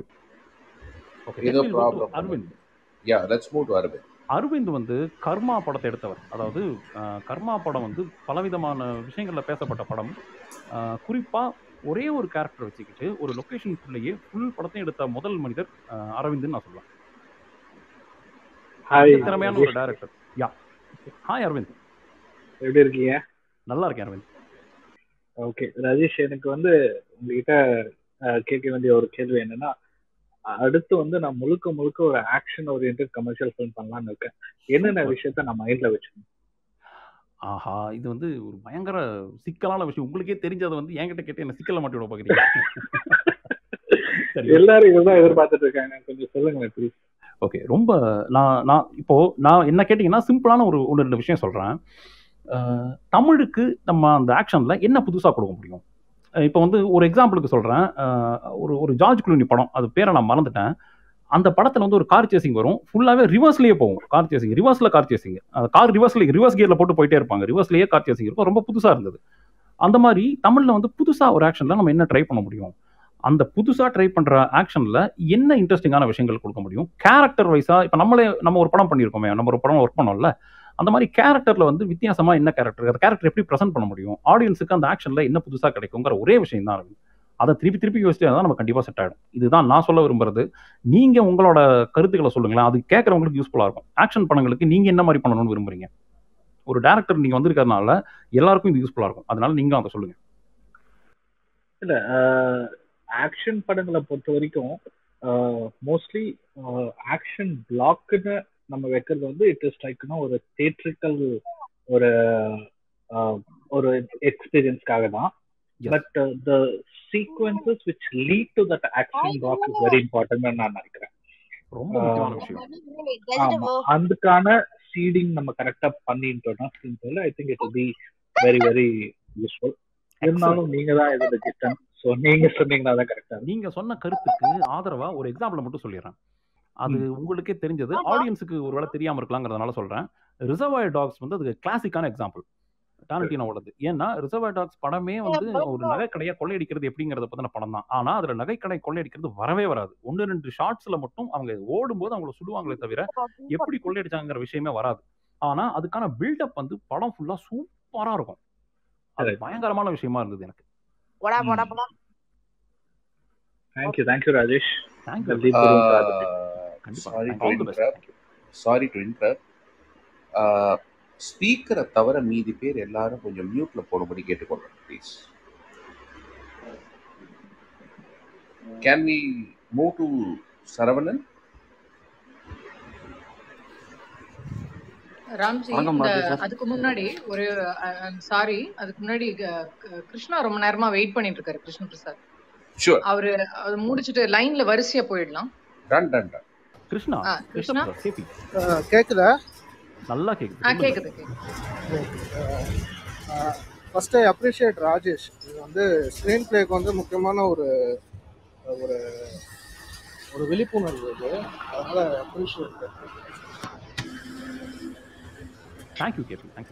ஓகே ஏதோ problem Aravind yeah let's move to Aravind Aravind வந்து கர்மா படத்தை எடுத்தவர் அதாவது அஹ், கர்மா படம் வந்து பலவிதமான விஷயங்கள்ல பேசப்பட்ட படம் அஹ், குறிப்பா ஒரே ஒரு கேரக்டர் வச்சுக்கிட்டு ஒரு லொகேஷனுக்குள்ளேயே ஃபுல் படத்தையும் எடுத்த முதல் மனிதர் அஹ், அரவிந்த்னு நான் சொல்லுவேன் ஹாய் மிக திறமையான ஒரு டைரக்டர் யா ஹாய் அரவிந்த் எப்படி இருக்கீங்க நல்லா இருக்கேன் அரவிந்த் ஓகே ராஜேஷ் எனக்கு வந்து உங்ககிட்ட அஹ், கேட்க வேண்டிய ஒரு கேள்வி என்னன்னா அ- அடுத்து வந்து நான் முழுக்க முழுக்க ஒரு ஆக்ஷன் ஓரியன்ட் கமர்ஷியல் ஃபிலிம் பண்ணலாம்னு இருக்கேன் என்னென்ன விஷயத்த நான் மைண்ட்ல வச்சுக்கணும் ஆஹா இது வந்து ஒரு பயங்கர சிக்கலான விஷயம் உங்களுக்கே தெரிஞ்சதை வந்து என்கிட்ட கேட்டு என்ன சிக்கல மாட்டி விட பாக்குறீங்க சரி எல்லாரும் இதுதான் எதிர்பார்த்துட்டு இருக்காங்க கொஞ்சம் சொல்லுங்களேன் ப்ளீஸ் ஓகே ரொம்ப நான் நான் இப்போ நான் என்ன கேட்டிங்கன்னா சிம்பிளான ஒரு ஒன்று ரெண்டு விஷயம் சொல்கிறேன் தமிழுக்கு நம்ம அந்த ஆக்ஷனில் என்ன புதுசாக கொடுக்க முடியும் அஹ் இப்போ வந்து ஒரு எக்ஸாம்பிளுக்கு சொல்கிறேன் ஒரு ஒரு ஜார்ஜ் குளூனி படம் அது பேரை நான் மறந்துட்டேன் அந்த படத்தில் வந்து ஒரு கார் சேசிங் வரும் ஃபுல்லாகவே ரிவர்ஸ்லேயே போகும் கார் சேசிங் ரிவர்ஸில் கார் சேசிங் கார் ரிவர்ஸில் ரிவர்ஸ் கியரில் போட்டு போயிட்டே இருப்பாங்க ரிவர்ஸ்லேயே கார் சேசிங் இருக்கும் ரொம்ப புதுசாக இருந்தது அந்த மாதிரி தமிழில் வந்து புதுசாக ஒரு ஆக்ஷனில் நம்ம என்ன ட்ரை பண்ண முடியும் அந்த புதுசாக ட்ரை பண்ணுற ஆக்ஷனில் என்ன இன்ட்ரெஸ்டிங்கான விஷயங்கள் கொடுக்க முடியும் கேரக்டர் வைஸாக இப்போ நம்மளே நம்ம ஒரு படம் பண்ணியிருக்கோமே நம்ம ஒரு படம் ஒர்க் பண்ணோம்ல அந்த மாதிரி கேரக்டரில் வந்து வித்தியாசமாக என்ன கேரக்டர் அந்த கேரக்டர் எப்படி ப்ரெசென்ட் பண்ண முடியும் ஆடியன்ஸுக்கு அந்த ஆக்ஷனில் என்ன புதுசாக கிடைக்குங்கிற ஒரே விஷயம் தான் இருக்கு அதை திருப்பி திருப்பி யோசிச்சு தான் நம்ம கண்டிப்பாக செட் ஆகிடும் இதுதான் நான் சொல்ல விரும்புறது நீங்கள் உங்களோட கருத்துக்களை சொல்லுங்களேன் அது கேட்குறவங்களுக்கு யூஸ்ஃபுல்லாக இருக்கும் ஆக்ஷன் படங்களுக்கு நீங்கள் என்ன மாதிரி பண்ணணும்னு விரும்புறீங்க ஒரு டேரக்டர் நீங்கள் வந்திருக்கறனால எல்லாருக்கும் இது யூஸ்ஃபுல்லாக இருக்கும் அதனால நீங்கள் அதை சொல்லுங்கள் இல்ல ஆக்ஷன் படங்களை பொறுத்த வரைக்கும் மோஸ்ட்லி ஆக்ஷன் பிளாக்னு நம்ம வைக்கிறது வந்து இட் இஸ் லைக்னா ஒரு தேட்ரிக்கல் ஒரு ஆஹ், ஒரு எக்ஸ்பீரியன்ஸ்க்காக தான் Yes. But the sequences which lead to that action block is very important நான் நினைக்கிறேன் ரொம்ப முக்கியமான விஷயம் ஆமா அதுக்கான சீடிங் நம்ம கரெக்டா பண்ணிட்டோம்னா screen I think it be very very useful இருந்தாலும் நீங்க தான் இதுல கிட்டன் ஸோ நீங்க சொன்னீங்கன்னா தான் கரெக்டா நீங்க சொன்ன கருத்துக்கு ஆதரவா ஒரு எக்ஸாம்பிள் மட்டும் சொல்லிடுறேன் அது உங்களுக்கே தெரிஞ்சது ஆடியன்ஸுக்கு ஒருவேளை தெரியாம இருக்கலாங்கிறதுனால சொல்றேன் ரிசர்வாயர் டாக்ஸ் வந்து அதுக்கு கிளாசிக்கான எக்ஸாம்பிள் டாரண்டினோடது ஏன்னா ரிசர்வாயர் டாக்ஸ் படமே வந்து ஒரு நகைக்கடையா கொள்ளையடிக்கிறது எப்படிங்கிறத பத்தின படம் தான் ஆனா அதுல நகைக்கடை கொள்ளையடிக்கிறது வரவே வராது ஒன்னு ரெண்டு ஷார்ட்ஸ்ல மட்டும் அவங்க ஓடும்போது அவங்கள சுடுவாங்களே தவிர எப்படி கொள்ளையடிச்சாங்கிற விஷயமே வராது ஆனா அதுக்கான பில்டப் வந்து படம் ஃபுல்லா சூப்பரா இருக்கும் அது பயங்கரமான விஷயமா இருந்தது எனக்கு போடா போடா போடா thank you thank you Rajesh Thank you. Leave the room to other people. கண்டிப்பா. Sorry Thank to you. All the best. Interrupt sorry to interrupt ஸ்பீக்கரை தவிர மீதி பேர் எல்லாரும் கொஞ்சம் மியூட்ல போடும்படி கேட்டுக்கொள்றேன் please can we move to Saravanan Ramji வணக்கம் இந்த ராஜேஷ் சார். அதுக்கு முன்னாடி ஒரு சாரி அதுக்கு முன்னாடி க- க- கிருஷ்ணா ரொம்ப நேரமா வெயிட் பண்ணிட்டு இருக்காரு கிருஷ்ண பிரசாத் ஷூர் அவரு அது முடிச்சிட்டு லைன்ல வரிசையா போயிடலாம் டன் டன் டன் கிருஷ்ணா ஆ, கிருஷ்ணா கேபி அஹ் கேக்குதா நல்லா கேக்குது ஆ சொல்லுங்க. கேக்குது கேக்குது ஃபர்ஸ்ட் ஐ அப்ரிஷியேட் ராஜேஷ் இது வந்து ஸ்க்ரீன் பிளேக்கு வந்து முக்கியமான ஒரு ஒரு ஒரு விழிப்புணர்வு இது அதனால appreciate thank you KP thank you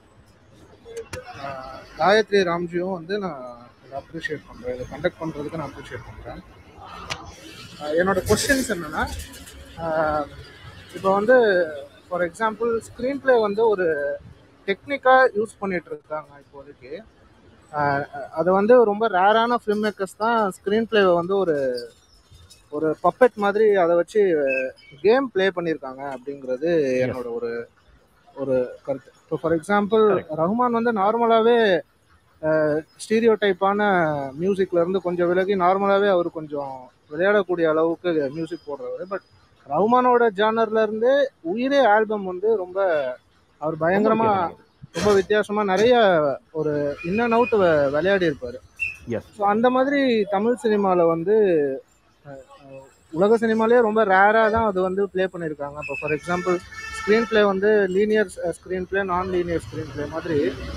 Gayathri ராம்ஜியும் வந்து நான் அப்ரிஷியேட் பண்ணுறேன் இதை கண்டக்ட் பண்ணுறதுக்கு நான் அப்ரிஷியேட் பண்ணுறேன் என்னோட கொஸ்டின்ஸ் என்னென்னா இப்போ வந்து ஃபார் எக்ஸாம்பிள் ஸ்க்ரீன் ப்ளே வந்து ஒரு டெக்னிக்காக யூஸ் பண்ணிட்டு இருக்காங்க இப்போதைக்கு ஆஹ் அது வந்து ரொம்ப ரேரான ஃபிலிம் மேக்கர்ஸ் தான் ஸ்க்ரீன் ப்ளேவை வந்து ஒரு ஒரு பப்பெட் மாதிரி அதை வச்சு கேம் ப்ளே பண்ணியிருக்காங்க அப்படிங்கிறது என்னோட ஒரு ஒரு கருத்து இப்போ ஃபார் எக்ஸாம்பிள் ரஹ்மான் வந்து நார்மலாகவே ஸ்டீரியோ டைப்பான மியூசிக்ல இருந்து கொஞ்சம் விலகி நார்மலாகவே அவர் கொஞ்சம் விளையாடக்கூடிய அளவுக்கு மியூசிக் போடுறவர் பட் ரஹ்மானோட ஜானர்ல இருந்து உயிரே ஆல்பம் வந்து ரொம்ப அவர் பயங்கரமா ரொம்ப வித்தியாசமா நிறைய ஒரு இன் அண்ட் அவுட் விளையாடி இருப்பாரு எஸ் ஸோ அந்த மாதிரி தமிழ் சினிமாவில் வந்து அஹ், அஹ், உலக சினிமாலே ரொம்ப ரேராக தான் அது வந்து ப்ளே பண்ணியிருக்காங்க இப்போ ஃபார் எக்ஸாம்பிள் ஸ்க்ரீன் ப்ளே வந்து linear screen play non linear screen play மாதிரி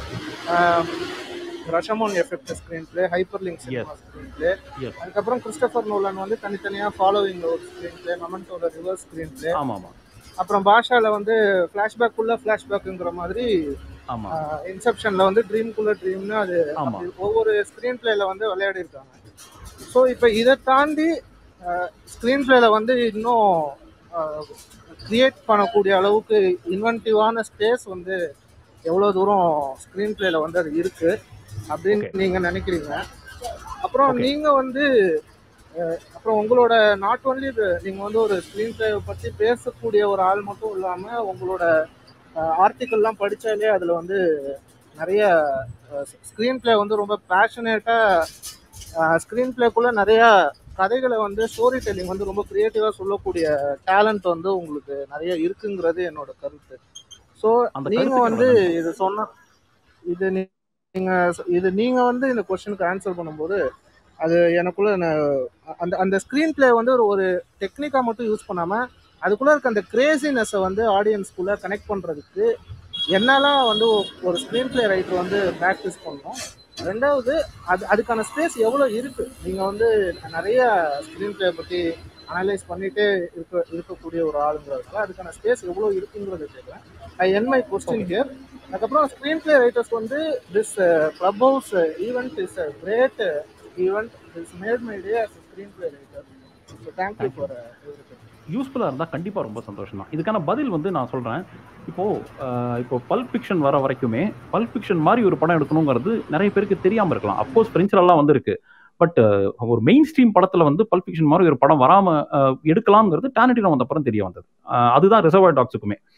Rashomon effect screen play hyper link cinema screen play yes அதுக்கப்புறம் கிறிஸ்டபர் நோலன் வந்து தனித்தனியாக ஃபாலோவிங் ஒரு ஸ்க்ரீன் ப்ளே மொமெண்டோட ரிவர்ஸ் ஸ்க்ரீன் ப்ளே ஆமா ஆமா அப்புறம் பாஷால வந்து ஃப்ளாஷ்பேக் உள்ள ஃப்ளாஷ்பேக்குங்கிற மாதிரி ஆமா இன்செப்ஷன்ல வந்து ட்ரீம்குள்ள ட்ரீம்னு அது ஆமா. அப்படி ஒவ்வொரு ஸ்க்ரீன் பிளேல வந்து விளையாடி இருக்காங்க ஸோ இப்போ இதை தாண்டி ஸ்க்ரீன் பிளேல வந்து இன்னும் கிரியேட் பண்ணக்கூடிய அளவுக்கு இன்வென்டிவான ஸ்பேஸ் வந்து எவ்வளோ தூரம் ஸ்க்ரீன் பிளேல வந்து அது இருக்கு அப்படின்னு நீங்க நினைக்கிறீங்க அப்புறம் நீங்க வந்து அஹ், அப்புறம் உங்களோட நாட் ஒன்லி நீங்க வந்து ஒரு ஸ்க்ரீன் பிளே பத்தி பேசக்கூடிய ஒரு ஆள் மட்டும் இல்லாம உங்களோட ஆர்டிக்கல்லாம் படிச்சாலே அதுல வந்து நிறைய ஸ்க்ரீன் பிளே வந்து ரொம்ப பேஷனேட்டாக ஸ்க்ரீன் பிளேக்குள்ள நிறைய கதைகளை வந்து ஸ்டோரி டெல்லிங் வந்து ரொம்ப கிரியேட்டிவா சொல்லக்கூடிய டேலண்ட் வந்து உங்களுக்கு நிறைய இருக்குங்கிறது என்னோட கருத்து ஸோ அந்த நீங்க கருத்துக்கு வந்து ரொம்ப நன்றி. இது சொன்ன இது நீ- நீங்க இது நீங்க வந்து இந்த கொஸ்டினுக்கு ஆன்சர் பண்ணும்போது அது எனக்குள்ள ந- அந்த அந்த ஸ்க்ரீன் பிளே வந்து ஒரு ஒரு டெக்னிக்கா மட்டும் யூஸ் பண்ணாம அதுக்குள்ள இருக்க அந்த கிரேசினஸை வந்து ஆடியன்ஸ்குள்ள கனெக்ட் பண்றதுக்கு என்னெல்லாம் வந்து ஒ- ஒரு ஸ்க்ரீன் பிளே ரைட்டர் வந்து ப்ராக்டிஸ் பண்ணணும் ரெண்டாவது அது அதுக்கான ஸ்பேஸ் எவ்வளோ இருக்கு நீங்க வந்து நிறைய ஸ்க்ரீன் பிளே பத்தி அனலைஸ் பண்ணிட்டே இருக்க இருக்கக்கூடிய ஒரு ஆளுங்கிறதுக்கு அதுக்கான ஸ்பேஸ் எவ்வளோ இருக்குங்கிறது கேட்குறேன் ஐ என் மை கொஸ்டின் ஹியர் அதுக்கப்புறம் ஸ்க்ரீன் பிளே ரைட்டர்ஸ் வந்து this club house event is a great event is made my day as screen play writer so thank you for யூஸ்ஃபுல்லாக இருந்தால் கண்டிப்பாக ரொம்ப சந்தோஷம் தான் இதுக்கான பதில் வந்து நான் சொல்கிறேன் இப்போது ஆஹ் இப்போ பல்ப் ஃபிக்ஷன் வர வரைக்குமே பல்ப் ஃபிக்ஷன் மாதிரி ஒரு படம் எடுக்கணுங்கிறது நிறைய பேருக்கு தெரியாமல் இருக்கலாம் அப்கோர்ஸ் ஃப்ரெஞ்சிலலாம் வந்திருக்கு பட் ஒரு மெயின் ஸ்ட்ரீம் படத்தில் வந்து பல்ப் ஃபிக்ஷன் மாதிரி ஒரு படம் வராமல் எடுக்கலாம்ங்கிறது டானட்டினம் வந்த அப்புறம் தெரிய வந்தது ஆஹ் அதுதான் ரிசர்வாய் டாக்ஸுக்குமே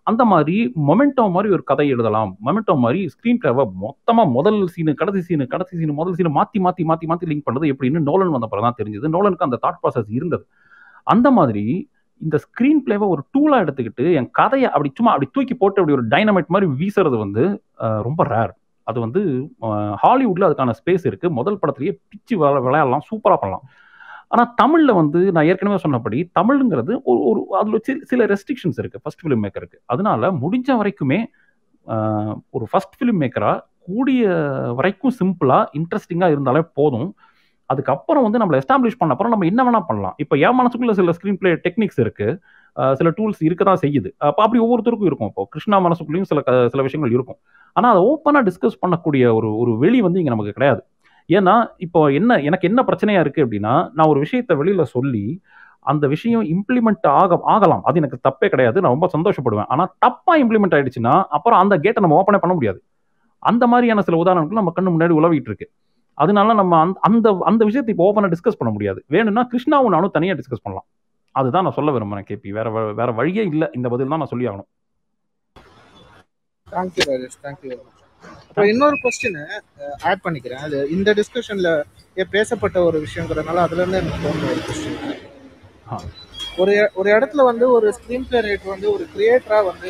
அந்த மாதிரி மொமெண்டோ மாதிரி ஒரு கதை எழுதலாம் மொமெண்டோ மாதிரி ஸ்க்ரீன் பிளேவை மொத்தமாக முதல் சீனு கடைசி சீனு கடைசி சீனு முதல் சீனு மாற்றி மாற்றி மாற்றி மாற்றி லிங்க் பண்ணுறது எப்படின்னு நோலன் வந்த பிறகு தான் தெரிஞ்சது நோலனுக்கு அந்த தாட் ப்ராசஸ் இருந்தது அந்த மாதிரி இந்த ஸ்க்ரீன் பிளேவை ஒரு டூலாக எடுத்துக்கிட்டு என் கதையை அப்படி சும்மா அப்படி தூக்கி போட்டு அப்படி ஒரு டைனமைட் மாதிரி வீசுறது வந்து அஹ், ரொம்ப ரேர் அது வந்து ஹாலிவுட்ல அதுக்கான ஸ்பேஸ் இருக்கு முதல் படத்துலயே பிச்சு விளை- விளையாடலாம் சூப்பராக பண்ணலாம் ஆனால் தமிழில் வந்து நான் ஏற்கனவே சொன்னபடி தமிழுங்கிறது ஒரு ஒரு அதில் சில சில ரெஸ்ட்ரிக்ஷன்ஸ் இருக்கு ஃபர்ஸ்ட் ஃபிலிம் மேக்கருக்கு அதனால முடிஞ்ச வரைக்குமே ஆஹ், ஒரு ஃபர்ஸ்ட் ஃபிலிம் மேக்கராக கூடிய வரைக்கும் சிம்பிளாக இன்ட்ரெஸ்டிங்காக இருந்தாலே போதும் அதுக்கப்புறம் வந்து நம்மளை எஸ்டாப்ளிஷ் பண்ண அப்புறம் நம்ம என்ன வேணா பண்ணலாம் இப்போ என் மனசுக்குள்ள சில ஸ்க்ரீன் பிளே டெக்னிக்ஸ் இருக்கு ஆஹ் சில டூல்ஸ் இருக்க தான் செய்யுது அப்போ அப்படி ஒவ்வொருத்தருக்கும் இருக்கும் இப்போ கிருஷ்ணா மனசுக்குள்ளேயும் சில க- சில விஷயங்கள் இருக்கும் ஆனால் அதை ஓப்பனாக டிஸ்கஸ் பண்ணக்கூடிய ஒரு ஒரு வெளி வந்து இங்கே நமக்கு கிடையாது ஏன்னா இப்போ என்ன எனக்கு என்ன பிரச்சனையா இருக்கு அப்படின்னா நான் ஒரு விஷயத்தை வெளியில சொல்லி அந்த விஷயம் இம்ப்ளிமெண்ட் ஆக ஆகலாம் அது எனக்கு தப்பே கிடையாது நான் ரொம்ப சந்தோஷப்படுவேன் ஆனால் தப்பா இம்ப்ளிமெண்ட் ஆயிடுச்சுன்னா அப்புறம் அந்த கேட்டை நம்ம ஓப்பனே பண்ண முடியாது அந்த மாதிரியான சில உதாரணங்கள் நம்ம கண்ணு முன்னாடி உலவிட்டு இருக்கு அதனால நம்ம அந்த அந்த அந்த விஷயத்தை இப்போ ஓப்பனாக டிஸ்கஸ் பண்ண முடியாது வேணும்னா கிருஷ்ணாவும் நானும் தனியாக டிஸ்கஸ் பண்ணலாம் அதுதான் நான் சொல்ல விரும்புறேன் கேபி வேற வ- வேற வழியே இல்லை இந்த பதில் தான் நான் சொல்லி ஆகணும் தேங்க்யூ ராஜேஷ் தேங்க்யூ அப்புறம் இன்னொரு கொஸ்டின் ஆட் பண்ணிக்கிறேன் அது இந்த டிஸ்கஷன்ல பேசப்பட்ட ஒரு விஷயங்கிறதுனால அதுல இருந்து எனக்கு தோணுன ஒரு கொஸ்டின் ஒரு இ- ஒரு இடத்துல வந்து ஒரு ஸ்க்ரீன் பிளே ரைட்டர் வந்து ஒரு கிரியேட்டரா வந்து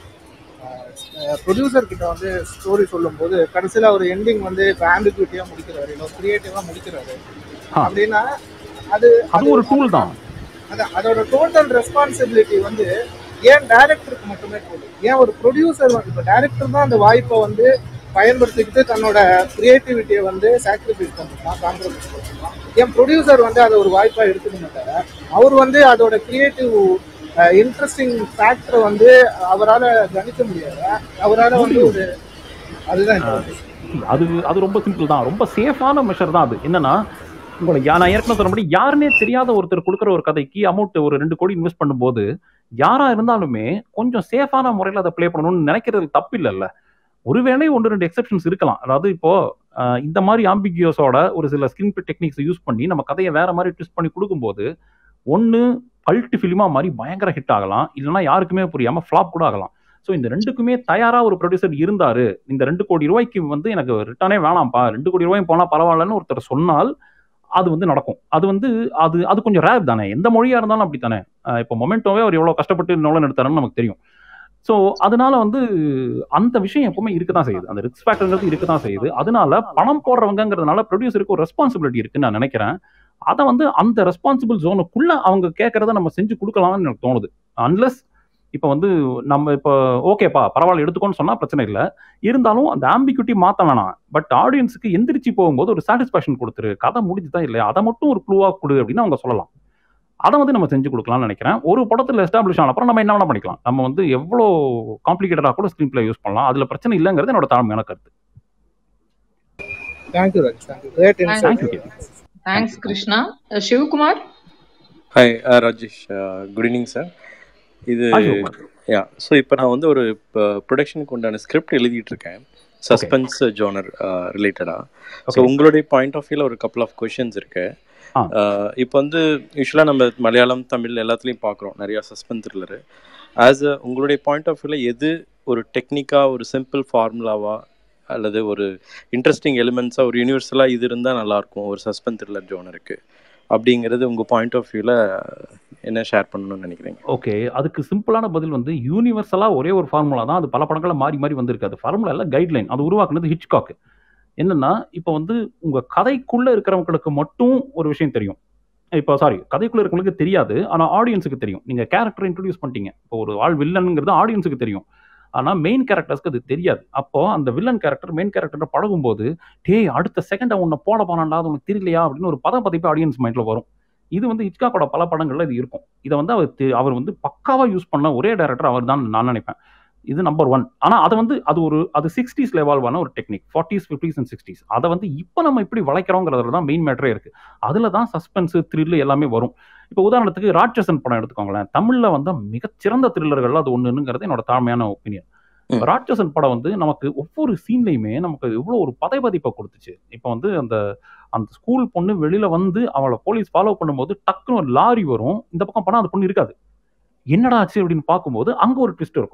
ப்ரொடியூசர் கிட்ட வந்து ஸ்டோரி சொல்லும்போது கடைசியில ஒரு எண்டிங் வந்து இப்போ ஆம்பிகுவிட்டியா முடிக்கிறாரு இல்லை கிரியேட்டிவா முடிக்கிறாரு அப்படின்னா அது அது ஒரு டூல் தான் அது அதோட டோட்டல் ரெஸ்பான்சிபிலிட்டி வந்து ஏன் டைரக்டருக்கு மட்டுமே போகுது ஏன் ஒரு ப்ரொடியூசர் இப்போ டைரக்டர் தான் அந்த வாய்ப்பை வந்து பயன்படுத்திக்கிட்டு தன்னோட கிரியேட்டிவிட்டியை வந்து சாக்ரிஃபைஸ் பண்ணிக்கலாம் காம்ப்ரமைஸ் பண்ணிக்கலாம் ஏன் ப்ரொடியூசர் வந்து அதை ஒரு வாய்ப்பாக எடுத்துக்க மாட்டாரு அவர் வந்து அதோட கிரியேட்டிவ் இன்ட்ரெஸ்டிங் ஃபேக்டரை வந்து அவரால் கணிக்க முடியாது அவரால் வந்து ஒரு அதுதான் இந்த See, அது அது ரொம்ப சிம்பிள் தான் ரொம்ப சேஃபான மெஷர் தான் அது என்னன்னா உங்களை யா- நான் ஏற்கனவே சொன்னபடி யாருன்னே தெரியாத ஒருத்தர் கொடுக்குற ஒரு கதைக்கு அமௌண்ட் ஒரு ரெண்டு கோடி இன்வெஸ்ட் பண்ணும்போது யாரா இருந்தாலுமே கொஞ்சம் சேஃபான முறையில் அதை ப்ளே பண்ணணும்னு நினைக்கிறது தப்பு இல்லைல்ல ஒருவேளை ஒன்று ரெண்டு எக்ஸெப்ஷன்ஸ் இருக்கலாம் அதாவது இப்போ அஹ், இந்த மாதிரி ஆம்பிகியோஸோட ஒரு சில ஸ்கிரீன் டெக்னிக்ஸ் யூஸ் பண்ணி நம்ம கதையை வேற மாதிரி ட்விஸ்ட் பண்ணி கொடுக்கும்போது ஒன்று கல்ட் ஃபிலிமா மாதிரி பயங்கர ஹிட் ஆகலாம் இல்லைன்னா யாருக்குமே புரியாம ஃப்ளாப் கூட ஆகலாம் ஸோ இந்த ரெண்டுக்குமே தயாரா ஒரு ப்ரொடியூசர் இருந்தாரு இந்த ரெண்டு கோடி ரூபாய்க்கு வந்து எனக்கு ரிட்டர்னே வேணாம்ப்பா ரெண்டு கோடி ரூபாயும் போனா பரவாயில்லன்னு ஒருத்தர் சொன்னால் அது வந்து நடக்கும் அது வந்து அது அது கொஞ்சம் ரேர் தானே எந்த மொழியா இருந்தாலும் அப்படி தானே இப்போ மொமெண்டோவே அவர் எவ்வளவு கஷ்டப்பட்டு நோலன் எடுத்தாருன்னு நமக்கு தெரியும் ஸோ அதனால வந்து அந்த விஷயம் எப்பவுமே இருக்க தான் செய்யுது அந்த ரிஸ்க் ஃபேக்டர்ங்கிறது இருக்க தான் செய்யுது அதனால பணம் போடுறவங்கிறதுனால ப்ரொடியூசருக்கு ஒரு ரெஸ்பான்சிபிலிட்டி இருக்குன்னு நான் நினைக்கிறேன் அதை வந்து அந்த ரெஸ்பான்சிபிள் ஜோனுக்குள்ள அவங்க கேட்கறத நம்ம செஞ்சு கொடுக்கலாம்னு எனக்கு தோணுது அன்லெஸ் இப்போ வந்து நம்ம இப்போ ஓகேப்பா பரவாயில்ல எடுத்துக்கோன்னு சொன்னா பிரச்சனை இல்லை இருந்தாலும் அந்த ஆம்பிக்யூட்டி மாற்ற வேணாம் பட் ஆடியன்ஸுக்கு எந்திரிச்சு போகும்போது ஒரு சாட்டிஸ்ஃபேக்ஷன் கொடுத்துரு கதை முடிஞ்சுதா இல்லையா அதை மட்டும் ஒரு க்ளூவா கொடு அப்படின்னு அவங்க சொல்லலாம் அதை வந்து நம்ம செஞ்சு கொடுக்கலாம்னு நினைக்கிறேன் ஒரு படத்தில் எஸ்டாப்ளிஷ் ஆன அப்புறம் நம்ம என்ன வேணா பண்ணிக்கலாம் நம்ம வந்து எவ்வளோ காம்ப்ளிகேட்டடாக கூட ஸ்க்ரீன் பிளே யூஸ் பண்ணலாம் அதில் பிரச்சனை இல்லைங்கிறது என்னோட தாழ்மையான கருத்து thank you Raj thank you great thank you insight thanks Krishna uh Sivakumar hi Rajesh good evening sir இது Hi, சிவகுமார். யா ஸோ இப்போ நான் வந்து ஒரு ப்ரொடக்ஷனுக்கு உண்டான ஸ்கிரிப்ட் எழுதிட்டு இருக்கேன் சஸ்பென்ஸ் ஜோனர் ரிலேட்டடாக ஸோ Okay. உங்களுடைய பாயிண்ட் ஆஃப் வியூவில் ஒரு கப்பல் ஆஃப் கொஷின்ஸ் இருக்கு ஆ. Uh, இப்போ வந்து யூஸ்வலாக நம்ம மலையாளம் தமிழ் எல்லாத்துலேயும் பார்க்குறோம் நிறையா சஸ்பென்ஸ் த்ரில்லரு ஆஸ் அ உங்களுடைய பாயிண்ட் ஆஃப் வியூவில் எது ஒரு டெக்னிக்காக ஒரு சிம்பிள் ஃபார்முலாவா அல்லது ஒரு இன்ட்ரெஸ்டிங் எலிமெண்ட்ஸாக ஒரு யூனிவர்சலாக இது இருந்தால் நல்லாயிருக்கும் ஒரு சஸ்பென்ஸ் த்ரில்லர் ஜோனருக்கு அப்படிங்கிறது உங்கள் பாயிண்ட் ஆஃப் வியூவில் என்ன ஷேர் பண்ணணும்னு நினைக்கிறீங்க ஓகே அதுக்கு சிம்பிளான பதில் வந்து யூனிவர்சலாக ஒரே ஒரு ஃபார்முலா தான் அது பல படங்களில் மாறி மாறி வந்திருக்கு அது ஃபார்முலா இல்லை கைட்லைன் அது உருவாக்குனது ஹிச்காக் என்னன்னா இப்போ வந்து உங்க கதைக்குள்ள இருக்கிறவங்களுக்கு மட்டும் ஒரு விஷயம் தெரியும் இப்போ சாரி கதைக்குள்ள இருக்கிறவங்களுக்கு தெரியாது ஆனால் ஆடியன்ஸுக்கு தெரியும் நீங்க கேரக்டர் இன்ட்ரடியூஸ் பண்ணிட்டீங்க இப்போ ஒரு ஆள் வில்லனுங்கிறது ஆடியன்ஸுக்கு தெரியும் ஆனால் மெயின் கேரக்டர்ஸ்க்கு அது தெரியாது அப்போ அந்த வில்லன் கேரக்டர் மெயின் கேரக்டர் பழகும்போது டேய் அடுத்த செகண்ட் உன்னை போட போனான்டா அது உனக்கு தெரியலையா அப்படின்னு ஒரு பதம் பதிப்பு ஆடியன்ஸ் மைண்ட்ல வரும் இது வந்து ஹிச்காக்கோட பல படங்கள்ல இது இருக்கும் இதை வந்து அவர் தெ- அவர் வந்து பக்காவா யூஸ் பண்ண ஒரே டைரக்டர் அவர் தான் நான் நினைப்பேன் இது நம்பர் ஒன் ஆனா அது வந்து அது ஒரு அது சிக்ஸ்டீஸ்ல எவால்வ் ஆன ஒரு technique forties fifties and sixties அதை வந்து இப்போ நம்ம இப்படி வளைக்கிறோங்கிறதுல தான் மெயின் மேட்டரே இருக்கு அதுல தான் சஸ்பென்ஸ் த்ரில் எல்லாமே வரும் இப்போ உதாரணத்துக்கு ராட்சசன் படம் எடுத்துக்கோங்களேன் தமிழ்ல வந்து மிகச்சிறந்த த்ரில்லர்கள் அது ஒண்ணுங்கிறது என்னோட தாழ்மையான ஒப்பீனியன் ராட்சசன் படம் வந்து நமக்கு ஒவ்வொரு சீன்லையுமே நமக்கு எவ்வளோ ஒரு பதைபதிப்பை கொடுத்துச்சு இப்போ வந்து அந்த அந்த ஸ்கூல் பொண்ணு வெளியில வந்து அவளை போலீஸ் ஃபாலோ பண்ணும்போது டக்குன்னு ஒரு லாரி வரும் இந்த பக்கம் போனால் அந்த பொண்ணு இருக்காது என்னடா ஆச்சு அப்படின்னு பார்க்கும்போது அங்க ஒரு ட்விஸ்ட் இருக்கும்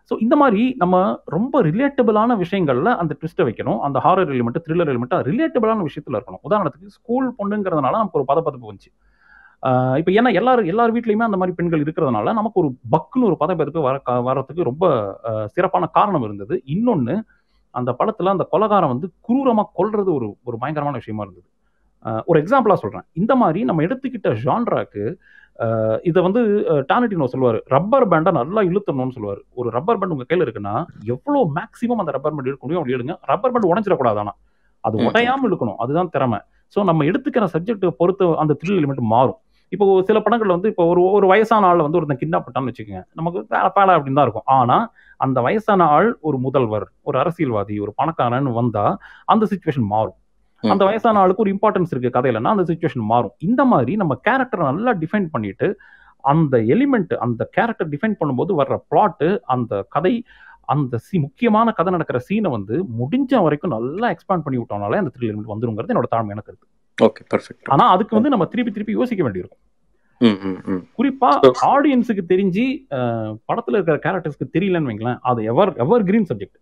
ஸோ இந்த மாதிரி நம்ம ரொம்ப ரிலேட்டபிளான விஷயங்கள்ல அந்த ட்விஸ்ட்டை வைக்கணும் அந்த ஹாரர் எலிமெண்ட் த்ரில்லர் எலிமெண்ட் ரிலேட்டபிளான விஷயத்துல இருக்கணும் உதாரணத்துக்கு ஸ்கூல் பொண்ணுங்கிறதுனால நமக்கு ஒரு பதப்பதப்பு வந்துச்சு ஆஹ் இப்போ ஏன்னா எல்லாரும் எல்லார் வீட்லையுமே அந்த மாதிரி பெண்கள் இருக்கிறதுனால நமக்கு ஒரு பக்குன்னு ஒரு பதப்பதப்பு வர கா- வர்றதுக்கு ரொம்ப ஆஹ் சிறப்பான காரணம் இருந்தது இன்னொன்று அந்த படத்துல அந்த கொலகாரம் வந்து குரூரமா கொல்றது ஒரு ஒரு பயங்கரமான விஷயமா இருந்தது ஆஹ் ஒரு எக்ஸாம்பிளா சொல்றேன் இந்த மாதிரி நம்ம எடுத்துக்கிட்ட ஜான்ராக்கு இதை வந்து டானட்டினோ சொல்லுவார் ரப்பர் பேண்டை நல்லா இழுத்தணும்னு சொல்லுவார் ஒரு ரப்பர் பேண்ட் உங்க கையில இருக்குன்னா எவ்வளோ மேக்ஸிமம் அந்த ரப்பர் பேண்ட் எடுக்க முடியும் அப்படி எடுங்க ரப்பர் பேண்ட் உடஞ்சிடக்கூடாது ஆனா அது ம். உடையாம இழுக்கணும் அதுதான் திறமை ஸோ நம்ம எடுத்துக்கிற சப்ஜெக்ட் பொறுத்து அந்த த்ரில் எலிமெண்ட் மாறும் இப்போ சில படங்கள்ல வந்து இப்போ ஒரு ஒரு வயசான ஆள் வந்து ஒருத்தன் கிட்னாப் பண்ணான்னு வச்சுக்கோங்க நமக்கு வேலை பேலை அப்படின்னு தான் இருக்கும் ஆனா அந்த வயசான ஆள் ஒரு முதல்வர் ஒரு அரசியல்வாதி ஒரு பணக்காரன் வந்தா அந்த சுச்சுவேஷன் மாறும் அந்த வயசான ஆளுக்கு ஒரு இம்பார்ட்டன்ஸ் இருக்கு கதையிலன்னா அந்த சுச்சுவேஷன் மாறும் இந்த மாதிரி நம்ம கேரக்டரை நல்லா டிஃபைன் பண்ணிட்டு அந்த எலிமெண்ட் அந்த கேரக்டர் டிஃபைன் பண்ணும்போது வர்ற பிளாட்டு அந்த கதை அந்த சி முக்கியமான கதை நடக்கிற சீனை வந்து முடிஞ்ச வரைக்கும் நல்லா எக்ஸ்பேண்ட் பண்ணி விட்டோம்னாலே அந்த த்ரில் எலிமெண்ட் வந்துருங்கிறது என்னோட தாழ்மையான கருத்து ஓகே பர்ஃபெக்ட் ஆனா அதுக்கு வந்து நம்ம திருப்பி திருப்பி யோசிக்க வேண்டியிருக்கும் ம் ம் ம் குறிப்பா ஆடியன்ஸுக்கு தெரிஞ்சு அஹ், படத்துல இருக்கிற கேரக்டர்ஸ்க்கு தெரியலன்னு வைங்களேன் அது ever evergreen subject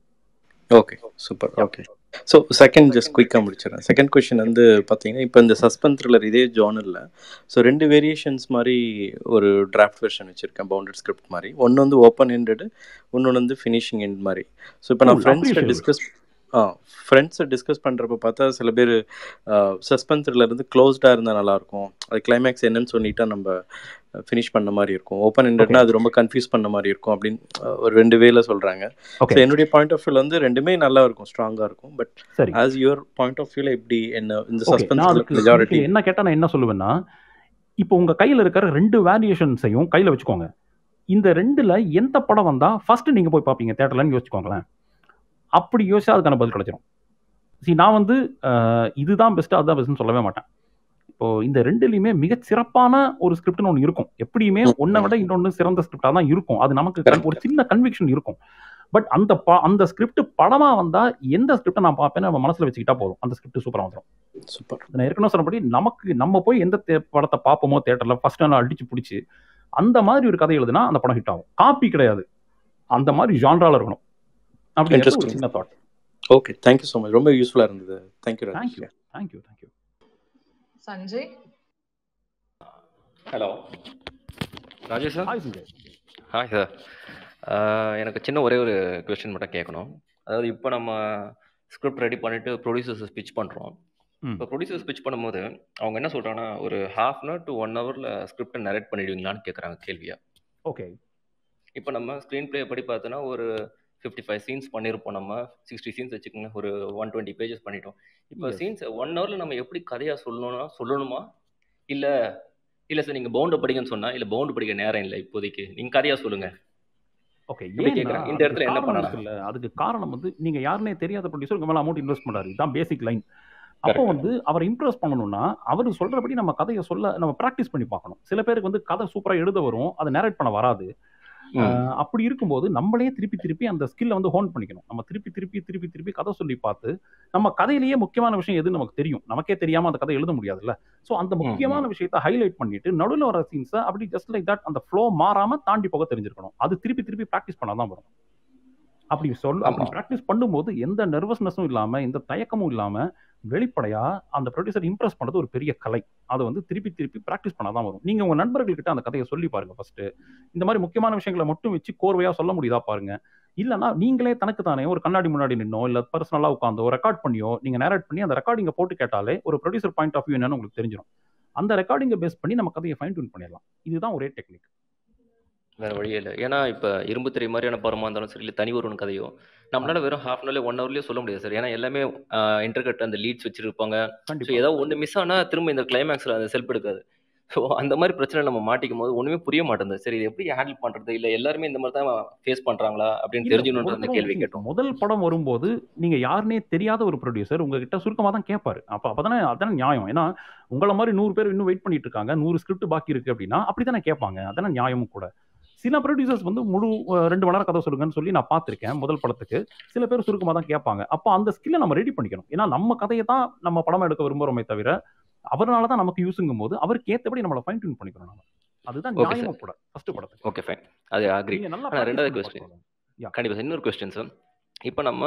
okay super okay so second just குயிக்காக முடிச்சிடறேன் செகண்ட் கொஷின் வந்து பார்த்தீங்கன்னா இப்போ இந்த சஸ்பென்ஸ் த்ரில்லர் இதே ஜானரில் ஸோ ரெண்டு வேரியேஷன்ஸ் மாதிரி ஒரு டிராஃப்ட் வெர்ஷன் வச்சுருக்கேன் பவுண்டட் ஸ்கிரிப்ட் மாதிரி ஒன்று வந்து ஓப்பன் எண்டடு இன்னொன்று வந்து ஃபினிஷிங் எண்ட் மாதிரி ஸோ இப்போ நான் Cool, ஃப்ரெண்ட்ஸ்கிட்ட appreciable. டிஸ்கஸ் ஆ ஃப்ரெண்ட்ஸை டிஸ்கஸ் பண்ணுறப்ப பார்த்தா சில பேர் சஸ்பென்ஸ் த்ரில்லர் இருந்து க்ளோஸ்டாக இருந்தால் நல்லாயிருக்கும் அது கிளைமேக்ஸ் என்னன்னு சொல்லிட்டா நம்ம ஃபினிஷ் பண்ண மாதிரி இருக்கும் ஓப்பன் எண்டட்னா அது ரொம்ப கன்ஃபியூஸ் பண்ண மாதிரி இருக்கும் அப்படின்னு அஹ், ஒரு ரெண்டு வேல சொல்கிறாங்க Okay. ஸோ என்னுடைய பாயிண்ட் ஆஃப் வியூல வந்து ரெண்டுமே நல்லா இருக்கும் ஸ்ட்ராங்காக இருக்கும் பட் சரி ஆஸ் யுவர் பாயிண்ட் ஆஃப் வியூல எப்படி என்ன இந்த ஓகே சஸ்பென்ஸ் நான் அதுக்கு மெஜாரிட்டி இதுக்கு என்ன கேட்டா நான் என்ன சொல்லுவேன்னா இப்போ உங்க கையில இருக்கிற ரெண்டு வேரியேஷன்ஸையும் கையில வச்சுக்கோங்க இந்த ரெண்டுல எந்த படம் வந்தா ஃபர்ஸ்ட் நீங்க போய் பார்ப்பீங்க தேட்டர்லன்னு யோசிச்சுக்கோங்களேன் அப்படி யோசிச்சா அதுக்கான பதில் கிடைச்சிடும் see நான் வந்து அஹ், இதுதான் பெஸ்ட் அதுதான் பெஸ்ட்னு சொல்லவே மாட்டேன் இப்போ இந்த ரெண்டுலையுமே மிகச் சிறப்பான ஒரு ஸ்கிரிப்ட்னு ஒன்று இருக்கும் எப்படியுமே ஒன்றை விட இன்னொன்று சிறந்த ஸ்கிரிப்டாக தான் இருக்கும் அது நமக்கு கண்- ஒரு சின்ன கன்விக்ஷன் இருக்கும் பட் அந்த ப அந்த ஸ்கிரிப்ட் படமா வந்தா எந்த ஸ்கிரிப்டை நான் பார்ப்பேன்னு நம்ம மனசுல வச்சுக்கிட்டா போதும் அந்த ஸ்கிரிப்ட் சூப்பரா வந்துடும் சூப்பர் நான் ஏற்கனவே சொன்னபடி நமக்கு நம்ம போய் எந்த தே- படத்தை பார்ப்போமோ தேட்டர்ல ஃபர்ஸ்ட் நாள் அடிச்சு பிடிச்சி அந்த மாதிரி ஒரு கதை எழுதுனா அந்த படம் ஹிட் ஆகும் காப்பி கிடையாது அந்த மாதிரி ஜான்ரால இருக்கணும் அப்படிங்கிறது ஒரு இன்ட்ரெஸ்டிங் சின்ன thought okay thank you so much ரொம்ப யூஸ்ஃபுல்லாக இருந்தது thank you thank you thank you thank you Sanjay hello Rajesh sir hi Sanjay hi sir எனக்கு சின்ன ஒரே ஒரு கொஸ்டின் மட்டும் கேட்கணும் அதாவது இப்போ நம்ம ஸ்கிரிப்ட் ரெடி பண்ணிட்டு ப்ரொடியூசர்ஸ் ஸ்பிச் பண்ணுறோம் ம். இப்போ ப்ரொடியூசர் ஸ்பிச் பண்ணும்போது அவங்க என்ன சொல்கிறாங்கன்னா ஒரு half an hour to one ஹவரில் ஸ்கிரிப்டை நரேட் பண்ணிடுவீங்களான்னு கேட்குறாங்க கேள்வியா ஓகே இப்போ நம்ம ஸ்க்ரீன் ப்ளே படி பார்த்தோன்னா ஒரு ஃபிஃப்டி ஃபைவ் சீன்ஸ் பண்ணியிருப்போம் நம்ம சிக்ஸ்டி சீன்ஸ் வச்சுக்கோங்க ஒரு ஒன் டுவெண்ட்டி பேஜஸ் பண்ணிட்டோம் இப்போ Yes. சீன்ஸ் ஒன் ஹவரில் நம்ம எப்படி கதையாக சொல்லணும்னா சொல்லணுமா இல்லை இல்லை சார் நீங்கள் பவுண்டை படிங்கன்னு சொன்னால் இல்லை பவுண்டு படிக்க நேரம் இல்லை இப்போதைக்கு நீங்கள் கதையாக சொல்லுங்கள் ஓகே எப்படி ஏன்னா கேட்குறேன் இந்த அதுக்கு இடத்துல என்ன காரணம் பண்ணலாம் இருக்குல்ல அதுக்கு காரணம் வந்து நீங்க யாருன்னே தெரியாத ப்ரொடியூசர் உங்க மேல அமௌண்ட் இன்வெஸ்ட் பண்றாரு இதுதான் பேசிக் லைன் அப்போ Correct. வந்து அவரை இம்ப்ரெஸ் பண்ணணும்னா அவர் சொல்றபடி நம்ம கதையை சொல்ல நம்ம ப்ராக்டிஸ் பண்ணி பார்க்கணும் சில பேருக்கு வந்து கதை சூப்பரா எழுத வரும் அதை நேரேட் பண்ண வராது ம். அஹ் அப்படி இருக்கும்போது நம்மளே திருப்பி திருப்பி அந்த ஸ்கில்லை வந்து ஹோன் பண்ணிக்கணும் நம்ம திருப்பி திருப்பி திருப்பி திருப்பி கதை சொல்லி பார்த்து நம்ம கதையிலேயே முக்கியமான விஷயம் எதுன்னு நமக்கு தெரியும் நமக்கே தெரியாம அந்த கதை எழுத முடியாதுல்ல ஸோ அந்த ம், முக்கியமான விஷயத்தை ஹைலைட் பண்ணிட்டு நடுவில் வர சீன்ஸை அப்படி ஜஸ்ட் லைக் தட் அந்த ஃப்ளோ மாறாம தாண்டி போக தெரிஞ்சிருக்கணும் அது திருப்பி திருப்பி ப்ராக்டிஸ் பண்ணாதான் வரும் அப்படி சொல் அப்படி ஆமா. ப்ராக்டிஸ் பண்ணும்போது எந்த நர்வஸ்னஸும் இல்லாம எந்த தயக்கமும் இல்லாம வெளிப்படையா அந்த ப்ரொடியூசர் இம்ப்ரெஸ் பண்ணது ஒரு பெரிய கலை அதை வந்து திருப்பி திருப்பி ப்ராக்டிஸ் பண்ணாதான் வரும் நீங்க உங்க நண்பர்கள்கிட்ட அந்த கதையை சொல்லி பாருங்க ஃபர்ஸ்ட் இந்த மாதிரி முக்கியமான விஷயங்களை மட்டும் வச்சு கோர்வையா சொல்ல முடியுதா பாருங்க இல்லைன்னா நீங்களே தனக்கு தானே ஒரு கண்ணாடி முன்னாடி நின்னோ இல்ல பர்சனலா உட்காந்தோ ரெக்கார்ட் பண்ணியோ நீங்க நேரேட் பண்ணி அந்த ரெக்கார்டிங்கை போட்டு கேட்டாலே ஒரு ப்ரொடியூசர் பாயிண்ட் ஆஃப் வியூ என்னன்னு உங்களுக்கு தெரிஞ்சிடும் அந்த ரெக்கார்டிங்கை பேஸ் பண்ணி நம்ம கதையை ஃபைன் டியூன் பண்ணிடலாம் இதுதான் ஒரே டெக்னிக் வேற வழியே இல்லை ஏன்னா இப்போ இரும்பு திரை மாதிரியான படமா இருந்தாலும் சரி இல்லை தனி ஒருவன் கதையோ நம்மளால வெறும் ஹாஃப் அன் ஹவர்லேயே ஒன் ஹவர்லேயே சொல்ல முடியாது சார் ஏன்னா எல்லாமே இன்டர்கட் அந்த லீட்ஸ் வச்சிருப்பாங்க ஸோ கண்டிப்பா ஏதாவது ஒன்று மிஸ் ஆனால் திரும்ப இந்த கிளைமேக்ஸில் அந்த செல்ஃப் எடுக்காது ஸோ அந்த மாதிரி பிரச்சனை நம்ம மாட்டிக்கும் போது ஒன்றுமே புரிய மாட்டேங்குது சரி இது எப்படி ஹேண்டில் பண்ணுறது இல்லை எல்லாருமே இந்த மாதிரி தான் ஃபேஸ் பண்ணுறாங்களா அப்படின்னு இல்ல தெரிஞ்சுக்கணுன்ற அந்த ஒருத்தரும் கேள்வி see, கேட்டோம் முதல் படம் வரும்போது நீங்க யாருன்னே தெரியாத ஒரு ப்ரொடியூசர் உங்ககிட்ட சுருக்கமா தான் கேட்பாரு அப்ப அப்பதானே அதானே நியாயம் ஏன்னா உங்கள மாதிரி நூறு பேர் இன்னும் வெயிட் பண்ணிட்டு இருக்காங்க நூறு ஸ்கிரிப்ட் பாக்கி இருக்கு அப்படின்னா அப்படித்தானே கேட்பாங்க அதானே நியாயமும் கூட சில ப்ரொடியூசர்ஸ் வந்து முழு அஹ், ரெண்டு மணி நேரம் கதை சொல்லுங்கன்னு சொல்லி நான் பார்த்திருக்கேன் முதல் படத்துக்கு சில பேர் சுருக்கமா தான் கேட்பாங்க அப்போ அந்த ஸ்கில்லை நம்ம ரெடி பண்ணிக்கணும் ஏன்னா நம்ம கதையை தான் நம்ம படம் எடுக்க விரும்புறோமே தவிர அவரால தான் நமக்கு யூஸுங்கும் போது அவருக்கு ஏத்தபடி நம்மளை ஃபைன் டியூன் பண்ணிக்கணும் நம்ம அதுதான் ஓகே நியாயமும் சார் கூட ஃபர்ஸ்ட் படத்துக்கு ஓகே ஃபைன் அது அக்ரி நீங்க நல்லா ஆனால் ப்ராக்டிஸ் ரெண்டாவது பண்ணி கொஸ்டின் பார்க்கணும் கண்டிப்பா சார் இன்னொரு கொஸ்டின் சார் இப்போ நம்ம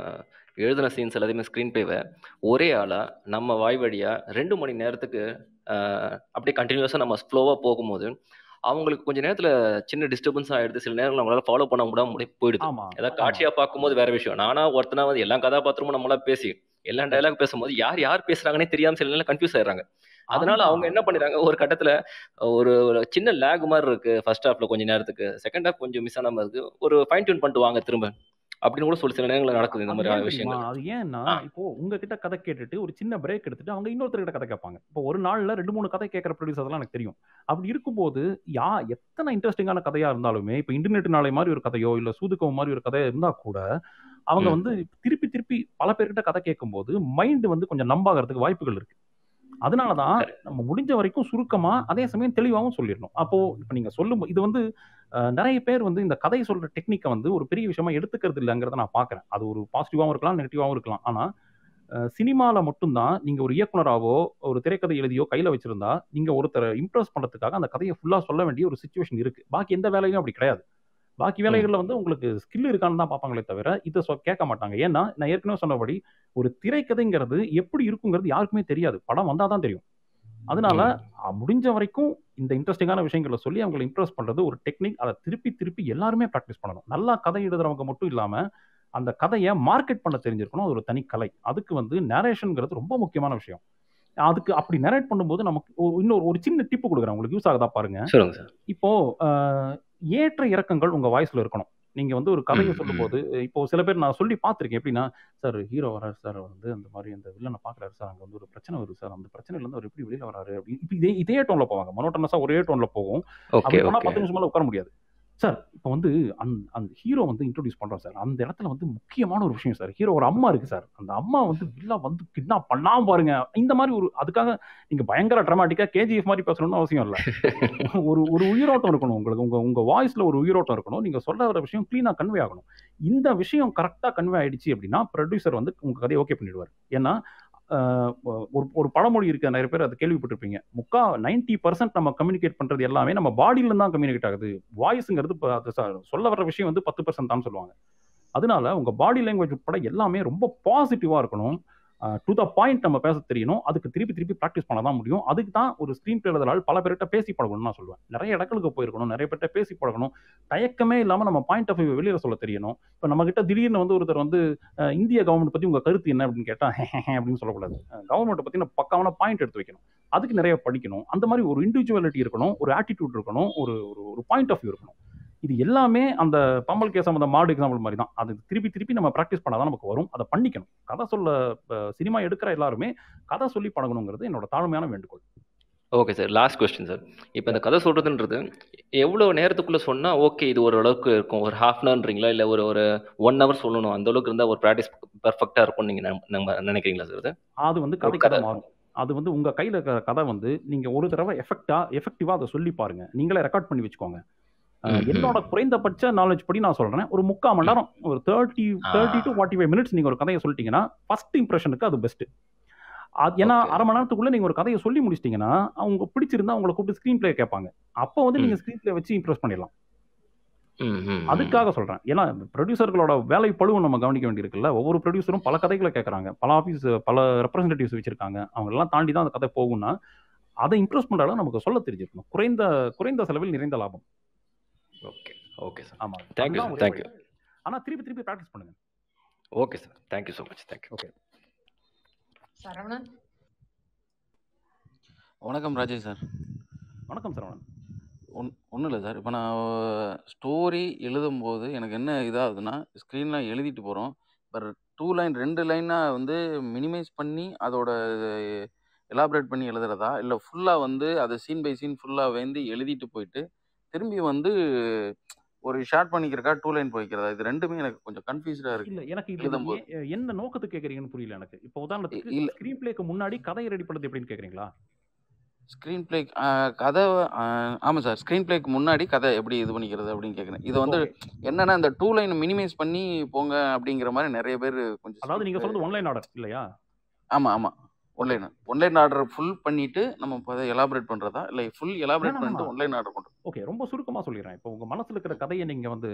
எழுதின சீன்ஸ் எல்லாத்தையுமே ஸ்க்ரீன் பிளேவை ஒரே ஆளா நம்ம வாய் வழியா ரெண்டு மணி நேரத்துக்கு ஆஹ், அப்படியே கண்டினியூஸாக நம்ம ஃப்ளோவாக போகும்போது அவங்களுக்கு கொஞ்ச நேரத்துல சின்ன டிஸ்டர்பன்ஸ் ஆயிடுது சில நேரங்கள் அவங்களால ஃபாலோ பண்ண முடியாம முடிய போயிடுது ஆமா ஏதாவது காட்சியா பார்க்கும்போது வேற விஷயம் நானா ஒருத்தனா வந்து எல்லா கதாபாத்திரமும் நம்மளா பேசி எல்லா டயலாக் பேசும்போது யார் யார் பேசுறாங்கன்னே தெரியாம சில நேரம் கன்ஃபியூஸ் ஆயிடுறாங்க அதனால ஆமா அவங்க என்ன பண்ணிடுறாங்க ஒரு கட்டத்துல ஒரு ஒரு சின்ன லேக் மாதிரி இருக்கு ஃபர்ஸ்ட் ஹாஃப்ல கொஞ்ச நேரத்துக்கு செகண்ட் ஹாஃப் கொஞ்சம் மிஸ் ஆன மாதிரி இருக்கு ஒரு ஃபைன் டியூன் பண்ணிட்டு வாங்க திரும்ப அப்படின்னு கூட சொல்லி சில நேரங்களில் நடக்குது இந்த அது மாதிரி ஏன் தெரியுமா விஷயங்கள் அது ஏன்னா ஆ இப்போ உங்ககிட்ட கதை கேட்டுட்டு ஒரு சின்ன பிரேக் எடுத்துட்டு அவங்க இன்னொருத்தர்கிட்ட கதை கேட்பாங்க இப்போ ஒரு நாள்ல ரெண்டு மூணு கதை கேட்கற ப்ரொடியூசர்லாம் எனக்கு தெரியும் அப்படி இருக்கும்போது யா எத்தனை இன்ட்ரெஸ்டிங்கான கதையா இருந்தாலுமே இப்போ இன்டர்நெட் நாளை மாதிரி ஒரு கதையோ இல்ல சூதுக்கவு மாதிரி ஒரு கதையா இருந்தா கூட அவங்க ம் வந்து திருப்பி திருப்பி பல பேர்கிட்ட கதை கேட்கும்போது மைண்ட் வந்து கொஞ்சம் நம்பாகிறதுக்கு வாய்ப்புகள் இருக்கு அதனாலதான் நம்ம முடிஞ்ச வரைக்கும் சுருக்கமா அதே சமயம் தெளிவாகவும் சொல்லிடணும் அப்போ இப்போ நீங்க சொல்லும் இது வந்து அஹ், நிறைய பேர் வந்து இந்த கதை சொல்ற டெக்னிக்கை வந்து ஒரு பெரிய விஷயமா எடுத்துக்கிறது இல்லைங்கிறத நான் பார்க்கறேன் அது ஒரு பாசிட்டிவாகவும் இருக்கலாம் நெகட்டிவாகவும் இருக்கலாம் ஆனா சினிமாவில் மட்டும்தான் நீங்க ஒரு இயக்குனராவோ ஒரு திரைக்கதை எழுதியோ கையில வச்சிருந்தா நீங்க ஒருத்தரை இம்ப்ரெஸ் பண்றதுக்காக அந்த கதையை ஃபுல்லா சொல்ல வேண்டிய ஒரு சுச்சுவேஷன் இருக்கு பாக்கி எந்த வேலையும் அப்படி கிடையாது பாக்கி ம் வேலைகள்ல வந்து உங்களுக்கு ஸ்கில் இருக்கான்னு தான் பார்ப்பாங்களே தவிர இதை சொ கேட்க மாட்டாங்க ஏன்னா நான் ஏற்கனவே சொன்னபடி ஒரு திரைக்கதைங்கிறது எப்படி இருக்குங்கிறது யாருக்குமே தெரியாது படம் வந்தாதான் தான் தெரியும் அதனால ம் அஹ், முடிஞ்ச வரைக்கும் இந்த இன்ட்ரெஸ்டிங்கான விஷயங்களை சொல்லி அவங்களை இம்ப்ரெஸ் பண்றது ஒரு டெக்னிக் அதை திருப்பி திருப்பி எல்லாருமே ப்ராக்டிஸ் பண்ணணும் நல்லா கதை எழுதுறவங்க மட்டும் இல்லாம அந்த கதையை மார்க்கெட் பண்ண தெரிஞ்சிருக்கணும் அது ஒரு தனி கலை அதுக்கு வந்து நேரேஷன்ங்கிறது ரொம்ப முக்கியமான விஷயம் அதுக்கு அப்படி நரேட் பண்ணும்போது நமக்கு ஒ- இன்னொரு ஒரு சின்ன டிப்பு கொடுக்குறேன் உங்களுக்கு யூஸ் ஆகுதா பாருங்க சொல்லுங்க சார் இப்போ அஹ், ஏற்ற இறக்கங்கள் உங்க வாய்ஸ்ல இருக்கணும் நீங்க வந்து ஒரு கதையை ம் ம் சொல்லும்போது இப்போ சில பேர் நான் சொல்லி பார்த்திருக்கேன் எப்படின்னா சார் ஹீரோ வராரு சார் வந்து அந்த மாதிரி அந்த வில்லனை பாக்குறாரு சார் அங்க வந்து ஒரு பிரச்சனை வருது சார் அந்த பிரச்சனையில இருந்து அவர் எப்படி வெளியில வராரு அப்படின்னு இப்போ இதே இதே டோன்ல போவாங்க மனோட்டனஸா ஒரே டோன்ல போகும் ஓகே அப்படி போனா ஓகே பத்து நிமிஷம் மேல உட்கார முடியாது சார் இப்போ வந்து அந்த அந்த ஹீரோ வந்து இன்ட்ரோடியூஸ் பண்றோம் சார் அந்த இடத்துல வந்து முக்கியமான ஒரு விஷயம் சார் ஹீரோ ஒரு அம்மா இருக்கு சார் அந்த அம்மா வந்து வில்லா வந்து கிட்னாப் பண்ணாம பாருங்க இந்த மாதிரி ஒரு அதுக்காக நீங்க பயங்கர ட்ராமாட்டிக்கா கேஜிஎஃப் மாதிரி பேசணும்னு அவசியம் இல்லை ஒரு ஒரு உயிரோட்டம் இருக்கணும் உங்களுக்கு உங்க உங்க வாய்ஸ்ல ஒரு உயிரோட்டம் இருக்கணும் நீங்க சொல்ல வர விஷயம் கிளீனா கன்வே ஆகணும் இந்த விஷயம் கரெக்டா கன்வே ஆயிடுச்சு அப்படின்னா ப்ரொடியூசர் வந்து உங்க கதையை ஓகே பண்ணிடுவார் ஏன்னா ஆஹ் ஒரு ஒரு பழமொழி இருக்கு நிறைய பேர் அதை கேள்விப்பட்டிருப்பீங்க முக்கா நைன்டி பர்சன்ட் நம்ம கம்யூனிகேட் பண்றது எல்லாமே நம்ம பாடியில தான் கம்யூனிகேட் ஆகுது வாய்ஸுங்கிறது இப்ப அது ச- சொல்ல வர விஷயம் வந்து பத்து பர்சன்ட் தான் சொல்லுவாங்க அதனால உங்க பாடி லாங்குவேஜ் உட்பட எல்லாமே ரொம்ப பாசிட்டிவா இருக்கணும் டு த பாயிண்ட் நம்ம பேச தெரியணும் அதுக்கு திருப்பி திருப்பி ப்ராக்டிஸ் பண்ண தான் முடியும் அதுக்கு தான் ஒரு ஸ்க்ரீன் பிளே எழுதுறாள் பல பேர்கிட்ட பேசி பழகணும்னு நான் சொல்லுவேன் நிறைய இடங்களுக்கு போயிருக்கணும் நிறைய பேர்கிட்ட பேசி பழகணும் தயக்கமே இல்லாம நம்ம பாயிண்ட் ஆஃப் வியூ வெளியில சொல்ல தெரியணும் இப்போ நம்ம கிட்ட திடீர்னு வந்து ஒருத்தர் வந்து அஹ், இந்திய கவர்மெண்ட் பத்தி உங்க கருத்து என்ன அப்படின்னு கேட்டா அப்படின்னு சொல்லக்கூடாது கவர்மெண்ட் பத்தி நம்ம பக்காவான பாயிண்ட் எடுத்து வைக்கணும் அதுக்கு நிறைய படிக்கணும் அந்த மாதிரி ஒரு இண்டிவிஜுவாலிட்டி இருக்கணும் ஒரு ஆட்டிடியூட் இருக்கணும் ஒரு ஒரு ஒரு பாயிண்ட் ஆஃப் வியூ இருக்கணும் இது எல்லாமே அந்த பம்பல் கேஸ் அந்த மாடு எக்ஸாம்பிள் மாதிரி தான் அது திருப்பி திருப்பி நம்ம ப்ராக்டிஸ் பண்ணாதான் நமக்கு வரும் அதை பண்ணிக்கணும் கதை சொல்ல சினிமா எடுக்கிற எல்லாருமே கதை சொல்லி பழகணுங்கிறது என்னோட தாழ்மையான வேண்டுகோள் okay sir last question sir இப்போ இந்த கதை சொல்றதுன்றது எவ்வளோ நேரத்துக்குள்ள சொன்னா ஓகே இது ஒரு அளவுக்கு இருக்கும் ஒரு ஹாஃப் அன் ஹவர்ன்றீங்களா இல்லை ஒரு ஒரு ஒன் ஹவர் சொல்லணும் அந்த அளவுக்கு இருந்தால் ஒரு ப்ராக்டிஸ் பெர்ஃபெக்டாக இருக்கும் நீங்க நம்- நம்ம நினைக்கிறீங்களா சார் அது அது வந்து ஒரு கதை கதை கதை மாறும் அது வந்து உங்க கையில இருக்கிற கதை வந்து நீங்க ஒரு தடவை எஃபெக்டா எஃபெக்டிவா அதை சொல்லி பாருங்க நீங்களே ரெக்கார்ட் பண்ணி வச்சுக்கோங்க அஹ், ம் ம் என்னோட குறைந்தபட்ச நாலேஜ் படி நான் சொல்றேன் ஒரு முக்கால் மணி நேரம் ஒரு தேர்ட்டி ஆ thirty to forty five minutes நீங்க ஒரு கதையை சொல்லிட்டீங்கன்னா ஃபர்ஸ்ட் இம்ப்ரெஷனுக்கு அது பெஸ்ட் அது ஏன்னா ஓகே அரை மணி நேரத்துக்குள்ள நீங்க ஒரு கதையை சொல்லி முடிச்சிட்டீங்கன்னா அவங்க பிடிச்சிருந்தா உங்களை கூப்பிட்டு ஸ்க்ரீன் பிளே கேட்பாங்க அப்போ வந்து நீங்க ம் ஸ்க்ரீன் பிளே வச்சு இம்ப்ரெஸ் பண்ணிடலாம் ம் ம் ம் அதுக்காக சொல்றேன் ஏன்னா ப்ரொடியூசர்களோட வேலை பழுவும் நம்ம கவனிக்க வேண்டியிருக்குல்ல ஒவ்வொரு ப்ரொடியூசரும் பல கதைகளை கேட்கறாங்க பல ஆஃபீஸ் பல ரெப்ரசன்டேட்டிவ்ஸ் வச்சிருக்காங்க அவங்க எல்லாம் தாண்டி தான் அந்த கதை போகும்னா அதை இம்ப்ரெஸ் பண்ற அளவு நமக்கு சொல்ல தெரிஞ்சிருக்கணும் குறைந்த குறைந்த செலவில் நிறைந்த லாபம் ஓகே ஓகே சார் ஆமா தேங்க்யூ அதுதான் சார் ஒரே தேங்க்யூ வழி ஆனா திருப்பி திருப்பி ப்ராக்டிஸ் பண்ணுங்க okay sir thank you so much thank you okay Saravanan வணக்கம் ராஜேஷ் சார் வணக்கம் சரவணன் ஒன் ஒன்றும் இல்லை சார் இப்போ நான் ஸ்டோரி எழுதும்போது எனக்கு என்ன இதாகுதுன்னா ஸ்க்ரீனில் எழுதிட்டு போகிறோம் இப்போ டூ லைன் ரெண்டு லைனாக வந்து மினிமைஸ் பண்ணி அதோட எலாபரேட் பண்ணி எழுதுறதா இல்லை ஃபுல்லாக வந்து அதை சீன் பை சீன் ஃபுல்லாக வந்து எழுதிட்டு போயிட்டு திரும்பி வந்து ஒரு ஷார்ட் பண்ணிக்கிறக்கா டூ லைன் போய்க்கிறதா இது ரெண்டுமே எனக்கு கொஞ்சம் கன்ஃபியூஸ்டாக இல்ல இருக்குது எனக்கு இதுல எழுதும்போது ஏ- என்ன நோக்கத்துக்கு கேக்குறீங்கன்னு புரியல எனக்கு இப்போ இ- உதாரணத்துக்கு இல்ல ஸ்கிரீன் பிளேக்கு முன்னாடி கதையை ரெடி பண்ணது எப்படின்னு கேக்குறீங்களா ஸ்க்ரீன் பிளே கதை ஆஹ் ஆமாம் சார் ஸ்க்ரீன் பிளேக்கு முன்னாடி கதை எப்படி இது பண்ணிக்கிறது அப்படின்னு கேட்குறேன் இது வந்து ஓகே என்னன்னா இந்த டூ லைன் மினிமைஸ் பண்ணி போங்க அப்படிங்கிற மாதிரி நிறைய பேர் கொஞ்சம் அதாவது நீங்க ஸ்கிரிப்ட் சொல்றது ஒன்லைன் ஆர்டர் இல்லையா ஆமாம் ஆமாம் ஒன்லைன் ஒன்லைன் ஆர்டர் ஃபுல் பண்ணிட்டு நம்ம இப்போ அதை எலாபரேட் பண்ணுறதா இல்லை ஃபுல் எலாபரேட் வேணாம் பண்ணிட்டு வேணாம் ஒன்லைன் ஆர்டர் பண்ணுறோம் ஓகே ரொம்ப சுருக்கமா சொல்லிடுறேன் இப்போ உங்க மனசுல இருக்கிற கதையை நீங்க வந்து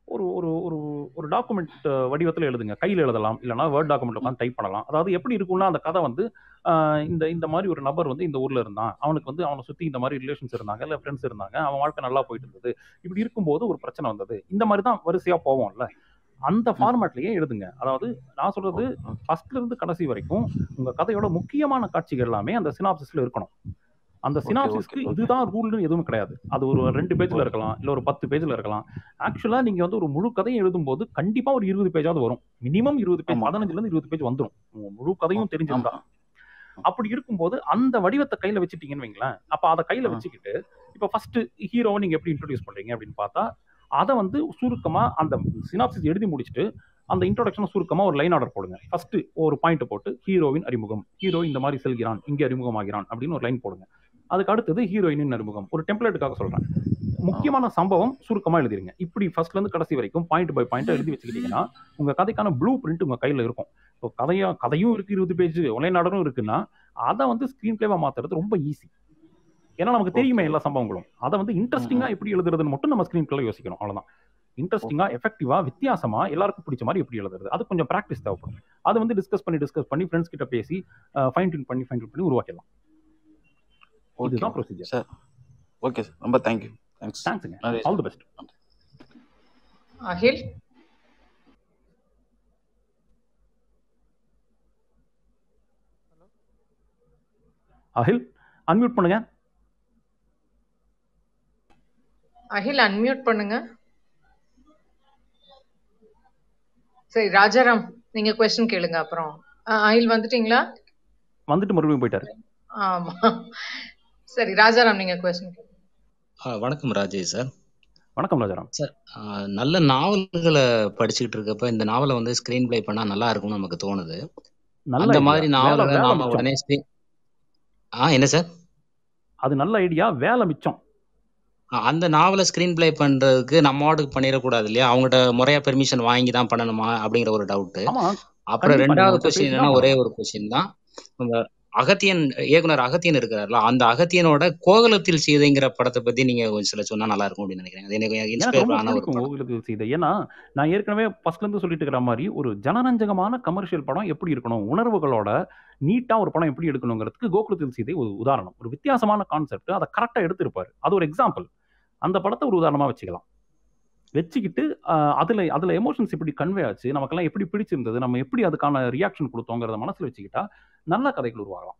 ஒரு ஒரு ஒரு ஒரு டாக்குமெண்ட் வடிவத்தில் எழுதுங்க கையில் எழுதலாம் இல்லைனா வேர்ட் டாக்குமெண்ட் உட்காந்து டைப் பண்ணலாம் அதாவது எப்படி இருக்கும்னா அந்த கதை வந்து ஆஹ் இந்த இந்த மாதிரி ஒரு நபர் வந்து இந்த ஊர்ல இருந்தான் அவனுக்கு வந்து அவனை சுத்தி இந்த மாதிரி ரிலேஷன்ஸ் இருந்தாங்க இல்லை ஃப்ரெண்ட்ஸ் இருந்தாங்க அவன் வாழ்க்கை நல்லா போயிட்டு இருந்தது இப்படி இருக்கும்போது ஒரு பிரச்சனை வந்தது இந்த மாதிரி தான் வரிசையா போவோம்ல அந்த ஃபார்மேட்லயே எழுதுங்க அதாவது நான் சொல்றது ஃபர்ஸ்ட்ல இருந்து கடைசி வரைக்கும் உங்க கதையோட முக்கியமான காட்சிகள் எல்லாமே அந்த சினாப்சிஸ்ல இருக்கணும் அந்த ஓகே சினாப்சிஸ்க்கு ஓகே ஓகே இதுதான் ரூல்னு எதுவும் கிடையாது அது ஒரு ரெண்டு பேஜ்ல இருக்கலாம் இல்ல ஒரு பத்து பேஜ்ல இருக்கலாம் ஆக்சுவலா நீங்க வந்து ஒரு முழு கதையும் எழுதும்போது கண்டிப்பா ஒரு இருபது பேஜாவது வரும் மினிமம் இருபது பேஜ் ஆமா பதினஞ்சுல இருந்து இருபது பேஜ் வந்துரும் உங்க முழு கதையும் ஆமா தெரிஞ்சிருந்தா அப்படி இருக்கும்போது அந்த வடிவத்தை கையில வச்சுட்டீங்கன்னு வைங்களேன் அப்ப அதை கையில வச்சுக்கிட்டு இப்ப ஃபர்ஸ்ட் ஹீரோவை நீங்க எப்படி இன்ட்ரோடியூஸ் பண்றீங்க அப்படின்னு பார்த்தா அதை வந்து சுருக்கமா அந்த சினாப்சிஸ் எழுதி முடிச்சுட்டு அந்த இன்ட்ரோடக்ஷன் சுருக்கமா ஒரு லைன் ஆர்டர் போடுங்க ஃபர்ஸ்ட் ஒரு பாயிண்ட் போட்டு ஹீரோவின் அறிமுகம் ஹீரோ இந்த மாதிரி செல்கிறான் இங்கே அறிமுகமாகிறான் அப்படின்னு ஒரு லைன் போடுங்க அதுக்கு அடுத்தது ஹீரோயினின் அறிமுகம் ஒரு டெம்ப்ளேட்டுக்காக சொல்றேன் முக்கியமான சம்பவம் சுருக்கமா எழுதிருங்க இப்படி ஃபர்ஸ்ட்ல இருந்து கடைசி வரைக்கும் பாயிண்ட் பை பாயிண்ட் எழுதி வச்சுக்கிட்டீங்கன்னா உங்க கதைக்கான ப்ளூ பிரிண்ட் உங்க கையில இருக்கும் இப்போ கதையா கதையும் இருக்கு இருபது பேஜ் ஒலை நாடரும் இருக்குன்னா அதை வந்து ஸ்க்ரீன் பிளேவா மாத்துறது ரொம்ப ஈஸி ஏன்னா நமக்கு தெரியுமே எல்லா சம்பவங்களும் அதை வந்து இன்ட்ரெஸ்டிங்கா எப்படி எழுதுறதுன்னு மட்டும் நம்ம ஸ்க்ரீன் பிளே யோசிக்கணும் அவ்வளவுதான் இன்ட்ரெஸ்டிங்கா எஃபெக்டிவா வித்தியாசமா எல்லாருக்கும் பிடிச்ச மாதிரி எப்படி எழுதுறது அது கொஞ்சம் ப்ராக்டிஸ் தேவைப்படும் அதை வந்து டிஸ்கஸ் பண்ணி டிஸ்கஸ் பண்ணி ஃப்ரெண்ட்ஸ் கிட்ட பேசி ஃபைன் டியூன் பண்ணி ஃபைன் டியூன் பண்ணி உருவாக்கலாம் ஓகே இதுதான் ப்ரொசீஜர் சார் ஓகே சார் ரொம்ப தேங்க்யூ தேங்க்ஸ் தேங்க்ஸுங்க நிறைய all the best Akhil Akhil unmute பண்ணுங்க அகில் அன்மியூட் பண்ணுங்க சரி ராஜாராம் நீங்க கொஸ்டின் கேளுங்க அப்புறம் அஹ், அகில் வந்துட்டீங்களா வந்துட்டு மறுபடியும் போயிட்டாரு ஆமா சரி ராஜாராம் நீங்க கொஸ்டின் கேளுங்க ஆ, வணக்கம் ராஜேஷ் சார் வணக்கம் ராஜாராம் சார் ஆ, நல்ல நாவல்களை படிச்சுக்கிட்டு இருக்கப்ப இந்த நாவலை வந்து ஸ்கிரீன் ப்ளே பண்ணா நல்லா இருக்கும்னு நமக்கு தோணுது நல்ல அந்த ஐடியா மாதிரி வேலை நாவல்களை வேலை நாம மிச்சம் உடனே ஸ்கிரீன் ஆ என்ன சார் அது நல்ல ஐடியா வேலை மிச்சம் ஆ, அந்த நாவலை ஸ்கிரீன் ப்ளே பண்றதுக்கு நம்ம ஆர்டருக்கு பண்ணிடக்கூடாது இல்லையா அவங்ககிட்ட முறையா பெர்மிஷன் வாங்கி தான் பண்ணணுமா அப்படிங்கிற ஒரு டவுட் ஆமா அப்புறம் கண்டிப்பா நீங்க ரெண்டாவது அவர்கிட்ட கொஸ்டின் பேசி என்னன்னா தான் ஒரே பண்ணணும் ஒரு கொஸ்டின் தான் இந்த அகத்தியன் இயக்குனர் அகத்தியன் இருக்கிறார்ல அந்த அகத்தியனோட கோகுலத்தில் சீதைங்கிற படத்தை பத்தி நீங்க கொஞ்சம் சில சொன்னா நல்லா இருக்கும் அப்படின்னு நினைக்கிறேன் அது எனக்கு எனக்கு இன்ஸ்பயர் ரொம்ப ஆன ஒரு பிடிக்கும் படம் உங்களுக்கு செய்த ஏன்னா நான் ஏற்கனவே ஃபர்ஸ்ட்ல இருந்து சொல்லிட்டு இருக்கிற மாதிரி ஒரு ஜனரஞ்சகமான கமர்ஷியல் படம் எப்படி இருக்கணும் உணர்வுகளோட நீட்டா ஒரு படம் எப்படி எடுக்கணுங்கிறதுக்கு கோகுலத்தில் சீதை ஒரு உதாரணம் ஒரு வித்தியாசமான கான்செப்ட் அதை கரெக்டா எடுத்திருப்பாரு அது ஒரு எக்ஸாம்பிள் அந்த படத்தை ஒரு உதாரணமா வச்சுக்கலாம் வச்சுக்கிட்டு ஆஹ், அதுல அதுல எமோஷன்ஸ் எப்படி கன்வே ஆச்சு நமக்கெல்லாம் எப்படி பிடிச்சிருந்தது நம்ம எப்படி அதுக்கான ரியாக்ஷன் கொடுத்தோங்கிறத மனசுல வச்சுக்கிட்டா நல்ல கதைகள் உருவாகலாம்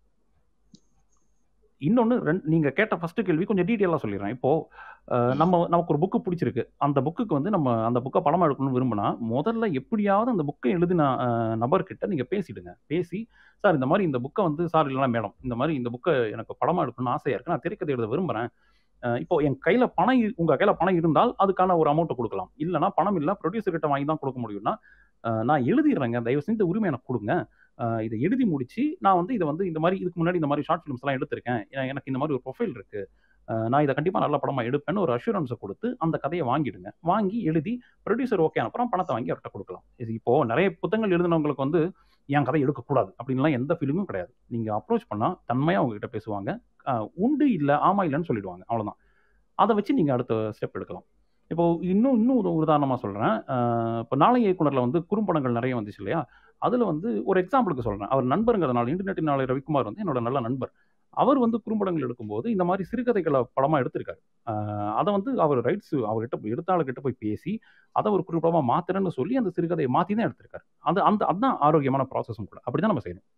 இன்னொன்று ரெண்டு நீங்கள் கேட்ட ஃபர்ஸ்ட் கேள்வி கொஞ்சம் டீட்டெயிலாக சொல்லிடுறேன் இப்போ அஹ், நம்ம நமக்கு ஒரு புக்கு பிடிச்சிருக்கு அந்த புக்குக்கு வந்து நம்ம அந்த புக்கை படமாக எடுக்கணும்னு விரும்பினா முதல்ல எப்படியாவது அந்த புக்கை எழுதின அஹ், நபர்கிட்ட நீங்கள் பேசிடுங்க பேசி சார் இந்த மாதிரி இந்த புக்கை வந்து சார் இல்லைனா மேடம் இந்த மாதிரி இந்த புக்கை எனக்கு படமாக எடுக்கணும்னு ஆசையாக இருக்கு நான் திரைக்கதை எழுத விரும்புகிறேன் அஹ் இப்போ என் கையில பணம் இரு- உங்க கையில பணம் இருந்தால் அதுக்கான ஒரு அமௌண்ட்டை கொடுக்கலாம் இல்லைன்னா பணம் இல்லை ப்ரொடியூசர் கிட்ட வாங்கி தான் கொடுக்க முடியும்னா அஹ் நான் எழுதிடுறேங்க தயவு செஞ்சு இந்த உரிமை எனக்கு கொடுங்க அஹ் இதை எழுதி முடிச்சு நான் வந்து இதை வந்து இந்த மாதிரி இதுக்கு முன்னாடி இந்த மாதிரி ஷார்ட் ஃபிலிம்ஸ் எல்லாம் எடுத்திருக்கேன் எ- எனக்கு இந்த மாதிரி ஒரு ப்ரொஃபைல் இருக்கு அஹ் நான் இதை கண்டிப்பா நல்ல படமா எடுப்பேன்னு ஒரு அஷூரன்ஸை கொடுத்து அந்த கதையை வாங்கிடுங்க வாங்கி எழுதி ப்ரொடியூசர் ஓகே அப்புறம் பணத்தை வாங்கி அவர்கிட்ட கொடுக்கலாம் இது இப்போ நிறைய புத்தகங்கள் எழுதினவங்களுக்கு வந்து என் கதை எடுக்கக்கூடாது அப்படின்லாம் எந்த ஃபீலிங்கும் கிடையாது நீங்க அப்ரோச் பண்ணா தன்மையா உங்ககிட்ட பேசுவாங்க அஹ் உண்டு இல்ல ஆமா இல்லைன்னு சொல்லிடுவாங்க அவ்வளவுதான் அதை வச்சு நீங்க அடுத்த ஸ்டெப் எடுக்கலாம் இப்போ இன்னும் இன்னும் ஒரு உதாரணமா சொல்றேன் அஹ் இப்போ நாளை இயக்குனர்ல வந்து குறும்படங்கள் நிறைய வந்துச்சு இல்லையா அதுல வந்து ஒரு எக்ஸாம்பிளுக்கு சொல்றேன் அவர் நண்பருங்கிறதுனால இன்டர்நெட் நாளை ரவிக்குமார் வந்து என்னோட நல்ல நண்பர் அவர் வந்து குறும்படங்கள் எடுக்கும்போது இந்த மாதிரி சிறுகதைகளை படமா எடுத்திருக்காரு அஹ் அதை வந்து அவர் ரைட்ஸ் அவர்கிட்ட போய் எடுத்த ஆளுகிட்ட போய் பேசி அதை ஒரு குறும்படமா மாத்துறேன்னு சொல்லி அந்த சிறுகதையை மாத்தி தான் எடுத்திருக்காரு அது அந்த அதுதான் ஆரோக்கியமான ப்ராசஸும் கூட அப்படிதான் நம்ம செய்யணும்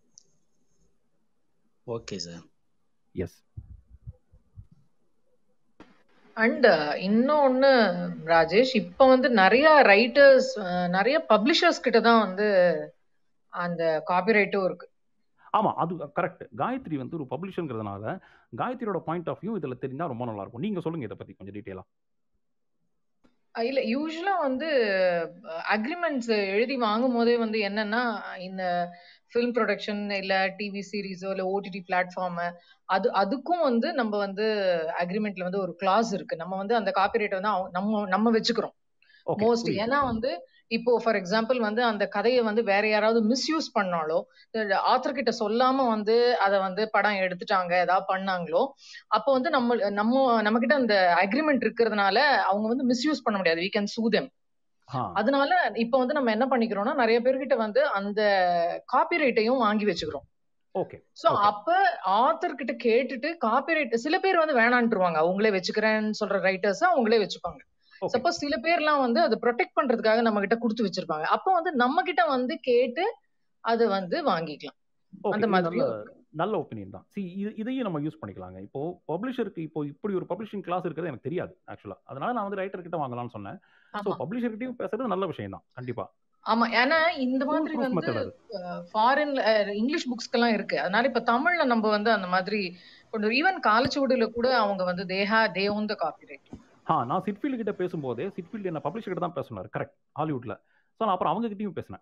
ஓகே சார் எஸ் அண்ட் இன்னொன்னு ராஜேஷ் இப்போ வந்து நிறைய ரைட்டர்ஸ் நிறைய பப்ளிஷர்ஸ் கிட்ட தான் வந்து அந்த காப்பிரைட்டும் இருக்கு ஆமா அது கரெக்ட் காயத்ரி வந்து ஒரு பப்ளிஷருங்கிறதுனால காயத்ரியோட பாயிண்ட் ஆஃப் வியூ இதுல தெரிஞ்சா ரொம்ப நல்லா இருக்கும் நீங்க சொல்லுங்க இதை பத்தி கொஞ்சம் டீட்டெயிலா அஹ் இல்ல யூஸ்வலா வந்து அக்ரிமெண்ட்ஸ் எழுதி வாங்கும் போதே வந்து என்னன்னா இந்த ஃபிலிம் ப்ரொடக்ஷன் இல்ல டிவி சீரிஸோ இல்ல ஓடிடி பிளாட்ஃபார்ம் அது அதுக்கும் வந்து நம்ம வந்து அக்ரிமெண்ட்ல வந்து ஒரு கிளாஸ் இருக்கு நம்ம வந்து அந்த காப்பிரைட் வந்து அவங்க- நம்ம நம்ம வச்சுக்கிறோம் ஓகே மோஸ்ட் புரியுது ஏன்னா வந்து இப்போ ஃபார் எக்ஸாம்பிள் வந்து அந்த கதையை வந்து வேற யாராவது மிஸ்யூஸ் பண்ணாலோ ஆத்தர் கிட்ட சொல்லாம வந்து அதை வந்து படம் எடுத்துட்டாங்க ஏதாவது பண்ணாங்களோ அப்போ வந்து நம்ம நம்ம நம்ம கிட்ட அந்த அக்ரிமெண்ட் இருக்கிறதுனால அவங்க வந்து மிஸ்யூஸ் பண்ண முடியாது வி கேன் சூ தெம் ஆ அதனால இப்போ வந்து நம்ம என்ன பண்ணிக்கிறோம்னா நிறைய பேர்கிட்ட வந்து அந்த காப்பிரைட்டையும் வாங்கி வச்சுக்கிறோம் ஓகே சோ அப்ப ஆத்தர் கிட்ட கேட்டுட்டு காப்பிரைட் சில பேர் வந்து வேணான்ட்டுருவாங்க அவங்களே வச்சுக்கிறேன்னு சொல்ற ரைட்டர்ஸ் அவங்களே வச்சுப்பாங்க ஓகே சப்போஸ் சில பேர்லாம் வந்து அதை ப்ரொடெக்ட் பண்றதுக்காக நம்ம கிட்ட கொடுத்து வச்சிருப்பாங்க அப்போ வந்து நம்ம கிட்ட வந்து கேட்டு அதை வந்து வாங்கிக்கலாம் ஓகே அந்த இது மாதிரி நல்ல நல்ல ஒப்பீனியன் தான் சி இது இதையும் நம்ம யூஸ் பண்ணிக்கலாங்க இப்போ பப்ளிஷருக்கு இப்போ இப்படி ஒரு பப்ளிஷிங் கிளாஸ் இருக்கிறது எனக்கு தெரியாது ஆக்சுவலாக அதனால நான் வந்து ரைட்டர் கிட்ட வாங்கலாம்னு சொன்னேன் ஸோ ஆமா பப்ளிஷர்கிட்டையும் பேசுறது நல்ல விஷயம் தான் கண்டிப்பா ஆமா ஏன்னா இந்த ஃபுல் மாதிரி ப்ரூஃப் வந்து மெத்தட் அது ஃபாரின்ல இங்கிலீஷ் புக்ஸ்க்கெல்லாம் இருக்கு அதனால இப்ப தமிழ்ல நம்ம வந்து அந்த மாதிரி கொண்டு ஈவன் காலச்சுவடுல கூட அவங்க வந்து தேஹா தே ஓன் த காப்பிரைட் ஆ நான் சிட்ஃபீல்டு கிட்ட பேசும்போதே சிட்ஃபீல்டு என்ன பப்ளிஷர் கிட்ட தான் பேசினார் கரெக்ட் ஹாலிவுட்ல ஸோ நான் அப்புறம் அவங்க கிட்டயும் பேசினேன்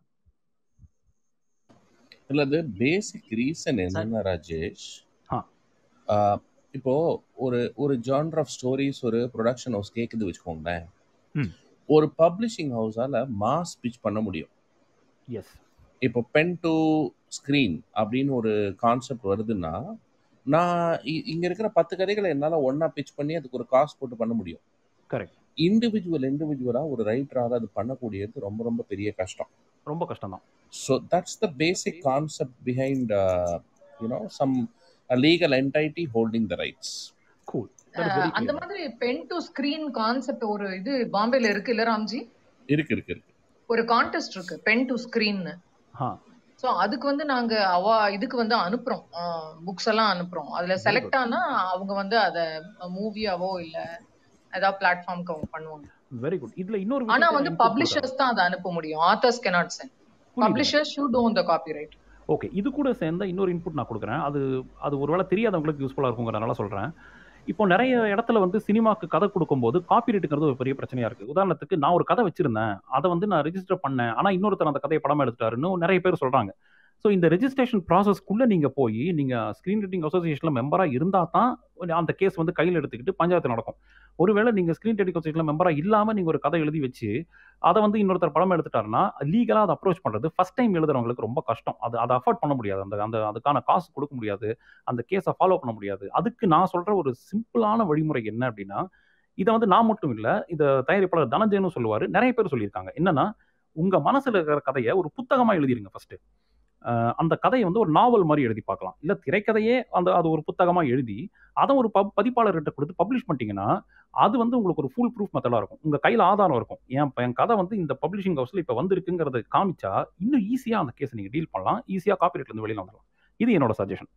இல்ல அது பேசிக் ரீசன் சார் என்னன்னா ராஜேஷ் ஆ ஆஹ் இப்போ ஒரு ஒரு ஜான்ர் ஆஃப் ஸ்டோரிஸ் ஒரு ப்ரொடக்ஷன் ஹவுஸ் கேக்குது வச்சுக்கோங்களேன் ம் ஒரு பப்ளிஷிங் ஹவுஸால மாஸ் பிச் பண்ண முடியும் எஸ் இப்போ பென் டு ஸ்க்ரீன் அப்படின்னு ஒரு கான்செப்ட் வருதுன்னா நான் இ- இங்க இருக்கிற பத்து கதைகளை என்னால ஒண்ணா பிச் பண்ணி அதுக்கு ஒரு காசு போட்டு பண்ண முடியும் கரெக்ட் இண்டிவிஜுவல் இண்டிவிஜுவலா ஒரு ரைட்டராக அது பண்ணக்கூடியது ரொம்ப ரொம்ப பெரிய கஷ்டம் ரொம்ப கஷ்டம் தான் so that's the basic concept behind you know some legal entity holding the rights cool that is very அந்த கிளியர் மாதிரி பென் டு ஸ்கிரீன் கான்செப்ட் ஒரு இது பாம்பேல இருக்கு இல்ல ராம்ஜி இருக்கு இருக்கு இருக்கு ஒரு கான்டெஸ்ட் இருக்கு பென் டு ஸ்கிரீன்னு ஆ சோ அதுக்கு வந்து நாங்க அவா இதுக்கு வந்து அனுப்புறோம் புக்ஸ் எல்லாம் அனுப்புறோம் அதுல வெரி செலக்ட் குட் ஆனா அவங்க வந்து அத மூவியாவோ இல்ல ஏதாவது பிளாட்ஃபார்ம்க்கு அவங்க பண்ணுவாங்க வெரி குட் இதுல இன்னொரு ஆனா விஷயத்தை வந்து நான் இன்புட் கொடுக்குறேன் பப்ளிஷர்ஸ் தான் அதை அனுப்ப முடியும் ஆத்தர்ஸ் cannot send புரியுதுங்க publishers should own the copyright okay இது கூட சேர்ந்த இன்னொரு இன்புட் நான் கொடுக்குறேன் அது அது ஒருவேளை தெரியாதவங்களுக்கு யூஸ்ஃபுல்லாக இருக்குங்கிறனால சொல்கிறேன் இப்போ நிறைய இடத்துல வந்து சினிமாக்கு கதை கொடுக்கும்போது காப்பிரைட்டுங்கிறது ஒரு பெரிய பிரச்சனையா இருக்கு உதாரணத்துக்கு நான் ஒரு கதை வச்சிருந்தேன் அதை வந்து நான் ரெஜிஸ்டர் பண்ணேன் ஆனா இன்னொருத்தர் அந்த கதையை படமா எடுத்துட்டாருன்னு நிறைய பேர் சொல்றாங்க ஸோ இந்த ரெஜிஸ்ட்ரேஷன் ப்ராசஸ்க்குள்ள நீங்க போய் நீங்க ஸ்கிரீன் ரீடிங் அசோசியேஷன்ல மெம்பரா இருந்தா தான் அந்த கேஸ் வந்து கையில் எடுத்துக்கிட்டு பஞ்சாயத்து நடக்கும் ஒருவேளை நீங்க ஸ்கிரீன் ரீடிங் அசோசியேஷன்ல மெம்பரா இல்லாம நீங்க ஒரு கதை எழுதி வச்சு அதை வந்து இன்னொருத்தர் படம் எடுத்துட்டாருன்னா லீகலா அதை அப்ரோச் பண்றது ஃபர்ஸ்ட் டைம் எழுதுறவங்களுக்கு ரொம்ப கஷ்டம் அது அதை அஃபோர்ட் பண்ண முடியாது அந்த அந்த அதுக்கான காசு கொடுக்க முடியாது அந்த கேஸை ஃபாலோ பண்ண முடியாது அதுக்கு நான் சொல்ற ஒரு சிம்பிளான வழிமுறை என்ன அப்படின்னா இதை வந்து நான் மட்டும் இல்ல இதை தயாரிப்பாளர் தனஞ்சயனும் சொல்லுவாரு நிறைய பேர் சொல்லியிருக்காங்க என்னன்னா உங்க மனசுல இருக்கிற கதையை ஒரு புத்தகமா எழுதிருங்க ஃபர்ஸ்ட் அந்த கதையை வந்து ஒரு நாவல் மாதிரி எழுதி பார்க்கலாம் இல்ல திரைக்கதையே அந்த அது ஒரு புத்தகமா எழுதி அதை ஒரு பப் பதிப்பாளர்கிட்ட கொடுத்து பப்ளிஷ் பண்ணிட்டீங்கன்னா அது வந்து உங்களுக்கு ஒரு ஃபுல் ப்ரூஃப் மெத்தடா இருக்கும் உங்க கையில ஆதாரம் இருக்கும் என் என் கதை வந்து இந்த பப்ளிஷிங் ஹவுஸ்ல இப்ப வந்திருக்குங்கிறத காமிச்சா இன்னும் ஈஸியா அந்த கேஸ் நீங்க டீல் பண்ணலாம் ஈஸியா காப்பிரைட்ல இருந்து வெளியில வந்துடலாம் இது என்னோட சஜஷன்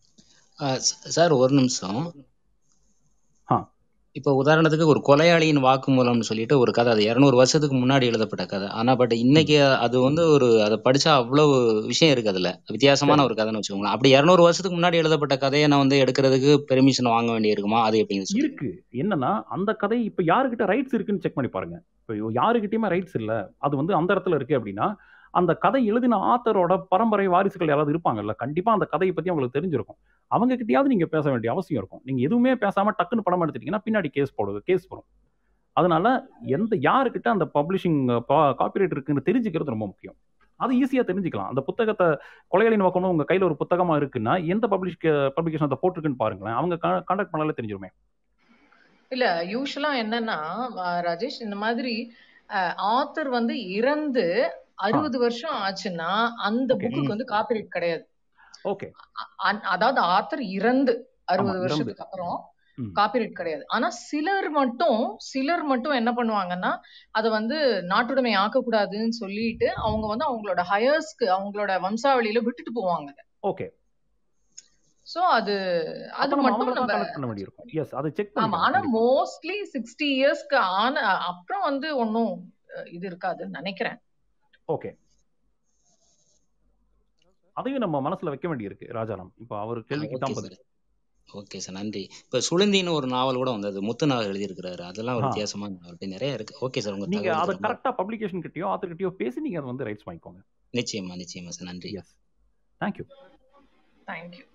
சார் ஒரு நிமிஷம் ஆ இப்போ உதாரணத்துக்கு ஒரு கொலையாளியின் வாக்குமூலம்னு சொல்லிட்டு ஒரு கதை அது இரநூறு வருஷத்துக்கு முன்னாடி எழுதப்பட்ட கதை ஆனா பட் இன்னைக்கு அது வந்து ஒரு அதை படிச்சா அவ்வளவு விஷயம் இருக்கு அதுல வித்தியாசமான சரி ஒரு கதைன்னு வச்சுக்கோங்களேன் அப்படி இரநூறு வருஷத்துக்கு முன்னாடி எழுதப்பட்ட கதையை நான் வந்து எடுக்கிறதுக்கு பெர்மிஷன் வாங்க வேண்டி இருக்குமா அது எப்படின்னு சொல்லுங்க இருக்கு என்னன்னா அந்த கதை இப்ப யாருக்கிட்ட ரைட்ஸ் இருக்குன்னு செக் பண்ணி பாருங்க இப்போ யாருக்கிட்டயுமே ரைட்ஸ் இல்ல அது வந்து அந்த இடத்துல இருக்கு அப்படின்னா அந்த கதை எழுதின ஆத்தரோட பரம்பரை வாரிசுகள் யாராவது இருப்பாங்கல்ல கண்டிப்பா அந்த கதையை பத்தி அவங்களுக்கு தெரிஞ்சிருக்கும் அவங்க கிட்டயாவது நீங்க பேச வேண்டிய அவசியம் இருக்கும் நீங்க எதுவுமே பேசாம டக்குன்னு படம் எடுத்துட்டீங்கன்னா பின்னாடி கேஸ் போடுது கேஸ் வரும் அதனால எந்த யாருக்கிட்ட அந்த பப்ளிஷிங் காப்பிரைட் இருக்குன்னு தெரிஞ்சுக்கிறது ரொம்ப முக்கியம் அது ஈஸியா தெரிஞ்சுக்கலாம் அந்த புத்தகத்தை கொலைகளின் நோக்கணும் உங்க கையில ஒரு புத்தகமா இருக்குன்னா எந்த பப்ளிஷ் பப்ளிகேஷன் அதை போட்டிருக்குன்னு பாருங்களேன் அவங்க கான்டாக்ட் பண்ணாலே தெரிஞ்சிருமே இல்ல யூஸ்வலா என்னன்னா அஹ் ராஜேஷ் இந்த மாதிரி ஆத்தர் வந்து இறந்து ஆ அறுபது வருஷம் ஆச்சுன்னா அந்த ஓகே புக்குக்கு வந்து காப்பிரைட் கிடையாது ஓகே அ- அதாவது ஆத்தர் இறந்து ஆமா அறுபது இறந்து வருஷத்துக்கு அப்புறம் ம் காப்பிரைட் கிடையாது ஆனா சிலர் மட்டும் சிலர் மட்டும் என்ன பண்ணுவாங்கன்னா அதை வந்து நாட்டுடைமை ஆக்கக்கூடாதுன்னு சொல்லிட்டு அவங்க வந்து அவங்களோட ஹயர்ஸ்க்கு அவங்களோட வம்சாவளியில விட்டுட்டு போவாங்க அதை ஓகே சோ அது அப்ப அது நம்ம மட்டும் அவங்கள தான் நம்ம கனெக்ட் பண்ண வேண்டியிருக்கும் எஸ் அதை செக் ஆமா பண்ணிக்கணும் ஆனா கண்டிப்பா மோஸ்ட்லி சிக்ஸ்டி இயர்ஸ்க்கு ஆன அப்புறம் வந்து ஒன்றும் இது இருக்காதுன்னு நினைக்கிறேன் ஓகே அதையும் நம்ம மனசுல வைக்க வேண்டியிருக்கு ராஜாராம் இப்போ அவர் கேள்விக்கு ஓகே தான் சார் பதில் ஓகே சார் நன்றி இப்போ சுளுந்தின்னு ஒரு நாவல் கூட வந்தது முத்து நாவல் எழுதியிருக்கிறாரு அதெல்லாம் ஒரு ஆ வித்தியாசமான நாவல் இப்படி நிறைய இருக்கு ஓகே சார் உங்க நீங்க அதை தகவலுக்கு ரொம்ப கரெக்டா பப்ளிகேஷன் கிட்டயோ ஆத்தர் கிட்டயோ பேசி நீங்க அதை வந்து ரைட்ஸ் வாங்கிக்கோங்க நிச்சயமா நிச்சயமா சார் நன்றி எஸ் தேங்க்யூ தேங்க்யூ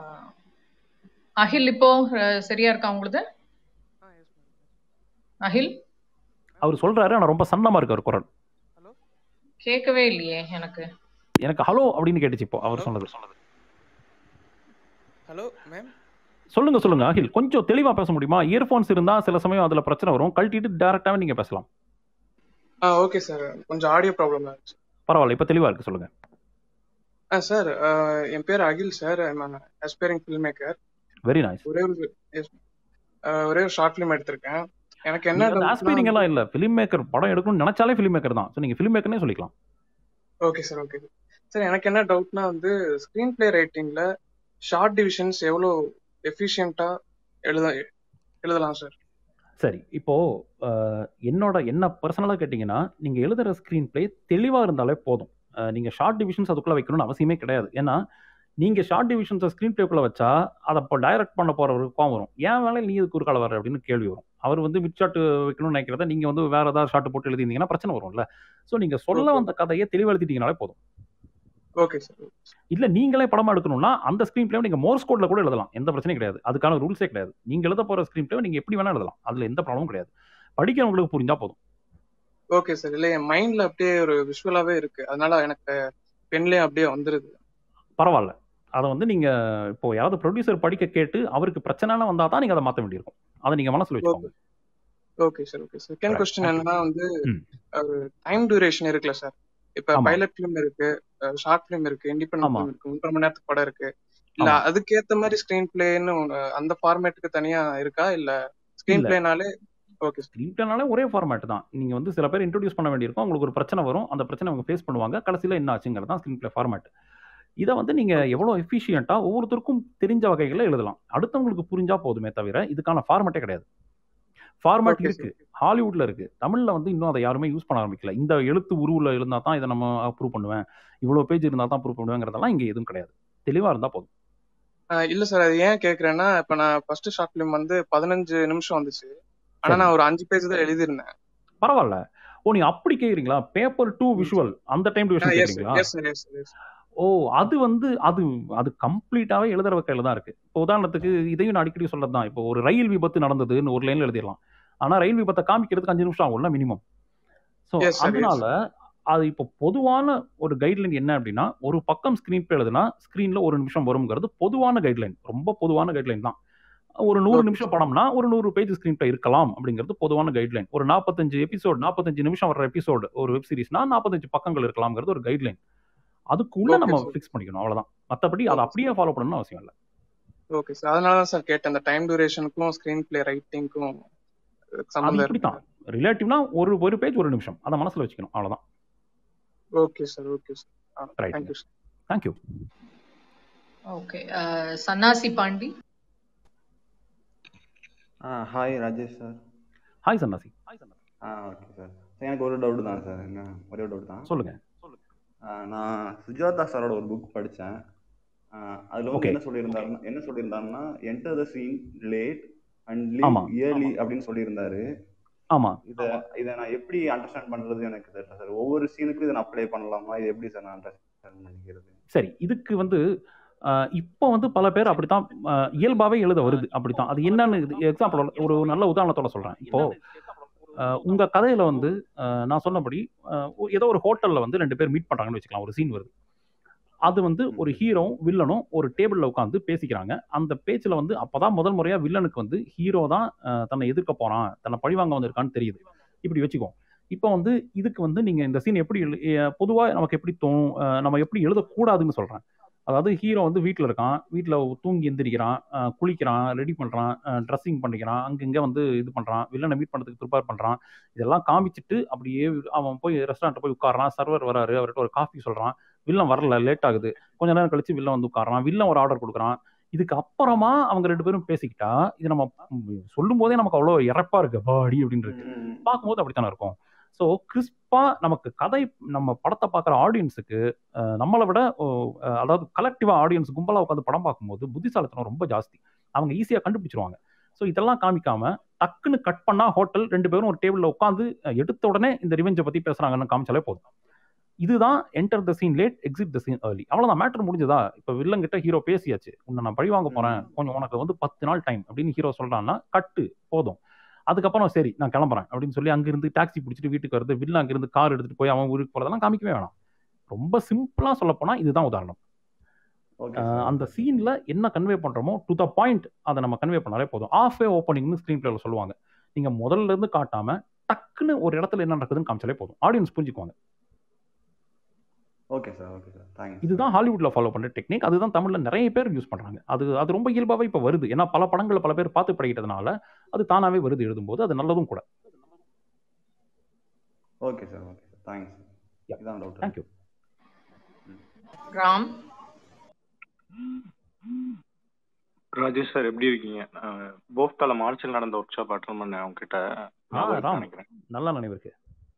அகில் இப்போ அஹ், சரியா இருக்கா உங்களுக்கு அகில் அவர் சொல்றாரு ஆனா ரொம்ப சன்னமா இருக்காரு குரல் கேட்கவே இல்லையே எனக்கு எனக்கு ஹலோ அப்படின்னு கேட்டுச்சு இப்போ அவர் சொன்னது ஹலோ மேம் சொல்லுங்க சொல்லுங்க அகில் கொஞ்சம் தெளிவா பேச முடியுமா இயர்ஃபோன்ஸ் இருந்தா சில சமயம் அதுல பிரச்சனை வரும் கழட்டிட்டு டேரக்டாவே நீங்க பேசலாம் ஆ ஓகே சார் கொஞ்சம் ஆடியோ ப்ராப்ளம் இருந்துச்சு பரவாயில்ல இப்ப தெளிவா இருக்கு சொல்லுங்க ஆ சார் என் பேர் Akhil sir aspiring film maker very nice ஒரே ஒரு yes, ஆ, ஒரே ஒரு ஷார்ட் ஃபிலிம் எடுத்திருக்கேன் எனக்கு என்ன ஆஸ்பைரிங் டவுட்னா எல்லாம் இல்ல ஃபிலிம் மேக்கர் படம் எடுக்கணும்னு நினைச்சாலே ஃபிலிம் மேக்கர் தான் ஸோ நீங்க ஃபிலிம் மேக்கர்னே சொல்லிக்கலாம் ஓகே சார் ஓகே சார் எனக்கு என்ன டவுட்னா வந்து ஸ்க்ரீன் பிளே ரைட்டிங்ல ஷார்ட் டிவிஷன்ஸ் எவ்வளோ எஃபிஷியண்டா எழுத எழுதலாம் சார் சரி இப்போ அஹ், என்னோட என்ன பர்சனலாக கேட்டிங்கன்னா நீங்கள் எழுதுகிற ஸ்க்ரீன் ப்ளே தெளிவாக இருந்தாலே போதும் அஹ், நீங்க ஷார்ட் டிவிஷன்ஸ் அதுக்குள்ளே வைக்கணும்னு அவசியமே கிடையாது ஏன்னா நீங்க ஷார்ட் டிவிஷன்ஸை ஸ்க்ரீன் ப்ளேக்குள்ளே வச்சா அதை இப்போ டைரக்ட் பண்ண போகிறவருக்கு கோவம் வரும் ஏன் வேலையில் நீ இதுக்கு ஒரு கால வர அப்படின்னு கேள்வி வரும் அவர் வந்து மிட் ஷாட் வைக்கணும்னு நினைக்கிறத நீங்கள் வந்து வேற ஏதாவது ஷாட் போட்டு எழுதியிருந்தீங்கன்னா பிரச்சனை வரும்ல ஸோ நீங்கள் சொல்ல வந்த கதையை தெளிவாக எழுதிட்டீங்கனாலே போதும் ஓகே சார் இல்ல நீங்களே படமா எடுக்கணும்னா அந்த ஸ்க்ரீன் பிளே நீங்க மோர்ஸ் கோட்ல கூட எழுதலாம் எந்த பிரச்சனையும் கிடையாது அதுக்கான ரூல்ஸே கிடையாது நீங்க எழுத போற ஸ்க்ரீன் பிளே நீங்க எப்படி வேணா எழுதலாம் அதுல எந்த ப்ராப்ளமும் கிடையாது படிக்கிறவங்களுக்கு புரிஞ்சா போதும் ஓகே சார் இல்லை என் மைண்ட்ல அப்படியே ஒரு விஷுவலாவே இருக்கு அதனால எனக்கு பென்லயே அப்படியே வந்துருது பரவாயில்ல அதை வந்து நீங்க இப்போ யாராவது ப்ரொடியூசர் படிக்க கேட்டு அவருக்கு பிரச்சனைன்னு வந்தா தான் நீங்க அதை மாத்த வேண்டியிருக்கும் அதை நீங்க மனசுல வச்சுக்கோங்க okay sir okay sir second Right. Question Thank you. என்னன்னா வந்து ம். டைம் டியூரேஷன் இருக்குல்ல சார் இப்ப ஆமா. பைலட் ஃபிலிம் இருக்கு ஷார்ட் ஃபிலிம் இருக்கு இண்டிபெண்டன்ட் ஆமா. ஃபிலிம் இருக்கு ஒன்றரை மணி நேரத்துக்கு படம் இருக்கு இல்ல ஆமா. அதுக்கேத்த மாதிரி ஸ்கிரீன் பிளேன்னு அந்த ஃபார்மேட்டுக்கு தனியா இருக்கா இல்ல ஸ்கிரீன் இல்ல. பிளேனாலே ஓகே ஸ்க்ரீன் பிளேனாலே ஒரே ஃபார்மேட் தான் நீங்க வந்து சில பேர் இன்ட்ரோடியூஸ் பண்ண வேண்டியிருக்கும் உங்களுக்கு ஒரு பிரச்சனை வரும் அந்த பிரச்சனை அவங்க ஃபேஸ் பண்ணுவாங்க கடைசியில் என்ன ஆச்சுங்கிறது தான் ஸ்க்ரீன் பிளே ஃபார்மேட் இதை வந்து நீங்க எவ்வளவு எஃபிஷியண்டா ஒவ்வொருத்தருக்கும் தெரிஞ்ச வகைகளில் எழுதலாம் அடுத்தவங்களுக்கு புரிஞ்சா போதுமே தவிர இதுக்கான ஃபார்மேட்டே கிடையாது ஃபார்மேட் Okay, இருக்கு ஹாலிவுட்ல இருக்கு தமிழ்ல வந்து இன்னும் அதை யாருமே யூஸ் பண்ண ஆரம்பிக்கல இந்த எழுத்து உருவில் இருந்தா தான் இதை நம்ம அப்ரூவ் பண்ணுவேன் இவ்வளவு பேஜ் இருந்தா தான் அப்ரூவ் பண்ணுவேங்கிறதெல்லாம் இங்க எதுவும் கிடையாது தெளிவா இருந்தா போதும் ஆஹ் இல்ல சார் அது ஏன் கேக்குறேன்னா இப்ப நான் ஃபர்ஸ்ட் ஷார்ட் ஃபிலிம் வந்து பதினஞ்சு நிமிஷம் வந்துச்சு ஆனா சரி நான் ஒரு அஞ்சு பேஜ் தான் எழுதியிருந்தேன் பரவாயில்ல ஓ நீங்க அப்படி கேக்குறீங்களா பேப்பர் டு விஷுவல் அந்த டைம் டிவிஷன் எஸ் கேக்குறீங்களா எஸ் சார் எஸ் எஸ் ஓ அது வந்து அது அது கம்ப்ளீட்டாவே எழுதுற கையில தான் இருக்கு இப்போ உதாரணத்துக்கு இதையும் நான் அடிக்கடி சொல்லது தான் இப்போ ஒரு ரயில் விபத்து நடந்ததுன்னு ஒரு லைன்ல எழுதிடலாம் ஆனா ரயில் விபத்தை காமிக்கிறதுக்கு அஞ்சு நிமிஷம் ஆகும்ல minimum so yes sir yes அதனால அது இப்போ பொதுவான ஒரு கைட்லைன் என்ன அப்படின்னா ஒரு பக்கம் ஸ்க்ரீன் பிளே எழுதுனா ஸ்க்ரீன்ல ஒரு நிமிஷம் வருங்கிறது பொதுவான கைட்லைன் ரொம்ப பொதுவான கைட்லைன் தான் ஒரு நூறு ஓகே நிமிஷம் படம்னா ஒரு நூறு பேஜ் ஸ்க்ரீன் பிளே இருக்கலாம் அப்படிங்கிறது பொதுவான கைட்லைன் ஒரு நாற்பத்தஞ்சு எபிசோட் நாற்பத்தஞ்சு நிமிஷம் வர எபிசோடு ஒரு வெப் சீரிஸ்னா நாற்பத்தஞ்சு பக்கங்கள் இருக்கலாம்ங்கிறது ஒரு கைட்லைன் அதுக்குள்ள ஓகே நம்ம சார் ஃபிக்ஸ் பண்ணிக்கணும் அவ்வளவுதான் மற்றபடி அதை அப்படியே ஃபாலோ பண்ணணும்னு அவசியம் இல்லை ஓகே சார் அதனால தான் சார் கேட்டேன் அந்த டைம் டியூரேஷனுக்கும் ஸ்கிரீன் பிளே ரைட்டிங்க்கும் அது சம்மந்தம் இப்படி இருக்கு தான் ரிலேட்டிவ்னா ஒரு ஒரு பேஜ் ஒரு நிமிஷம் அதை மனசுல வச்சுக்கணும் அவ்வளவுதான் ஓகே சார் ஓகே சார் ரைட்டுங்க thank you sir thank you okay Sannasi Pandi ஆ hi Rajesh sir hi Sannasi ஆ ஓகே சார் சார் எனக்கு ஒரு டவுட் தான் சார் என்ன ஒரே ஒரு டவுட் தான் சொல்லுங்க ஆ, நான் சுஜாதா சாரோட ஒரு புக் படித்தேன் அதில் வந்து ஓகே என்ன சொல்லியிருந்தாருன்னா என்ன சொல்லியிருந்தாருன்னா enter the scene late and ஆமா லீவ் இயர்லி அப்படின்னு சொல்லியிருந்தாரு ஆமா இதை இதை நான் எப்படி அண்டர்ஸ்டாண்ட் பண்ணுறது எனக்கு தெரியல சார் ஒவ்வொரு சீனுக்கும் இதை நான் அப்ளை பண்ணலாமா இது எப்படி சார் நான் அண்டர்ஸ்டாண்ட் பண்ணிக்கிறது சரி இதுக்கு வந்து ஆஹ், இப்போ வந்து பல பேர் அப்படித்தான் ஆஹ், இயல்பாவே எழுத வருது அப்படித்தான் அது என்னன்னு எக்ஸாம்பிள் ஒரு நல்ல உதாரணத்தோட சொல்றேன் இப்போ ஆஹ், உங்க கதையில வந்து ஆஹ், நான் சொன்னபடி ஆஹ், ஏதோ ஒரு ஹோட்டல்ல வந்து ரெண்டு பேர் மீட் பண்றாங்கன்னு வச்சுக்கலாம் ஒரு சீன் வருது அது வந்து ஒரு ஹீரோவும் வில்லனும் ஒரு டேபிள்ல உட்காந்து பேசிக்கிறாங்க அந்த பேச்சுல வந்து அப்பதான் முதல் முறையா வில்லனுக்கு வந்து ஹீரோ தான் ஆஹ், தன்னை எதிர்க்க போறான் தன்னை பழிவாங்க வந்திருக்கான்னு தெரியுது இப்படி வச்சுக்கோ இப்போ வந்து இதுக்கு வந்து நீங்க இந்த சீன் எப்படி எழு- அஹ் பொதுவா நமக்கு எப்படி தோணும் அஹ் நம்ம எப்படி எழுதக்கூடாதுன்னு சொல்றேன் அதாவது ஹீரோ வந்து வீட்டில் இருக்கான் வீட்டில் தூங்கி எந்திரிக்கிறான் அஹ் குளிக்கிறான் ரெடி பண்ணுறான் ட்ரெஸ்ஸிங் பண்ணிக்கிறான் அங்கங்கே வந்து இது பண்ணுறான் வில்லனை மீட் பண்ணுறதுக்கு ப்ரிப்பேர் பண்ணுறான் இதெல்லாம் காமிச்சிட்டு அப்படியே அவன் போய் ரெஸ்டாரண்ட்டை போய் உட்காரான் சர்வர் வராரு அவர்கிட்ட ஒரு காஃபி சொல்கிறான் வில்லன் வரல லேட் ஆகுது கொஞ்ச நேரம் கழிச்சு வில்லன் வந்து உட்காரான் வில்லன் ஒரு ஆர்டர் கொடுக்குறான் இதுக்கு அப்புறமா அவங்க ரெண்டு பேரும் பேசிக்கிட்டா இது நம்ம சொல்லும் போதே நமக்கு அவ்வளோ இறப்பா இருக்கு பாடி அப்படின்னு இருக்கு பார்க்கும்போது அப்படித்தானே இருக்கும் ஸோ கிறிஸ்பா நமக்கு கதை நம்ம படத்தை பார்க்குற ஆடியன்ஸுக்கு நம்மளை விட ஓ, அஹ், அதாவது கலெக்டிவா ஆடியன்ஸ் கும்பலா உட்காந்து படம் பார்க்கும்போது புத்திசாலித்தனம் ரொம்ப ஜாஸ்தி அவங்க ஈஸியாக கண்டுபிடிச்சிருவாங்க ஸோ இதெல்லாம் காமிக்காம டக்குன்னு கட் பண்ணா ஹோட்டல் ரெண்டு பேரும் ஒரு டேபிள்ல உட்காந்து எடுத்த உடனே இந்த ரிவெஞ்சை பத்தி பேசுறாங்கன்னு காமிச்சாலே போதும் இதுதான் enter the scene late exit the scene early அவ்வளவுதான் மேட்டர் முடிஞ்சதா இப்போ வில்லன் கிட்ட ஹீரோ பேசியாச்சு உன்னை நான் பழி வாங்க போறேன் கொஞ்சம் உனக்கு வந்து பத்து நாள் டைம் அப்படின்னு ஹீரோ சொல்றான்னா கட்டு போதும் அதுக்கப்புறம் சரி நான் கிளம்புறேன் அப்படின்னு சொல்லி அங்கிருந்து டாக்ஸி பிடிச்சிட்டு வீட்டுக்கு வருது வில்ல அங்கிருந்து கார் எடுத்துட்டு போய் அவன் ஊருக்கு போறதெல்லாம் காமிக்கவே வேணாம் ரொம்ப சிம்பிளா சொல்ல போனா இதுதான் உதாரணம் ஓகே அஹ் சார் அந்த சீன்ல என்ன கன்வே பண்றோமோ டு த பாயிண்ட் அதை நம்ம கன்வே பண்ணாலே போதும் ஆஃப் வே ஓப்பனிங்னு ஸ்க்ரீன் பிளேல சொல்லுவாங்க நீங்க முதல்ல இருந்து காட்டாம டக்குன்னு ஒரு இடத்துல என்ன நடக்குதுன்னு காமிச்சாலே போதும் ஆடியன்ஸ் புரிஞ்சுக்குவாங்க okay sir okay sir thank you இதுதான் ஹாலிவுட்ல ஃபாலோ பண்ற டெக்னிக் அதுதான் தமிழ்ல நிறைய பேர் யூஸ் பண்றாங்க அது அது ரொம்ப இயல்பாவே இப்ப வருது ஏன்னா பல படங்களை பல பேர் பார்த்து பழகிட்டதுனால அது தானாவே வருது எழுதும்போது அது நல்லதும் கூட okay sir okay sir thanks இதான் doubt thank you Ram Rajesh sir எப்படி இருக்கீங்க போஃப்டால மார்ச்சில் நடந்த ஒர்க் ஷாப் அட்டன் பண்ணேன் உங்ககிட்ட ஆ ஞாபகம் இருக்குன்னு ராம் நினைக்கிறேன் நல்ல நினைவு இருக்கு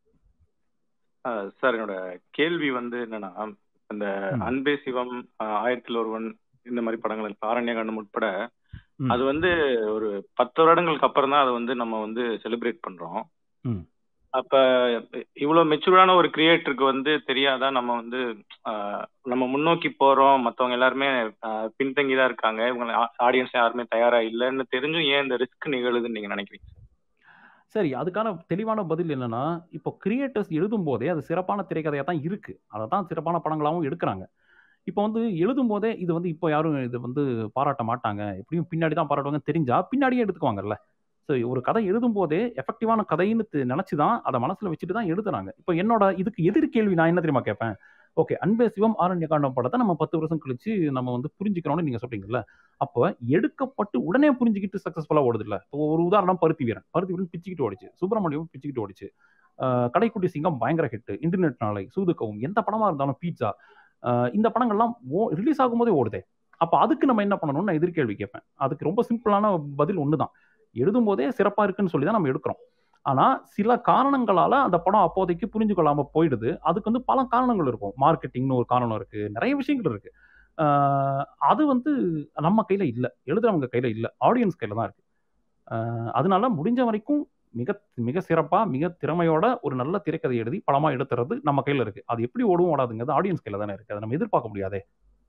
அஹ் சார் என்னோட கேள்வி வந்து என்னன்னா இந்த ம். அன்பே சிவம் அஹ் ஆயிரத்தில் ஒருவன் இந்த மாதிரி படங்கள் இருக்கு ஆரண்யகாண்டம் உட்பட ம். அது வந்து ஒரு பத்து வருடங்களுக்கு அப்புறம் தான் அதை வந்து நம்ம வந்து செலிப்ரேட் பண்றோம் ம். அப்ப இவ்வளவு மெச்சூர்டான ஒரு கிரியேட்டருக்கு வந்து தெரியாதா நம்ம வந்து ஆஹ், நம்ம முன்னோக்கி போறோம் மத்தவங்க எல்லாருமே ஆஹ், பின்தங்கி தான் இருக்காங்க இவங்க ஆடியன்ஸ் யாருமே தயாரா இல்லைன்னு தெரிஞ்சும் ஏன் இந்த ரிஸ்க் நிகழுதுன்னு நீங்க நினைக்கிறீங்க சரி அதுக்கான தெளிவான பதில் என்னன்னா இப்போ கிரியேட்டர்ஸ் எழுதும் போதே அது சிறப்பான திரைக்கதையா தான் இருக்கு அதை தான் சிறப்பான படங்களாகவும் எடுக்கிறாங்க இப்போ வந்து எழுதும் போதே இது வந்து இப்போ யாரும் இது வந்து பாராட்ட மாட்டாங்க எப்படியும் பின்னாடி தான் பாராட்டுவாங்க தெரிஞ்சா பின்னாடியே எடுத்துக்குவாங்கல்ல ஸோ ஒரு கதை எழுதும் போதே எஃபெக்டிவான கதைன்னு தி- நினைச்சு தான் அதை மனசுல வச்சுட்டு தான் எழுதுறாங்க இப்போ என்னோட இதுக்கு எதிர் கேள்வி நான் என்ன தெரியுமா கேட்பேன் ஓகே அன்பே சிவம் ஆரண்யகாண்டம் படத்தை நம்ம பத்து வருஷம் கழிச்சு நம்ம வந்து புரிஞ்சுக்கிறோம்னு நீங்க சொல்றீங்கல்ல அப்போ எடுக்கப்பட்டு உடனே புரிஞ்சுக்கிட்டு சக்சஸ்ஃபுல்லா ஓடுது இல்ல இப்போ ஒரு உதாரணம் பருத்தி வீரன் பருத்தி வீரன் பிச்சுக்கிட்டு ஓடிச்சு சுப்பிரமணியம் பிச்சுக்கிட்டு ஓடிச்சு ஆஹ் கடைக்குட்டி சிங்கம் பயங்கர ஹிட் இன்டர்நெட் நாளை சூதுக்கவும் எந்த படமா இருந்தாலும் பீட்சா இந்த படங்கள்லாம் ரிலீஸ் ஆகும்போதே ஓடுதே அப்போ அதுக்கு நம்ம என்ன பண்ணணும்னு நான் எதிர்கேள்வி கேட்பேன் அதுக்கு ரொம்ப சிம்பிளான பதில் ஒன்று தான் எழுதும் போதே சிறப்பாக இருக்குன்னு சொல்லி தான் நம்ம எடுக்கிறோம் ஆனால் சில காரணங்களால அந்த படம் அப்போதைக்கு புரிஞ்சு கொள்ளாம போயிடுது அதுக்கு வந்து பல காரணங்கள் இருக்கும் மார்க்கெட்டிங்னு ஒரு காரணம் இருக்கு நிறைய விஷயங்கள் இருக்கு ஆஹ் அது வந்து நம்ம கையில இல்லை எழுதுறவங்க கையில இல்லை ஆடியன்ஸ் கையில தான் இருக்கு ஆஹ் அதனால முடிஞ்ச வரைக்கும் மிக மிக சிறப்பா மிக திறமையோட ஒரு நல்ல திரைக்கதை எழுதி படமா எடுத்துறது நம்ம கையில இருக்கு அது எப்படி ஓடும் ஓடாதுங்கிறது ஆடியன்ஸ் கையில தானே இருக்கு அதை நம்ம எதிர்பார்க்க முடியாதே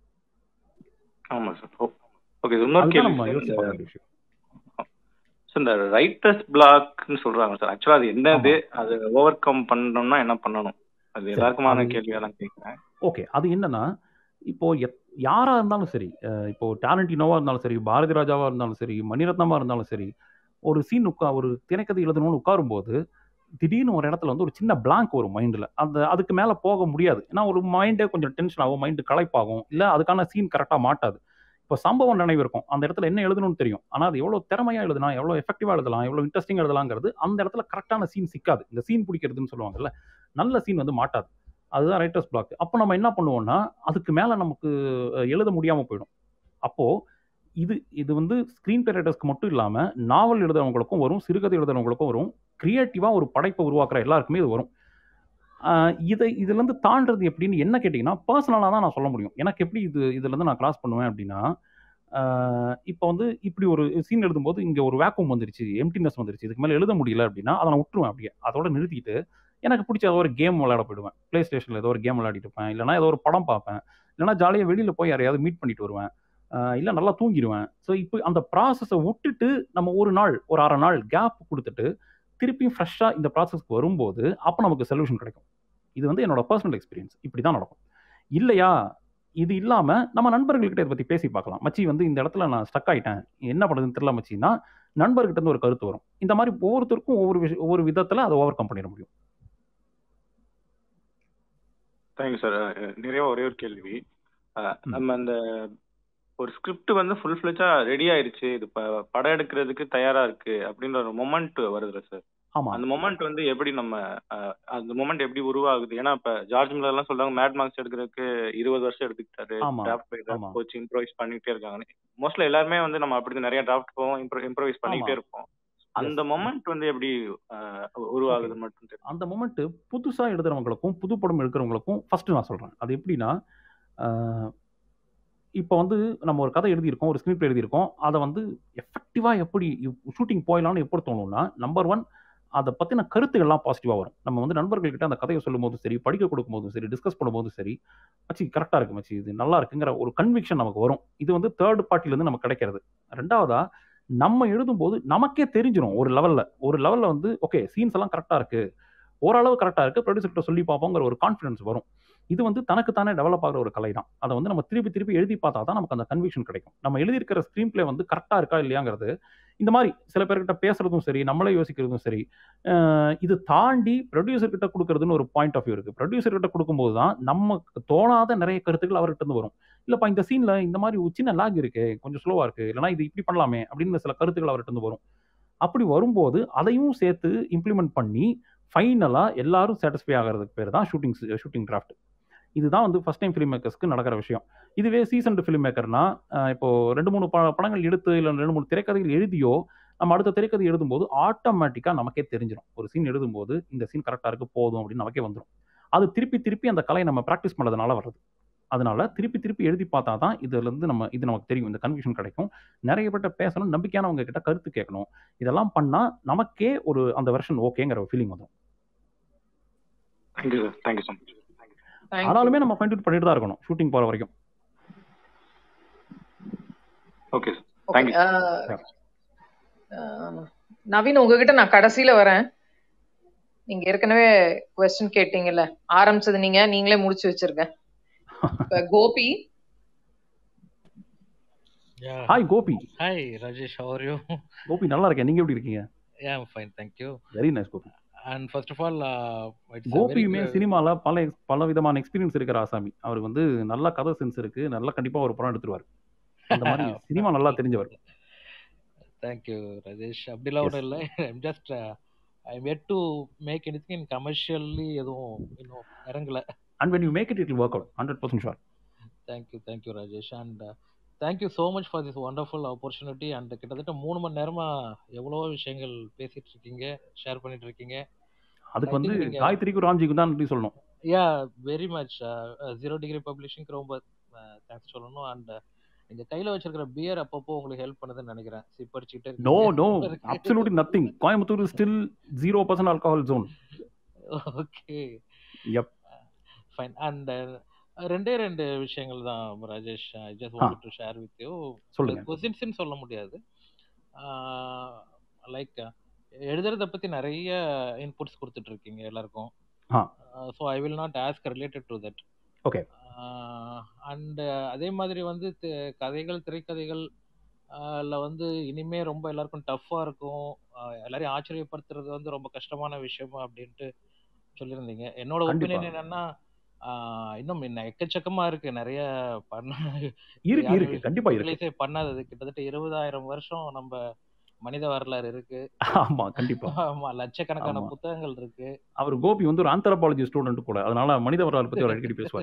ஆமா சார் ஓகே இது இன்னொரு அதுதான் கேள்வி நம்ம சார் யோசிச்சு இந்த பார்க்க வேண்டிய விஷயம் So, இந்த ரைட்டர்ஸ் பிளாக்னு சொல்றாங்க சார் ஆக்சுவலா அது என்னது அது ஓவர் கம் பண்ணணும்னா என்ன பண்ணணும் அது சரி எல்லாருக்குமான அது கேள்வியா தான் கேட்கிறேன் ஓகே அது என்னன்னா இப்போ எத் யாரா இருந்தாலும் சரி அஹ் இப்போ டேலண்டினோவா இருந்தாலும் சரி பாரதி ராஜாவா இருந்தாலும் சரி மணிரத்னமா இருந்தாலும் சரி ஒரு சீன் உட்கா ஒரு திரைக்கதை எழுதணும்னு உட்காரும்போது திடீர்னு ஒரு இடத்துல வந்து ஒரு சின்ன blank வரும் மைண்டில் அந்த அதுக்கு மேலே போக முடியாது ஏன்னா ஒரு மைண்டே கொஞ்சம் டென்ஷன் ஆகும் மைண்டு களைப்பாகும் இல்லை அதுக்கான சீன் கரெக்டாக மாட்டாது இப்போ சம்பவம் நினைவு இருக்கும் அந்த இடத்துல என்ன எழுதணும்னு தெரியும் ஆனால் அது எவ்வளோ திறமையாக எழுதலாம் எவ்வளோ எஃபெக்டிவாக எழுதலாம் எவ்வளோ இன்ட்ரெஸ்டிங் எழுதலாங்கிறது அந்த இடத்துல கரெக்டான சீன் சிக்காது இந்த சீன் பிடிக்கிறதுன்னு சொல்லுவாங்கல்ல நல்ல சீன் வந்து மாட்டாது அதுதான் ரைட்டர்ஸ் பிளாக் அப்போ நம்ம என்ன பண்ணுவோம்னா அதுக்கு மேலே நமக்கு அஹ், எழுத முடியாமல் போயிடும் அப்போது இது இது வந்து ஸ்க்ரீன் பிளே ரைட்டர்ஸ்க்கு மட்டும் இல்லாமல் நாவல் எழுதுறவங்களுக்கும் வரும் சிறுகதை எழுதுறவங்களுக்கும் வரும் கிரியேட்டிவாக ஒரு படைப்பை உருவாக்குற எல்லாருக்குமே இது வரும் ஆஹ் இதை இதுலேருந்து தாண்டது எப்படின்னு என்ன கேட்டிங்கன்னா பர்சனலாக தான் நான் சொல்ல முடியும் எனக்கு எப்படி இது இதுலேருந்து நான் கிராஸ் பண்ணுவேன் அப்படின்னா இப்போ வந்து இப்படி ஒரு சீன் எழுதும்போது இங்கே ஒரு வேக்கம் வந்துருச்சு எம்டினஸ் வந்துருச்சு இதுக்கு மேலே எழுத முடியல அப்படின்னா அதை நான் விட்டுருவேன் அப்படியே அதோட நிறுத்திட்டு எனக்கு பிடிச்ச ஏதோ ஒரு கேம் விளையாட போயிடுவேன் ப்ளே ஸ்டேஷனில் ஏதோ ஒரு கேம் விளையாடிட்டு இருப்பேன் இல்லைனா ஏதோ ஒரு படம் பார்ப்பேன் இல்லைனா ஜாலியாக வெளியில் போய் யாரையாவது மீட் பண்ணிட்டு வருவேன் இல்லை நல்லா தூங்கிடுவேன் ஸோ இப்போ அந்த ப்ராசஸை விட்டுட்டு நம்ம ஒரு நாள் ஒரு அரை நாள் கேப் கொடுத்துட்டு திருப்பியும் ஃப்ரெஷ்ஷாக இந்த ப்ராசஸ்க்கு வரும்போது அப்போ நமக்கு சொல்யூஷன் கிடைக்கும் இது வந்து என்னோட பர்சனல் எக்ஸ்பீரியன்ஸ் இப்படி தான் நடக்கும் இல்லையா இது இல்லாமல் நம்ம நண்பர்கள்கிட்ட இதை பற்றி பேசி பார்க்கலாம் மச்சி வந்து இந்த இடத்துல நான் ஸ்டக் ஆயிட்டேன் என்ன பண்ணுறதுன்னு தெரியல மச்சின்னா நண்பர்கிட்ட இருந்து ஒரு கருத்து வரும் இந்த மாதிரி ஒவ்வொருத்தருக்கும் ஒவ்வொரு விஷயம் ஒவ்வொரு விதத்தில் அதை ஓவர் கம் பண்ணிட முடியும் தேங்க்யூ சார் நிறைய ஒரே ஒரு கேள்வி அஹ், நம்ம அந்த ஒரு ஸ்கிரிப்ட் வந்து ஃபுல் ஃபிளெச்சா ரெடி ஆயிருச்சு இது ப- படம் எடுக்கிறதுக்கு தயாரா இருக்கு அப்படின்ற ஒரு மொமெண்ட் வருதுல்ல சார் ஆமா அந்த மொமெண்ட் வந்து எப்படி நம்ம அஹ், அந்த மொமெண்ட் எப்படி உருவாகுது ஏன்னா இப்ப ஜார்ஜ் மில்லர் எல்லாம் சொல்றாங்க மேட் மார்க்ஸ் எடுக்கிறதுக்கு இருபது வருஷம் எடுத்துக்கிட்டாரு ஆமா டிராஃப்ட் பை ஆமா டிராஃப்ட் போச்சு இம்ப்ரோவைஸ் பண்ணிட்டே இருக்காங்க மோஸ்ட்லி எல்லாருமே வந்து நம்ம அப்படி நிறைய டிராஃப்ட் போவோம் இம்ப்ரோவைஸ் ஆமா பண்ணிக்கிட்டே இருப்போம் எஸ் அந்த மொமெண்ட் வந்து எப்படி அஹ், ஓகே உருவாகுதுன்னு மட்டும் தெரியும் அந்த மொமெண்ட் புதுசா எழுதுறவங்களுக்கும் புது படம் எடுக்கிறவங்களுக்கும் ஃபர்ஸ்ட் நான் சொல்றேன் அது எப்படின்னா ஆஹ் இப்போ வந்து நம்ம ஒரு கதை எழுதியிருக்கோம் ஒரு ஸ்க்ரீன் பிளே எழுதியிருக்கோம் அதை வந்து எஃபெக்டிவாக எப்படி ஷூட்டிங் போயிடலாம்னு எப்படி தோணும்னா நம்பர் ஒன் அதை பற்றின கருத்துக்கள்லாம் பாசிட்டிவாக வரும் நம்ம வந்து நண்பர்கள்கிட்ட அந்த கதையை சொல்லும்போதும் சரி படிக்க கொடுக்கும்போதும் சரி டிஸ்கஸ் பண்ணும்போதும் சரி மச்சி கரெக்டாக இருக்கு மச்சி இது நல்லா இருக்குங்கிற ஒரு கன்விக்ஷன் நமக்கு வரும் இது வந்து தேர்ட் பார்ட்டிலேருந்து நமக்கு கிடைக்கிறது ரெண்டாவதா நம்ம எழுதும்போது நமக்கே தெரிஞ்சிரும் ஒரு லெவலில் ஒரு லெவலில் வந்து ஓகே சீன்ஸ் எல்லாம் கரெக்டாக இருக்குது ஓரளவு கரெக்டாக இருக்குது ப்ரொடியூசர்கிட்ட சொல்லி பார்ப்போங்கிற ஒரு கான்ஃபிடன்ஸ் வரும் இது வந்து தனக்கு தானே டெவலப் ஆகிற ஒரு கலை தான் அதை வந்து நம்ம திருப்பி திருப்பி எழுதி பார்த்தா தான் நமக்கு அந்த கன்விக்ஷன் கிடைக்கும் நம்ம எழுதியிருக்கிற ஸ்க்ரீன் பிளே வந்து கரெக்டாக இருக்கா இல்லையாங்கிறது இந்த மாதிரி சில பேர்கிட்ட பேசுறதும் சரி நம்மளே யோசிக்கிறதும் சரி அஹ் இது தாண்டி ப்ரொடியூசர் கிட்ட கொடுக்கறதுன்னு ஒரு பாயிண்ட் ஆஃப் வியூ இருக்கு ப்ரொடியூசர் கிட்ட கொடுக்கும்போது தான் நமக்கு தோணாத நிறைய கருத்துக்கள் அவர்கிட்ட இருந்து வரும் இல்லப்பா இந்த சீன்ல இந்த மாதிரி ஒரு சின்ன லாக் இருக்கு கொஞ்சம் ஸ்லோவா இருக்கு இல்லைனா இது இப்படி பண்ணலாமே அப்படின்னு சில கருத்துக்கள் அவர்கிட்ட இருந்து வரும் அப்படி வரும்போது அதையும் சேர்த்து இம்ப்ளிமெண்ட் பண்ணி ஃபைனலாக எல்லாரும் சாட்டிஸ்ஃபை ஆகிறதுக்கு பேர் தான் ஷூட்டிங் ஷூட்டிங் டிராஃப்ட் இதுதான் வந்து ஃபஸ்ட் டைம் ஃபிலிம் மேக்கர்ஸ்க்கு நடக்கிற விஷயம் இதுவே சீசன்டு ஃபிலிம் மேக்கர்னா இப்போ ரெண்டு மூணு ப படங்கள் எடுத்து இல்லை ரெண்டு மூணு திரைக்கதைகள் எழுதியோ நம்ம அடுத்த திரைக்கதை எழுதும்போது ஆட்டோமேட்டிக்காக நமக்கே தெரிஞ்சிடும் ஒரு சீன் எழுதும்போது இந்த சீன் கரெக்டாக இருக்கு போதும் அப்படின்னு நமக்கே வந்துடும் அது திருப்பி திருப்பி அந்த கலையை நம்ம ப்ராக்டிஸ் பண்ணதுனால வருது அதனால திருப்பி திருப்பி எழுதி பார்த்தா தான் இதுலேருந்து நம்ம இது நமக்கு தெரியும் இந்த கன்விஷன் கிடைக்கும் நிறைய பேர்ட்ட பேசணும் நம்பிக்கையானவங்க கிட்ட கருத்து கேட்கணும் இதெல்லாம் பண்ணால் நமக்கே ஒரு அந்த வெர்ஷன் ஓகேங்கிற ஃபீலிங் வந்துடும் thank you sir thank you so much ஆனாலுமே நம்ம ஃபைண்ட் அவுட் பண்ணிட்டு தான் இருக்கணும் ஷூட்டிங் போகிற வரைக்கும் okay sir okay thank you Naveen உங்ககிட்ட நான் கடைசியில வரேன் நீங்க ஏற்கனவே கொஸ்டின் கேட்டீங்கல்ல ஆரம்பிச்சது நீங்க நீங்களே முடிச்சு வச்சிருங்க இப்ப Gopi Yeah. Hi Gopi Hi, Rajesh. How are you? Gopi நல்லா இருக்கேன் நீங்க எப்படி இருக்கீங்க Yeah, I'm fine. Thank you. Very nice Gopi And first of all, uh, it's a very கோபியுமே good. சினிமால பல பல விதமான எக்ஸ்பீரியன்ஸ் இருக்கிற ஆசாமி அவர் வந்து நல்ல கதை சென்ஸ் இருக்கு நல்லா கண்டிப்பா ஒரு படம் எடுத்துருவாரு அந்த மாதிரி சினிமா நல்லா தெரிஞ்சவர் Thank you, Rajesh. அப்படிலாம் எஸ் ஒன்றும் இல்லை I'm just uh, I'm yet to make anything in commercially எதுவும் இன்னும் இறங்கல and when you make it it work out hundred percent sure Thank you, thank you, Rajesh. And uh, thank you so much for this wonderful opportunity. And கிட்டத்தட்ட மூணு மணி நேரமா எவ்வளவோ விஷயங்கள் பேசிட்டு இருக்கீங்க ஷேர் பண்ணிட்டு இருக்கீங்க And I அதுக்கு வந்து think நீங்க காயத்ரிக்கும் ராம்ஜிக்கும் தான் நன்றி சொல்லணும் yeah very much zero degree பப்ளிஷிங்க்கு ரொம்ப தேங்க்ஸ் சொல்லணும் அண்ட் நீங்க கையில வச்சிருக்கிற பியர் அப்பப்போ உங்களுக்கு ஹெல்ப் பண்ணுதுன்னு நினைக்கிறேன் சிப் அடிச்சுக்கிட்டே நோ இருக்கீங்க நோ போல இருக்கு absolutely nothing Coimbatore still zero percent alcohol zone okay எப் ஃபைன் அண்ட் ரெண்டே ரெண்டு விஷயங்கள் தான் Rajesh I just uh wanted to share with you சொல்லுங்க கொஸ்டின்ஸ்னு சொல்ல முடியாது லைக் எழுதுறத பத்தி நிறைய இன்புட்ஸ் கொடுத்துட்டு இருக்கீங்க எல்லாருக்கும் ஆ so I will not ask related to that okay and அதே மாதிரி வந்து தி- கதைகள் திரைக்கதைகள் ஆஹ் ல வந்து இனிமே ரொம்ப எல்லாருக்கும் டஃப்பா இருக்கும் ஆஹ் எல்லாரையும் ஆச்சரியப்படுத்துறது வந்து ரொம்ப கஷ்டமான விஷயமா அப்படின்ட்டு சொல்லியிருந்தீங்க என்னோட கண்டிப்பா ஒப்பீனியன் என்னன்னா ஆஹ் இன்னும் இன்னும் எக்கச்சக்கமா இருக்கு நிறைய பண்ண இருக்கு யாரும் இருக்கு கண்டிப்பா இருக்கு யூட்டிலைஸே பண்ணாதது கிட்டத்தட்ட இருபதாயிரம் வருஷம் நம்ம மனித வரலாறு இருக்கு ஆமா கண்டிப்பா ஆமா லட்சக்கணக்கான ஆமா புத்தகங்கள் இருக்கு அவர் கோபி வந்து ஒரு ஆந்த்ரோபாலஜி ஸ்டூடெண்ட் கூட அதனால மனித வரலாறு பத்தி அவர் அடிக்கடி பேசுவார்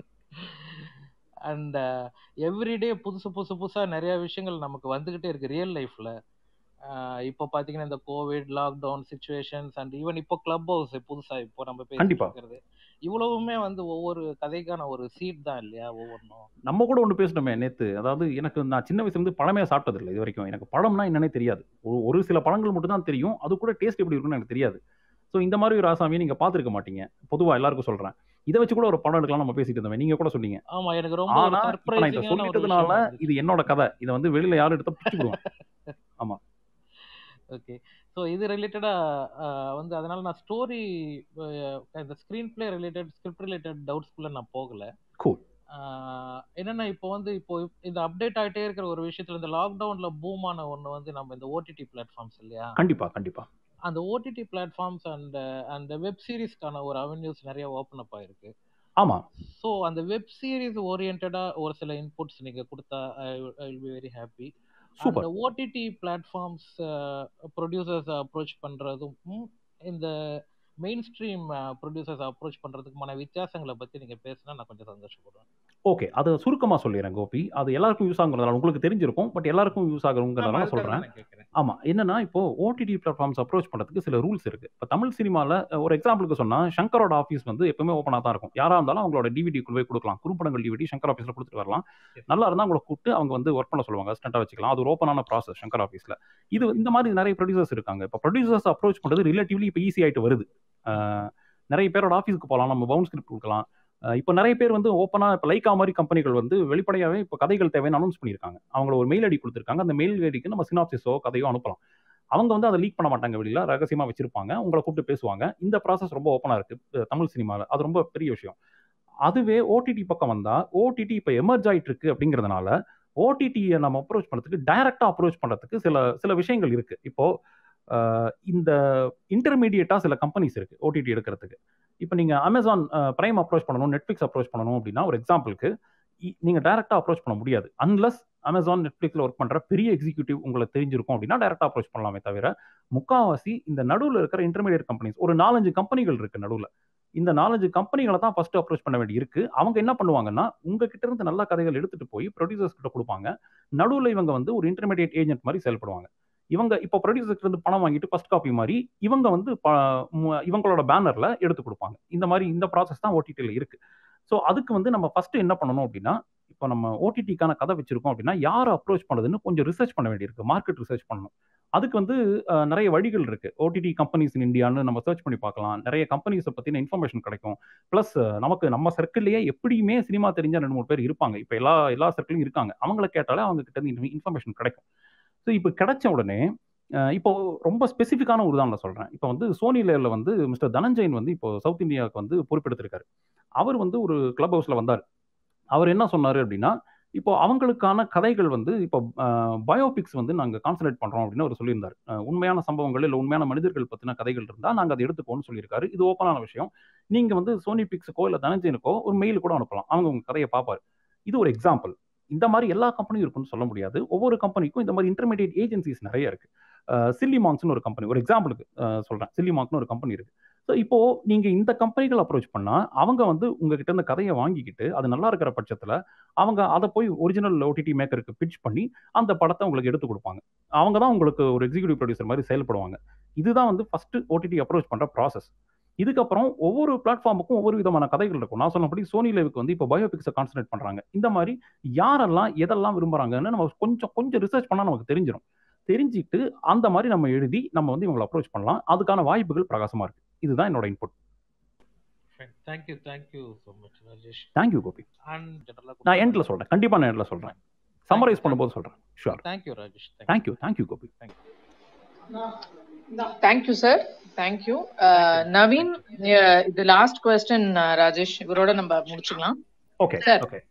அண்ட் எவ்ரிடே புதுசு புதுசு புதுசா நிறைய விஷயங்கள் நமக்கு வந்துகிட்டே இருக்கு ரியல் லைஃப்ல இப்போ பாத்தீங்கன்னா இந்த covid lockdown situations and even இப்போ கிளப் ஹவுஸ் புதுசா இப்போ நம்ம பேசிட்டு கண்டிப்பா இருக்கிறது இவ்வளவுமே வந்து ஒவ்வொரு கதைக்கான ஒரு சீட் தான் இல்லையா ஒவ்வொன்றும் நம்ம கூட ஒன்று பேசினோமே நேத்து அதாவது எனக்கு நான் சின்ன வயசுல இருந்து பழமே சாப்பிட்டது இல்லை இது வரைக்கும் எனக்கு பழம்னா என்னன்னே தெரியாது ஒரு ஒரு சில பழங்கள் மட்டும் தான் தெரியும் அது கூட டேஸ்ட் எப்படி இருக்குன்னு எனக்கு தெரியாது ஸோ இந்த மாதிரி ஒரு ஆசாமியை நீங்க பார்த்துருக்க மாட்டீங்க பொதுவா எல்லாருக்கும் சொல்றேன் இதை வச்சு கூட ஒரு படம் எடுக்கலாம் நம்ம பேசிட்டு இருந்தோம் நீங்க கூட சொன்னீங்க ஆமா எனக்கு ரொம்ப ஒரு ஆனா இப்ப நான் இதை சர்ப்ரைசிங்கான ஒரு சொல்லிட்டதுனால விஷயமா இருந்துச்சு இது என்னோட கதை இதை வந்து வெளியில யாரும் எடுத்தா பிடிச்சு விடுவான் ஆமா ஓகே ஸோ இது ரிலேட்டடா வந்து அதனால நான் ஸ்டோரி இந்த screenplay related script related டவுட்ஸ்குள்ள நான் போகல கூல் ஆஹ் என்னன்னா இப்போ வந்து இப்போ இந்த அப்டேட் ஆயிட்டே இருக்கிற ஒரு விஷயத்துல இந்த லாக்டவுன்ல பூமான ஒண்ணு வந்து நம்ம இந்த ஓடிடி பிளாட்ஃபார்ம்ஸ் இல்லையா கண்டிப்பா கண்டிப்பா அந்த ஓடிடி பிளாட்ஃபார்ம்ஸ் அண்ட் அந்த வெப் சீரிஸ்க்கான ஒரு அவென்யூஸ் நிறைய ஓப்பன் அப் ஆயிருக்கு ஆமா ஸோ அந்த வெப் சீரிஸ் ஓரியன்டா ஒரு சில இன்புட்ஸ் நீங்க கொடுத்தா I will be very happy அந்த super OTT platforms producers approach பண்றதும் இந்த மெயின் ஸ்ட்ரீம் ப்ரொடியூசர்ஸ் அப்ரோச் பண்றதுக்குமான வித்தியாசங்களை பத்தி நீங்க பேசினா நான் கொஞ்சம் சந்தோஷப்படுவேன் ஓகே அதை சுருக்கமா சொல்லிடுறேன் கோபி அது எல்லாருக்கும் யூஸ் ஆகுறதுனால உங்களுக்கு தெரிஞ்சிருக்கும் பட் எல்லாருக்கும் யூஸ் ஆமா ஆகுங்கிறதுனால அதுக்காக சொல்றேன் தான் நான் கேட்கறேன் ஆமா என்னன்னா இப்போ ஓடிடி பிளாட்ஃபார்ம்ஸ் அப்ரோச் பண்றதுக்கு சில ரூல்ஸ் இருக்கு இப்போ தமிழ் சினிமால ஒரு எக்ஸாம்பிளுக்கு சொன்னா சங்கரோட ஆஃபீஸ் வந்து எப்பவுமே ஓப்பனா தான் இருக்கும் யாரா இருந்தாலும் அவங்களோட டிவிடி போய் கொடுக்கலாம் குறும்படங்கள் டிவிடி சங்கர் ஆஃபீஸ்ல கொடுத்துட்டு வரலாம் நல்லா இருந்தா அவங்களை கூப்பிட்டு அவங்க வந்து ஒர்க் பண்ண சொல்லுவாங்க அசிஸ்டண்டா வச்சுக்கலாம் அது ஒரு ஓப்பனான ப்ராசஸ் சங்கர் ஆஃபீஸ்ல இது இந்த மாதிரி நிறைய ப்ரொடியூசர்ஸ் இருக்காங்க இப்போ ப்ரொடியூசர்ஸ் அப்ரோச் பண்றது ரிலேட்டிவ்லி இப்போ ஈஸி ஆயிட்டு வருது ஆஹ் நிறைய பேரோட ஆஃபீஸ்க்கு போகலாம் நம்ம பவுன் ஸ்கிரிப்ட் கொடுக்கலாம் அஹ் இப்போ நிறைய பேர் வந்து ஓப்பனாக இப்போ லைக்கா மாதிரி கம்பெனிகள் வந்து வெளிப்படையாகவே இப்போ கதைகள் தேவைன்னு அனௌன்ஸ் பண்ணியிருக்காங்க அவங்கள ஒரு மெயில் ஐடி கொடுத்துருக்காங்க அந்த மெயில் ஐடிக்கு நம்ம சினாப்சிஸோ கதையோ அனுப்பலாம் அவங்க வந்து அதை லீக் பண்ண மாட்டாங்க வெளியில் ரகசியமாக வச்சிருப்பாங்க உங்களை கூப்பிட்டு பேசுவாங்க இந்த ப்ராசஸ் ரொம்ப ஓப்பனாக இருக்குது தமிழ் சினிமாவில் அது ரொம்ப பெரிய விஷயம் அதுவே ஓடிடி பக்கம் வந்தால் ஓடிடி இப்போ எமர்ஜ் ஆயிட்டு இருக்கு அப்படிங்கிறதுனால ஓடிடியை நம்ம அப்ரோச் பண்ணுறதுக்கு டைரெக்டாக அப்ரோச் பண்ணுறதுக்கு சில சில விஷயங்கள் இருக்குது இப்போது அஹ் இந்த இன்டர்மீடியட்டாக சில கம்பெனிஸ் இருக்குது ஓடிடி எடுக்கிறதுக்கு இப்போ நீங்கள் அமேசான் ப்ரைம் அப்ரோச் பண்ணணும் நெட்ஃப்ளிக்ஸ் அப்ரோச் பண்ணணும் அப்படின்னா ஒரு எக்ஸாம்பிளுக்கு நீங்கள் டைரெக்டாக அப்ரோச் பண்ண முடியாது அன்லஸ் அமேசான் நெட்ஃப்ளிக்ஸில் ஒர்க் பண்ணுற பெரிய எக்ஸிக்யூட்டிவ் உங்களுக்கு தெரிஞ்சிருக்கும் அப்படின்னா டைரெக்டாக அப்ரோச் பண்ணலாமே தவிர முக்காவாசி இந்த நடுவில் இருக்கிற இன்டர்மீடியட் கம்பெனிஸ் ஒரு நாலஞ்சு கம்பெனிகள் இருக்குது நடுவில் இந்த நாலஞ்சு கம்பெனிகளை தான் ஃபர்ஸ்ட் அப்ரோச் பண்ண வேண்டி இருக்கு அவங்க என்ன பண்ணுவாங்கன்னா உங்ககிட்ட இருந்து நல்ல கதைகள் எடுத்துட்டு போய் ப்ரொடியூசர்ஸ் கிட்ட கொடுப்பாங்க நடுவில் இவங்க வந்து ஒரு இன்டர்மீடியட் ஏஜென்ட் மாதிரி செயல்படுவாங்க இவங்க இப்போ ப்ரொடியூசர்ஸ் இருந்து பணம் வாங்கிட்டு ஃபர்ஸ்ட் காப்பி மாதிரி இவங்க வந்து ப- மு- இவங்களோட பேனர்ல எடுத்து கொடுப்பாங்க இந்த மாதிரி இந்த ப்ராசஸ் தான் ஓடிடியில் இருக்கு ஸோ அதுக்கு வந்து நம்ம ஃபர்ஸ்ட் என்ன பண்ணணும் அப்படின்னா இப்போ நம்ம ஓடிடிக்கான கதை வச்சிருக்கோம் அப்படின்னா யாரை அப்ரோச் பண்ணுறதுன்னு கொஞ்சம் ரிசர்ச் பண்ண வேண்டியிருக்கு மார்க்கெட் ரிசர்ச் பண்ணணும் அதுக்கு வந்து அஹ், நிறைய வழிகள் இருக்கு ஓடிடி கம்பெனிஸ் இன் இந்தியான்னு நம்ம சர்ச் பண்ணி பார்க்கலாம் நிறைய கம்பெனிஸை பற்றின இன்ஃபர்மேஷன் கிடைக்கும் ப்ளஸ் நமக்கு நம்ம சர்க்கிள்லேயே எப்படியுமே சினிமா தெரிஞ்ச ரெண்டு மூணு பேர் இருப்பாங்க இப்போ எல்லா எல்லா சர்க்கிளும் இருக்காங்க அவங்கள கேட்டாலே அவங்க கிட்ட இருந்து இன்ஃபர்மேஷன் கிடைக்கும் ஸோ இப்போ கிடைச்ச உடனே அஹ், இப்போ ரொம்ப ஸ்பெசிஃபிக்கான ஒரு உதாரணம் சொல்கிறேன் இப்போ வந்து சோனி லேயரில் வந்து மிஸ்டர் தனஞ்சயன் வந்து இப்போ சவுத் இந்தியாவுக்கு வந்து பொறுப்பெடுத்திருக்காரு அவர் வந்து ஒரு கிளப் ஹவுஸில் வந்தார் அவர் என்ன சொன்னார் அப்படின்னா இப்போ அவங்களுக்கான கதைகள் வந்து இப்போ பயோபிக்ஸ் வந்து நாங்கள் கான்சன்ட்ரேட் பண்ணுறோம் அப்படின்னு அவர் சொல்லியிருந்தார் அஹ், உண்மையான சம்பவங்கள் இல்லை உண்மையான மனிதர்கள் பற்றின கதைகள் இருந்தால் நாங்கள் அதை எடுத்துப்போம்னு சொல்லியிருக்காரு இது ஓப்பனான விஷயம் நீங்கள் வந்து சோனி பிக்ஸுக்கோ இல்லை தனஞ்சயனுக்கோ ஒரு மெயில் கூட அனுப்பலாம் அவங்க உங்கள் கதையை பார்ப்பார் இது ஒரு எக்ஸாம்பிள் இந்த மாதிரி எல்லா கம்பெனியும் இருக்குன்னு சொல்ல முடியாது ஒவ்வொரு கம்பெனிக்கும் இந்த மாதிரி இன்டர்மீடியட் ஏஜென்சிஸ் நிறைய இருக்கு சில்லி மாங்க்ஸ்னு ஒரு கம்பெனி ஒரு எக்ஸாம்பிளுக்கு சொல்கிறேன் சில்லி மாங்க்னு ஒரு கம்பெனி இருக்கு ஸோ இப்போ நீங்க இந்த கம்பெனிகள் அப்ரோச் பண்ணா அவங்க வந்து உங்ககிட்ட இந்த கதையை வாங்கிக்கிட்டு அது நல்லா இருக்கிற பட்சத்துல அவங்க அதை போய் ஒரிஜினல் ஓடிடி மேக்கருக்கு பிட்ச் பண்ணி அந்த படத்தை உங்களுக்கு எடுத்து கொடுப்பாங்க அவங்க தான் உங்களுக்கு ஒரு எக்ஸிக்யூட்டிவ் ப்ரொடியூசர் மாதிரி செயல்படுவாங்க இதுதான் வந்து ஃபர்ஸ்ட் ஓடிடி அப்ரோச் பண்ற ப்ராசஸ் இதுக்கப்புறம் ஒவ்வொரு பிளாட்ஃபார்முக்கும் ஒவ்வொரு விதமான கதைகள் இருக்கும் நான் சொன்னபடி சோனி லைவுக்கு வந்து இப்போ பயோபிக்ஸை கான்சன்ட்ரேட் பண்றாங்க இந்த மாதிரி யாரெல்லாம் எதெல்லாம் விரும்புறாங்கன்னு நம்ம கொஞ்சம் கொஞ்சம் ரிசர்ச் பண்ணா நமக்கு தெரிஞ்சிடும் தெரிஞ்சுட்டு அந்த மாதிரி நம்ம எழுதி நம்ம வந்து இவங்களை அப்ரோச் பண்ணலாம் அதுக்கான வாய்ப்புகள் பிரகாசமா இருக்கு இதுதான் என்னோட input thank you thank you so much Rajesh thank you Gopi and ஜெனரலாக நான் எண்ட்ல சொல்றேன் கண்டிப்பா நான் எண்ட்ல சொல்றேன் சம்மரைஸ் பண்ணும்போது சொல்றேன் sure thank you Rajesh thank you thank you Gopi thank you thank you sir thank you Naveen uh, இது லாஸ்ட் கொஸ்டின் ராஜேஷ் இவரோட நம்ம முடிச்சுக்கலாம் ஓகே சார் ஓகே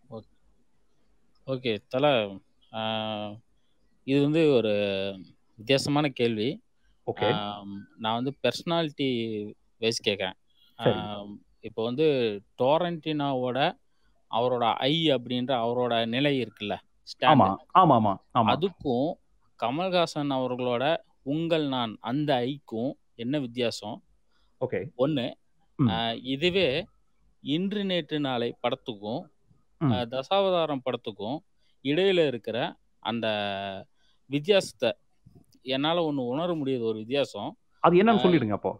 ஓகே தலை ஆஹ், இது வந்து ஒரு வித்தியாசமான கேள்வி ஓகே ஆம், நான் வந்து பெர்சனாலிட்டி வைஸ் கேட்குறேன் சரி இப்போ வந்து டோரண்டினாவோட அவரோட ஐ அப்படின்ற அவரோட நிலை இருக்குல்ல ஆமா ஸ்டாண்டு ஆமா ஆமா ஆமா அதுக்கும் கமல்ஹாசன் அவர்களோட உங்கள் நான் அந்த ஐக்கும் என்ன வித்தியாசம் ஓகே ஒன்று ம் இதுவே இன்று நேற்று நாளை படத்துக்கும் ம் ஆஹ் தசாவதாரம் படத்துக்கும் இடையில இருக்கிற அந்த வித்தியாசத்தை என்னால் ஒன்று உணர முடியுது ஒரு வித்தியாசம் அது என்னன்னு ஆஹ் சொல்லிடுங்க அப்போ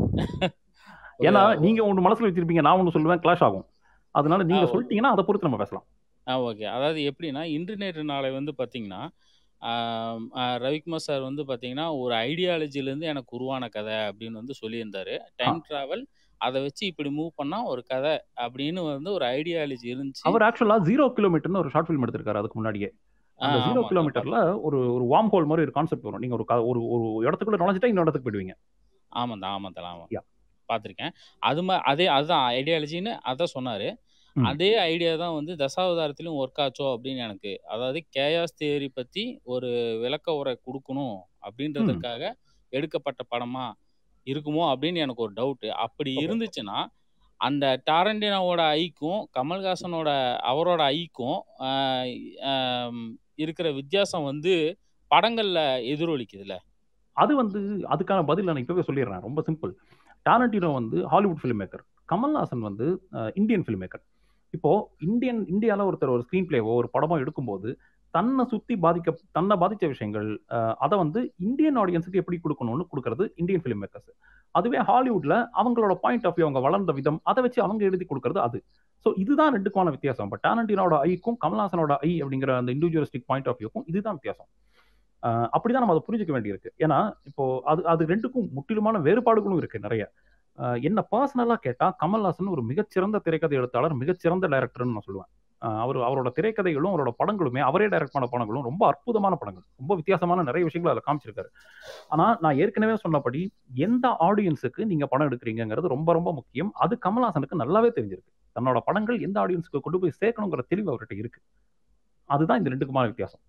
ஒரு ஏன்னா நீங்க ஒன்று மனசுல வச்சிருப்பீங்க நான் ஒன்று சொல்லுவேன் கிளாஷ் ஆகும் அதனால ஆ நீங்க ஓகே சொல்லிட்டீங்கன்னா அதை பொறுத்து நம்ம பேசலாம் ஆ ஓகே அதாவது எப்படின்னா இன்று நேற்று நாளை வந்து பார்த்தீங்கன்னா ஆம், ஆ, ரவிக்குமார் சார் வந்து பார்த்தீங்கன்னா ஒரு ஐடியாலஜிலேருந்து எனக்கு உருவான கதை அப்படின்னு வந்து சொல்லியிருந்தாரு ஆ டைம் ட்ராவல் அதை வச்சு இப்படி மூவ் பண்ணால் ஒரு கதை அப்படின்னு வந்து ஒரு ஐடியாலஜி இருந்துச்சு அவர் ஆக்சுவலா ஜீரோ கிலோமீட்டர்னு ஒரு ஷார்ட் ஃபிலிம் எடுத்திருக்காரு அதுக்கு முன்னாடியே ஆ அந்த ஜீரோ ஆமாம் நான் கிலோமீட்டர்ல ஒரு ஒரு வார்ம் ஹோல் மாதிரி ஒரு கான்செப்ட் வரும் நீங்க ஒரு க- ஒரு ஒரு இடத்துக்குள்ள நுழைஞ்சிட்டா இன்னொரு இடத்துக்கு போயிடுவீங்க ஆமாம் தான் ஆமாம் தான் ஆமாம் யா பார்த்துருக்கேன் அது மா அதே அதுதான் ஐடியாலஜின்னு அதான் சொன்னார் ம் அதே ஐடியா தான் வந்து தசாவதாரத்திலும் ஒர்க் ஆச்சோ அப்படின்னு எனக்கு அதாவது கேயாஸ் தியரி பற்றி ஒரு விளக்க உரை கொடுக்கணும் ம் அப்படின்றதுக்காக எடுக்கப்பட்ட படமா இருக்குமோ அப்படின்னு எனக்கு ஒரு டவுட்டு அப்படி ஓகே இருந்துச்சுன்னா அந்த டாரண்டினாவோட ஐக்கும் கமல்ஹாசனோட அவரோட ஐக்கும் ஆஹ் ஆம், இருக்கிற வித்தியாசம் வந்து படங்கள்ல எதிரொலிக்குதுல்ல அது வந்து அதுக்கான பதில் நான் இப்பவே சொல்லிடுறேன் ரொம்ப சிம்பிள் டாரண்டினோ வந்து ஹாலிவுட் ஃபிலிம் மேக்கர் கமல்ஹாசன் வந்து அஹ், இந்தியன் ஃபிலிம் மேக்கர் இப்போ இந்தியன் இந்தியாவில் ஒருத்தர் ஒரு ஸ்க்ரீன் பிளேவோ ஒரு படமோ எடுக்கும்போது தன்னை சுத்தி பாதிக்க தன்னை பாதிச்ச விஷயங்கள் அஹ், அதை வந்து இந்தியன் ஆடியன்ஸுக்கு எப்படி கொடுக்கணும்னு கொடுக்கறது இந்தியன் ஃபிலிம் மேக்கர்ஸ் அதுவே ஹாலிவுட்ல அவங்களோட பாயிண்ட் ஆஃப் வியூ அவங்க வளர்ந்த விதம் அதை வச்சு அவங்க எழுதி கொடுக்கறது அது ஸோ இதுதான் ரெண்டுக்கான வித்தியாசம் பட் டாரண்டினோட ஐக்கும் கமல்ஹாசனோட ஐ அப்படிங்கிற அந்த இண்டிவிஜுவலிஸ்டிக் பாயிண்ட் ஆஃப் வியூக்கும் இதுதான் வித்தியாசம் அஹ் அப்படிதான் நம்ம அதை புரிஞ்சுக்க வேண்டியிருக்கு ஏன்னா இப்போ அது அது ரெண்டுக்கும் முற்றிலுமான வேறுபாடுகளும் இருக்கு நிறைய அஹ் என்ன பர்சனலா கேட்டா கமல்ஹாசன் ஒரு மிகச்சிறந்த திரைக்கதை எழுத்தாளர் மிகச்சிறந்த டைரக்டர்னு நான் சொல்லுவேன் அஹ் அவர் அவரோட திரைக்கதைகளும் அவரோட படங்களுமே அவரே டைரக்ட் பண்ண படங்களும் ரொம்ப அற்புதமான படங்கள் ரொம்ப வித்தியாசமான நிறைய விஷயங்களை அதில் காமிச்சிருக்காரு ஆனா நான் ஏற்கனவே சொன்னபடி எந்த ஆடியன்ஸுக்கு நீங்க படம் எடுக்கிறீங்கிறது ரொம்ப ரொம்ப முக்கியம் அது கமல்ஹாசனுக்கு நல்லாவே தெரிஞ்சிருக்கு தன்னோட படங்கள் எந்த ஆடியன்ஸுக்கு கொண்டு போய் சேர்க்கணுங்கிற தெளிவு அவர்கிட்ட இருக்கு அதுதான் இந்த ரெண்டுக்குமான வித்தியாசம்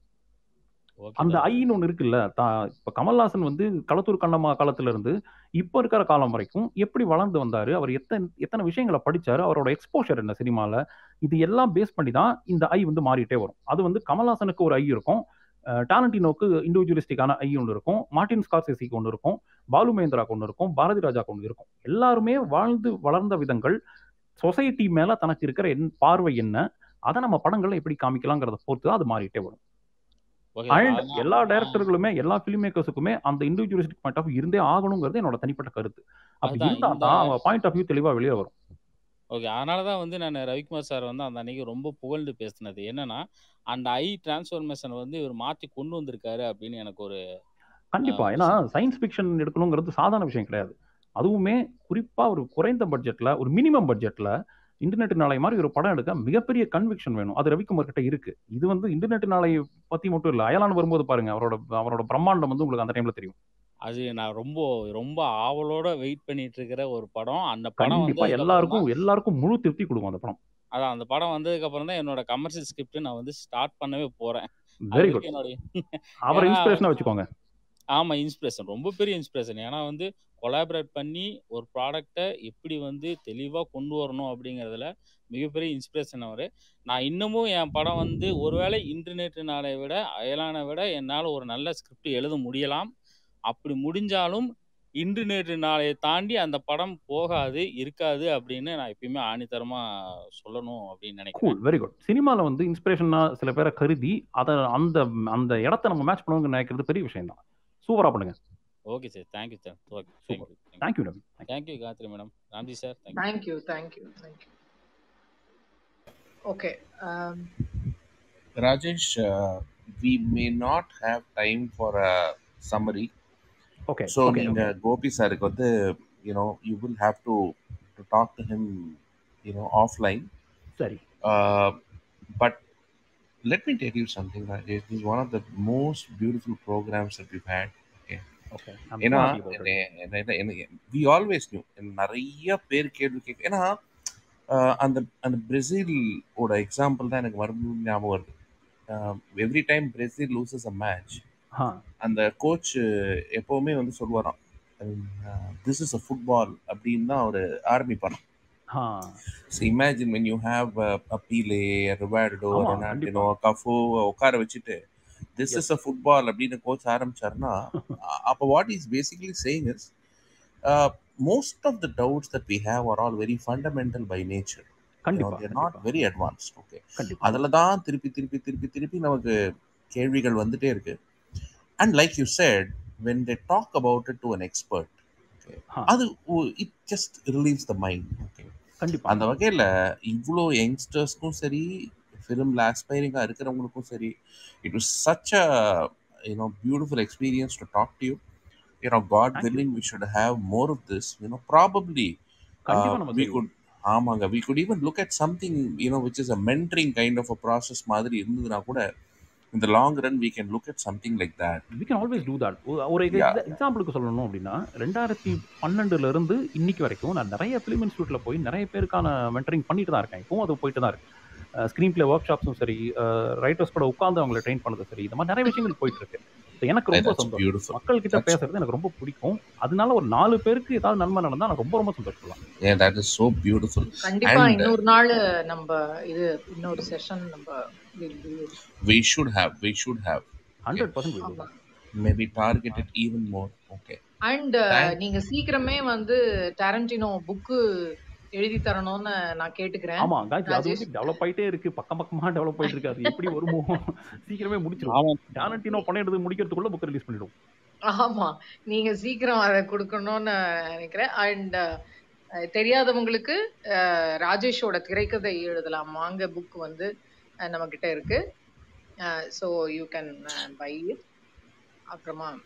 ஓகே அந்த சார் ஐன்னு ஒன்று இருக்குல்ல தா இப்போ கமல்ஹாசன் வந்து களத்தூர் கண்ணம்மா காலத்துல இருந்து இப்போ இருக்கிற காலம் வரைக்கும் எப்படி வளர்ந்து வந்தாரு அவர் எத்தனை எத்தனை விஷயங்களை படிச்சாரு அவரோட எக்ஸ்போஷர் என்ன சினிமால இது எல்லாம் பேஸ் பண்ணி தான் இந்த ஐ வந்து மாறிட்டே வரும் அது வந்து கமல்ஹாசனுக்கு ஒரு ஐ இருக்கும் டாலண்டினோக்கு இண்டிவிஜுவலிஸ்டிக்கான ஐ ஒன்று இருக்கும் மார்டின் ஸ்கார்சேசிக்கு ஒன்று இருக்கும் பாலு மகேந்திராக்கு ஒன்று இருக்கும் பாரதி ராஜாக்கு ஒன்று இருக்கும் எல்லாருமே வாழ்ந்து வளர்ந்த விதங்கள் சொசைட்டி மேல தனக்கு இருக்கிற என் பார்வை என்ன அதை நம்ம படங்கள்ல எப்படி காமிக்கலாங்கிறத பொறுத்து தான் அது மாறிட்டே வரும் ஓகே அண்ட் ஆனா எல்லா ஆ, டைரக்டர்களுமே எல்லா ஃபிலிம் மேக்கர்ஸுக்குமே அந்த இண்டிவிஜுவலிஸ்டிக் பாயிண்ட் ஆஃப் இருந்தே ஆகணுங்கிறது என்னோட தனிப்பட்ட கருத்து அப்படி அதுதான் இருந்தா இந்த தான் அவங்க பாயிண்ட் ஆஃப் வியூ தெளிவா வெளியே வரும் ஓகே அதனால தான் வந்து நான் ரவிக்குமார் சார் வந்து அந்த அன்னைக்கு ரொம்ப புகழ்ந்து பேசினது என்னன்னா அந்த ஐ டிரான்ஸ்ஃபர்மேஷன் வந்து இவர் மாற்றி கொண்டு வந்திருக்காரு அப்படின்னு எனக்கு ஒரு கண்டிப்பா ஏன்னா சயின்ஸ் ஃபிக்ஷன் எடுக்கணுங்கிறது சாதாரண விஷயம் கிடையாது அதுவுமே குறிப்பா ஒரு குறைந்த பட்ஜெட்ல ஒரு மினிமம் பட்ஜெட்ல இன்டர்நெட் நாளை மாதிரி ஒரு படம் எடுக்க மிகப்பெரிய கன்விக்ஷன் வேணும் அது ரவிக்குமார் கிட்ட இருக்கு இது வந்து இன்டர்நெட் நாளை பத்தி மட்டும் இல்ல அயலான் வரும்போது பாருங்க அவரோட அவரோட பிரம்மாண்டம் வந்து உங்களுக்கு அந்த டைம்ல தெரியும் அது நான் ரொம்ப ரொம்ப ஆவலோட வெயிட் பண்ணிட்டு இருக்கிற ஒரு படம் அந்த படம் கண்டிப்பா வந்ததுக்கு அப்புறம் எல்லாருக்கும் எல்லாருக்கும் முழு திருப்தி கொடுக்கும் அந்த படம் அதான் அந்த படம் வந்ததுக்கு அப்புறம் தான் என்னோட கமர்ஷியல் ஸ்கிரிப்ட் நான் வந்து ஸ்டார்ட் பண்ணவே போறேன் அது வெரி வரைக்கும் குட் என்னோட அவரை ஏன்னா இன்ஸ்பிரேஷனா வந்து வச்சுக்கோங்க ஆமா இன்ஸ்பிரேஷன் ரொம்ப பெரிய இன்ஸ்பிரேஷன் ஏன்னா வந்து கொலாபரேட் பண்ணி ஒரு ப்ராடக்ட்டை எப்படி வந்து தெளிவாக கொண்டு வரணும் அப்படிங்கிறதுல மிகப்பெரிய இன்ஸ்பிரேஷன் அவர் நான் இன்னமும் என் படம் வந்து ஒருவேளை இன்டர்நெட் நாளை விட அயலானை விட என்னால் ஒரு நல்ல ஸ்கிரிப்ட் எழுத முடியலாம் அப்படி முடிஞ்சாலும் இன்டர்நெட் நாளையை தாண்டி அந்த படம் போகாது இருக்காது அப்படின்னு நான் எப்பயுமே ஆணித்தரமாக சொல்லணும் அப்படின்னு நினைக்கிறேன் கூல் வெரி குட் சினிமாவில் வந்து இன்ஸ்பிரேஷனா சில பேரை கருதி அதை அந்த அந்த இடத்த நம்ம மேட்ச் பண்ணுவோம்னு நினைக்கிறது பெரிய விஷயம் தான் சூப்பரா பண்ணுங்க okay sir thank you sir okay super thank you thank you Ravi thank you Gayathri madam Ramji sir thank you Thank you, thank you, thank you. Okay. Um, Rajesh, uh, we may not have time for a summary. Okay so okay நீங்க ஓகே கோபி சாருக்கு வந்து you know you will have to to talk to him you know offline சரி but let me tell you something Rajesh. this is one of the most beautiful programs that we've had okay okay I'm ஏன்னா so happy about it we always knew நிறைய பேர் கேள்வி கேட்க ஏன்னா அஹ், அந்த அந்த பிரேசிலோட எக்ஸாம்பிள் தான் எனக்கு மறுபடியும் ஞாபகம் வருது every time Brazil loses a match ஆ அந்த கோச் எப்பவுமே வந்து சொல்லுவாராம் திஸ் இஸ் அ ஃபுட்பால் அப்படின்னு தான் அவர் ஆரம்பிப்பாராம் ஆ so imagine when you have Pele Rivaldo ஆமா ரொனால்டினோ கண்டிப்பா கஃபோ உட்கார வச்சுட்டு this is is a football அப்படின்னு கோச் ஆரம்பிச்சாருன்னா அப்போ what is basically saying is most of the doubts that we have are all very fundamental by nature கண்டிப்பா தேர் நாட் கண்டிப்பா வெரி அட்வான்ஸ்ட் ஓகே கண்டிப்பா அதில் தான் திருப்பி திருப்பி திருப்பி திருப்பி நமக்கு கேள்விகள் வந்துட்டே இருக்கு and like you said when they talk about it to an expert okay ஆ அது it just relieves the mind okay கண்டிப்பா அந்த வகையில் இவ்வளோ யங்ஸ்டர்ஸ்க்கும் சரி ஃபிலிமில் ஆஸ்பைரிங்காக இருக்கிறவங்களுக்கும் சரி it was such a you know beautiful experience to talk to you you know God thank you willing we should have more of this you know probably கண்டிப்பா uh, நம்ம we செய்வோம் could ஆமாங்க we could even look at something you know which is a mentoring kind of a process மாதிரி இருந்ததுன்னா கூட in the long run we can look at something like that we can always do that ஒரு yeah எக்ஸாம்பிளுக்கு சொல்லணும் அப்படின்னா ரெண்டாயிரத்தி பன்னெண்டுல இருந்து இன்னைக்கு வரைக்கும் நான் நிறைய ஃபிலிம் இன்ஸ்டியூட்ல போய் நிறைய பேருக்கான மென்டரிங் பண்ணிட்டு தான் இருக்கேன் இப்பவும் அது போயிட்டு தான் இருக்கு ஸ்க்ரீன் பிளே ஒர்க் ஷாப்ஸும் சரி ரைட்டர்ஸ் கூட உட்காந்து அவங்களை ட்ரெயின் பண்ணது சரி இந்த மாதிரி நிறைய விஷயங்கள் போயிட்டு இருக்கு So எனக்கு Yeah, ரொம்ப that's சந்தோஷம் beautiful மக்கள் கிட்ட that's பேசுறது எனக்கு ரொம்ப பிடிக்கும் அதனால ஒரு நாலு பேருக்கு ஏதாவது நன்மை நடந்தா நான் ரொம்ப ரொம்ப சந்தோஷப்படலாம் yeah that is so beautiful கண்டிப்பா and uh, இன்னொரு நாள் நம்ம இது இன்னொரு செஷன் நம்ம we'll do it. we should have we should have okay hundred percent will ஆமா maybe target it even more okay and thank நீங்க சீக்கிரமே வந்து டாரண்டினோ புக்கு எழுதி தரணும்னு நான் கேட்டுக்கிறேன் ஆமா காயத்ரி அது ராஜேஷ் வந்து டெவலப் ஆயிட்டே இருக்கு பக்கம் பக்கமா டெவலப் ஆயிட்டு இருக்கு அது எப்படி வருமோ சீக்கிரமே முடிச்சிருவோம் ஆமா டாரண்டினோ படம் எடுத்து முடிக்கிறதுக்குள்ள புக் ரிலீஸ் பண்ணிடுவோம் ஆமா நீங்க சீக்கிரம் அதை கொடுக்கணும்னு நினைக்கிறேன் அண்ட் தெரியாதவங்களுக்கு அஹ், ராஜேஷோட திரைக்கதை எழுதலாம் வாங்க புக் வந்து நம்ம கிட்ட இருக்கு so you can buy it அப்புறமா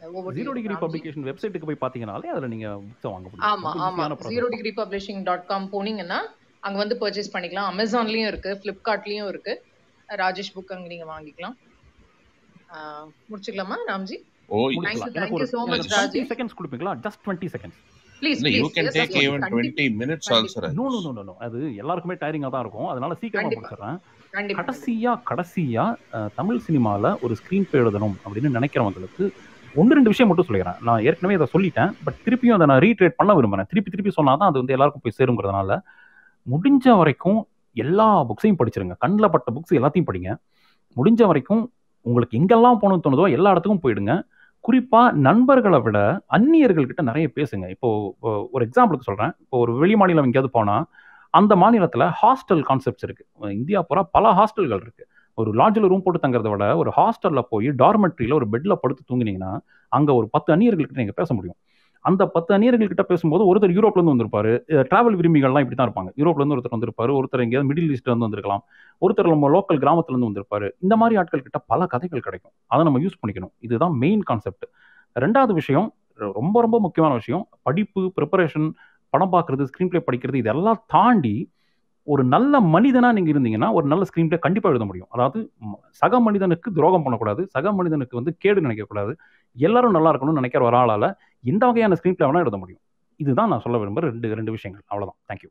over zero to degree Ramji publication வெப்சைட்டுக்கு போய் பார்த்தீங்கனாலே அதில் நீங்கள் புக்ஸை வாங்க முடியும் ஆமா ரொம்ப ஆமா ஈஸியான zero process degree publishing dot com போனீங்கன்னா அங்க வந்து பர்ச்சேஸ் பண்ணிக்கலாம் அமேசான்லயும் இருக்கு ஃப்ளிப்கார்ட்லயும் இருக்கு ராஜேஷ் புக் அங்க நீங்க வாங்கிக்கலாம் ஆஹ் முடிச்சுக்கலாமா ராம்ஜி ஓ தேங்க்யூ முடிச்சுக்கலாம் எனக்கு தேங்க்யூ ஒரு சோ எனக்கு மச் டுவெண்ட்டி ராஜேஷ் செகண்ட்ஸ் கொடுப்பீங்களா ஜஸ்ட் டுவெண்ட்டி செகண்ட்ஸ் ப்ளீஸ் இல்லை you please can yes take of course even கண்டிப்பா டுவெண்ட்டி மினிட்ஸ் கண்டிப்பா also no no Rajesh no no no அது எல்லாருக்குமே டயரிங்காக தான் இருக்கும் அதனால சீக்கிரமாக கண்டிப்பா முடிச்சிடுறேன் கண்டிப்பா கண்டிப்பா கடைசியா கடைசியா அஹ், தமிழ் சினிமாவில் ஒரு ஸ்க்ரீன் பிளே எழுதணும் அப்படின்னு நினைக்கிறவங்களுக்கு ஒன்று ரெண்டு விஷயம் மட்டும் சொல்லிடுறேன் நான் ஏற்கனவே இதை சொல்லிட்டேன் பட் திருப்பியும் அதை நான் ரீட்ரேட் பண்ண விரும்புறேன் திருப்பி திருப்பி சொன்னால் தான் அது வந்து எல்லாருக்கும் போய் சேருங்கிறதுனால முடிஞ்ச வரைக்கும் எல்லா புக்ஸையும் படிச்சிருங்க கண்ணில் பட்ட புக்ஸ் எல்லாத்தையும் படிங்க முடிஞ்ச வரைக்கும் உங்களுக்கு எங்கெல்லாம் போகணும்னு தோணுதோ எல்லா இடத்துக்கும் போயிடுங்க குறிப்பா நண்பர்களை விட அந்நியர்கள் கிட்ட நிறைய பேசுங்க இப்போ இப்போ ஒரு எக்ஸாம்பிளுக்கு சொல்றேன் இப்போ ஒரு வெளி மாநிலம் எங்கேயாவது போனா அந்த மாநிலத்துல ஹாஸ்டல் கான்செப்ட்ஸ் இருக்கு இந்தியா பூரா பல ஹாஸ்டல்கள் இருக்கு ஒரு லாட்ஜில் ரூம் போட்டு தங்குறத விட ஒரு ஹாஸ்டல்ல போய் டார்மெட்ரியில ஒரு பெட்ல படுத்து தூங்குனீங்கன்னா அங்க ஒரு பத்து அந்நியர்கள்கிட்ட நீங்க பேச முடியும் அந்த பத்து அந்நியர்கள் கிட்ட பேசும்போது ஒருத்தர் யூரோப்ல இருந்து வந்திருப்பாரு டிராவல் விரும்பிகள்லாம் இப்படி தான் இருப்பாங்க யூரோப்ல இருந்து ஒருத்தர் வந்திருப்பாரு ஒருத்தர் எங்கேயாவது மிடில் ஈஸ்ட்ல இருந்து வந்திருக்கலாம் ஒருத்தர் நம்ம லோக்கல் கிராமத்துல இருந்து வந்திருப்பாரு இந்த மாதிரி ஆட்கள் கிட்ட பல கதைகள் கிடைக்கும் அதை நம்ம யூஸ் பண்ணிக்கணும் இதுதான் மெயின் கான்செப்ட் ரெண்டாவது விஷயம் ரொம்ப ரொம்ப முக்கியமான விஷயம் படிப்பு ப்ரிப்பரேஷன் படம் பார்க்கறது ஸ்க்ரீன் பிளே படிக்கிறது இதெல்லாம் தாண்டி ஒரு நல்ல மனிதனா நீங்க இருந்தீங்கன்னா ஒரு நல்ல ஸ்க்ரீன் பிளே கண்டிப்பா எழுத முடியும் அதாவது ம- சக மனிதனுக்கு துரோகம் பண்ணக்கூடாது சக மனிதனுக்கு வந்து கேடு நினைக்கக்கூடாது எல்லாரும் நல்லா இருக்கணும்னு நினைக்கிற ஒரு ஆளால இந்த வகையான ஸ்க்ரீன் பிளே வேணா எழுத முடியும் இதுதான் நான் சொல்ல விரும்புற ரெண்டு ரெண்டு விஷயங்கள் அவ்வளவுதான் thank you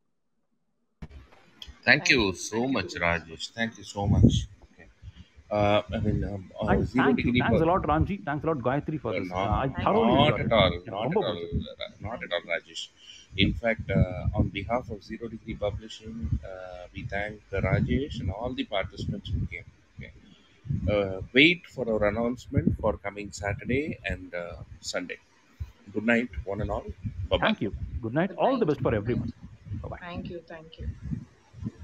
Thank you so much, Rajesh. Thank you so much. Okay. Uh, I mean, um, uh, And zero thank you. degree. Thanks a per- lot, Ramji. Thanks a lot, Gayatri, for Uh, this. Uh, not, I Thank thoroughly not enjoyed at it. all. எனக்கு Not ரொம்ப at all. பிடிச்சது uh, Not at all, Rajesh. In fact, uh, on behalf of Zero Degree Publishing, uh, we thank uh, Rajesh and all the participants who came. Okay. Uh, wait for our announcement for coming Saturday and uh, Sunday. Good night, one and all. Bye bye. Thank you. Good night. Good All the night. best for everyone. Bye bye. Thank you. Thank you.